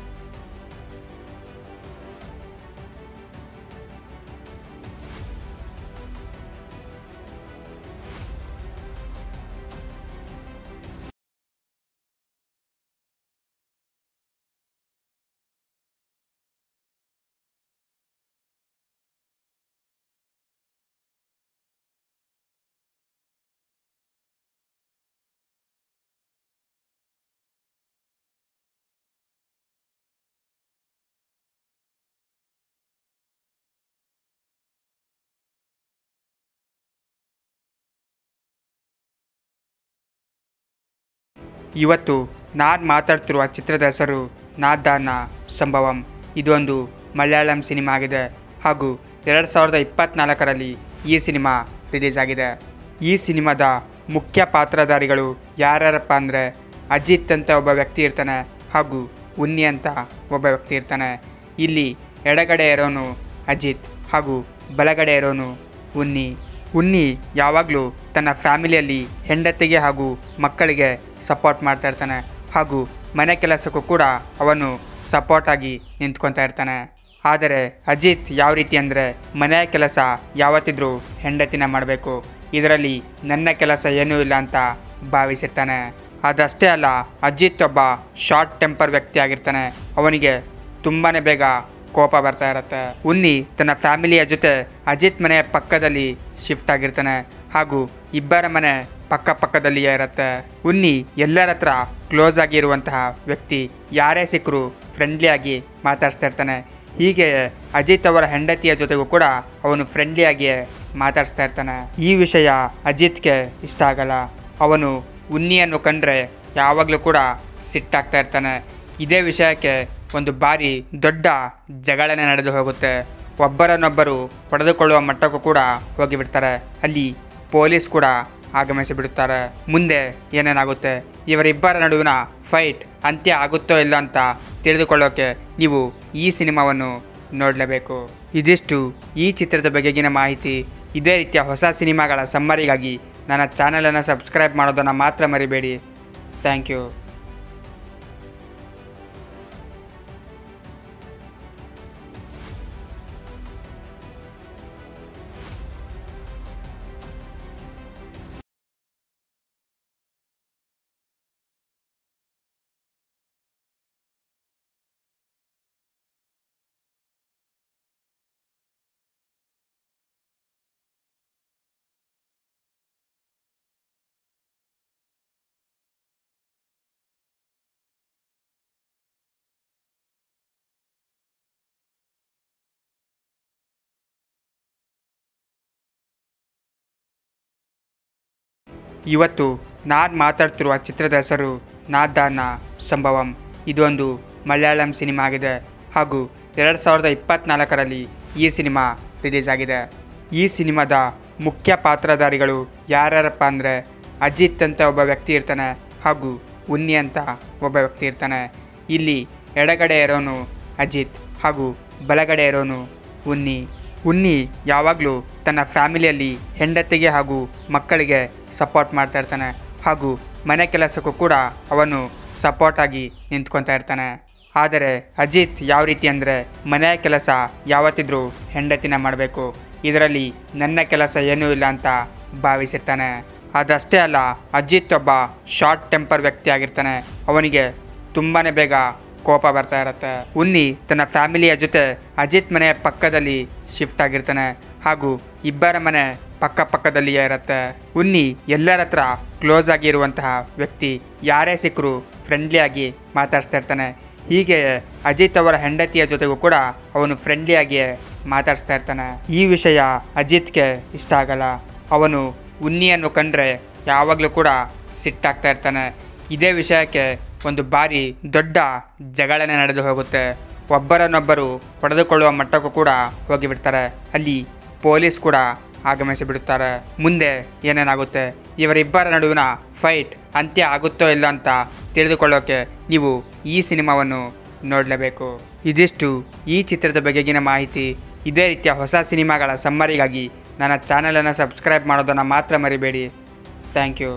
ಇವತ್ತು ನಾನು ಮಾತಾಡ್ತಿರುವ ಚಿತ್ರದ ಹೆಸರು ನಾದಾನ ಸಂಭವಂ ಇದೊಂದು ಮಲಯಾಳಂ ಸಿನಿಮಾ ಆಗಿದೆ ಹಾಗೂ ಎರಡು ಸಾವಿರದ ಇಪ್ಪತ್ತ್ನಾಲ್ಕರಲ್ಲಿ ಈ ಸಿನಿಮಾ ರಿಲೀಸ್ ಆಗಿದೆ ಈ ಸಿನಿಮಾದ ಮುಖ್ಯ ಪಾತ್ರಧಾರಿಗಳು ಯಾರ್ಯಾರಪ್ಪ ಅಂದರೆ ಅಜಿತ್ ಅಂತ ಒಬ್ಬ ವ್ಯಕ್ತಿ ಇರ್ತಾನೆ ಹಾಗೂ ಉನ್ನಿ ಅಂತ ಒಬ್ಬ ವ್ಯಕ್ತಿ ಇರ್ತಾನೆ ಇಲ್ಲಿ ಎಡಗಡೆ ಇರೋನು ಅಜಿತ್ ಹಾಗೂ ಬಲಗಡೆ ಇರೋನು ಉನ್ನಿ ಉನ್ನಿ ಯಾವಾಗಲೂ ತನ್ನ ಫ್ಯಾಮಿಲಿಯಲ್ಲಿ ಹೆಂಡತಿಗೆ ಹಾಗೂ ಮಕ್ಕಳಿಗೆ ಸಪೋರ್ಟ್ ಮಾಡ್ತಾ ಇರ್ತಾನೆ ಹಾಗೂ ಮನೆ ಕೆಲಸಕ್ಕೂ ಕೂಡ ಅವನು ಸಪೋರ್ಟಾಗಿ ನಿಂತ್ಕೊತಾ ಇರ್ತಾನೆ ಆದರೆ ಅಜಿತ್ ಯಾವ ರೀತಿ ಅಂದರೆ ಮನೆಯ ಕೆಲಸ ಯಾವತ್ತಿದ್ರೂ ಹೆಂಡತಿನ ಮಾಡಬೇಕು ಇದರಲ್ಲಿ ನನ್ನ ಕೆಲಸ ಏನೂ ಇಲ್ಲ ಅಂತ ಭಾವಿಸಿರ್ತಾನೆ ಅದಷ್ಟೇ ಅಲ್ಲ ಅಜಿತ್ ಒಬ್ಬ ಶಾರ್ಟ್ ಟೆಂಪರ್ ವ್ಯಕ್ತಿ ಆಗಿರ್ತಾನೆ ಅವನಿಗೆ ತುಂಬಾ ಬೇಗ ಕೋಪ ಬರ್ತಾ ಇರುತ್ತೆ ಉನ್ನಿ ತನ್ನ ಫ್ಯಾಮಿಲಿಯ ಜೊತೆ ಅಜಿತ್ ಮನೆಯ ಪಕ್ಕದಲ್ಲಿ ಶಿಫ್ಟ್ ಆಗಿರ್ತಾನೆ ಹಾಗೂ ಇಬ್ಬರ ಮನೆ ಪಕ್ಕ ಪಕ್ಕದಲ್ಲಿಯೇ ಇರುತ್ತೆ ಉನ್ನಿ ಎಲ್ಲರ ಹತ್ರ ಕ್ಲೋಸ್ ಆಗಿರುವಂತಹ ವ್ಯಕ್ತಿ ಯಾರೇ ಸಿಕ್ಕರು ಫ್ರೆಂಡ್ಲಿಯಾಗಿ ಮಾತಾಡ್ಸ್ತಾ ಇರ್ತಾನೆ ಹೀಗೆ ಅಜಿತ್ ಅವರ ಹೆಂಡತಿಯ ಜೊತೆಗೂ ಕೂಡ ಅವನು ಫ್ರೆಂಡ್ಲಿಯಾಗಿಯೇ ಮಾತಾಡ್ಸ್ತಾ ಇರ್ತಾನೆ ಈ ವಿಷಯ ಅಜಿತ್ಗೆ ಇಷ್ಟ ಆಗಲ್ಲ ಅವನು ಉನ್ನಿಯನ್ನು ಕಂಡ್ರೆ ಯಾವಾಗಲೂ ಕೂಡ ಸಿಟ್ಟಾಗ್ತಾ ಇರ್ತಾನೆ ಇದೇ ವಿಷಯಕ್ಕೆ ಒಂದು ಬಾರಿ ದೊಡ್ಡ ಜಗಳನೆ ನಡೆದು ಹೋಗುತ್ತೆ ಒಬ್ಬರನ್ನೊಬ್ಬರು ಹೊಡೆದುಕೊಳ್ಳುವ ಮಟ್ಟಕ್ಕೂ ಕೂಡ ಹೋಗಿಬಿಡ್ತಾರೆ ಅಲ್ಲಿ ಪೊಲೀಸ್ ಕೂಡ ಆಗಮಿಸಿ ಬಿಡುತ್ತಾರೆ ಮುಂದೆ ಏನೇನಾಗುತ್ತೆ ಇವರಿಬ್ಬರ ನಡುವಿನ ಫೈಟ್ ಅಂತ್ಯ ಆಗುತ್ತೋ ಇಲ್ಲ ಅಂತ ತಿಳಿದುಕೊಳ್ಳೋಕೆ ನೀವು ಈ ಸಿನಿಮಾವನ್ನು ನೋಡಲೇಬೇಕು ಇದಿಷ್ಟು ಈ ಚಿತ್ರದ ಬಗೆಗಿನ ಮಾಹಿತಿ ಇದೇ ರೀತಿಯ ಹೊಸ ಸಿನಿಮಾಗಳ ಸಮ್ಮರಿಗಾಗಿ ನನ್ನ ಚಾನಲನ್ನು ಸಬ್ಸ್ಕ್ರೈಬ್ ಮಾಡೋದನ್ನು ಮಾತ್ರ ಮರಿಬೇಡಿ ಥ್ಯಾಂಕ್ ಯು ಇವತ್ತು ನಾನು ಮಾತಾಡ್ತಿರುವ ಚಿತ್ರದ ಹೆಸರು ನಾದಾನ ಸಂಭವಂ ಇದೊಂದು ಮಲಯಾಳಂ ಸಿನಿಮಾ ಆಗಿದೆ ಹಾಗೂ ಎರಡು ಸಾವಿರದ ಇಪ್ಪತ್ತ್ನಾಲ್ಕರಲ್ಲಿ ಈ ಸಿನಿಮಾ ರಿಲೀಸ್ ಆಗಿದೆ ಈ ಸಿನಿಮಾದ ಮುಖ್ಯ ಪಾತ್ರಧಾರಿಗಳು ಯಾರ್ಯಾರಪ್ಪ ಅಂದರೆ ಅಜಿತ್ ಅಂತ ಒಬ್ಬ ವ್ಯಕ್ತಿ ಇರ್ತಾನೆ ಹಾಗೂ ಉನ್ನಿ ಅಂತ ಒಬ್ಬ ವ್ಯಕ್ತಿ ಇರ್ತಾನೆ ಇಲ್ಲಿ ಎಡಗಡೆ ಇರೋನು ಅಜಿತ್ ಹಾಗೂ ಬಲಗಡೆ ಇರೋನು ಉನ್ನಿ ಉನ್ನಿ ಯಾವಾಗಲೂ ತನ್ನ ಫ್ಯಾಮಿಲಿಯಲ್ಲಿ ಹೆಂಡತಿಗೆ ಹಾಗೂ ಮಕ್ಕಳಿಗೆ ಸಪೋರ್ಟ್ ಮಾಡ್ತಾ ಇರ್ತಾನೆ ಹಾಗೂ ಮನೆ ಕೆಲಸಕ್ಕೂ ಕೂಡ ಅವನು ಸಪೋರ್ಟಾಗಿ ನಿಂತ್ಕೊತಾ ಇರ್ತಾನೆ ಆದರೆ ಅಜಿತ್ ಯಾವ ರೀತಿ ಅಂದರೆ ಮನೆಯ ಕೆಲಸ ಯಾವತ್ತಿದ್ರೂ ಹೆಂಡತಿನ ಮಾಡಬೇಕು ಇದರಲ್ಲಿ ನನ್ನ ಕೆಲಸ ಏನೂ ಇಲ್ಲ ಅಂತ ಭಾವಿಸಿರ್ತಾನೆ ಅದಷ್ಟೇ ಅಲ್ಲ ಅಜಿತ್ ಒಬ್ಬ ಶಾರ್ಟ್ ಟೆಂಪರ್ ವ್ಯಕ್ತಿ ಆಗಿರ್ತಾನೆ ಅವನಿಗೆ ತುಂಬಾ ಬೇಗ ಕೋಪ ಬರ್ತಾ ಇರುತ್ತೆ ಉನ್ನಿ ತನ್ನ ಫ್ಯಾಮಿಲಿಯ ಜೊತೆ ಅಜಿತ್ ಮನೆಯ ಪಕ್ಕದಲ್ಲಿ ಶಿಫ್ಟ್ ಆಗಿರ್ತಾನೆ ಹಾಗೂ ಇಬ್ಬರ ಮನೆ ಪಕ್ಕ ಪಕ್ಕದಲ್ಲಿಯೇ ಇರುತ್ತೆ ಉನ್ನಿ ಎಲ್ಲರ ಹತ್ರ ಕ್ಲೋಸ್ ಆಗಿರುವಂತಹ ವ್ಯಕ್ತಿ ಯಾರೇ ಸಿಕ್ಕರು ಫ್ರೆಂಡ್ಲಿ ಆಗಿ ಮಾತಾಡ್ಸ್ತಾ ಇರ್ತಾನೆ ಹೀಗೆ ಅಜಿತ್ ಅವರ ಹೆಂಡತಿಯ ಜೊತೆಗೂ ಕೂಡ ಅವನು ಫ್ರೆಂಡ್ಲಿಯಾಗಿಯೇ ಮಾತಾಡಿಸ್ತಾ ಇರ್ತಾನೆ ಈ ವಿಷಯ ಅಜಿತ್ಗೆ ಇಷ್ಟ ಆಗಲ್ಲ ಅವನು ಉನ್ನಿಯನ್ನು ಕಂಡ್ರೆ ಯಾವಾಗಲೂ ಕೂಡ ಸಿಟ್ಟಾಗ್ತಾ ಇರ್ತಾನೆ ಇದೇ ವಿಷಯಕ್ಕೆ ಒಂದು ಬಾರಿ ದೊಡ್ಡ ಜಗಳನೆ ನಡೆದು ಹೋಗುತ್ತೆ ಒಬ್ಬರನ್ನೊಬ್ಬರು ಹೊಡೆದುಕೊಳ್ಳುವ ಮಟ್ಟಕ್ಕೂ ಕೂಡ ಹೋಗಿಬಿಡ್ತಾರೆ ಅಲ್ಲಿ ಪೊಲೀಸ್ ಕೂಡ ಆಗಮಿಸಿ ಬಿಡುತ್ತಾರೆ ಮುಂದೆ ಏನೇನಾಗುತ್ತೆ ಇವರಿಬ್ಬರ ನಡುವಿನ ಫೈಟ್ ಅಂತ್ಯ ಆಗುತ್ತೋ ಇಲ್ಲ ಅಂತ ತಿಳಿದುಕೊಳ್ಳೋಕೆ ನೀವು ಈ ಸಿನಿಮಾವನ್ನು ನೋಡಲೇಬೇಕು ಇದಿಷ್ಟು ಈ ಚಿತ್ರದ ಬಗೆಗಿನ ಮಾಹಿತಿ ಇದೇ ರೀತಿಯ ಹೊಸ ಸಿನಿಮಾಗಳ ಸಮ್ಮರಿಗಾಗಿ ನನ್ನ ಚಾನಲನ್ನು ಸಬ್ಸ್ಕ್ರೈಬ್ ಮಾಡೋದನ್ನು ಮಾತ್ರ ಮರಿಬೇಡಿ ಥ್ಯಾಂಕ್ ಯು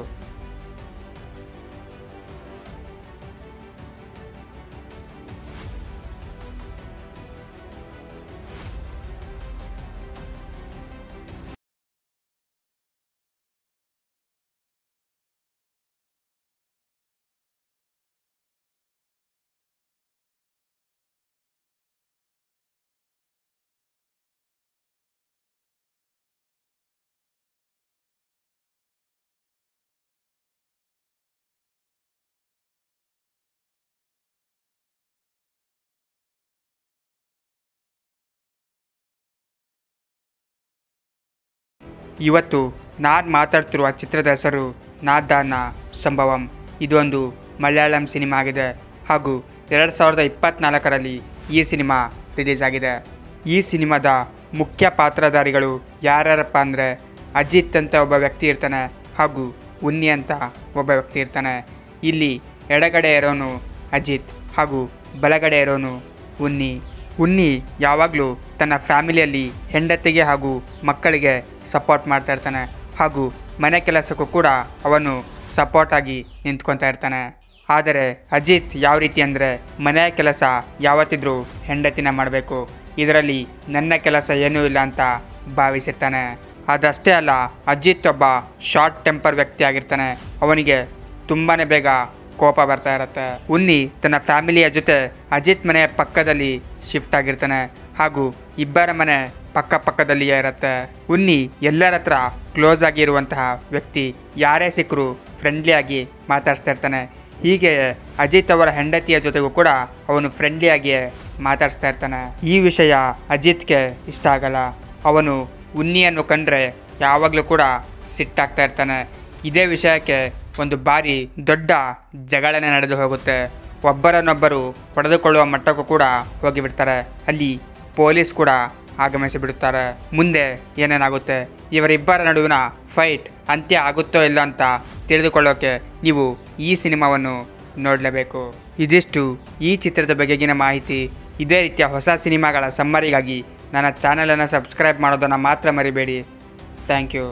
ಇವತ್ತು ನಾನು ಮಾತಾಡ್ತಿರುವ ಚಿತ್ರದ ಹೆಸರು ನಾದಾನ ಸಂಭವಂ ಇದೊಂದು ಮಲಯಾಳಂ ಸಿನಿಮಾ ಆಗಿದೆ ಹಾಗೂ ಎರಡು ಸಾವಿರದ ಇಪ್ಪತ್ತ್ನಾಲ್ಕರಲ್ಲಿ ಈ ಸಿನಿಮಾ ರಿಲೀಸ್ ಆಗಿದೆ ಈ ಸಿನಿಮಾದ ಮುಖ್ಯ ಪಾತ್ರಧಾರಿಗಳು ಯಾರ್ಯಾರಪ್ಪ ಅಂದರೆ ಅಜಿತ್ ಅಂತ ಒಬ್ಬ ವ್ಯಕ್ತಿ ಇರ್ತಾನೆ ಹಾಗೂ ಉನ್ನಿ ಅಂತ ಒಬ್ಬ ವ್ಯಕ್ತಿ ಇರ್ತಾನೆ ಇಲ್ಲಿ ಎಡಗಡೆ ಇರೋನು ಅಜಿತ್ ಹಾಗೂ ಬಲಗಡೆ ಇರೋನು ಉನ್ನಿ ಉನ್ನಿ ಯಾವಾಗಲೂ ತನ್ನ ಫ್ಯಾಮಿಲಿಯಲ್ಲಿ ಹೆಂಡತಿಗೆ ಹಾಗೂ ಮಕ್ಕಳಿಗೆ ಸಪೋರ್ಟ್ ಮಾಡ್ತಾ ಇರ್ತಾನೆ ಹಾಗೂ ಮನೆ ಕೆಲಸಕ್ಕೂ ಕೂಡ ಅವನು ಸಪೋರ್ಟಾಗಿ ನಿಂತ್ಕೊತಾ ಇರ್ತಾನೆ ಆದರೆ ಅಜಿತ್ ಯಾವ ರೀತಿ ಅಂದರೆ ಮನೆಯ ಕೆಲಸ ಯಾವತ್ತಿದ್ರೂ ಹೆಂಡತಿನ ಮಾಡಬೇಕು ಇದರಲ್ಲಿ ನನ್ನ ಕೆಲಸ ಏನೂ ಇಲ್ಲ ಅಂತ ಭಾವಿಸಿರ್ತಾನೆ ಅದಷ್ಟೇ ಅಲ್ಲ ಅಜಿತ್ ಒಬ್ಬ ಶಾರ್ಟ್ ಟೆಂಪರ್ ವ್ಯಕ್ತಿ ಆಗಿರ್ತಾನೆ ಅವನಿಗೆ ತುಂಬಾ ಬೇಗ ಕೋಪ ಬರ್ತಾ ಇರುತ್ತೆ ಉನ್ನಿ ತನ್ನ ಫ್ಯಾಮಿಲಿಯ ಜೊತೆ ಅಜಿತ್ ಮನೆಯ ಪಕ್ಕದಲ್ಲಿ ಶಿಫ್ಟ್ ಆಗಿರ್ತಾನೆ ಹಾಗೂ ಇಬ್ಬರ ಮನೆ ಪಕ್ಕ ಪಕ್ಕದಲ್ಲಿಯೇ ಇರುತ್ತೆ ಉನ್ನಿ ಎಲ್ಲರ ಹತ್ರ ಕ್ಲೋಸ್ ಆಗಿರುವಂತಹ ವ್ಯಕ್ತಿ ಯಾರೇ ಸಿಕ್ಕರು ಫ್ರೆಂಡ್ಲಿಯಾಗಿ ಮಾತಾಡ್ಸ್ತಾ ಇರ್ತಾನೆ ಹೀಗೆ ಅಜಿತ್ ಅವರ ಹೆಂಡತಿಯ ಜೊತೆಗೂ ಕೂಡ ಅವನು ಫ್ರೆಂಡ್ಲಿಯಾಗಿಯೇ ಮಾತಾಡ್ಸ್ತಾ ಇರ್ತಾನೆ ಈ ವಿಷಯ ಅಜಿತ್ಗೆ ಇಷ್ಟ ಆಗಲ್ಲ ಅವನು ಉನ್ನಿಯನ್ನು ಕಂಡ್ರೆ ಯಾವಾಗಲೂ ಕೂಡ ಸಿಟ್ಟಾಗ್ತಾ ಇರ್ತಾನೆ ಇದೇ ವಿಷಯಕ್ಕೆ ಒಂದು ಬಾರಿ ದೊಡ್ಡ ಜಗಳನೆ ನಡೆದು ಹೋಗುತ್ತೆ ಒಬ್ಬರನ್ನೊಬ್ಬರು ಹೊಡೆದುಕೊಳ್ಳುವ ಮಟ್ಟಕ್ಕೂ ಕೂಡ ಹೋಗಿಬಿಡ್ತಾರೆ ಅಲ್ಲಿ ಪೊಲೀಸ್ ಕೂಡ ಆಗಮಿಸಿ ಬಿಡುತ್ತಾರೆ ಮುಂದೆ ಏನೇನಾಗುತ್ತೆ ಇವರಿಬ್ಬರ ನಡುವಿನ ಫೈಟ್ ಅಂತ್ಯ ಆಗುತ್ತೋ ಇಲ್ಲ ಅಂತ ತಿಳಿದುಕೊಳ್ಳೋಕೆ ನೀವು ಈ ಸಿನಿಮಾವನ್ನು ನೋಡಲೇಬೇಕು ಇದಿಷ್ಟು ಈ ಚಿತ್ರದ ಬಗೆಗಿನ ಮಾಹಿತಿ ಇದೇ ರೀತಿಯ ಹೊಸ ಸಿನಿಮಾಗಳ ಸಮ್ಮರಿಗಾಗಿ ನನ್ನ ಚಾನಲನ್ನು ಸಬ್ಸ್ಕ್ರೈಬ್ ಮಾಡೋದನ್ನು ಮಾತ್ರ ಮರಿಬೇಡಿ ಥ್ಯಾಂಕ್ ಯು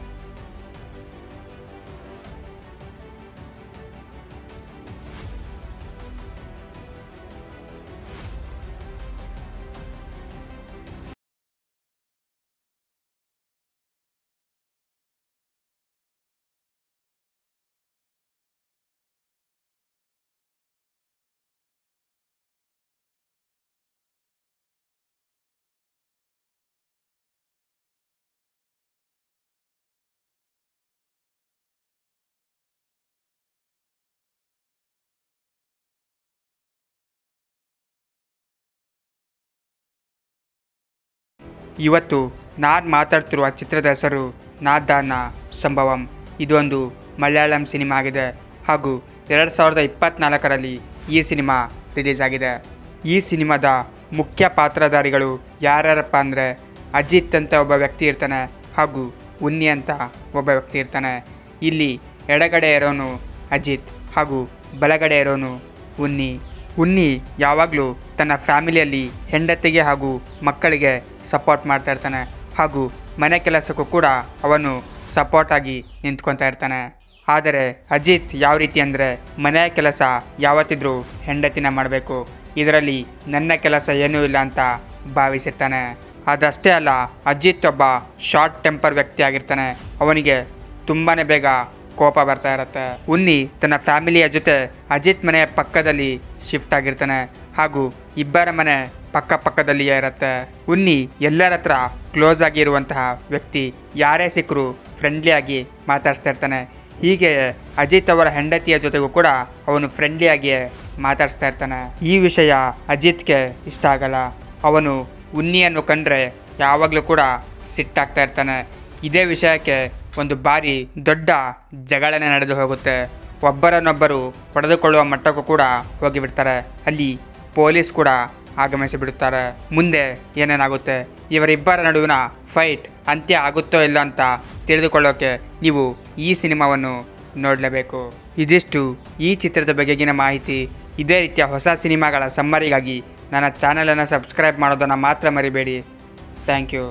ಇವತ್ತು ನಾನು ಮಾತಾಡ್ತಿರುವ ಚಿತ್ರದ ಹೆಸರು ನಾದಾನ ಸಂಭವಂ ಇದೊಂದು ಮಲಯಾಳಂ ಸಿನಿಮಾ ಆಗಿದೆ ಹಾಗೂ ಎರಡು ಸಾವಿರದ ಇಪ್ಪತ್ತ್ನಾಲ್ಕರಲ್ಲಿ ಈ ಸಿನಿಮಾ ರಿಲೀಸ್ ಆಗಿದೆ ಈ ಸಿನಿಮಾದ ಮುಖ್ಯ ಪಾತ್ರಧಾರಿಗಳು ಯಾರ್ಯಾರಪ್ಪ ಅಂದರೆ ಅಜಿತ್ ಅಂತ ಒಬ್ಬ ವ್ಯಕ್ತಿ ಇರ್ತಾನೆ ಹಾಗೂ ಉನ್ನಿ ಅಂತ ಒಬ್ಬ ವ್ಯಕ್ತಿ ಇರ್ತಾನೆ ಇಲ್ಲಿ ಎಡಗಡೆ ಇರೋನು ಅಜಿತ್ ಹಾಗೂ ಬಲಗಡೆ ಇರೋನು ಉನ್ನಿ ಉನ್ನಿ ಯಾವಾಗಲೂ ತನ್ನ ಫ್ಯಾಮಿಲಿಯಲ್ಲಿ ಹೆಂಡತಿಗೆ ಹಾಗೂ ಮಕ್ಕಳಿಗೆ ಸಪೋರ್ಟ್ ಮಾಡ್ತಾ ಇರ್ತಾನೆ ಹಾಗೂ ಮನೆ ಕೆಲಸಕ್ಕೂ ಕೂಡ ಅವನು ಸಪೋರ್ಟಾಗಿ ನಿಂತ್ಕೊತಾ ಇರ್ತಾನೆ ಆದರೆ ಅಜಿತ್ ಯಾವ ರೀತಿ ಅಂದರೆ ಮನೆಯ ಕೆಲಸ ಯಾವತ್ತಿದ್ರೂ ಹೆಂಡತಿನ ಮಾಡಬೇಕು ಇದರಲ್ಲಿ ನನ್ನ ಕೆಲಸ ಏನೂ ಇಲ್ಲ ಅಂತ ಭಾವಿಸಿರ್ತಾನೆ ಅದಷ್ಟೇ ಅಲ್ಲ ಅಜಿತ್ ಒಬ್ಬ ಶಾರ್ಟ್ ಟೆಂಪರ್ ವ್ಯಕ್ತಿ ಆಗಿರ್ತಾನೆ ಅವನಿಗೆ ತುಂಬಾ ಬೇಗ ಕೋಪ ಬರ್ತಾ ಇರುತ್ತೆ ಉನ್ನಿ ತನ್ನ ಫ್ಯಾಮಿಲಿಯ ಜೊತೆ ಅಜಿತ್ ಮನೆಯ ಪಕ್ಕದಲ್ಲಿ ಶಿಫ್ಟ್ ಆಗಿರ್ತಾನೆ ಹಾಗೂ ಇಬ್ಬರ ಮನೆ ಪಕ್ಕ ಪಕ್ಕದಲ್ಲಿಯೇ ಇರುತ್ತೆ ಉನ್ನಿ ಎಲ್ಲರ ಹತ್ರ ಕ್ಲೋಸ್ ಆಗಿರುವಂತಹ ವ್ಯಕ್ತಿ ಯಾರೇ ಸಿಕ್ಕರು ಫ್ರೆಂಡ್ಲಿಯಾಗಿ ಮಾತಾಡ್ಸ್ತಾ ಇರ್ತಾನೆ ಹೀಗೆ ಅಜಿತ್ ಅವರ ಹೆಂಡತಿಯ ಜೊತೆಗೂ ಕೂಡ ಅವನು ಫ್ರೆಂಡ್ಲಿಯಾಗಿಯೇ ಮಾತಾಡ್ಸ್ತಾ ಇರ್ತಾನೆ ಈ ವಿಷಯ ಅಜಿತ್ಗೆ ಇಷ್ಟ ಆಗಲ್ಲ ಅವನು ಉನ್ನಿಯನ್ನು ಕಂಡ್ರೆ ಯಾವಾಗಲೂ ಕೂಡ ಸಿಟ್ಟಾಗ್ತಾ ಇರ್ತಾನೆ ಇದೇ ವಿಷಯಕ್ಕೆ ಒಂದು ಬಾರಿ ದೊಡ್ಡ ಜಗಳನೆ ನಡೆದು ಹೋಗುತ್ತೆ ಒಬ್ಬರನ್ನೊಬ್ಬರು ಹೊಡೆದುಕೊಳ್ಳುವ ಮಟ್ಟಕ್ಕೂ ಕೂಡ ಹೋಗಿಬಿಡ್ತಾರೆ ಅಲ್ಲಿ ಪೊಲೀಸ್ ಕೂಡ ಆಗಮಿಸಿ ಬಿಡುತ್ತಾರೆ ಮುಂದೆ ಏನೇನಾಗುತ್ತೆ ಇವರಿಬ್ಬರ ನಡುವಿನ ಫೈಟ್ ಅಂತ್ಯ ಆಗುತ್ತೋ ಇಲ್ಲ ಅಂತ ತಿಳಿದುಕೊಳ್ಳೋಕೆ ನೀವು ಈ ಸಿನಿಮಾವನ್ನು ನೋಡಲೇಬೇಕು ಇದಿಷ್ಟು ಈ ಚಿತ್ರದ ಬಗೆಗಿನ ಮಾಹಿತಿ ಇದೇ ರೀತಿಯ ಹೊಸ ಸಿನಿಮಾಗಳ ಸಮ್ಮರಿಗಾಗಿ ನನ್ನ ಚಾನಲನ್ನು ಸಬ್ಸ್ಕ್ರೈಬ್ ಮಾಡೋದನ್ನು ಮಾತ್ರ ಮರಿಬೇಡಿ ಥ್ಯಾಂಕ್ ಯು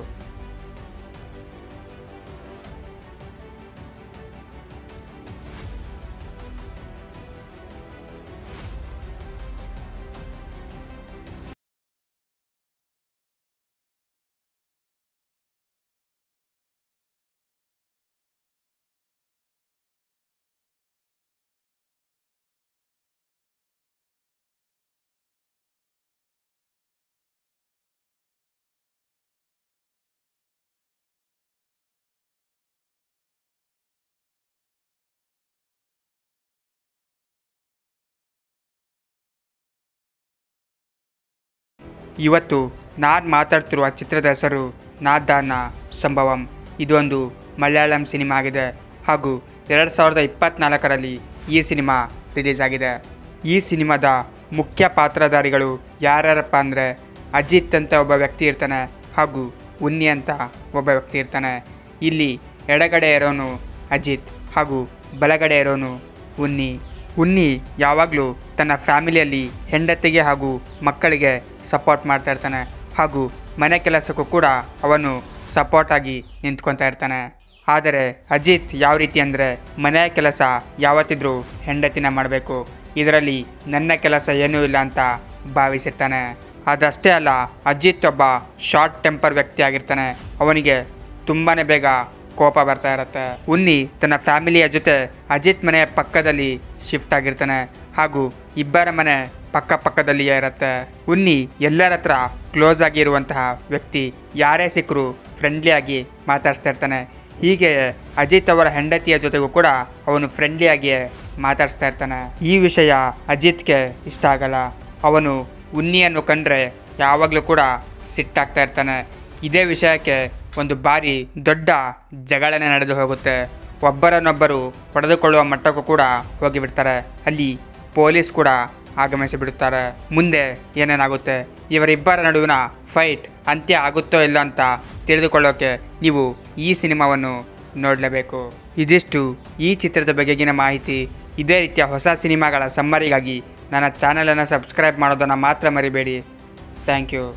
ಇವತ್ತು ನಾನು ಮಾತಾಡ್ತಿರುವ ಚಿತ್ರದ ಹೆಸರು ನಾದಾನ ಸಂಭವಂ ಇದೊಂದು ಮಲಯಾಳಂ ಸಿನಿಮಾ ಆಗಿದೆ ಹಾಗೂ ಎರಡು ಸಾವಿರದ ಇಪ್ಪತ್ತ್ನಾಲ್ಕರಲ್ಲಿ ಈ ಸಿನಿಮಾ ರಿಲೀಸ್ ಆಗಿದೆ ಈ ಸಿನಿಮಾದ ಮುಖ್ಯ ಪಾತ್ರಧಾರಿಗಳು ಯಾರ್ಯಾರಪ್ಪ ಅಂದರೆ ಅಜಿತ್ ಅಂತ ಒಬ್ಬ ವ್ಯಕ್ತಿ ಇರ್ತಾನೆ ಹಾಗೂ ಉನ್ನಿ ಅಂತ ಒಬ್ಬ ವ್ಯಕ್ತಿ ಇರ್ತಾನೆ ಇಲ್ಲಿ ಎಡಗಡೆ ಇರೋನು ಅಜಿತ್ ಹಾಗೂ ಬಲಗಡೆ ಇರೋನು ಉನ್ನಿ ಉನ್ನಿ ಯಾವಾಗಲೂ ತನ್ನ ಫ್ಯಾಮಿಲಿಯಲ್ಲಿ ಹೆಂಡತಿಗೆ ಹಾಗೂ ಮಕ್ಕಳಿಗೆ ಸಪೋರ್ಟ್ ಮಾಡ್ತಾ ಇರ್ತಾನೆ ಹಾಗೂ ಮನೆ ಕೆಲಸಕ್ಕೂ ಕೂಡ ಅವನು ಸಪೋರ್ಟಾಗಿ ನಿಂತ್ಕೊತಾ ಇರ್ತಾನೆ ಆದರೆ ಅಜಿತ್ ಯಾವ ರೀತಿ ಅಂದರೆ ಮನೆಯ ಕೆಲಸ ಯಾವತ್ತಿದ್ರೂ ಹೆಂಡತಿನ ಮಾಡಬೇಕು ಇದರಲ್ಲಿ ನನ್ನ ಕೆಲಸ ಏನೂ ಇಲ್ಲ ಅಂತ ಭಾವಿಸಿರ್ತಾನೆ ಅದಷ್ಟೇ ಅಲ್ಲ ಅಜಿತ್ ಒಬ್ಬ ಶಾರ್ಟ್ ಟೆಂಪರ್ ವ್ಯಕ್ತಿ ಆಗಿರ್ತಾನೆ ಅವನಿಗೆ ತುಂಬಾ ಬೇಗ ಕೋಪ ಬರ್ತಾ ಇರುತ್ತೆ ಉನ್ನಿ ತನ್ನ ಫ್ಯಾಮಿಲಿಯ ಜೊತೆ ಅಜಿತ್ ಮನೆಯ ಪಕ್ಕದಲ್ಲಿ ಶಿಫ್ಟ್ ಆಗಿರ್ತಾನೆ ಹಾಗೂ ಇಬ್ಬರ ಮನೆ ಪಕ್ಕ ಪಕ್ಕದಲ್ಲಿಯೇ ಇರುತ್ತೆ ಉನ್ನಿ ಎಲ್ಲರ ಹತ್ರ ಕ್ಲೋಸ್ ಆಗಿರುವಂತಹ ವ್ಯಕ್ತಿ ಯಾರೇ ಸಿಕ್ಕರು ಫ್ರೆಂಡ್ಲಿಯಾಗಿ ಮಾತಾಡ್ಸ್ತಾ ಇರ್ತಾನೆ ಹೀಗೆ ಅಜಿತ್ ಅವರ ಹೆಂಡತಿಯ ಜೊತೆಗೂ ಕೂಡ ಅವನು ಫ್ರೆಂಡ್ಲಿಯಾಗಿಯೇ ಮಾತಾಡ್ಸ್ತಾ ಇರ್ತಾನೆ ಈ ವಿಷಯ ಅಜಿತ್ಗೆ ಇಷ್ಟ ಆಗಲ್ಲ ಅವನು ಉನ್ನಿಯನ್ನು ಕಂಡ್ರೆ ಯಾವಾಗಲೂ ಕೂಡ ಸಿಟ್ಟಾಗ್ತಾ ಇರ್ತಾನೆ ಇದೇ ವಿಷಯಕ್ಕೆ ಒಂದು ಬಾರಿ ದೊಡ್ಡ ಜಗಳನೆ ನಡೆದು ಹೋಗುತ್ತೆ ಒಬ್ಬರನ್ನೊಬ್ಬರು ಹೊಡೆದುಕೊಳ್ಳುವ ಮಟ್ಟಕ್ಕೂ ಕೂಡ ಹೋಗಿಬಿಡ್ತಾರೆ ಅಲ್ಲಿ ಪೊಲೀಸ್ ಕೂಡ ಆಗಮಿಸಿ ಬಿಡುತ್ತಾರೆ ಮುಂದೆ ಏನೇನಾಗುತ್ತೆ ಇವರಿಬ್ಬರ ನಡುವಿನ ಫೈಟ್ ಅಂತ್ಯ ಆಗುತ್ತೋ ಇಲ್ಲ ಅಂತ ತಿಳಿದುಕೊಳ್ಳೋಕೆ ನೀವು ಈ ಸಿನಿಮಾವನ್ನು ನೋಡಲೇಬೇಕು ಇದಿಷ್ಟು ಈ ಚಿತ್ರದ ಬಗೆಗಿನ ಮಾಹಿತಿ ಇದೇ ರೀತಿಯ ಹೊಸ ಸಿನಿಮಾಗಳ ಸಮ್ಮರಿಗಾಗಿ ನನ್ನ ಚಾನಲನ್ನು ಸಬ್ಸ್ಕ್ರೈಬ್ ಮಾಡೋದನ್ನು ಮಾತ್ರ ಮರಿಬೇಡಿ ಥ್ಯಾಂಕ್ ಯು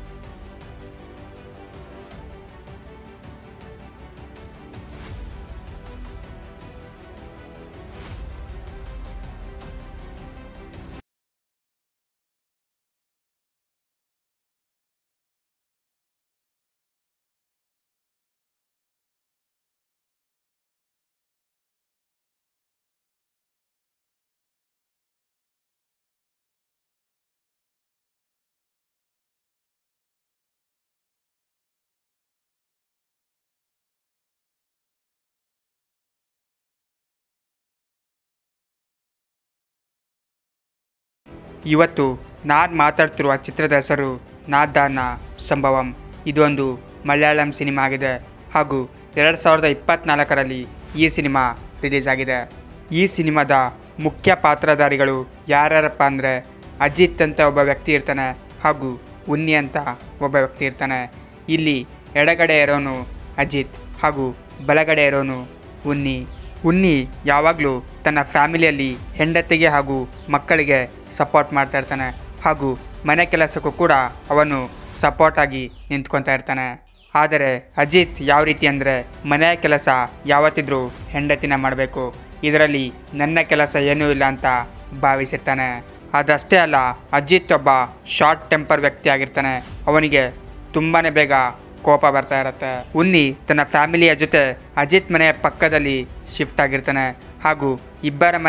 ಇವತ್ತು ನಾನು ಮಾತಾಡ್ತಿರುವ ಚಿತ್ರದ ಹೆಸರು ನಾದಾನ ಸಂಭವಂ ಇದೊಂದು ಮಲಯಾಳಂ ಸಿನಿಮಾ ಆಗಿದೆ ಹಾಗೂ ಎರಡು ಸಾವಿರದ ಇಪ್ಪತ್ತ್ನಾಲ್ಕರಲ್ಲಿ ಈ ಸಿನಿಮಾ ರಿಲೀಸ್ ಆಗಿದೆ ಈ ಸಿನಿಮಾದ ಮುಖ್ಯ ಪಾತ್ರಧಾರಿಗಳು ಯಾರ್ಯಾರಪ್ಪ ಅಂದರೆ ಅಜಿತ್ ಅಂತ ಒಬ್ಬ ವ್ಯಕ್ತಿ ಇರ್ತಾನೆ ಹಾಗೂ ಉನ್ನಿ ಅಂತ ಒಬ್ಬ ವ್ಯಕ್ತಿ ಇರ್ತಾನೆ ಇಲ್ಲಿ ಎಡಗಡೆ ಇರೋನು ಅಜಿತ್ ಹಾಗೂ ಬಲಗಡೆ ಇರೋನು ಉನ್ನಿ ಉನ್ನಿ ಯಾವಾಗಲೂ ತನ್ನ ಫ್ಯಾಮಿಲಿಯಲ್ಲಿ ಹೆಂಡತಿಗೆ ಹಾಗೂ ಮಕ್ಕಳಿಗೆ ಸಪೋರ್ಟ್ ಮಾಡ್ತಾ ಇರ್ತಾನೆ ಹಾಗೂ ಮನೆ ಕೆಲಸಕ್ಕೂ ಕೂಡ ಅವನು ಸಪೋರ್ಟಾಗಿ ನಿಂತ್ಕೊತಾ ಇರ್ತಾನೆ ಆದರೆ ಅಜಿತ್ ಯಾವ ರೀತಿ ಅಂದರೆ ಮನೆಯ ಕೆಲಸ ಯಾವತ್ತಿದ್ರೂ ಹೆಂಡತಿನ ಮಾಡಬೇಕು ಇದರಲ್ಲಿ ನನ್ನ ಕೆಲಸ ಏನೂ ಇಲ್ಲ ಅಂತ ಭಾವಿಸಿರ್ತಾನೆ ಅದಷ್ಟೇ ಅಲ್ಲ ಅಜಿತ್ ಒಬ್ಬ ಶಾರ್ಟ್ ಟೆಂಪರ್ ವ್ಯಕ್ತಿ ಆಗಿರ್ತಾನೆ ಅವನಿಗೆ ತುಂಬಾ ಬೇಗ ಕೋಪ ಬರ್ತಾ ಇರುತ್ತೆ ಉನ್ನಿ ತನ್ನ ಫ್ಯಾಮಿಲಿಯ ಜೊತೆ ಅಜಿತ್ ಮನೆಯ ಪಕ್ಕದಲ್ಲಿ ಶಿಫ್ಟ್ ಆಗಿರ್ತಾನೆ ಹಾಗೂ ಇಬ್ಬರ ಮನೆ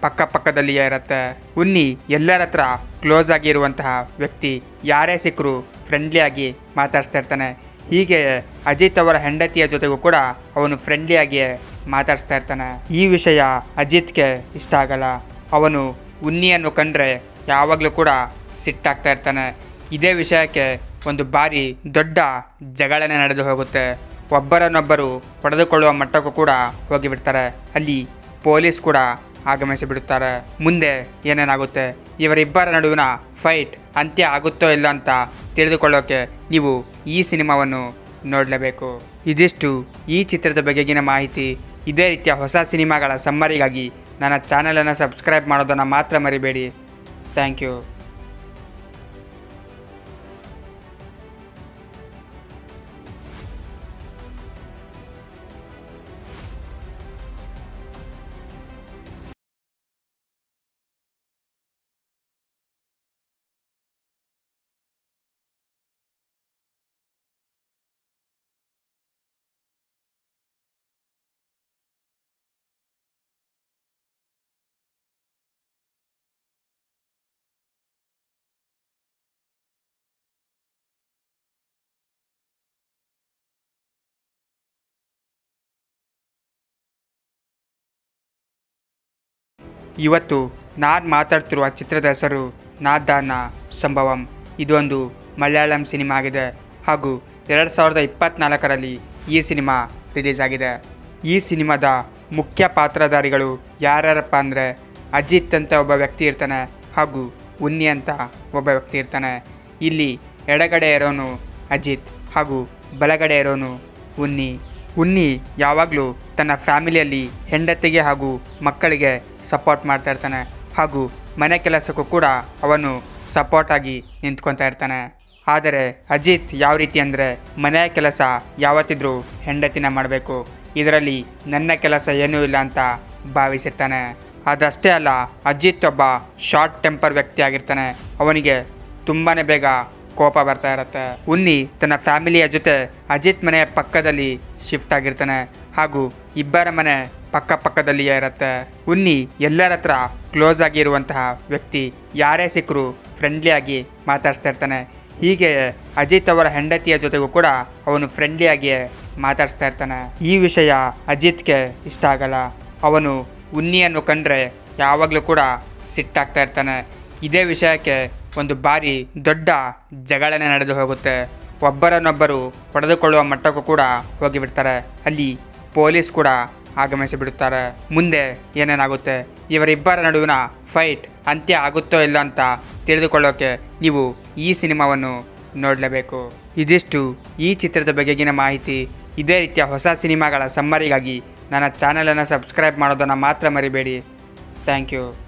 ಪಕ್ಕ ಪಕ್ಕದಲ್ಲಿಯೇ ಇರುತ್ತೆ ಉನ್ನಿ ಎಲ್ಲರ ಹತ್ರ ಕ್ಲೋಸ್ ಆಗಿರುವಂತಹ ವ್ಯಕ್ತಿ ಯಾರೇ ಸಿಕ್ಕರು ಫ್ರೆಂಡ್ಲಿಯಾಗಿ ಮಾತಾಡ್ಸ್ತಾ ಇರ್ತಾನೆ ಹೀಗೆ ಅಜಿತ್ ಅವರ ಹೆಂಡತಿಯ ಜೊತೆಗೂ ಕೂಡ ಅವನು ಫ್ರೆಂಡ್ಲಿಯಾಗಿಯೇ ಮಾತಾಡ್ಸ್ತಾ ಇರ್ತಾನೆ ಈ ವಿಷಯ ಅಜಿತ್ಗೆ ಇಷ್ಟ ಆಗಲ್ಲ ಅವನು ಉನ್ನಿಯನ್ನು ಕಂಡ್ರೆ ಯಾವಾಗಲೂ ಕೂಡ ಸಿಟ್ಟಾಗ್ತಾ ಇರ್ತಾನೆ ಇದೇ ವಿಷಯಕ್ಕೆ ಒಂದು ಬಾರಿ ದೊಡ್ಡ ಜಗಳನೆ ನಡೆದು ಹೋಗುತ್ತೆ ಒಬ್ಬರನ್ನೊಬ್ಬರು ಹೊಡೆದುಕೊಳ್ಳುವ ಮಟ್ಟಕ್ಕೂ ಕೂಡ ಹೋಗಿಬಿಡ್ತಾರೆ ಅಲ್ಲಿ ಪೊಲೀಸ್ ಕೂಡ ಆಗಮಿಸಿ ಬಿಡುತ್ತಾರೆ ಮುಂದೆ ಏನೇನಾಗುತ್ತೆ ಇವರಿಬ್ಬರ ನಡುವಿನ ಫೈಟ್ ಅಂತ್ಯ ಆಗುತ್ತೋ ಇಲ್ಲ ಅಂತ ತಿಳಿದುಕೊಳ್ಳೋಕೆ ನೀವು ಈ ಸಿನಿಮಾವನ್ನು ನೋಡಲೇಬೇಕು ಇದಿಷ್ಟು ಈ ಚಿತ್ರದ ಬಗೆಗಿನ ಮಾಹಿತಿ ಇದೇ ರೀತಿಯ ಹೊಸ ಸಿನಿಮಾಗಳ ಸಮ್ಮರಿಗಾಗಿ ನನ್ನ ಚಾನಲನ್ನು ಸಬ್ಸ್ಕ್ರೈಬ್ ಮಾಡೋದನ್ನು ಮಾತ್ರ ಮರಿಬೇಡಿ ಥ್ಯಾಂಕ್ ಯು ಇವತ್ತು ನಾನು ಮಾತಾಡ್ತಿರುವ ಚಿತ್ರದ ಹೆಸರು ನಾದಾನ ಸಂಭವಂ ಇದೊಂದು ಮಲಯಾಳಂ ಸಿನಿಮಾ ಆಗಿದೆ ಹಾಗೂ ಎರಡು ಸಾವಿರದ ಇಪ್ಪತ್ತ್ನಾಲ್ಕರಲ್ಲಿ ಈ ಸಿನಿಮಾ ರಿಲೀಸ್ ಆಗಿದೆ ಈ ಸಿನಿಮಾದ ಮುಖ್ಯ ಪಾತ್ರಧಾರಿಗಳು ಯಾರ್ಯಾರಪ್ಪ ಅಂದರೆ ಅಜಿತ್ ಅಂತ ಒಬ್ಬ ವ್ಯಕ್ತಿ ಇರ್ತಾನೆ ಹಾಗೂ ಉನ್ನಿ ಅಂತ ಒಬ್ಬ ವ್ಯಕ್ತಿ ಇರ್ತಾನೆ ಇಲ್ಲಿ ಎಡಗಡೆ ಇರೋನು ಅಜಿತ್ ಹಾಗೂ ಬಲಗಡೆ ಇರೋನು ಉನ್ನಿ ಉನ್ನಿ ಯಾವಾಗಲೂ ತನ್ನ ಫ್ಯಾಮಿಲಿಯಲ್ಲಿ ಹೆಂಡತಿಗೆ ಹಾಗೂ ಮಕ್ಕಳಿಗೆ ಸಪೋರ್ಟ್ ಮಾಡ್ತಾ ಇರ್ತಾನೆ ಹಾಗೂ ಮನೆ ಕೆಲಸಕ್ಕೂ ಕೂಡ ಅವನು ಸಪೋರ್ಟಾಗಿ ನಿಂತ್ಕೊತಾ ಇರ್ತಾನೆ ಆದರೆ ಅಜಿತ್ ಯಾವ ರೀತಿ ಅಂದರೆ ಮನೆಯ ಕೆಲಸ ಯಾವತ್ತಿದ್ರೂ ಹೆಂಡತಿನ ಮಾಡಬೇಕು ಇದರಲ್ಲಿ ನನ್ನ ಕೆಲಸ ಏನೂ ಇಲ್ಲ ಅಂತ ಭಾವಿಸಿರ್ತಾನೆ ಅದಷ್ಟೇ ಅಲ್ಲ ಅಜಿತ್ ಒಬ್ಬ ಶಾರ್ಟ್ ಟೆಂಪರ್ ವ್ಯಕ್ತಿ ಆಗಿರ್ತಾನೆ ಅವನಿಗೆ ತುಂಬಾ ಬೇಗ ಕೋಪ ಬರ್ತಾ ಇರುತ್ತೆ ಉನ್ನಿ ತನ್ನ ಫ್ಯಾಮಿಲಿಯ ಜೊತೆ ಅಜಿತ್ ಮನೆಯ ಪಕ್ಕದಲ್ಲಿ ಶಿಫ್ಟ್ ಆಗಿರ್ತಾನೆ ಹಾಗೂ ಇಬ್ಬರ ಮನೆ ಪಕ್ಕ ಪಕ್ಕದಲ್ಲಿಯೇ ಇರುತ್ತೆ ಉನ್ನಿ ಎಲ್ಲರ ಹತ್ರ ಕ್ಲೋಸ್ ಆಗಿರುವಂತಹ ವ್ಯಕ್ತಿ ಯಾರೇ ಸಿಕ್ಕರು ಫ್ರೆಂಡ್ಲಿಯಾಗಿ ಮಾತಾಡ್ಸ್ತಾ ಇರ್ತಾನೆ ಹೀಗೆ ಅಜಿತ್ ಅವರ ಹೆಂಡತಿಯ ಜೊತೆಗೂ ಕೂಡ ಅವನು ಫ್ರೆಂಡ್ಲಿಯಾಗಿಯೇ ಮಾತಾಡ್ಸ್ತಾ ಇರ್ತಾನೆ ಈ ವಿಷಯ ಅಜಿತ್ಗೆ ಇಷ್ಟ ಆಗಲ್ಲ ಅವನು ಉನ್ನಿಯನ್ನು ಕಂಡ್ರೆ ಯಾವಾಗಲೂ ಕೂಡ ಸಿಟ್ಟಾಗ್ತಾ ಇರ್ತಾನೆ ಇದೇ ವಿಷಯಕ್ಕೆ ಒಂದು ಬಾರಿ ದೊಡ್ಡ ಜಗಳನೆ ನಡೆದು ಹೋಗುತ್ತೆ ಒಬ್ಬರನ್ನೊಬ್ಬರು ಹೊಡೆದುಕೊಳ್ಳುವ ಮಟ್ಟಕ್ಕೂ ಕೂಡ ಹೋಗಿಬಿಡ್ತಾರೆ ಅಲ್ಲಿ ಪೊಲೀಸ್ ಕೂಡ ಆಗಮಿಸಿ ಬಿಡುತ್ತಾರೆ ಮುಂದೆ ಏನೇನಾಗುತ್ತೆ ಇವರಿಬ್ಬರ ನಡುವಿನ ಫೈಟ್ ಅಂತ್ಯ ಆಗುತ್ತೋ ಇಲ್ಲ ಅಂತ ತಿಳಿದುಕೊಳ್ಳೋಕೆ ನೀವು ಈ ಸಿನಿಮಾವನ್ನು ನೋಡಲೇಬೇಕು ಇದಿಷ್ಟು ಈ ಚಿತ್ರದ ಬಗೆಗಿನ ಮಾಹಿತಿ ಇದೇ ರೀತಿಯ ಹೊಸ ಸಿನಿಮಾಗಳ ಸಮ್ಮರಿಗಾಗಿ ನನ್ನ ಚಾನಲನ್ನು ಸಬ್ಸ್ಕ್ರೈಬ್ ಮಾಡೋದನ್ನು ಮಾತ್ರ ಮರಿಬೇಡಿ ಥ್ಯಾಂಕ್ ಯು